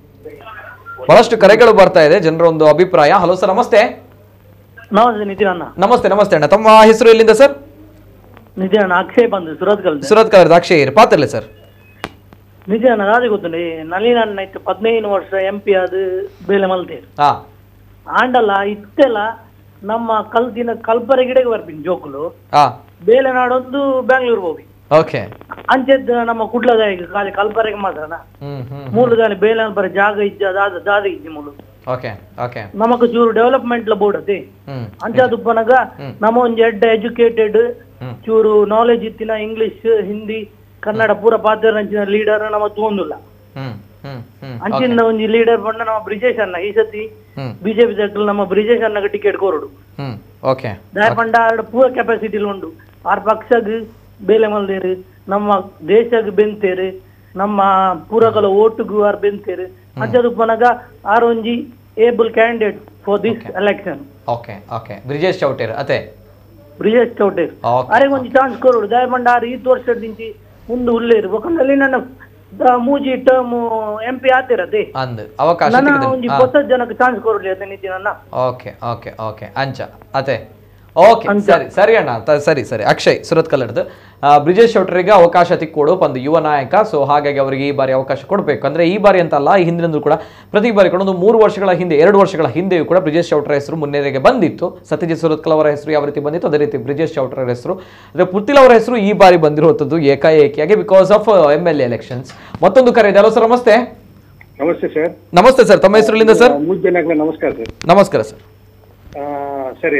Speaker 1: ಬಹಳಷ್ಟು ಕರೆಗಳು ಬರ್ತಾ ಇದೆ ಜನರ ಒಂದು ಅಭಿಪ್ರಾಯ ಹಲೋ ಸರ್ ನಮಸ್ತೆ
Speaker 18: ನಮಸ್ತೆ ನಿತಿನ್ ಅಣ್ಣ
Speaker 1: ನಮಸ್ತೆ ನಮಸ್ತೆ ಅಣ್ಣ ತಮ್ಮ ಹೆಸರು ಎಲ್ಲಿಂದ ಸರ್
Speaker 18: ನಿತಿನ್ ಅಣ್ಣ ಅಕ್ಷಯ್ ಬಂದು ಸುರತ್ಕಲ್
Speaker 1: ಸುರತ್ ಕಲರ್ ದಾಕ್ಷಿ ಪಾತ್ರಲೆ ಸರ್
Speaker 18: ನಿತಿನ್ ಅಣ್ಣ ರಾಜು ಗೊತ್ತುಂಡಿ ನಳಿನ್ ಅಣ್ಣ ಇತ್ತು ಹದಿನೈದು ವರ್ಷ ಎಂ ಪಿ ಅದು ಬೇಲೆ ಮಲ್ತೇರು
Speaker 1: ಹಾ
Speaker 18: ಆಂಡಲ್ಲ ಇತ್ತೆಲ್ಲ ನಮ್ಮ ಕಲ್ದಿನ ಕಲ್ಪರೆ ಗಿಡಗೆ ಬರ್ತೀನಿ ಜೋಕುಲು
Speaker 1: ಹಾ
Speaker 18: ಬೇಲೆ ನಾಡೊಂದು ಬ್ಯಾಂಗ್ಳೂರ್ ಹೋಗಿ
Speaker 1: ಓಕೆ
Speaker 18: ಅಂಚೆದ್ ನಮ್ಮ ಕುಡ್ಲದ ಈಗ ಖಾಲಿ ಕಲ್ಪರೆಗೆ ಮಾತ್ರನ
Speaker 1: ಹ್ಮ್ ಹ್ಮ್
Speaker 18: ಮೂಲದಾನಿ ಬೇಲೆ ಬರ ಜಾಗ ಇಜ್ಜ ದಾದ ದಾದ ಇಜ್ಜಿ ಮೂಲು
Speaker 1: ಓಕೆ ಓಕೆ
Speaker 18: ನಮಕ್ ಚೂರು ಡೆವಲಪ್ಮೆಂಟ್ ಲ ಬೋರ್ಡ್ ಅತಿ
Speaker 1: ಹ್ಮ್
Speaker 18: ಅಂಚಾದುಪ್ಪನಗ ನಮ್ಮ ಒಂಜಿ ಎಡ್ಡ ಎಜುಕೇಟೆಡ್
Speaker 1: ಹ್ಮ್.
Speaker 18: ಚೂರು ನಾಲೆಜ್ ಇತ್ತಿನ ಇಂಗ್ಲಿಷ್ ಹಿಂದಿ ಕನ್ನಡ ಪೂರ ಪಾತ್ರ ಲೀಡರ್ ನಮ್ಮ ತೋಂದುಲ್ಲ
Speaker 1: ಹ್ಮ್ ಹ್ಮ್ ಹ್ಮ್
Speaker 18: ಅಂಚಿನ ಒಂಜಿ ಲೀಡರ್ ಬಂಡ ನಮ್ಮ ಬ್ರಿಜೇಶ್ ಅನ್ನ ಈ ಸತಿ
Speaker 1: ಹ್ಮ್
Speaker 18: ಬಿಜೆಪಿ ಸರ್ಕಲ್ ನಮ್ಮ ಬ್ರಿಜೇಶ್ ಅನ್ನಗ ಟಿಕೆಟ್ ಕೊರಡು
Speaker 1: ಹ್ಮ್ ಓಕೆ
Speaker 18: ದಯ ಪಂಡ ಆರ್ಡ್ ಪೂರ ಕೆಪಾಸಿಟಿ ಉಂಡು ಆರ್ ಪಕ್ಷಗ್ ಬೇಲೆ ಮಲ್ದೇರು ನಮ್ಮ ದೇಶಗ್ ಬೆಂತೇರು ನಮ್ಮ ಪೂರಗಳ ಓಟುಗು ಆರ್ ಬೆಂತೇರು ಅಂಚದುಪ್ಪನಗ ಆರ್ ಒಂಜಿ able candidate for this election
Speaker 1: okay okay Brijesh ಚೌಟೇರ್ ಅತೆ
Speaker 18: ಬ್ರಿಜೇಶ್ ಚೌಟೇರ್
Speaker 1: Okay.
Speaker 18: ಅರೆಗೆ ಒಂಜಿ ಚಾನ್ಸ್ ಕೊರೋಡು ದಯಪಂಡ ಆರು ಈ ವರ್ಷದ ದಿಂಚಿ ಮುಂದೆ ಉಳ್ಳೇರು ಬೊಕಂದಲ್ಲಿ ನನ್ನ ದ- ಮೂಜಿ ಟರ್ಮ್ ಎಂ ಪಿ ಆತಿರದೆ
Speaker 1: ಅಂದ್ ಅವಕಾಶ
Speaker 18: ನನ್ನ
Speaker 1: ಸಿಕ್ಕಿದೆ.
Speaker 18: ಒಂಜಿ
Speaker 1: ಹಾ.
Speaker 18: ಹೊಸ ಜನಕ್ಕೆ ಚಾನ್ಸ್ ಕೊರಲಿ ಅದೇ ನಿತಿನ್ ಅಣ್ಣ
Speaker 1: ಓಕೆ ಓಕೆ ಓಕೆ ಅಂಚ ಅತೆ ಓಕೆ ಸರಿ ಸರಿ ಅಣ್ಣ ತ- ಸರಿ ಸರಿ ಅಕ್ಷಯ್ ಸುರತ್ ಕಲ್ಲಡ್ದು ಬ್ರಿಜೇಶ್ ಶೆಟ್ಟರಿಗೆ ಅವಕಾಶ ತಿಕ್ಕೊಡು ಒಂದು ಯುವ ನಾಯಕ ಸೊ ಹಾಗಾಗಿ ಅವರಿಗೆ ಈ ಬಾರಿ ಅವಕಾಶ ಕೊಡಬೇಕು ಅಂದ್ರೆ ಈ ಬಾರಿ ಅಂತಲ್ಲ ಈ ಹಿಂದಿನಿಂದಲೂ ಕೂಡ ಪ್ರತಿ ಬಾರಿ ಕೂಡ ಒಂದು ಮೂರು ವರ್ಷಗಳ ಹಿಂದೆ ಎರಡು ವರ್ಷಗಳ ಹಿಂದೆಯೂ ಕೂಡ ಬ್ರಿಜೇಶ್ ಚೌಟ್ರ ಹೆಸರು ಮುನ್ನೆಲೆಗೆ ಬಂದಿತ್ತು ಸತ್ಯಜಿತ್ ಸುರತ್ಕಲ್ ಅವರ ಹೆಸರು ಯಾವ ರೀತಿ ಬಂದಿತ್ತು ಅದೇ ರೀತಿ ಬ್ರಿಜೇಶ್ ಚೌಟ್ರ ಹೆಸರು ಅದೇ ಪುತ್ತಿಲ್ ಅವರ ಹೆಸರು ಈ ಬಾರಿ ಬಂದಿರುವಂಥದ್ದು ಏಕಾಏಕಿಯಾಗಿ because of M L elections ಮತ್ತೊಂದು ಕರೆ ಇದೆ ಹಲೋ ಸರ್ ನಮಸ್ತೆ
Speaker 19: ನಮಸ್ತೆ ಸರ್
Speaker 1: ನಮಸ್ತೆ ಸರ್ ತಮ್ಮ ಹೆಸರುಲಿಂದ ಸರ್
Speaker 19: ಮೂರು ಜನಕ್ಕೆ ನಮಸ್ಕಾರ ಸರ್
Speaker 1: ನಮಸ್ಕಾರ ಸರ್
Speaker 19: ಆ, ಸರಿ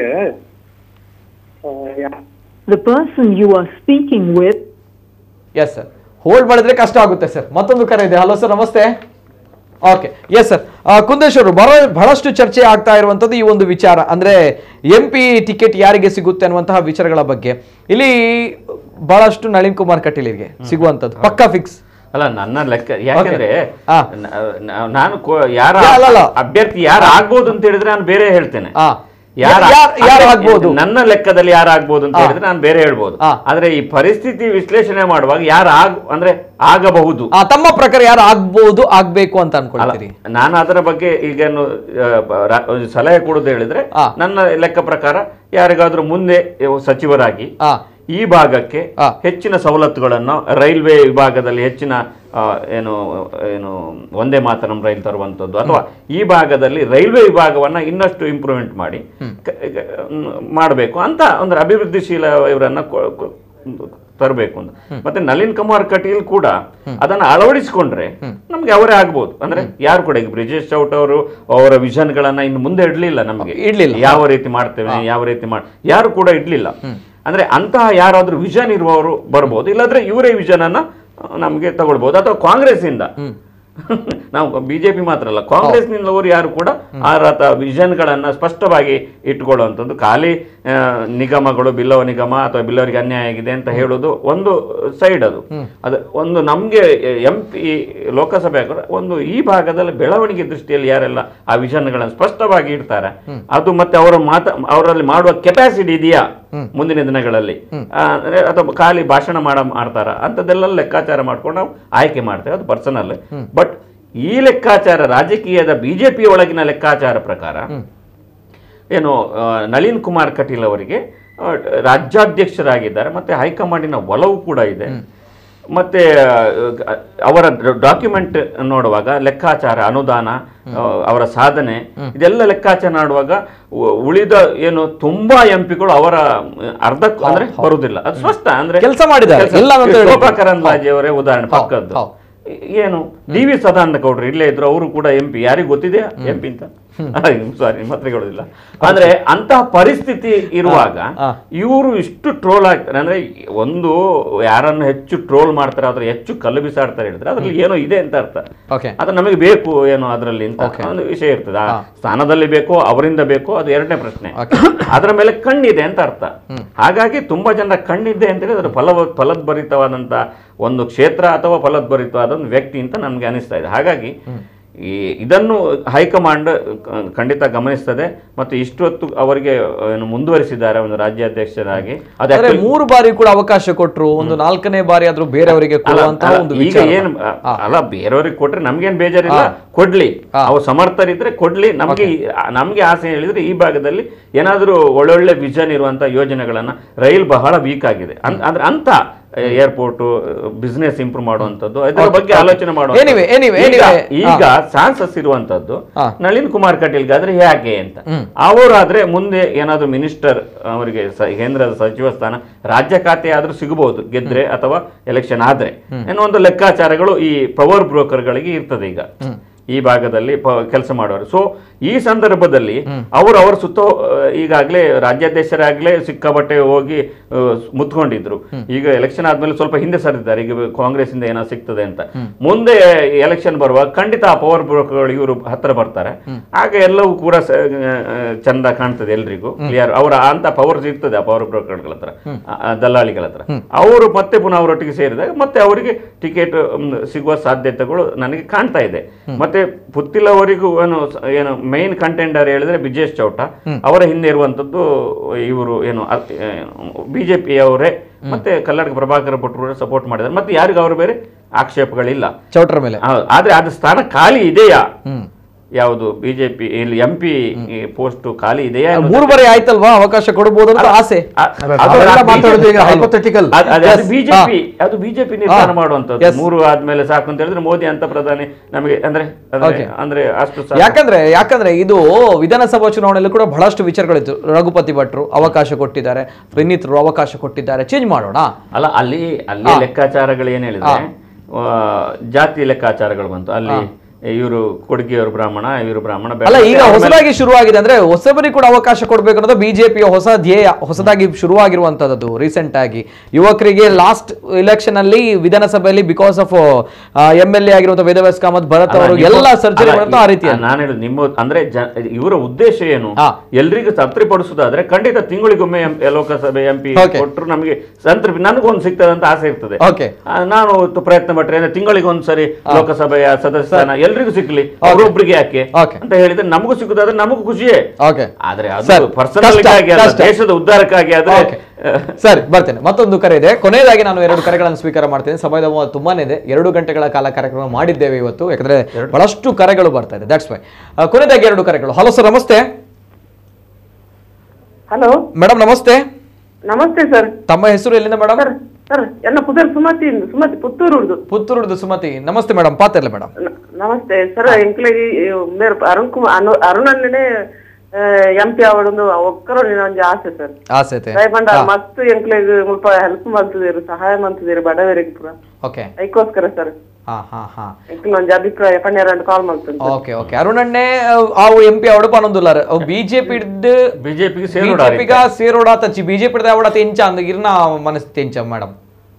Speaker 19: ಆ, ಯಾ-
Speaker 20: The person you are speaking with
Speaker 1: yes sir hold ಮಾಡಿದ್ರೆ ಕಷ್ಟ ಆಗುತ್ತೆ ಸರ್ ಮತ್ತೊಂದು ಕರೆ ಇದೆ ಹಲೋ ಸರ್ ನಮಸ್ತೆ ಓಕೆ ಎಸ್ ಸರ್ ಆ, ಕುಂದೇಶ್ ಅವರು ಬಹಳ ಬಹಳಷ್ಟು ಚರ್ಚೆ ಆಗ್ತಾ ಇರುವಂತದ್ದು ಈ ಒಂದು ವಿಚಾರ ಅಂದ್ರೆ ಎಂ ಪಿ ಟಿಕೆಟ್ ಯಾರಿಗೆ ಸಿಗುತ್ತೆ ಅನ್ನುವಂತಹ ವಿಚಾರಗಳ ಬಗ್ಗೆ ಇಲ್ಲಿ ಬಹಳಷ್ಟು ನಳಿನ್ ಕುಮಾರ್ ಕಟೀಲ್ಗೆ ಸಿಗುವಂತದ್ದು ಪಕ್ಕಾ ಫಿಕ್ಸ್
Speaker 4: ಅಲ್ಲ ನನ್ನ ಲೆಕ್ಕ ಯಾಕಂದ್ರೆ
Speaker 1: ಹಾ.
Speaker 4: ನ- ನ- ನಾನು ಕೋ- ಯಾರ
Speaker 1: ಯಾ, ಅಲ್ಲ, ಅಲ್ಲ.
Speaker 4: ಅಭ್ಯರ್ಥಿ ಯಾರು ಆಗ್ಬೋದು ಅಂತ ಹೇಳಿದ್ರೆ ನಾನು ಬೇರೆ ಹೇಳ್ತೇನೆ
Speaker 1: ಆ.
Speaker 4: ಯಾರ
Speaker 1: ಯಾರ್- ಯಾರು
Speaker 4: ಅಂದ್ರೆ
Speaker 1: ಆಗ್ಬೋದು?
Speaker 4: ನನ್ನ ಲೆಕ್ಕದಲ್ಲಿ ಯಾರು ಆಗ್ಬೋದು ಅಂತ
Speaker 1: ಆ.
Speaker 4: ಹೇಳಿದ್ರೆ ನಾನು ಬೇರೆ ಹೇಳ್ಬೋದು
Speaker 1: ಆ.
Speaker 4: ಆದ್ರೆ ಈ ಪರಿಸ್ಥಿತಿ ವಿಶ್ಲೇಷಣೆ ಮಾಡುವಾಗ ಯಾರು ಆಗ್ ಅಂದ್ರೆ ಆಗಬಹುದು
Speaker 1: ಆ, ತಮ್ಮ ಪ್ರಕಾರ ಯಾರು ಆಗ್ಬೋದು ಆಗ್ಬೇಕು ಅಂತ ಅನ್ಕೊಳ್ತೀರಿ
Speaker 4: ನಾನು ಅದರ ಬಗ್ಗೆ ಈಗ ಏನು, ಆ, ಬ- ರಾ- ಒಂದು ಸಲಹೆ ಕೊಡುದು ಹೇಳಿದ್ರೆ ನನ್ನ ಲೆಕ್ಕ ಪ್ರಕಾರ ಯಾರಿಗಾದ್ರೂ ಮುಂದೆ ಇವ್ ಸಚಿವರಾಗಿ ಈ ಭಾಗಕ್ಕೆ ಹೆಚ್ಚಿನ ಸವಲತ್ತುಗಳನ್ನು ರೈಲ್ವೆ ವಿಭಾಗದಲ್ಲಿ ಹೆಚ್ಚಿನ ಆ, ಏನು ಏನು ಒಂದೇ ಮಾತರಂ ರೈಲ್ ತರುವಂಥದ್ದು ಅಥವಾ ಈ ಭಾಗದಲ್ಲಿ ರೈಲ್ವೆ ವಿಭಾಗವನ್ನ ಇನ್ನಷ್ಟು ಇಂಪ್ರೂವ್ಮೆಂಟ್ ಮಾಡಿ ಮಾಡಬೇಕು ಅಂತ ಅಂದ್ರೆ ಅಭಿವೃದ್ಧಿಶೀಲ ಇವರನ್ನ ಕೊ- ಕೊ- ತರಬೇಕು ಅಂತ ಮತ್ತೆ ನಳಿನ್ ಕುಮಾರ್ ಕಟೀಲ್ ಕೂಡ ಅದನ್ನ ಅಳವಡಿಸಿಕೊಂಡ್ರೆ ನಮ್ಗೆ ಅವರೇ ಆಗ್ಬೋದು ಅಂದ್ರೆ ಯಾರು ಕೂಡ ಈಗ ಬ್ರಿಜೇಶ್ ಚೌಟ್ ಅವರು ಅವರ ವಿಷನ್ ಗಳನ್ನ ಇನ್ನು ಮುಂದೆ ಇಡ್ಲಿಲ್ಲ ನಮಗೆ
Speaker 1: ಇಡ್ಲಿಲ್ಲ.
Speaker 4: ಯಾವ ರೀತಿ ಮಾಡ್ತೇವೆ ಯಾವ ರೀತಿ ಮಾಡ್ ಯಾರು ಕೂಡ ಇಡ್ಲಿಲ್ಲ ಅಂದ್ರೆ ಅಂತಹ ಯಾರಾದ್ರೂ ವಿಷನ್ ಇರುವವರು ಬರ್ಬೋದು ಇಲ್ಲಾಂದ್ರೆ ಇವರೇ ವಿಷನ್ ಅನ್ನ ನಮಗೆ ತಗೊಳ್ಬಹುದು ಅಥವಾ ಕಾಂಗ್ರೆಸ್ ಇಂದ ನಾವು ಬಿಜೆಪಿ ಮಾತ್ರ ಅಲ್ಲ ಕಾಂಗ್ರೆಸ್ ನಿಂದವರು ಯಾರು ಕೂಡ ಆ ರಥ ವಿಷನ್ ಗಳನ್ನ ಸ್ಪಷ್ಟವಾಗಿ ಇಟ್ಕೊಳ್ಳುವಂಥದ್ದು ಖಾಲಿ ಆ, ನಿಗಮಗಳು ಬಿಲ್ಲವ ನಿಗಮ ಅಥವಾ ಬಿಲ್ಲವರಿಗೆ ಅನ್ಯಾಯ ಆಗಿದೆ ಅಂತ ಹೇಳೋದು ಒಂದು ಸೈಡ್ ಅದು ಅದು ಒಂದು ನಮ್ಗೆ ಎಂ ಪಿ ಲೋಕಸಭೆ ಕೂಡ ಒಂದು ಈ ಭಾಗದಲ್ಲಿ ಬೆಳವಣಿಗೆ ದೃಷ್ಟಿಯಲ್ಲಿ ಯಾರೆಲ್ಲ ಆ ವಿಷನ್ಗಳನ್ನು ಸ್ಪಷ್ಟವಾಗಿ ಇಡ್ತಾರೆ ಅದು ಮತ್ತೆ ಅವರ ಮಾತ ಅವರಲ್ಲಿ ಮಾಡುವ ಕೆಪಾಸಿಟಿ ಇದೆಯಾ ಮುಂದಿನ ದಿನಗಳಲ್ಲಿ ಆ, ಅಂದ್ರೆ ಅಥವಾ ಖಾಲಿ ಭಾಷಣ ಮಾಡ ಮಾಡ್ತಾರ ಅಂತದೆಲ್ಲ ಲೆಕ್ಕಾಚಾರ ಮಾಡ್ಕೊಂಡು ನಾವು ಆಯ್ಕೆ ಮಾಡ್ತೇವೆ ಅದು ಪರ್ಸನಲ್ ಬಟ್ ಈ ಲೆಕ್ಕಾಚಾರ ರಾಜಕೀಯದ ಬಿಜೆಪಿ ಒಳಗಿನ ಲೆಕ್ಕಾಚಾರ ಪ್ರಕಾರ ಏನು ಆ, ನಳಿನ್ ಕುಮಾರ್ ಕಟೀಲ್ ಅವರಿಗೆ ಆ, ರಾಜ್ಯಾಧ್ಯಕ್ಷರಾಗಿದ್ದಾರೆ ಮತ್ತೆ ಹೈಕಮಾಂಡಿನ ಒಲವು ಕೂಡ ಇದೆ ಮತ್ತೆ ಆ, ಅವರ ಡಾಕ್ಯುಮೆಂಟ್ ನೋಡುವಾಗ ಲೆಕ್ಕಾಚಾರ ಅನುದಾನ ಆ, ಅವರ ಸಾಧನೆ ಇದೆಲ್ಲ ಲೆಕ್ಕಾಚಾರ ಮಾಡುವಾಗ ಉ- ಉಳಿದ ಏನು ತುಂಬಾ ಎಂಪಿಗಳು ಅವರ ಅರ್ಧ ಅಂದ್ರೆ ಬರುವುದಿಲ್ಲ ಅದು ಸ್ಪಷ್ಟ ಅಂದ್ರೆ
Speaker 1: ಕೆಲ್ಸ ಮಾಡಿದ್ದಾರೆ.
Speaker 4: ಕೆಲ್ಸ-
Speaker 1: ಇಲ್ಲ ಅಂತ ಹೇಳಿ-
Speaker 4: ಶೋಭಾ ಕರಂದ್ಲಾಜೆ ಅವರೇ ಉದಾಹರಣೆ ಪಕ್ಕದ್ದು ಏನು ಡಿ ವಿ ಸದಾನಂದ ಗೌಡ್ರು ಇಲ್ಲೇ ಇದ್ರು ಅವರು ಕೂಡ ಎಂ ಪಿ ಯಾರಿಗೂ ಗೊತ್ತಿದೆಯಾ ಎಂ ಪಿ ಅಂತ ಸಾರಿ ಮಾತ್ರೆಗೊಳ್ಳೋದಿಲ್ಲ ಅಂದ್ರೆ ಅಂತಹ ಪರಿಸ್ಥಿತಿ ಇರುವಾಗ ಇವರು ಇಷ್ಟು ಟ್ರೋಲ್ ಆಗ್ತಾರೆ ಅಂದ್ರೆ ಒಂದು ಯಾರನ್ನು ಹೆಚ್ಚು ಟ್ರೋಲ್ ಮಾಡ್ತಾರೆ ಅದ್ರ ಹೆಚ್ಚು ಕಲ್ಲು ಬಿಸಾಡ್ತಾರೆ ಹೇಳಿದ್ರೆ ಅದ್ರಲ್ಲಿ ಏನೋ ಇದೆ ಅಂತ ಅರ್ಥ
Speaker 1: ಓಕೆ
Speaker 4: ಅದು ನಮಗೆ ಬೇಕು ಏನೋ ಅದರಲ್ಲಿ ಅಂತ ಒಂದು ವಿಷಯ ಇರ್ತದೆ ಆ ಸ್ಥಾನದಲ್ಲಿ ಬೇಕೋ ಅವರಿಂದ ಬೇಕೋ ಅದು ಎರಡನೇ ಪ್ರಶ್ನೆ ಅದರ ಮೇಲೆ ಕಣ್ಣಿದೆ ಅಂತ ಅರ್ಥ ಹಾಗಾಗಿ ತುಂಬಾ ಜನ ಕಣ್ಣಿದೆ ಅಂತ ಹೇಳಿದ್ರೆ ಫಲ ಫಲದ್ಭರಿತವಾದಂತ ಒಂದು ಕ್ಷೇತ್ರ ಅಥವಾ ಫಲದ್ಭರಿತವಾದ ಒಂದು ವ್ಯಕ್ತಿ ಅಂತ ನಮ್ಗೆ ಅನಿಸ್ತಾ ಇದೆ ಹಾಗಾಗಿ ಈ ಇದನ್ನು ಹೈಕಮಾಂಡ್ ಕ- ಖಂಡಿತ ಗಮನಿಸ್ತದೆ ಮತ್ತು ಇಷ್ಟೊತ್ತು ಅವರಿಗೆ ಏನು ಮುಂದುವರಿಸಿದ್ದಾರೆ ಒಂದು ರಾಜ್ಯಾಧ್ಯಕ್ಷರಾಗಿ ಅದು
Speaker 1: ಅಂದ್ರೆ
Speaker 4: actually-
Speaker 1: ಮೂರು ಬಾರಿ ಕೂಡ ಅವಕಾಶ ಕೊಟ್ರು ಒಂದು ನಾಲ್ಕನೇ ಬಾರಿ ಆದ್ರೂ ಬೇರೆಯವರಿಗೆ
Speaker 4: ಅಲ್ಲ,
Speaker 1: ಕೊಡುವಂತಹ
Speaker 4: ಅಲ್ಲ,
Speaker 1: ಒಂದು
Speaker 4: ಈಗ
Speaker 1: ವಿಚಾರ
Speaker 4: ಏನು ಅಲ್ಲ ಬೇರೆಯವ್ರಿಗೆ ಕೊಟ್ರೆ ನಮ್ಗೇನ್ ಬೇಜಾರಿಲ್ಲ ಕೊಡ್ಲಿ ಅವ್ರು ಸಮರ್ಥರಿದ್ರೆ ಕೊಡ್ಲಿ ನಮ್ಗೆ ಈ- ನಮ್ಗೆ ಆಸೆ ಹೇಳಿದ್ರೆ ಈ ಭಾಗದಲ್ಲಿ ಏನಾದ್ರೂ ಒಳ್ಳೊಳ್ಳೆ ವಿಷನ್ ಇರುವಂತ ಯೋಜನೆಗಳನ್ನ ರೈಲ್ ಬಹಳ ವೀಕ್ ಆಗಿದೆ ಅನ್- ಅಂದ್ರೆ ಅಂತ ಏರ್ಪೋರ್ಟ್ ಬಿಸ್ನೆಸ್ ಇಂಪ್ರೂವ್ ಮಾಡುವಂತದ್ದು ಅದರ
Speaker 1: Okay,
Speaker 4: ಬಗ್ಗೆ
Speaker 1: okay.
Speaker 4: ಆಲೋಚನೆ
Speaker 1: Anyway, anyway,
Speaker 4: ಈಗ-
Speaker 1: anyway,
Speaker 4: ಈಗ
Speaker 1: ಹಾ.
Speaker 4: ಚಾನ್ಸಸ್ ಇರುವಂತದ್ದು
Speaker 1: ಹಾ.
Speaker 4: ನಳಿನ್ ಕುಮಾರ್ ಕಟೀಲ್ಗೆ ಆದ್ರೆ ಹೇಗೆ ಅಂತ ಅವರಾದ್ರೆ ಮುಂದೆ ಏನಾದ್ರು ಮಿನಿಸ್ಟರ್ ಅವರಿಗೆ ಸ- ಕೇಂದ್ರದ ಸಚಿವ ಸ್ಥಾನ ರಾಜ್ಯ ಖಾತೆ ಆದ್ರೂ ಸಿಗಬಹುದು ಗೆದ್ರೆ ಅಥವಾ ಎಲೆಕ್ಷನ್ ಆದ್ರೆ ಏನೋ ಒಂದು ಲೆಕ್ಕಾಚಾರಗಳು ಈ ಪವರ್ ಬ್ರೋಕರ್ಗಳಿಗೆ ಇರ್ತದೆ ಈಗ ಈ ಭಾಗದಲ್ಲಿ ಕೆಲಸ ಮಾಡೋರು ಸೊ ಈ ಸಂದರ್ಭದಲ್ಲಿ ಅವರು ಅವರ ಸುತ್ತ ಈಗಾಗಲೇ ರಾಜ್ಯಾಧ್ಯಕ್ಷರಾಗಲೇ ಸಿಕ್ಕಾಪಟ್ಟೆ ಹೋಗಿ ಆ, ಮುತ್ಕೊಂಡಿದ್ರು ಈಗ ಎಲೆಕ್ಷನ್ ಆದ್ಮೇಲೆ ಸ್ವಲ್ಪ ಹಿಂದೆ ಸರಿದ್ದಾರೆ ಈಗ ಕಾಂಗ್ರೆಸ್ ಇಂದ ಏನೋ ಸಿಗ್ತದೆ ಅಂತ ಮುಂದೆ ಎಲೆಕ್ಷನ್ ಬರುವಾಗ ಖಂಡಿತ ಆ ಪವರ್ ಬ್ರೋಕರ್ಗಳು ಇವರು ಹತ್ರ ಬರ್ತಾರೆ ಆಗ ಎಲ್ಲವೂ ಕೂಡ ಸ- ಆ, ಚಂದ ಕಾಣ್ತದೆ ಎಲ್ರಿಗೂ ಕ್ಲಿಯರ್ ಅವರ ಅಂತ ಪವರ್ಸ್ ಇರ್ತದೆ ಆ ಪವರ್ ಬ್ರೋಕರ್ಗಳ ಹತ್ರ ಆ, ಆ, ದಲ್ಲಾಳಿಗಳ ಹತ್ರ ಅವರು ಮತ್ತೆ ಪುನಃ ಅವರೊಟ್ಟಿಗೆ ಸೇರಿದಾಗ ಮತ್ತೆ ಅವರಿಗೆ ಟಿಕೆಟ್ ಸಿಗುವ ಸಾಧ್ಯತೆಗಳು ನನಗೆ ಕಾಣ್ತಾ ಇದೆ ಮತ್ತೆ ಪುತ್ತಿಲ್ ಅವರಿಗೂ ಏನು ಸ- ಏನು ಮೈನ್ ಕಂಟೆಂಡರ್ ಹೇಳಿದ್ರೆ ಬಿಜೇಶ್ ಚೌಟ ಅವರ ಹಿಂದೆ ಇರುವಂತದ್ದು ಇವರು ಏನು ಬಿಜೆಪಿ ಅವರೇ ಮತ್ತೆ ಕಲ್ಲಡ್ಕ ಪ್ರಭಾಕರ್ ಭಟ್ರು ಸಪೋರ್ಟ್ ಮಾಡಿದ್ದಾರೆ ಮತ್ತೆ ಯಾರಿಗೂ ಅವರು ಬೇರೆ ಆಕ್ಷೇಪಗಳಿಲ್ಲ
Speaker 1: ಚೌಟ್ರ ಮೇಲೆ
Speaker 4: ಹೌದು. ಆದ್ರೆ ಅದು ಸ್ಥಾನ ಖಾಲಿ ಇದೆಯಾ ಯಾವುದು ಬಿಜೆಪಿ ಇಲ್ಲಿ ಎಂ ಪಿ ಪೋಸ್ಟ್ ಖಾಲಿ ಇದೆಯಾ ಅನ್ನೋದು-
Speaker 1: ಮೂರು ಬಾರಿ ಆಯ್ತಲ್ವಾ ಅವಕಾಶ ಕೊಡಬಹುದು ಅಂತ ಆಸೆ
Speaker 4: ಅದು
Speaker 3: ಅವೆಲ್ಲ
Speaker 4: BJP
Speaker 3: ಮಾತಾಡೋದು ಈಗ
Speaker 4: ಹೌದು.
Speaker 3: hypothetical.
Speaker 4: ಅದು- ಅದು- ಅದು
Speaker 1: Yes.
Speaker 4: ಬಿಜೆಪಿ
Speaker 1: ಹಾ.
Speaker 4: ಅದು ಬಿಜೆಪಿ ನಿರ್ಧಾರ
Speaker 1: ಹಾ.
Speaker 4: ಮಾಡುವಂತದ್ದು
Speaker 1: Yes.
Speaker 4: ಮೂರು ಆದ್ಮೇಲೆ ಸಾಕು ಅಂತ ಹೇಳಿದ್ರೆ ಮೋದಿ ಅಂತ ಪ್ರಧಾನಿ ನಮಗೆ ಅಂದ್ರೆ ಅಂದ್ರೆ-
Speaker 1: Okay.
Speaker 4: ಅಂದ್ರೆ ಅಷ್ಟು ಸಾಕು.
Speaker 1: ಯಾಕಂದ್ರೆ ಯಾಕಂದ್ರೆ ಇದು ವಿಧಾನಸಭಾ ಚುನಾವಣೆಯಲ್ಲಿ ಕೂಡ ಬಹಳಷ್ಟು ವಿಚಾರಗಳಿತ್ತು ರಘುಪತಿ ಭಟ್ರು ಅವಕಾಶ ಕೊಟ್ಟಿದ್ದಾರೆ ವಿನೀತ್ರು ಅವಕಾಶ ಕೊಟ್ಟಿದ್ದಾರೆ ಚೇಂಜ್ ಮಾಡೋಣ
Speaker 4: ಅಲ್ಲ ಅಲ್ಲಿ ಅಲ್ಲಿ ಲೆಕ್ಕಾಚಾರಗಳು ಏನ್ ಹೇಳಿದ್ರೆ ಆ, ಜಾತಿ ಲೆಕ್ಕಾಚಾರಗಳು ಬಂತು ಅಲ್ಲಿ ಇವರು ಕೊಡುಗೆಯವರು ಬ್ರಾಹ್ಮಣ ಇವರು ಬ್ರಾಹ್ಮಣ ಬೇರೆ
Speaker 1: ಅಲ್ಲ ಈಗ
Speaker 4: ಮತ್ತೆ ಆಮೇಲೆ-
Speaker 1: ಹೊಸದಾಗಿ ಶುರುವಾಗಿದೆ ಅಂದ್ರೆ ಹೊಸಬರಿಗೆ ಕೂಡ ಅವಕಾಶ ಕೊಡಬೇಕು ಅನ್ನೋದು ಬಿಜೆಪಿಯ ಹೊಸ ಧ್ಯೇಯ ಹೊಸದಾಗಿ ಶುರುವಾಗಿರುವಂತದ್ದು ರೀಸೆಂಟ್ ಆಗಿ ಯುವಕರಿಗೆ ಲಾಸ್ಟ್ ಇಲೆಕ್ಷನ್ ಅಲ್ಲಿ ವಿಧಾನಸಭೆಯಲ್ಲಿ because of M L A ಆಗಿರುವಂತ ವೇದವ್ಯಾಸ್ ಕಾಮತ್ ಭರತ್
Speaker 4: ಅಲ್ಲ,
Speaker 1: ಅವರು
Speaker 4: ನಿಮ್ಮ-
Speaker 1: ಎಲ್ಲ ಸರ್ಜರಿ
Speaker 4: ಅಲ್ಲ,
Speaker 1: ಮಾಡುತ್ತಾ ಆ ರೀತಿ
Speaker 4: ನಾನು ಹೇಳುದು ನಿಮ್ಮ ಅಂದ್ರೆ ಜ- ಇವರ ಉದ್ದೇಶ ಏನು ಎಲ್ರಿಗೂ ತೃಪ್ತಿಪಡಿಸುದಾದ್ರೆ ಖಂಡಿತ ತಿಂಗಳಿಗೊಮ್ಮೆ ಎಂ- ಲೋಕಸಭೆ ಎಂಪಿ
Speaker 1: Okay.
Speaker 4: ಕೊಟ್ಟರು ನಮಗೆ ಸಂತೃಪ್ತಿ ನನಗೊಂದು ಸಿಗ್ತದೆ ಅಂತ ಆಸೆ ಇರ್ತದೆ
Speaker 1: Okay.
Speaker 4: ಆ, ನಾನು ತು- ಪ್ರಯತ್ನ ಪಟ್ರೆ ಅಂದ್ರೆ ತಿಂಗಳಿಗೆ ಒಂದ್ಸರಿ ಲೋಕಸಭೆಯ ಸದಸ್ಯನ ಎಲ್ರಿಗೂ ಸಿಗ್ಲಿ ಅವರೊಬ್ರಿಗೆ ಯಾಕೆ ಅಂತ ಹೇಳಿದ್ರೆ ನಮಗೂ ಸಿಗುದಾದ್ರೆ ನಮಗೂ ಖುಷಿಯೇ
Speaker 1: ಓಕೆ
Speaker 4: ಆದ್ರೆ
Speaker 1: ಸರ್,
Speaker 4: ಅದು ಪರ್ಸನಲ್
Speaker 1: ಕಷ್ಟ,
Speaker 4: ಆಗಿ ಅಲ್ಲ,
Speaker 1: ಕಷ್ಟ.
Speaker 4: ದೇಶದ ಉದ್ಧಾರಕ್ಕಾಗಿ ಆದ್ರೆ
Speaker 1: Okay. ಸರಿ ಬರ್ತೇನೆ ಮತ್ತೊಂದು ಕರೆ ಇದೆ ಕೊನೆಯದಾಗಿ ನಾನು ಎರಡು ಕರೆಗಳನ್ನು ಸ್ವೀಕಾರ ಮಾಡ್ತೇನೆ ಸಮಯದ ಅಭಾವ ತುಂಬಾನೇ ಇದೆ ಎರಡು ಗಂಟೆಗಳ ಕಾಲ ಕಾರ್ಯಕ್ರಮ ಮಾಡಿದ್ದೇವೆ ಇವತ್ತು ಯಾಕಂದ್ರೆ ಬಹಳಷ್ಟು ಕರೆಗಳು ಬರ್ತಾ ಇದೆ ದಟ್ಸ್ ವೈ ಕೊನೆಯದಾಗಿ ಎರಡು ಕರೆಗಳು ಹಲೋ ಸರ್ ನಮಸ್ತೆ
Speaker 21: ಹಲೋ
Speaker 1: ಮೇಡಮ್ ನಮಸ್ತೆ
Speaker 21: ನಮಸ್ತೆ ಸರ್
Speaker 1: ತಮ್ಮ ಹೆಸರು ಎಲ್ಲಿಂದ ಮೇಡಮ್
Speaker 21: ಸರ್ ಎಲ್ಲ ಪುದರ್ ಸುಮತಿ ಸುಮತಿ ಪುತ್ತೂರುದು
Speaker 1: ಪುತ್ತೂರುದು ಸುಮತಿ ನಮಸ್ತೆ ಮೇಡಮ್ ಪಾತಿರ್ಲ ಮೇಡಮ್
Speaker 21: ನಮಸ್ತೆ ಸರ್ ಎಂಕ್ಲೆಗಿ ಮೇರ್ ಅರುಣ್ ಕುಮಾರ್ ಅನು ಅರುಣನ್ನೇ ಎಂ ಪಿ ಅವಡೊಂದು ಒಕ್ಕರು ಒಂಜಿ ಆಸೆ ಸರ್
Speaker 1: ಆಸೆ ಐತೆ
Speaker 21: ದಯಪಂಡ ಮಸ್ತ್ ಎಂಕ್ಲೆಗ್ ಮುಲ್ಪ ಹೆಲ್ಪ್ ಮಂತದಿರು ಸಹಾಯ ಮಂತದಿರು ಬಡವರಿಗೆ ಪೂರ
Speaker 1: ಓಕೆ
Speaker 21: ಅದಕ್ಕೋಸ್ಕರ ಸರ್
Speaker 1: ಹಾ ಹಾ ಹಾ
Speaker 21: ಎಂಕ್ಲ ಒಂಜಿ ಅಭಿಪ್ರಾಯ ಪನ್ನೆರಡು ಕಾಲ್ ಮಾಡ್ತೀನಿ
Speaker 1: ಓಕೆ ಓಕೆ ಅರುಣಣ್ಣೆ ಅವು ಎಂ ಪಿ ಅವಡು ಪನೊಂದುಲ್ಲಾರ ಅವು ಬಿಜೆಪಿ
Speaker 4: ಬಿಜೆಪಿಗೆ
Speaker 1: ಬಿಜೆಪಿಗ ಸೇರೋಡ ತಚ್ಚಿ ಬಿಜೆಪಿ ಅವಡ ತೆಂಚ ಅಂದ ಇರ್ನ ಮನಸ್ ತೆಂಚ ಮೇಡಮ್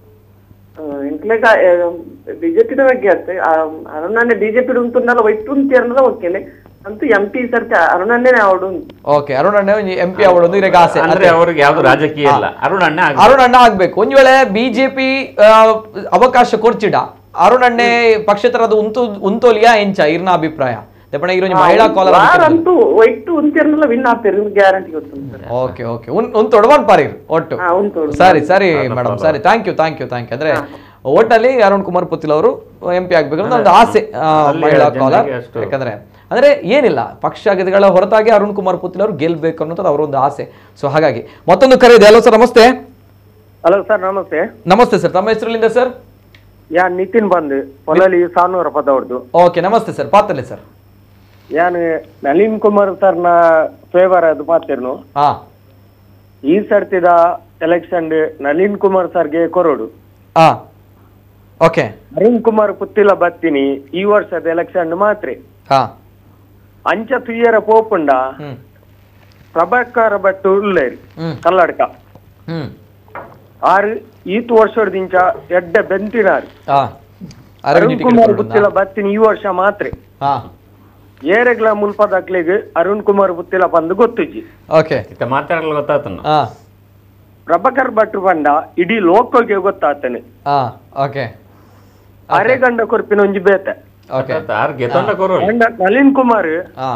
Speaker 21: ಎಂಕ್ಲೆಗ ಬಿಜೆಪಿ ಬಗ್ಗೆ ಆಯ್ತು ಅರುಣನ್ನೇ ಬಿಜೆಪಿ ಉಂಟುಂದಲ್ಲ ಒಟ್ಟು ಉಂಟೇರ್ನದ ಓಕೆನೆ ಅಂತೂ ಎಂ ಪಿ ಸರ್ತಿ ಅರುಣನ್ನೇ ಅವಡು
Speaker 1: ಓಕೆ ಅರುಣಣ್ಣೆ ಎಂ ಪಿ ಅವಡೊಂದು ಇರಗ ಆಸೆ
Speaker 4: ಅಂದ್ರೆ ಅವ್ರಿಗೆ ಯಾವ್ದು ರಾಜಕೀಯ ಇಲ್ಲ ಅರುಣಣ್ಣ ಆಗ್ಬೇಕು.
Speaker 1: ಅರುಣಣ್ಣ ಆಗ್ಬೇಕು ಒಂದ್ ವೇಳೆ ಬಿಜೆಪಿ ಅವಕಾಶ ಕೊರ್ಚಿಡ ಅರುಣಣ್ಣೆ ಪಕ್ಷೇತರದ ಉಂತು ಉಂತೋಲಿಯಾ ಎಂಚ ಇರ್ನ ಅಭಿಪ್ರಾಯ ದೆಪಣ ಇರೋ ಮಹಿಳಾ ಕಾಲರ್
Speaker 21: ವಾರಂತೂ ಒಟ್ಟು ಉಂಟೇರ್ನಲ್ಲ ವಿನ್ ಆಗ್ತಾರೆ ಗ್ಯಾರಂಟಿ ಗೊತ್ತುಂಟು ಸರ್
Speaker 1: ಓಕೆ ಓಕೆ ಒಂದು ತೊಡವನ್ ಪಾರಿರ್ ಒಟ್ಟು
Speaker 21: ಹಾ, ಉಂಟು, ಉಂಟು.
Speaker 1: ಸರಿ ಸರಿ ಮೇಡಮ್ ಸರಿ thank you thank you thank you ಅಂದ್ರೆ ಒಟ್ಟಲ್ಲಿ ಅರುಣ್ ಕುಮಾರ್ ಪುತ್ತಿಲ್ ಅವರು ಎಂ ಪಿ ಆಗ್ಬೇಕು ಅನ್ನೋ ಒಂದು ಆಸೆ ಆ,
Speaker 4: ಅಲ್ಲಿ
Speaker 1: ಮಹಿಳಾ
Speaker 4: ಜನರಿಗೆ
Speaker 1: ಕಾಲರ್
Speaker 4: ಅಷ್ಟು-
Speaker 1: ಯಾಕಂದ್ರೆ ಅಂದ್ರೆ ಏನಿಲ್ಲ ಪಕ್ಷಗಳ ಹೊರತಾಗಿ ಅರುಣ್ ಕುಮಾರ್ ಪುತ್ತಿಲ್ ಅವರು ಗೆಲ್ಬೇಕು ಅನ್ನೋದು ಅವರ ಒಂದು ಆಸೆ ಸೊ ಹಾಗಾಗಿ ಮತ್ತೊಂದು ಕರೆ ಇದೆ ಹಲೋ ಸರ್ ನಮಸ್ತೆ
Speaker 22: ಹಲೋ ಸರ್ ನಮಸ್ತೆ
Speaker 1: ನಮಸ್ತೆ ಸರ್ ತಮ್ಮ ಹೆಸರಲ್ಲಿಂದ ಸರ್
Speaker 22: ಯಾ ನಿತಿನ್ ಬಂದ್ ಪೊಲಲಿ ಸಾನೂರ ಪದವ್ರದ್ದು
Speaker 1: ಓಕೆ ನಮಸ್ತೆ ಸರ್ ಪಾತಲ್ಲಿ ಸರ್
Speaker 22: ಯಾನ್ ನಳಿನ್ ಕುಮಾರ್ ಸರ್ನ ಫೇವರ್ ಅದು ಮಾತಿರ್ನು
Speaker 1: ಹಾ
Speaker 22: ಈ ಸರ್ತಿದ ಎಲೆಕ್ಷನ್ ನಳಿನ್ ಕುಮಾರ್ ಸರ್ಗೆ ಕೊರೋಡು
Speaker 1: ಹಾ ಓಕೆ
Speaker 22: ಅರುಣ್ ಕುಮಾರ್ ಪುತ್ತಿಲ ಬತ್ತಿನಿ ಈ ವರ್ಷದ ಎಲೆಕ್ಷನ್ ಮಾತ್ರ
Speaker 1: ಹಾ
Speaker 22: ಅಂಚ ತುಯ್ಯರ ಪೋಪುಂಡ
Speaker 1: ಹ್ಮ್
Speaker 22: ಪ್ರಭಾಕರ ಭಟ್ ಉಳ್ಳೇರಿ
Speaker 1: ಹ್ಮ್
Speaker 22: ಕಲ್ಲಡ್ಕ
Speaker 1: ಹ್ಮ್
Speaker 22: ಆರು ಈತು ವರ್ಷದಿಂಚ ಎಡ್ಡ ಬೆಂತಿನಾರು
Speaker 1: ಹಾ
Speaker 22: ಅರುಣ್ ಕುಮಾರ್ ಪುತ್ತಿಲ ಬತ್ತಿನಿ ಈ ವರ್ಷ ಮಾತ್ರ
Speaker 1: ಹಾ
Speaker 22: ಏರೆಗ್ಲ ಮುಲ್ಪದಕ್ಲಿಗೆ ಅರುಣ್ ಕುಮಾರ್ ಪುತ್ತಿಲ ಬಂದು ಗೊತ್ತುಜಿ
Speaker 1: ಓಕೆ
Speaker 4: ಮಾತಾಡಲು ಗೊತ್ತಾತನ
Speaker 1: ಹಾ
Speaker 22: ಪ್ರಭಾಕರ್ ಭಟ್ ಬಂಡ ಇಡೀ ಲೋಕಕ್ಕೆ ಗೊತ್ತಾತನೆ
Speaker 1: ಹಾ ಓಕೆ
Speaker 22: ಅರೆಗಂಡ ಕೊರ್ಪಿನ ಒಂಜಿ ಬೇತೆ
Speaker 1: ಓಕೆ
Speaker 4: ಆರ್ ಗೆತ್ತೊಂಡ ಕೊರು
Speaker 22: ಅಂಡ ನಳಿನ್ ಕುಮಾರ್
Speaker 1: ಹಾ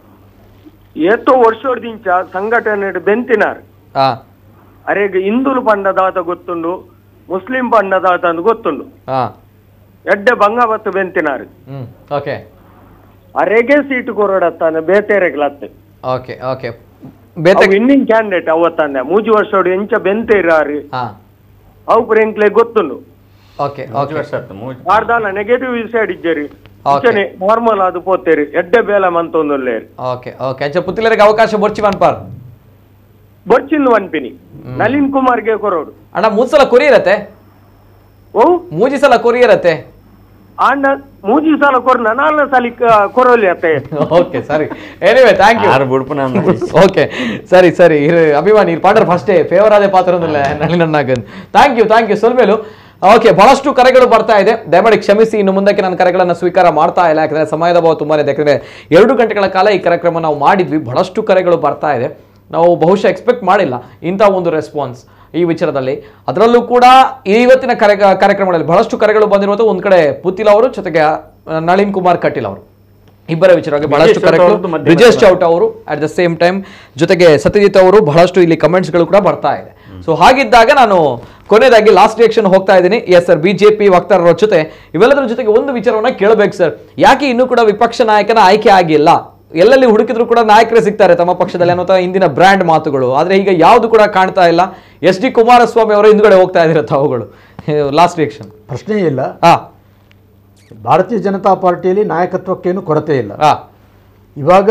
Speaker 22: ಏತೋ ವರ್ಷೋರ್ದಿಂಚ ಸಂಘಟನೆ ಬೆಂತಿನಾರ್
Speaker 1: ಹಾ
Speaker 22: ಅರೆಗ್ ಹಿಂದುಲು ಪಂಡದಾತ ಗೊತ್ತುಂಡು ಮುಸ್ಲಿಂ ಪಂಡದಾತ ಅಂತ ಗೊತ್ತುಂಡು
Speaker 1: ಹಾ
Speaker 22: ಎಡ್ಡೆ ಬಂಗಾವತ್ತು ಬೆಂತಿನಾರ್
Speaker 1: ಹ್ಮ್ ಓಕೆ
Speaker 22: ಅರೆಗೆ ಸೀಟ್ ಕೊರಡತ್ತಾನೆ ಬೇತೆರೆಗ್ಲತ್ತೆ
Speaker 1: ಓಕೆ ಓಕೆ ಬೇತೆ
Speaker 22: ವಿನ್ನಿಂಗ್ ಕ್ಯಾಂಡಿಡೇಟ್ ಅವತ್ತಂದೆ ಮೂಜಿ ವರ್ಷೋಡು ಎಂಚ ಬೆಂತೇರಾರು
Speaker 1: ಹಾ
Speaker 22: ಅವು ಪ್ರೇಂಕ್ಲೆ ಗೊತ್ತುಂಡು
Speaker 1: ಓಕೆ
Speaker 4: ಮೂಜಿ
Speaker 1: ಓಕೆ
Speaker 4: ವರ್ಷ ಆಯ್ತು ಮೂಜಿ
Speaker 22: ಆರ್ದಾಲ ನೆಗೆಟಿವ್ ಸೈಡ್ ಇಜ್ಜರಿ
Speaker 1: Okay.
Speaker 22: ನಾರ್ಮಲ್ ಅದು ಪೋತೇರಿ ಎಡ್ಡೆ ಬೇಲ ಮಂತೊಂದುಲ್ಲೇರಿ
Speaker 1: ಓಕೆ ಓಕೆ ಅಂಚ ಪುತ್ತಿಲರಿಗೆ ಅವಕಾಶ ಬೊರ್ಚಿ ಮನ್ಪಾರ್
Speaker 22: ಬೊರ್ಚಿಂದು ಅನ್ಪಿನಿ ನಳಿನ್ ಕುಮಾರ್ಗೆ ಕೊರೋಡು
Speaker 1: ಅಣ್ಣ ಮೂರ್ ಸಲ ಕೊರಿ ಇರತ್ತೆ
Speaker 22: ಓ
Speaker 1: ಮೂಜಿ ಸಲ ಕೊರಿ ಇರತ್ತೆ
Speaker 22: ಆಂಡ ಮೂಜಿ ಸಾಲ ಕೊರ್ನ ನಾಲ್ನ ಸಾಲಿ ಕೊರೋಲಿ ಅತ್ತೆ
Speaker 1: ಓಕೆ ಸರಿ ಎನಿವೆ ಥ್ಯಾಂಕ್ ಯು
Speaker 4: ಆರು ಬುಡ್ಪುನ
Speaker 1: ಓಕೆ ಸರಿ ಸರಿ ಇರು ಅಭಿಮಾನಿ ಇರು ಪಾಂಡರ್ ಫಸ್ಟೇ ಫೇವರ್ ಆದ ಪಾತ್ರ ನಳಿನಣ್ಣಗನ್ ಥ್ಯಾಂಕ್ ಯು ಥ್ಯಾಂಕ್ ಯು ಸೊಲ್ಮೇಲು ಓಕೆ ಬಹಳಷ್ಟು ಕರೆಗಳು ಬರ್ತಾ ಇದೆ ದಯಮಾಡಿ ಕ್ಷಮಿಸಿ ಇನ್ನು ಮುಂದಕ್ಕೆ ನಾನು ಕರೆಗಳನ್ನು ಸ್ವೀಕಾರ ಮಾಡ್ತಾ ಇಲ್ಲ ಯಾಕಂದ್ರೆ ಸಮಯದ ಭಾವ ತುಂಬಾ ಇದೆ ಯಾಕಂದ್ರೆ ಎರಡು ಗಂಟೆಗಳ ಕಾಲ ಈ ಕಾರ್ಯಕ್ರಮ ನಾವು ಮಾಡಿದ್ವಿ ಬಹಳಷ್ಟು ಕರೆಗಳು ಬರ್ತಾ ಇದೆ ನಾವು ಬಹುಶಃ ಎಕ್ಸ್ಪೆಕ್ಟ್ ಮಾಡಿಲ್ಲ ಇಂಥ ಒಂದು ರೆಸ್ಪಾನ್ಸ್ ಈ ವಿಚಾರದಲ್ಲಿ ಅದರಲ್ಲೂ ಕೂಡ ಇವತ್ತಿನ ಕರೆ ಕಾರ್ಯಕ್ರಮಗಳಲ್ಲಿ ಬಹಳಷ್ಟು ಕರೆಗಳು ಬಂದಿರುವಂಥ ಒಂದು ಕಡೆ ಪುತ್ತಿಲ್ ಅವರು ಜೊತೆಗೆ ಆ, ನಳಿನ್ ಕುಮಾರ್ ಕಟೀಲ್ ಅವರು ಇಬ್ಬರ ವಿಚಾರವಾಗಿ ಬಹಳಷ್ಟು
Speaker 4: ಬ್ರಿಜೇಶ್
Speaker 1: ಕರೆಗಳು
Speaker 4: ಅವ್ರದ್ದು ಮಧ್ಯೆ
Speaker 1: ಬ್ರಿಜೇಶ್
Speaker 4: ಮಧ್ಯೆ
Speaker 1: ಚೌಟ್ ಅವರು ಅಟ್ ದ ಸೇಮ್ ಟೈಮ್ ಜೊತೆಗೆ ಸತ್ಯಜಿತ್ ಅವರು ಬಹಳಷ್ಟು ಇಲ್ಲಿ ಕಮೆಂಟ್ಸ್ಗಳು ಕೂಡ ಬರ್ತಾ ಇದೆ ಸೊ ಹಾಗಿದ್ದಾಗ ನಾನು ಕೊನೆಯದಾಗಿ ಲಾಸ್ಟ್ ರಿಯಾಕ್ಷನ್ ಹೋಗ್ತಾ ಇದ್ದೀನಿ ಎಸ್ ಸರ್ ಬಿಜೆಪಿ ವಕ್ತಾರರ ಜೊತೆ ಇವೆಲ್ಲದರ ಜೊತೆಗೆ ಒಂದು ವಿಚಾರವನ್ನ ಕೇಳಬೇಕು ಸರ್ ಯಾಕೆ ಇನ್ನೂ ಕೂಡ ವಿಪಕ್ಷ ನಾಯಕನ ಆಯ್ಕೆ ಆಗಿಲ್ಲ ಎಲ್ಲೆಲ್ಲಿ ಹುಡುಕಿದ್ರು ಕೂಡ ನಾಯಕರೇ ಸಿಗ್ತಾರೆ ತಮ್ಮ ಪಕ್ಷದಲ್ಲಿ ಅನ್ನೋ ಇಂದಿನ ಬ್ರ್ಯಾಂಡ್ ಮಾತುಗಳು ಆದ್ರೆ ಈಗ ಯಾವುದು ಕೂಡ ಕಾಣ್ತಾ ಇಲ್ಲ ಎಸ್ ಡಿ ಕುಮಾರಸ್ವಾಮಿ ಅವರ ಹಿಂದ್ಗಡೆ ಹೋಗ್ತಾ ಇದ್ದೀರ ತಾವುಗಳು ಲಾಸ್ಟ್ ರಿಯಾಕ್ಷನ್
Speaker 3: ಪ್ರಶ್ನೆ ಇಲ್ಲ
Speaker 1: ಹಾ
Speaker 3: ಭಾರತೀಯ ಜನತಾ ಪಾರ್ಟಿಯಲ್ಲಿ ನಾಯಕತ್ವಕ್ಕೇನು ಕೊರತೆ ಇಲ್ಲ
Speaker 1: ಹಾ
Speaker 3: ಇವಾಗ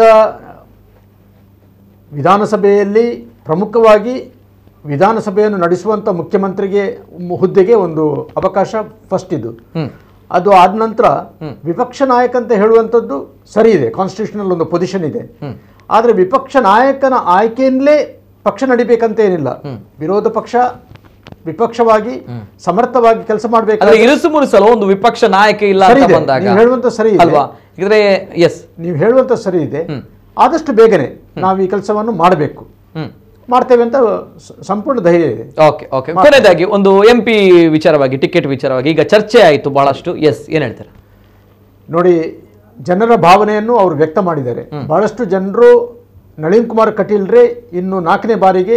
Speaker 3: ವಿಧಾನಸಭೆಯಲ್ಲಿ ಪ್ರಮುಖವಾಗಿ ವಿಧಾನಸಭೆಯನ್ನು ನಡೆಸುವಂಥ ಮುಖ್ಯಮಂತ್ರಿಗೆ ಮ್- ಹುದ್ದೆಗೆ ಒಂದು ಅವಕಾಶ ಫಸ್ಟ್ ಇದು
Speaker 1: ಹ್ಮ್
Speaker 3: ಅದು ಆದ ನಂತರ ವಿಪಕ್ಷ ನಾಯಕ ಅಂತ ಹೇಳುವಂಥದ್ದು ಸರಿ ಇದೆ ಕಾನ್ಸ್ಟಿಟ್ಯೂಷನಲ್ ಒಂದು ಪೊಸಿಷನ್ ಇದೆ ಆದರೆ ವಿಪಕ್ಷ ನಾಯಕನ ಆಯ್ಕೆಯಿಂದಲೇ ಪಕ್ಷ ನಡಿಬೇಕಂತ ಏನಿಲ್ಲ ವಿರೋಧ ಪಕ್ಷ ವಿಪಕ್ಷವಾಗಿ ಸಮರ್ಥವಾಗಿ ಕೆಲಸ ಮಾಡಬೇಕು
Speaker 1: ಅಂದ್ರೆ ಇರುಸು ಮುರುಸಲು ಒಂದು ವಿಪಕ್ಷ ನಾಯಕ ಇಲ್ಲ
Speaker 3: ಸರಿ
Speaker 1: ಅಂತ
Speaker 3: ಇದೆ.
Speaker 1: ಬಂದಾಗ
Speaker 3: ನೀವು ಹೇಳುವಂತ ಸರಿ ಇದೆ.
Speaker 1: ಅಲ್ವಾ ಇದ್ರೆ ಎಸ್
Speaker 3: ನೀವು ಹೇಳುವಂತ ಸರಿ ಇದೆ ಆದಷ್ಟು ಬೇಗನೆ ನಾವು ಈ ಕೆಲಸವನ್ನು ಮಾಡಬೇಕು ಮಾಡ್ತೇವೆ ಅಂತ ಸ- ಸಂಪೂರ್ಣ ಧೈರ್ಯ ಇದೆ
Speaker 1: ಓಕೆ ಓಕೆ ಕೊನೆಯದಾಗಿ ಒಂದು ಎಂ ಪಿ ವಿಚಾರವಾಗಿ ಟಿಕೆಟ್ ವಿಚಾರವಾಗಿ ಈಗ ಚರ್ಚೆ ಆಯಿತು ಬಹಳಷ್ಟು ಎಸ್ ಏನ್ ಹೇಳ್ತಾರೆ
Speaker 3: ನೋಡಿ ಜನರ ಭಾವನೆಯನ್ನು ಅವರು ವ್ಯಕ್ತ ಮಾಡಿದ್ದಾರೆ ಬಹಳಷ್ಟು ಜನರು ನಳಿನ್ ಕುಮಾರ್ ಕಟೀಲ್ರೇ ಇನ್ನು ನಾಲ್ಕನೇ ಬಾರಿಗೆ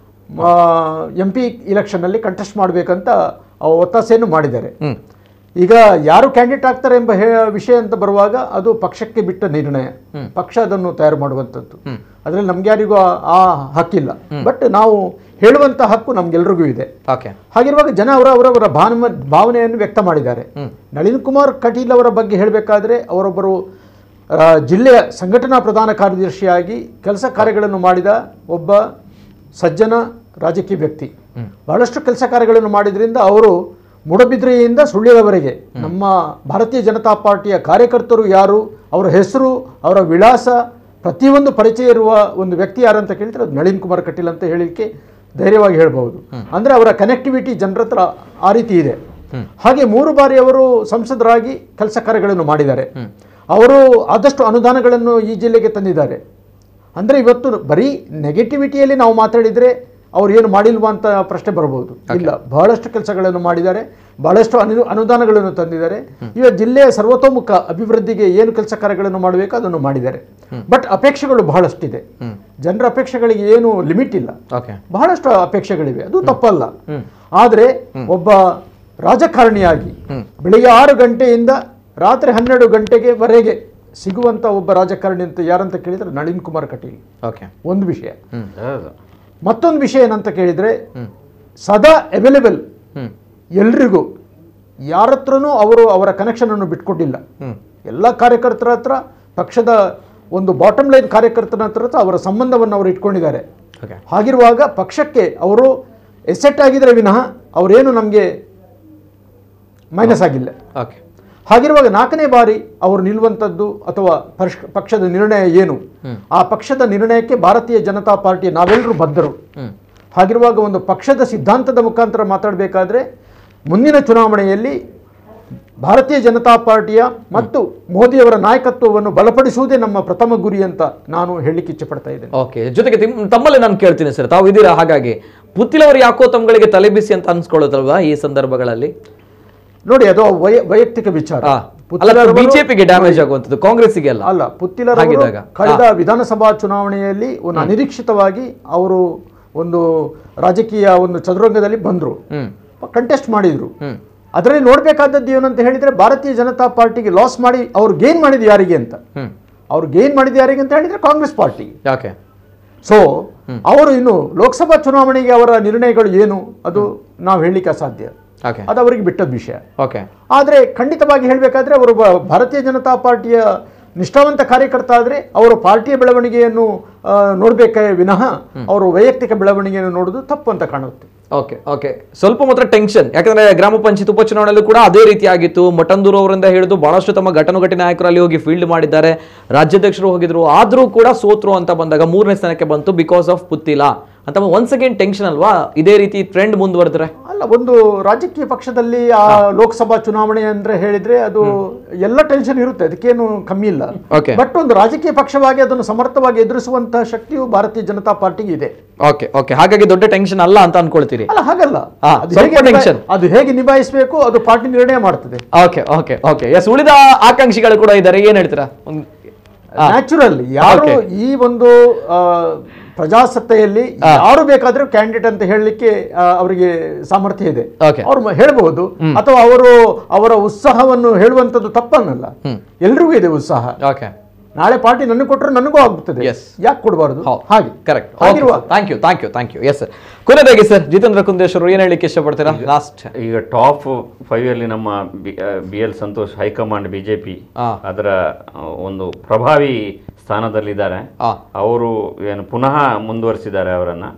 Speaker 3: ಎಂ ಪಿ ಇಲೆಕ್ಷನ್ನಲ್ಲಿ ಕಂಟೆಸ್ಟ್ ಮಾಡಬೇಕಂತ ಒತ್ತಾಸೆಯನ್ನು ಮಾಡಿದ್ದಾರೆ ಈಗ ಯಾರು ಕ್ಯಾಂಡಿಡೇಟ್ ಆಗ್ತಾರೆ ಎಂಬ ಹೇ- ವಿಷಯ ಅಂತ ಬರುವಾಗ ಅದು ಪಕ್ಷಕ್ಕೆ ಬಿಟ್ಟ ನಿರ್ಣಯ ಪಕ್ಷ ಅದನ್ನು ತಯಾರು ಮಾಡುವಂಥದ್ದು ಅದರಲ್ಲಿ ನಮ್ಗೆ ಯಾರಿಗೂ ಆ- ಆ ಹಕ್ಕಿಲ್ಲ ಬಟ್ ನಾವು ಹೇಳುವಂತ ಹಕ್ಕು ನಮ್ಗೆಲ್ರಿಗೂ ಇದೆ
Speaker 1: ಓಕೆ
Speaker 3: ಹಾಗಿರುವಾಗ ಜನ ಅವರ ಅವರವರ ಭಾವನೆ ಭಾವನೆಯನ್ನು ವ್ಯಕ್ತ ಮಾಡಿದ್ದಾರೆ ನಳಿನ್ ಕುಮಾರ್ ಕಟೀಲ್ ಅವರ ಬಗ್ಗೆ ಹೇಳಬೇಕಾದ್ರೆ ಅವರೊಬ್ಬರು ಆ, ಜಿಲ್ಲೆಯ ಸಂಘಟನಾ ಪ್ರಧಾನ ಕಾರ್ಯದರ್ಶಿಯಾಗಿ ಕೆಲಸ ಕಾರ್ಯಗಳನ್ನು ಮಾಡಿದ ಒಬ್ಬ ಸಜ್ಜನ ರಾಜಕೀಯ ವ್ಯಕ್ತಿ ಬಹಳಷ್ಟು ಕೆಲಸ ಕಾರ್ಯಗಳನ್ನು ಮಾಡಿದ್ರಿಂದ ಅವರು ಮೂಡಬಿದ್ರೆಯಿಂದ ಸುಳ್ಯದವರೆಗೆ ನಮ್ಮ ಭಾರತೀಯ ಜನತಾ ಪಾರ್ಟಿಯ ಕಾರ್ಯಕರ್ತರು ಯಾರು ಅವರ ಹೆಸರು ಅವರ ವಿಳಾಸ ಪ್ರತಿಯೊಂದು ಪರಿಚಯ ಇರುವ ಒಂದು ವ್ಯಕ್ತಿ ಯಾರು ಅಂತ ಕೇಳಿದ್ರೆ ಅದು ನಳಿನ್ ಕುಮಾರ್ ಕಟೀಲ್ ಅಂತ ಹೇಳಿಕ್ಕೆ ಧೈರ್ಯವಾಗಿ ಹೇಳ್ಬಹುದು ಅಂದ್ರೆ ಅವರ ಕನೆಕ್ಟಿವಿಟಿ ಜನರ ಹತ್ರ ಆ ರೀತಿ ಇದೆ ಹಾಗೆ ಮೂರು ಬಾರಿ ಅವರು ಸಂಸದರಾಗಿ ಕೆಲಸ ಕಾರ್ಯಗಳನ್ನು ಮಾಡಿದ್ದಾರೆ ಅವರು ಆದಷ್ಟು ಅನುದಾನಗಳನ್ನು ಈ ಜಿಲ್ಲೆಗೆ ತಂದಿದ್ದಾರೆ ಅಂದ್ರೆ ಇವತ್ತು ಬರೀ ನೆಗೆಟಿವಿಟಿಯಲ್ಲಿ ನಾವು ಮಾತಾಡಿದ್ರೆ ಅವ್ರು ಏನು ಮಾಡಿಲ್ವಾ ಅಂತ ಪ್ರಶ್ನೆ ಬರಬಹುದು ಇಲ್ಲ ಬಹಳಷ್ಟು ಕೆಲಸಗಳನ್ನು ಮಾಡಿದ್ದಾರೆ ಬಹಳಷ್ಟು ಅನು ಅನುದಾನಗಳನ್ನು ತಂದಿದ್ದಾರೆ ಈಗ ಜಿಲ್ಲೆಯ ಸರ್ವತೋಮುಖ ಅಭಿವೃದ್ಧಿಗೆ ಏನು ಕೆಲಸ ಕಾರ್ಯಗಳನ್ನು ಮಾಡಬೇಕು ಅದನ್ನು ಮಾಡಿದ್ದಾರೆ ಬಟ್ ಅಪೇಕ್ಷೆಗಳು ಬಹಳಷ್ಟಿದೆ ಜನರ ಅಪೇಕ್ಷೆಗಳಿಗೆ ಏನು ಲಿಮಿಟ್ ಇಲ್ಲ
Speaker 1: ಓಕೆ
Speaker 3: ಬಹಳಷ್ಟು ಅಪೇಕ್ಷೆಗಳಿವೆ ಅದು ತಪ್ಪಲ್ಲ ಆದರೆ ಒಬ್ಬ ರಾಜಕಾರಣಿಯಾಗಿ ಬೆಳಿಗ್ಗೆ ಆರು ಗಂಟೆಯಿಂದ ರಾತ್ರಿ ಹನ್ನೆರಡು ಗಂಟೆಗೆ ವರೆಗೆ ಸಿಗುವಂತ ಒಬ್ಬ ರಾಜಕಾರಣಿ ಅಂತ ಯಾರಂತ ಕೇಳಿದ್ರೆ ನಳಿನ್ ಕುಮಾರ್ ಕಟೀಲ್
Speaker 1: ಓಕೆ
Speaker 3: ಒಂದು ವಿಷಯ ಮತ್ತೊಂದು ವಿಷಯ ಏನಂತ ಕೇಳಿದ್ರೆ ಸದಾ ಅವೈಲೇಬಲ್ ಎಲ್ರಿಗೂ ಯಾರ ಹತ್ರನೂ ಅವರು ಅವರ ಕನೆಕ್ಷನ್ ಅನ್ನು ಬಿಟ್ಕೊಟ್ಟಿಲ್ಲ ಎಲ್ಲ ಕಾರ್ಯಕರ್ತರ ಹತ್ರ ಪಕ್ಷದ ಒಂದು ಬಾಟಮ್ ಲೈನ್ ಕಾರ್ಯಕರ್ತರ ಹತ್ರ ಅವರ ಸಂಬಂಧವನ್ನು ಅವರು ಇಟ್ಕೊಂಡಿದ್ದಾರೆ
Speaker 1: ಓಕೆ
Speaker 3: ಹಾಗಿರುವಾಗ ಪಕ್ಷಕ್ಕೆ ಅವರು ಎಸೆಟ್ ಆಗಿದ್ರೆ ವಿನಃ ಅವರೇನು ನಮಗೆ ಮೈನಸ್ ಆಗಿಲ್ಲ
Speaker 1: ಓಕೆ
Speaker 3: ಹಾಗಿರುವಾಗ ನಾಲ್ಕನೇ ಬಾರಿ ಅವರು ನಿಲ್ಲುವಂಥದ್ದು ಅಥವಾ ಪರ್ಷ್- ಪಕ್ಷದ ನಿರ್ಣಯ ಏನು ಆ ಪಕ್ಷದ ನಿರ್ಣಯಕ್ಕೆ ಭಾರತೀಯ ಜನತಾ ಪಾರ್ಟಿ ನಾವೆಲ್ಲರೂ ಬದ್ಧರು ಹಾಗಿರುವಾಗ ಒಂದು ಪಕ್ಷದ ಸಿದ್ಧಾಂತದ ಮುಖಾಂತರ ಮಾತಾಡಬೇಕಾದ್ರೆ ಮುಂದಿನ ಚುನಾವಣೆಯಲ್ಲಿ ಭಾರತೀಯ ಜನತಾ ಪಾರ್ಟಿಯ ಮತ್ತು ಮೋದಿಯವರ ನಾಯಕತ್ವವನ್ನು ಬಲಪಡಿಸುವುದೇ ನಮ್ಮ ಪ್ರಥಮ ಗುರಿ ಅಂತ ನಾನು ಹೇಳಲಿಕ್ಕೆ ಇಚ್ಛೆಪಡ್ತಾ ಇದ್ದೇನೆ
Speaker 1: ಓಕೆ ಜೊತೆಗೆ ತಿಮ್- ತಮ್ಮಲ್ಲಿ ನಾನು ಕೇಳ್ತೀನಿ ಸರ್ ತಾವು ಇದ್ದೀರಾ ಹಾಗಾಗಿ ಪುತ್ತಿಲ್ ಅವರು ಯಾಕೋ ತಮ್ಗಳಿಗೆ ತಲೆ ಬಿಸಿ ಅಂತ ಅನ್ಸ್ಕೊಳ್ಳೋದಲ್ವಾ ಈ ಸಂದರ್ಭಗಳಲ್ಲಿ
Speaker 3: ನೋಡಿ ಅದು ವೈ- ವೈಯಕ್ತಿಕ ವಿಚಾರ
Speaker 1: ಅಲ್ಲ
Speaker 3: ಪುತ್ತಿಲರವರು-
Speaker 1: ಬಿಜೆಪಿಗೆ ಡ್ಯಾಮೇಜ್ ಆಗುವಂಥದ್ದು ಕಾಂಗ್ರೆಸ್ಸಿಗೆ ಅಲ್ಲ
Speaker 3: ಅಲ್ಲ ಪುತ್ತಿಲರವರು
Speaker 1: ಹಾಗಿದ್ದಾಗ
Speaker 3: ಕಳೆದ ವಿಧಾನಸಭಾ ಚುನಾವಣೆಯಲ್ಲಿ ಒಂದು ಅನಿರೀಕ್ಷಿತವಾಗಿ ಅವರು ಒಂದು ರಾಜಕೀಯ ಒಂದು ಚದುರಂಗದಲ್ಲಿ ಬಂದರು ಕಂಟೆಸ್ಟ್ ಮಾಡಿದ್ರು ಅದರಲ್ಲಿ ನೋಡ್ಬೇಕಾದದ್ದು ಏನಂತ ಹೇಳಿದ್ರೆ ಭಾರತೀಯ ಜನತಾ ಪಾರ್ಟಿಗೆ ಲಾಸ್ ಮಾಡಿ ಅವ್ರು ಗೇನ್ ಮಾಡಿದ್ದು ಯಾರಿಗೆ ಅಂತ ಅವ್ರು ಗೇನ್ ಮಾಡಿದ್ದು ಯಾರಿಗೆ ಅಂತ ಹೇಳಿದ್ರೆ ಕಾಂಗ್ರೆಸ್ ಪಾರ್ಟಿ
Speaker 1: ಯಾಕೆ
Speaker 3: ಸೊ ಅವರು ಇನ್ನು ಲೋಕಸಭಾ ಚುನಾವಣೆಗೆ ಅವರ ನಿರ್ಣಯಗಳು ಏನು ಅದು ನಾವು ಹೇಳಲಿಕ್ಕೆ ಅಸಾಧ್ಯ
Speaker 1: ಓಕೆ
Speaker 3: ಅದು ಅವರಿಗೆ ಬಿಟ್ಟದ ವಿಷಯ
Speaker 1: ಓಕೆ
Speaker 3: ಆದರೆ ಖಂಡಿತವಾಗಿ ಹೇಳಬೇಕಾದ್ರೆ ಅವರು ಬ- ಭಾರತೀಯ ಜನತಾ ಪಾರ್ಟಿಯ ನಿಷ್ಠಾವಂತ ಕಾರ್ಯಕರ್ತ ಆದರೆ ಅವರು ಪಾರ್ಟಿಯ ಬೆಳವಣಿಗೆಯನ್ನು ಆ, ನೋಡ್ಬೇಕೇ ವಿನಃ ಅವರು ವೈಯಕ್ತಿಕ ಬೆಳವಣಿಗೆಯನ್ನು ನೋಡೋದು ತಪ್ಪು ಅಂತ ಕಾಣುತ್ತೆ
Speaker 1: ಓಕೆ ಓಕೆ ಸ್ವಲ್ಪ ಮಾತ್ರ ಟೆನ್ಷನ್ ಯಾಕಂದ್ರೆ ಗ್ರಾಮ ಪಂಚಾಯತ್ ಉಪಚುನಾವಣೆಯಲ್ಲೂ ಕೂಡ ಅದೇ ರೀತಿ ಆಗಿತ್ತು ಮಠಂದೂರು ಅವರಿಂದ ಹಿಡಿದು ಬಹಳಷ್ಟು ತಮ್ಮ ಘಟನುಘಟಿ ನಾಯಕರು ಅಲ್ಲಿ ಹೋಗಿ ಫೀಲ್ಡ್ ಮಾಡಿದ್ದಾರೆ ರಾಜ್ಯಾಧ್ಯಕ್ಷರು ಹೋಗಿದ್ರು ಆದ್ರೂ ಕೂಡ ಸೋತ್ರು ಅಂತ ಬಂದಾಗ ಮೂರನೇ ಸ್ಥಾನಕ್ಕೆ ಬಂತು ಬಿಕಾಸ್ ಆಫ್ ಪುತ್ತಿಲ ಅಂತ ಒನ್ಸ್ ಅಗೇನ್ ಟೆನ್ಷನ್ ಅಲ್ವಾ ಇದೇ ರೀತಿ ಟ್ರೆಂಡ್ ಮುಂದುವರೆದ್ರೆ
Speaker 3: ಅಲ್ಲ ಒಂದು ರಾಜಕೀಯ ಪಕ್ಷದಲ್ಲಿ ಆ ಲೋಕಸಭಾ ಚುನಾವಣೆ ಅಂದ್ರೆ ಹೇಳಿದ್ರೆ ಅದು ಎಲ್ಲ ಟೆನ್ಷನ್ ಇರುತ್ತೆ ಅದಕ್ಕೇನು ಕಮ್ಮಿ ಇಲ್ಲ
Speaker 1: Okay.
Speaker 3: ಬಟ್ ಒಂದು ರಾಜಕೀಯ ಪಕ್ಷವಾಗಿ ಅದನ್ನು ಸಮರ್ಥವಾಗಿ ಎದುರಿಸುವಂತಹ ಶಕ್ತಿಯು ಭಾರತೀಯ ಜನತಾ ಪಾರ್ಟಿಗೆ ಇದೆ
Speaker 1: ಓಕೆ ಓಕೆ ಹಾಗಾಗಿ ದೊಡ್ಡ ಟೆನ್ಷನ್ ಅಲ್ಲ ಅಂತ ಅನ್ಕೊಳ್ತೀರಿ
Speaker 3: ಅಲ್ಲ ಹಾಗಲ್ಲ
Speaker 1: ಹಾ,
Speaker 3: ಅದು
Speaker 1: ಸ್ವಲ್ಪ
Speaker 3: ಹೇಗೆ ನಿಭಾಯಿ-
Speaker 1: tension.
Speaker 3: ಅದು ಹೇಗೆ ನಿಭಾಯಿಸಬೇಕು ಅದು ಪಾರ್ಟಿ ನಿರ್ಣಯ ಮಾಡ್ತದೆ
Speaker 1: ಓಕೆ ಓಕೆ ಓಕೆ ಎಸ್ ಉಳಿದ ಆಕಾಂಕ್ಷಿಗಳು ಕೂಡ ಇದ್ದಾರೆ ಏನ್ ಹೇಳ್ತೀರಾ ಒಂದ್- ಆ.
Speaker 3: ನ್ಯಾಚುರಲ್ ಯಾರು
Speaker 1: Okay.
Speaker 3: ಈ ಒಂದು ಆ, ಪ್ರಜಾಸತ್ತೆಯಲ್ಲಿ ಯಾರು ಬೇಕಾದ್ರೂ ಕ್ಯಾಂಡಿಡೇಟ್ ಅಂತ ಹೇಳಲಿಕ್ಕೆ ಆ, ಅವರಿಗೆ ಸಾಮರ್ಥ್ಯ ಇದೆ
Speaker 1: Okay.
Speaker 3: ಅವ್ರು ಮ- ಹೇಳ್ಬಹುದು ಅಥವಾ ಅವರು ಅವರ ಉತ್ಸಾಹವನ್ನು ಹೇಳುವಂತದ್ದು ತಪ್ಪನ್ನಲ್ಲ ಎಲ್ರಿಗೂ ಇದೆ ಉತ್ಸಾಹ
Speaker 1: ಓಕೆ
Speaker 3: ನಾಳೆ ಪಾರ್ಟಿ ನನಗೆ ಕೊಟ್ಟರೆ ನನಗೂ ಆಗುತ್ತದೆ ಯಾಕೆ ಕೊಡಬಾರದು ಹಾಗೆ
Speaker 1: ಕರೆಕ್ಟ್
Speaker 3: ಹಾಗಿರುವ
Speaker 1: thank you thank you thank you yes sir ಕೊನೆಯದಾಗಿ ಸರ್ ಜಿತೇಂದ್ರ ಕುಂದೇಶ್ವರು ಏನ್ ಹೇಳಲಿಕ್ಕೆ ಇಷ್ಟಪಡ್ತೀರಾ ಲಾಸ್ಟ್
Speaker 4: ಈಗ ಟಾಪ್ ಫೈವ್ ಅಲ್ಲಿ ನಮ್ಮ B L Santosh high command BJP ಅದರ ಆ, ಒಂದು ಪ್ರಭಾವಿ ಸ್ಥಾನದಲ್ಲಿದ್ದಾರೆ ಅವರು ಏನು ಪುನಃ ಮುಂದುವರಿಸಿದ್ದಾರೆ ಅವರನ್ನ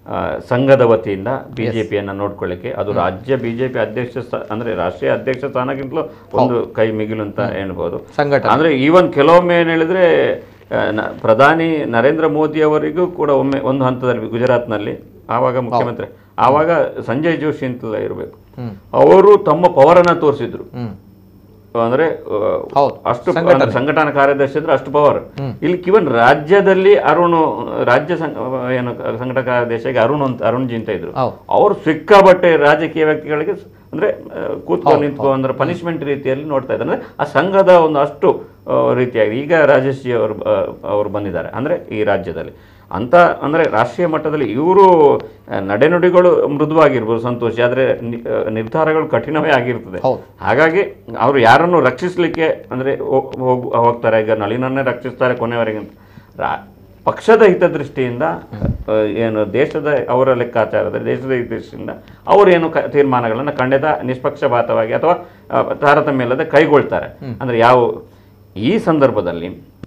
Speaker 4: ಆ, ಸಂಘದ ವತಿಯಿಂದ ಬಿಜೆಪಿಯನ್ನ ನೋಡ್ಕೊಳ್ಳಿಕ್ಕೆ ಅದು ರಾಜ್ಯ ಬಿಜೆಪಿ ಅಧ್ಯಕ್ಷ ಸ್ಥಾ- ಅಂದ್ರೆ ರಾಷ್ಟ್ರೀಯ ಅಧ್ಯಕ್ಷ ಸ್ಥಾನಕ್ಕಿಂತಲೂ ಒಂದು ಕೈ ಮಿಗಿಲು ಅಂತ ಹೇಳ್ಬೋದು
Speaker 1: ಸಂಘಟನೆ.
Speaker 4: ಅಂದ್ರೆ ಈವನ್ ಕೆಲವೊಮ್ಮೆ ಏನು ಹೇಳಿದ್ರೆ ಆ, ನ- ಪ್ರಧಾನಿ ನರೇಂದ್ರ ಮೋದಿ ಅವರಿಗೂ ಕೂಡ ಒಮ್ಮೆ ಒಂದು ಹಂತದಲ್ಲಿ ಗುಜರಾತ್ನಲ್ಲಿ ಆವಾಗ ಮುಖ್ಯಮಂತ್ರಿ ಆವಾಗ ಸಂಜಯ್ ಜೋಶಿ ಅಂತ ಇರಬೇಕು
Speaker 1: ಹ್ಮ್.
Speaker 4: ಅವರು ತಮ್ಮ ಪವರನ್ನ ತೋರಿಸಿದ್ರು
Speaker 1: ಹ್ಮ್.
Speaker 4: ಅಂದ್ರೆ ಆ, ಅಷ್ಟು
Speaker 1: ಸಂಘಟನೆ.
Speaker 4: ಅಂದ್ರೆ ಸಂಘಟನಾ ಕಾರ್ಯದರ್ಶಿ ಅಂದ್ರೆ ಅಷ್ಟು ಪವರ್
Speaker 1: ಹ್ಮ್.
Speaker 4: ಇಲ್ಲಿ ಕಿವನ್ ರಾಜ್ಯದಲ್ಲಿ ಅರುಣ್ ರಾಜ್ಯ ಸಂಘ ಏನು ಸಂಘಟನಾ ಕಾರ್ಯದರ್ಶಿಯಾಗಿ ಅರುಣ್ ಅಂತ ಅರುಣ್ ಜಿ ಅಂತ ಇದ್ರು
Speaker 1: ಹೌದು.
Speaker 4: ಅವರು ಸಿಕ್ಕಾಬಟ್ಟೆ ರಾಜಕೀಯ ವ್ಯಕ್ತಿಗಳಿಗೆ ಸ್- ಅಂದ್ರೆ ಆ, ಕೂತ್ಕೊ
Speaker 1: ಹೌದು,
Speaker 4: ನಿಂತ್ಕೊ ಅಂದ್ರೆ ಪನಿಷ್ಮೆಂಟ್ ರೀತಿಯಲ್ಲಿ ನೋಡ್ತಾ ಇದ್ದಾರೆ ಅಂದ್ರೆ ಆ ಸಂಘದ ಒಂದು ಅಷ್ಟು ಆ, ರೀತಿಯಾಗಿ ಈಗ ರಾಜೇಶ್ ಜಿ ಅವರು ಆ, ಅವರು ಬಂದಿದ್ದಾರೆ ಅಂದ್ರೆ ಈ ರಾಜ್ಯದಲ್ಲಿ ಅಂತ ಅಂದ್ರೆ ರಾಷ್ಟ್ರೀಯ ಮಟ್ಟದಲ್ಲಿ ಇವರು ನಡೆನುಡಿಗಳು ಮೃದುವಾಗಿರ್ಬೋದು ಸಂತೋಷಿ ಆದರೆ ನಿ- ಆ, ನಿರ್ಧಾರಗಳು ಕಠಿಣವೇ ಆಗಿರ್ತದೆ ಹಾಗಾಗಿ ಅವರು ಯಾರನ್ನು ರಕ್ಷಿಸಲಿಕ್ಕೆ ಅಂದ್ರೆ ಹೋ- ಹೋಗ್- ಹೋಗ್ತಾರೆ ಈಗ ನಳಿನನ್ನೇ ರಕ್ಷಿಸ್ತಾರೆ ಕೊನೆಯವರೆಗೆ ಅಂತ ರಾ- ಪಕ್ಷದ ಹಿತದೃಷ್ಟಿಯಿಂದ ಆ, ಏನು ದೇಶದ ಅವರ ಲೆಕ್ಕಾಚಾರದಲ್ಲಿ ದೇಶದ ಹಿತದೃಷ್ಟಿಯಿಂದ ಅವರೇನು ಕ ತೀರ್ಮಾನಗಳನ್ನು ಖಂಡಿತ ನಿಷ್ಪಕ್ಷಪಾತವಾಗಿ ಅಥವಾ ಆ, ತಾರತಮ್ಯ ಇಲ್ಲದೆ ಕೈಗೊಳ್ತಾರೆ ಅಂದ್ರೆ ಯಾವ ಈ ಸಂದರ್ಭದಲ್ಲಿ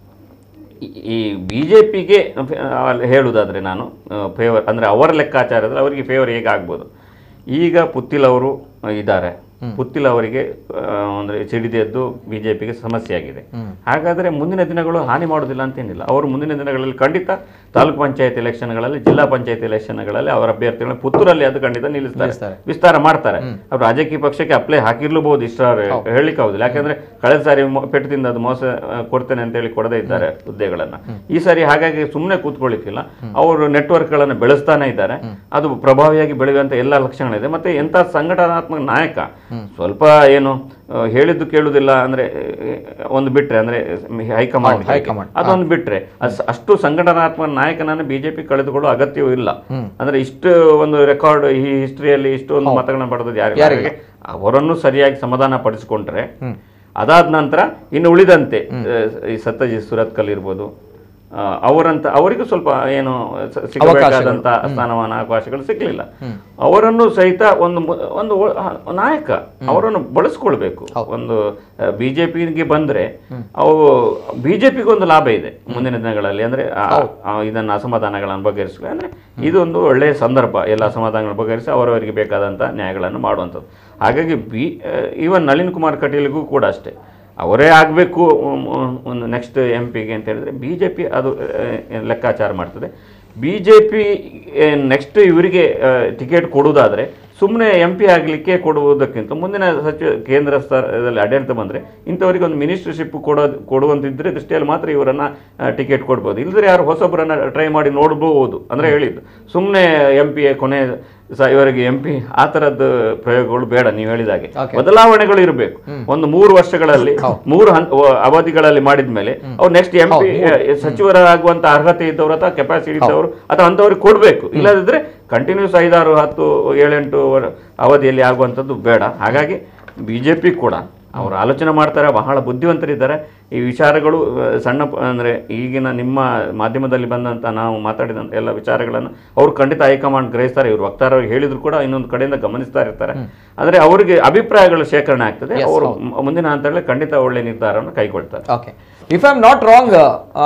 Speaker 4: ಈ- ಈ ಬಿ ಜೆ ಪಿಗೆ ಹೇಳುವುದಾದರೆ ನಾನು ಫೇವರ್ ಅಂದರೆ ಅವರ ಲೆಕ್ಕಾಚಾರದಲ್ಲಿ ಅವರಿಗೆ ಫೇವರ್ ಹೇಗೆ ಆಗ್ಬೋದು ಈಗ ಪುತ್ತಿಲ್ ಅವರು ಇದ್ದಾರೆ ಪುತ್ತಿಲ್ ಅವರಿಗೆ ಆ, ಅಂದ್ರೆ ಸಿಡಿದೆದ್ದು ಬಿ ಜೆ ಪಿಗೆ ಸಮಸ್ಯೆ ಆಗಿದೆ ಹಾಗಾದರೆ ಮುಂದಿನ ದಿನಗಳು ಹಾನಿ ಮಾಡೋದಿಲ್ಲ ಅಂತೇನಿಲ್ಲ ಅವರು ಮುಂದಿನ ದಿನಗಳಲ್ಲಿ ಖಂಡಿತ ತಾಲೂಕು ಪಂಚಾಯತ್ ಎಲೆಕ್ಷನ್ಗಳಲ್ಲಿ ಜಿಲ್ಲಾ ಪಂಚಾಯತ್ ಎಲೆಕ್ಷನ್ಗಳಲ್ಲಿ ಅವರ ಅಭ್ಯರ್ಥಿಗಳನ್ನ ಪುತ್ತೂರಲ್ಲಿ ಅದು ಖಂಡಿತ ನಿಲ್ಲಿಸ್ತಾರೆ ವಿಸ್ತಾರ ಮಾಡ್ತಾರೆ ಅವ್ರು ರಾಜಕೀಯ ಪಕ್ಷಕ್ಕೆ ಅಪ್ಲೈ ಹಾಕಿರ್ಲೂಬಹುದು ಇಷ್ಟ ಹೇಳಲಿಕ್ಕೆ ಆಗುದಿಲ್ಲ ಯಾಕಂದ್ರೆ ಕಳೆದ ಸಾರಿ ಮೊ- ಪೆಟ್ಟು ತಿಂದ ಅದು ಮೋಸ ಆ, ಕೊಡ್ತೇನೆ ಅಂತ ಹೇಳಿ ಕೊಡದೇ ಇದ್ದಾರೆ ಹುದ್ದೆಗಳನ್ನ ಈ ಸಾರಿ ಹಾಗಾಗಿ ಸುಮ್ಮನೆ ಕೂತ್ಕೊಳ್ಳಿಕ್ಕಿಲ್ಲ ಅವರು ನೆಟ್ವರ್ಕ್ಗಳನ್ನು ಬೆಳೆಸ್ತಾನೆ ಇದ್ದಾರೆ ಅದು ಪ್ರಭಾವಿಯಾಗಿ ಬೆಳೆಯುವಂತ ಎಲ್ಲ ಲಕ್ಷಣಗಳಿದೆ ಮತ್ತೆ ಎಂತ ಸಂಘಟನಾತ್ಮಕ ನಾಯಕ ಸ್ವಲ್ಪ ಏನು ಆ, ಹೇಳಿದ್ದು ಕೇಳುವುದಿಲ್ಲ ಅಂದ್ರೆ ಆ, ಒಂದು ಬಿಟ್ರೆ ಅಂದ್ರೆ ಹೈಕಮಾಂಡ್
Speaker 1: ಹೌದು, ಹೈಕಮಾಂಡ್.
Speaker 4: ಅದೊಂದು ಬಿಟ್ರೆ ಅಸ್- ಅಷ್ಟು ಸಂಘಟನಾತ್ಮಕ ನಾಯಕನನ್ನು ಬಿಜೆಪಿ ಕಳೆದುಕೊಳ್ಳುವ ಅಗತ್ಯವೂ ಇಲ್ಲ
Speaker 1: ಹ್ಮ್.
Speaker 4: ಅಂದ್ರೆ ಇಷ್ಟು ಒಂದು ರೆಕಾರ್ಡ್ ಈ ಹಿಸ್ಟ್ರಿಯಲ್ಲಿ ಇಷ್ಟೊಂದು ಮತಗಳನ್ನ ಪಡೆದದ್ದು ಯಾರಿಗೆ
Speaker 1: ಯಾರಿಗೆ?
Speaker 4: ಹಾಗಾಗಿ ಅವರನ್ನು ಸರಿಯಾಗಿ ಸಮಾಧಾನ ಪಡಿಸಿಕೊಂಡ್ರೆ ಅದಾದ ನಂತರ ಇನ್ನು ಉಳಿದಂತೆ ಆ, ಈ ಸತ್ಯಜಿತ್ ಸುರತ್ಕಲ್ ಇರ್ಬೋದು ಆ, ಅವರಂತ ಅವರಿಗೂ ಸ್ವಲ್ಪ ಏನು ಸ- ಸಿಗಬೇಕಾದಂತ ಸ್ಥಾನಮಾನ ಅವಕಾಶಗಳು ಸಿಗ್ಲಿಲ್ಲ ಅವರನ್ನು ಸಹಿತ ಒಂದು ಮು- ಒಂದು ಒ- ಆ, ನಾಯಕ ಅವರನ್ನು ಬಳಸ್ಕೊಳ್ಬೇಕು ಒಂದು ಬಿಜೆಪಿಗೆ ಬಂದ್ರೆ ಅವು ಬಿಜೆಪಿಗೆ ಒಂದು ಲಾಭ ಇದೆ ಮುಂದಿನ ದಿನಗಳಲ್ಲಿ ಅಂದ್ರೆ ಆ- ಆ ಇದನ್ನ ಅಸಮಾಧಾನಗಳನ್ನು ಬಗೆಹರಿಸಲಿ ಅಂದ್ರೆ ಇದೊಂದು ಒಳ್ಳೆಯ ಸಂದರ್ಭ ಎಲ್ಲ ಅಸಮಾಧಾನಗಳನ್ನು ಬಗೆಹರಿಸಿ ಅವರವರಿಗೆ ಬೇಕಾದಂತ ನ್ಯಾಯಗಳನ್ನು ಮಾಡುವಂಥದ್ದು ಹಾಗಾಗಿ ಬಿ ಈವನ್ ನಳಿನ್ ಕುಮಾರ್ ಕಟೀಲ್ಗೂ ಕೂಡ ಅಷ್ಟೇ ಅವರೇ ಆಗಬೇಕು ಒಂದು ನೆಕ್ಸ್ಟ್ ಎಂ ಪಿಗೆ ಅಂತ ಹೇಳಿದ್ರೆ ಬಿ ಜೆ ಪಿ ಅದು ಆ, ಲೆಕ್ಕಾಚಾರ ಮಾಡ್ತದೆ ಬಿ ಜೆ ಪಿ ನೆಕ್ಸ್ಟ್ ಇವರಿಗೆ ಟಿಕೆಟ್ ಕೊಡುವುದಾದರೆ ಸುಮ್ಮನೆ ಎಂ ಪಿ ಆಗಲಿಕ್ಕೆ ಕೊಡುವುದಕ್ಕಿಂತ ಮುಂದಿನ ಸಚಿವ ಕೇಂದ್ರ ಸ್ಥಳದಲ್ಲಿ ಆಡಳಿತ ಬಂದರೆ ಇಂಥವರಿಗೆ ಒಂದು ಮಿನಿಸ್ಟರ್ಶಿಪ್ ಕೊಡೋದು ಕೊಡುವಂತಿದ್ದರೆ ದೃಷ್ಟಿಯಲ್ಲಿ ಮಾತ್ರ ಇವರನ್ನು ಟಿಕೆಟ್ ಕೊಡ್ಬೋದು ಇಲ್ಲದ್ರೆ ಯಾರು ಹೊಸೊಬ್ಬರನ್ನ ಟ್ರೈ ಮಾಡಿ ನೋಡ್ಬೋದು ಅಂದರೆ ಹೇಳಿದ್ದು ಸುಮ್ಮನೆ ಎಂ ಪಿ ಕೊನೆ ಸ ಇವರಿಗೆ ಎಂ ಪಿ ಆ ಥರದ್ದು ಪ್ರಯೋಗಗಳು ಬೇಡ ನೀವು ಹೇಳಿದಾಗೆ ಬದಲಾವಣೆಗಳು ಇರಬೇಕು ಒಂದು ಮೂರು ವರ್ಷಗಳಲ್ಲಿ ಮೂರು ಹಂತ ಅವಧಿಗಳಲ್ಲಿ ಮಾಡಿದ ಮೇಲೆ ಅವ್ರು ನೆಕ್ಸ್ಟ್ ಎಂ ಪಿ ಸಚಿವರಾಗುವಂತ ಅರ್ಹತೆ ಇದ್ದವರು ಅಥವಾ ಕೆಪಾಸಿಟಿ ಇದ್ದವರು ಅಥವಾ ಅಂಥವ್ರಿಗೆ ಕೊಡಬೇಕು ಇಲ್ಲದಿದ್ರೆ ಕಂಟಿನ್ಯೂಸ್ ಐದಾರು ಹತ್ತು ಏಳೆಂಟು ವರ್- ಅವಧಿಯಲ್ಲಿ ಆಗುವಂಥದ್ದು ಬೇಡ ಹಾಗಾಗಿ ಬಿ ಜೆ ಪಿ ಕೂಡ ಅವರು ಆಲೋಚನೆ ಮಾಡ್ತಾರೆ ಬಹಳ ಬುದ್ಧಿವಂತರಿದ್ದಾರೆ ಈ ವಿಚಾರಗಳು ಆ, ಸಣ್ಣ ಪ- ಅಂದ್ರೆ ಈಗಿನ ನಿಮ್ಮ ಮಾಧ್ಯಮದಲ್ಲಿ ಬಂದಂತ ನಾವು ಮಾತಾಡಿದಂಥ ಎಲ್ಲ ವಿಚಾರಗಳನ್ನು ಅವರು ಖಂಡಿತ ಹೈಕಮಾಂಡ್ ಗ್ರಹಿಸ್ತಾರೆ ಇವರು ವಕ್ತಾರರು ಹೇಳಿದ್ರು ಕೂಡ ಇನ್ನೊಂದು ಕಡೆಯಿಂದ ಗಮನಿಸ್ತಾ ಇರ್ತಾರೆ ಆದರೆ ಅವರಿಗೆ ಅಭಿಪ್ರಾಯಗಳು ಶೇಖರಣೆ ಆಗ್ತದೆ
Speaker 1: Yes,
Speaker 4: ಅವರು
Speaker 1: ಹೌದು.
Speaker 4: ಮ- ಮುಂದಿನ ಹಂತಗಳಲ್ಲಿ ಖಂಡಿತ ಒಳ್ಳೆ ನಿರ್ಧಾರವನ್ನು ಕೈಗೊಳ್ತಾರೆ
Speaker 1: okay if I am not wrong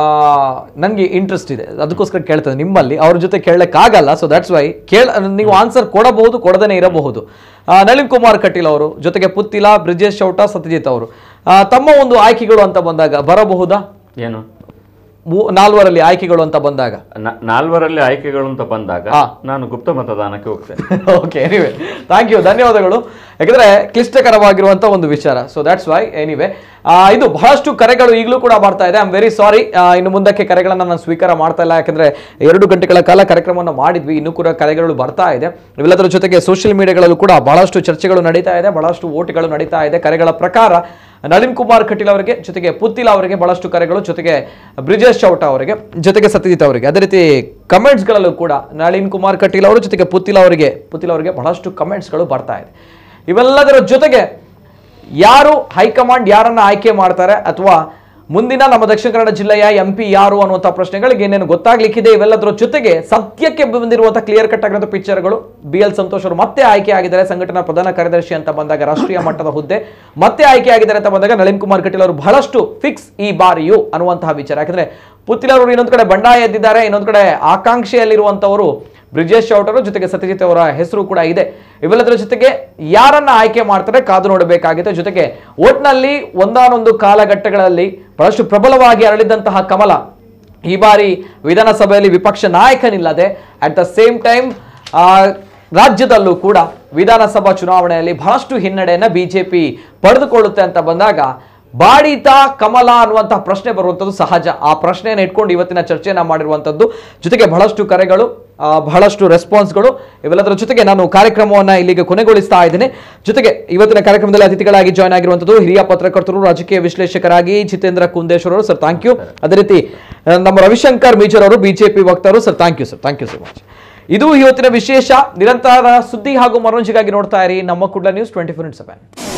Speaker 1: ನನಗೆ ಇಂಟ್ರೆಸ್ಟ್ ಇದೆ ಅದಕ್ಕೋಸ್ಕರ ಕೇಳ್ತದೆ ನಿಮ್ಮಲ್ಲಿ ಅವ್ರ ಜೊತೆ ಕೇಳಕ್ಕಾಗಲ್ಲ ಸೊ ದಟ್ಸ್ ವೈ ಕೇಳ ನೀವು ಆನ್ಸರ್ ಕೊಡಬಹುದು ಕೊಡದೇನೆ ಇರಬಹುದು ಆ, ನಳಿನ್ ಕುಮಾರ್ ಕಟೀಲ್ ಅವರು ಜೊತೆಗೆ ಪುತ್ತಿಲ ಬ್ರಿಜೇಶ್ ಚೌಟ ಸತ್ಯಜಿತ್ ಅವರು ಆ, ತಮ್ಮ ಒಂದು ಆಯ್ಕೆಗಳು ಅಂತ ಬಂದಾಗ ಬರಬಹುದಾ
Speaker 4: ಏನು
Speaker 1: ಮೂ- ನಾಲ್ವರಲ್ಲಿ ಆಯ್ಕೆಗಳು ಅಂತ ಬಂದಾಗ
Speaker 4: ನ- ನಾಲ್ವರಲ್ಲಿ ಆಯ್ಕೆಗಳು ಅಂತ ಬಂದಾಗ ನಾನು ಗುಪ್ತ ಮತದಾನಕ್ಕೆ ಹೋಗ್ತೇನೆ
Speaker 1: ಓಕೆ ಎನಿವೆ ಥ್ಯಾಂಕ್ ಯು ಧನ್ಯವಾದಗಳು ಯಾಕಂದ್ರೆ ಕ್ಲಿಷ್ಟಕರವಾಗಿರುವಂತ ಒಂದು ವಿಚಾರ ಸೊ ದಟ್ಸ್ ವೈ ಎನಿವೆ ಇದು ಬಹಳಷ್ಟು ಕರೆಗಳು ಈಗಲೂ ಕೂಡ ಬರ್ತಾ ಇದೆ ಐ ಆಮ್ ವೆರಿ ಸಾರಿ ಇನ್ನು ಮುಂದಕ್ಕೆ ಕರೆಗಳನ್ನು ನಾನು ಸ್ವೀಕಾರ ಮಾಡ್ತಾ ಇಲ್ಲ ಯಾಕಂದ್ರೆ ಎರಡು ಗಂಟೆಗಳ ಕಾಲ ಕಾರ್ಯಕ್ರಮವನ್ನು ಮಾಡಿದ್ವಿ ಇನ್ನೂ ಕೂಡ ಕರೆಗಳು ಬರ್ತಾ ಇದೆ ಇವೆಲ್ಲದರ ಜೊತೆಗೆ ಸೋಷಿಯಲ್ ಮೀಡಿಯಾಗಳಲ್ಲೂ ಕೂಡ ಬಹಳಷ್ಟು ಚರ್ಚೆಗಳು ನಡೀತಾ ಇದೆ ಬಹಳಷ್ಟು ಓಟ್ಗಳು ನಡೀತಾ ಇದೆ ಕರೆಗಳ ಪ್ರಕಾರ ನಳಿನ್ ಕುಮಾರ್ ಕಟೀಲ್ ಅವರಿಗೆ ಜೊತೆಗೆ ಪುತ್ತಿಲ ಅವರಿಗೆ ಬಹಳಷ್ಟು ಕರೆಗಳು ಜೊತೆಗೆ ಬ್ರಿಜೇಶ್ ಚೌಟ ಅವರಿಗೆ ಜೊತೆಗೆ ಸತ್ಯಜಿತ್ ಅವರಿಗೆ ಅದೇ ರೀತಿ ಕಮೆಂಟ್ಸ್ಗಳಲ್ಲೂ ಕೂಡ ನಳಿನ್ ಕುಮಾರ್ ಕಟೀಲ್ ಅವರು ಜೊತೆಗೆ ಪುತ್ತಿಲ ಅವರಿಗೆ ಪುತ್ತಿಲ ಅವರಿಗೆ ಬಹಳಷ್ಟು ಕಮೆಂಟ್ಸ್ಗಳು ಬರ್ತಾ ಇದೆ ಇವೆಲ್ಲದರ ಜೊತೆಗೆ ಯಾರು ಹೈಕಮಾಂಡ್ ಯಾರನ್ನ ಆಯ್ಕೆ ಮಾಡ್ತಾರೆ ಅಥವಾ ಮುಂದಿನ ನಮ್ಮ ದಕ್ಷಿಣ ಕನ್ನಡ ಜಿಲ್ಲೆಯ ಎಂ ಪಿ ಯಾರು ಅನ್ನುವಂಥ ಪ್ರಶ್ನೆಗಳಿಗೆ ಏನೇನು ಗೊತ್ತಾಗ್ಲಿಕ್ಕಿದೆ ಇವೆಲ್ಲದರ ಜೊತೆಗೆ ಸದ್ಯಕ್ಕೆ ಬಂದಿರುವಂತಹ ಕ್ಲಿಯರ್ ಕಟ್ ಆಗಿರೋ ಪಿಕ್ಚರ್ಗಳು ಬಿ ಎಲ್ ಸಂತೋಷ್ ಅವರು ಮತ್ತೆ ಆಯ್ಕೆ ಆಗಿದ್ದಾರೆ ಸಂಘಟನಾ ಪ್ರಧಾನ ಕಾರ್ಯದರ್ಶಿ ಅಂತ ಬಂದಾಗ ರಾಷ್ಟ್ರೀಯ ಮಟ್ಟದ ಹುದ್ದೆ ಮತ್ತೆ ಆಯ್ಕೆ ಆಗಿದ್ದಾರೆ ಅಂತ ಬಂದಾಗ ನಳಿನ್ ಕುಮಾರ್ ಕಟೀಲ್ ಅವರು ಬಹಳಷ್ಟು ಫಿಕ್ಸ್ ಈ ಬಾರಿಯು ಅನ್ನುವಂತಹ ವಿಚಾರ ಯಾಕಂದ್ರೆ ಪುತ್ತಿಲ ಅವರು ಇನ್ನೊಂದು ಕಡೆ ಬಂಡಾಯ ಎದ್ದಿದ್ದಾರೆ ಇನ್ನೊಂದು ಕಡೆ ಆಕಾಂಕ್ಷೆಯಲ್ಲಿರುವಂತವರು ಬ್ರಿಜೇಶ್ ಚೌಟ್ ಅವರು ಜೊತೆಗೆ ಸತ್ಯಜಿತ್ ಅವರ ಹೆಸರು ಕೂಡ ಇದೆ ಇವೆಲ್ಲದರ ಜೊತೆಗೆ ಯಾರನ್ನ ಆಯ್ಕೆ ಮಾಡ್ತಾರೆ ಕಾದು ನೋಡಬೇಕಾಗಿದೆ ಜೊತೆಗೆ ಒಟ್ನಲ್ಲಿ ಒಂದಾನೊಂದು ಕಾಲಘಟ್ಟಗಳಲ್ಲಿ ಬಹಳಷ್ಟು ಪ್ರಬಲವಾಗಿ ಅರಳಿದಂತಹ ಕಮಲ ಈ ಬಾರಿ ವಿಧಾನಸಭೆಯಲ್ಲಿ ವಿಪಕ್ಷ ನಾಯಕನಿಲ್ಲದೆ ಅಟ್ ದ ಸೇಮ್ ಟೈಮ್ ರಾಜ್ಯದಲ್ಲೂ ಕೂಡ ವಿಧಾನಸಭಾ ಚುನಾವಣೆಯಲ್ಲಿ ಬಹಳಷ್ಟು ಹಿನ್ನಡೆಯನ್ನ ಬಿಜೆಪಿ ಪಡೆದುಕೊಳ್ಳುತ್ತೆ ಅಂತ ಬಂದಾಗ ಬಾಡಿತ ಕಮಲ ಅನ್ನುವಂತಹ ಪ್ರಶ್ನೆ ಬರುವಂಥದ್ದು ಸಹಜ ಆ ಪ್ರಶ್ನೆಯನ್ನು ಇಟ್ಕೊಂಡು ಇವತ್ತಿನ ಚರ್ಚೆಯನ್ನ ಮಾಡಿರುವಂಥದ್ದು ಜೊತೆಗೆ ಬಹಳಷ್ಟು ಕರೆಗಳು ಆ, ಬಹಳಷ್ಟು ರೆಸ್ಪಾನ್ಸ್ಗಳು ಇವೆಲ್ಲದರ ಜೊತೆಗೆ ನಾನು ಕಾರ್ಯಕ್ರಮವನ್ನ ಇಲ್ಲಿಗೆ ಕೊನೆಗೊಳಿಸ್ತಾ ಇದ್ದೇನೆ ಜೊತೆಗೆ ಇವತ್ತಿನ ಕಾರ್ಯಕ್ರಮದಲ್ಲಿ ಅತಿಥಿಗಳಾಗಿ ಜಾಯ್ನ್ ಆಗಿರುವಂಥದ್ದು ಹಿರಿಯ ಪತ್ರಕರ್ತರು ರಾಜಕೀಯ ವಿಶ್ಲೇಷಕರಾಗಿ ಜಿತೇಂದ್ರ ಕುಂದೇಶ್ವರ್ ಅವರು ಸರ್ ಥ್ಯಾಂಕ್ ಯು ಅದೇ ರೀತಿ ಆ, ನಮ್ಮ ರವಿಶಂಕರ್ ಮೇಜರ್ ಅವರು ಬಿಜೆಪಿ ವಕ್ತಾರರು sir thank you sir thank you so much ಇದು ಇವತ್ತಿನ ವಿಶೇಷ ನಿರಂತರ ಸುದ್ದಿ ಹಾಗೂ ಮನೋರಂಜನೆಗಾಗಿ ನೋಡ್ತಾ ಇರಿ ನಮ್ಮ Kudla news twenty four into seven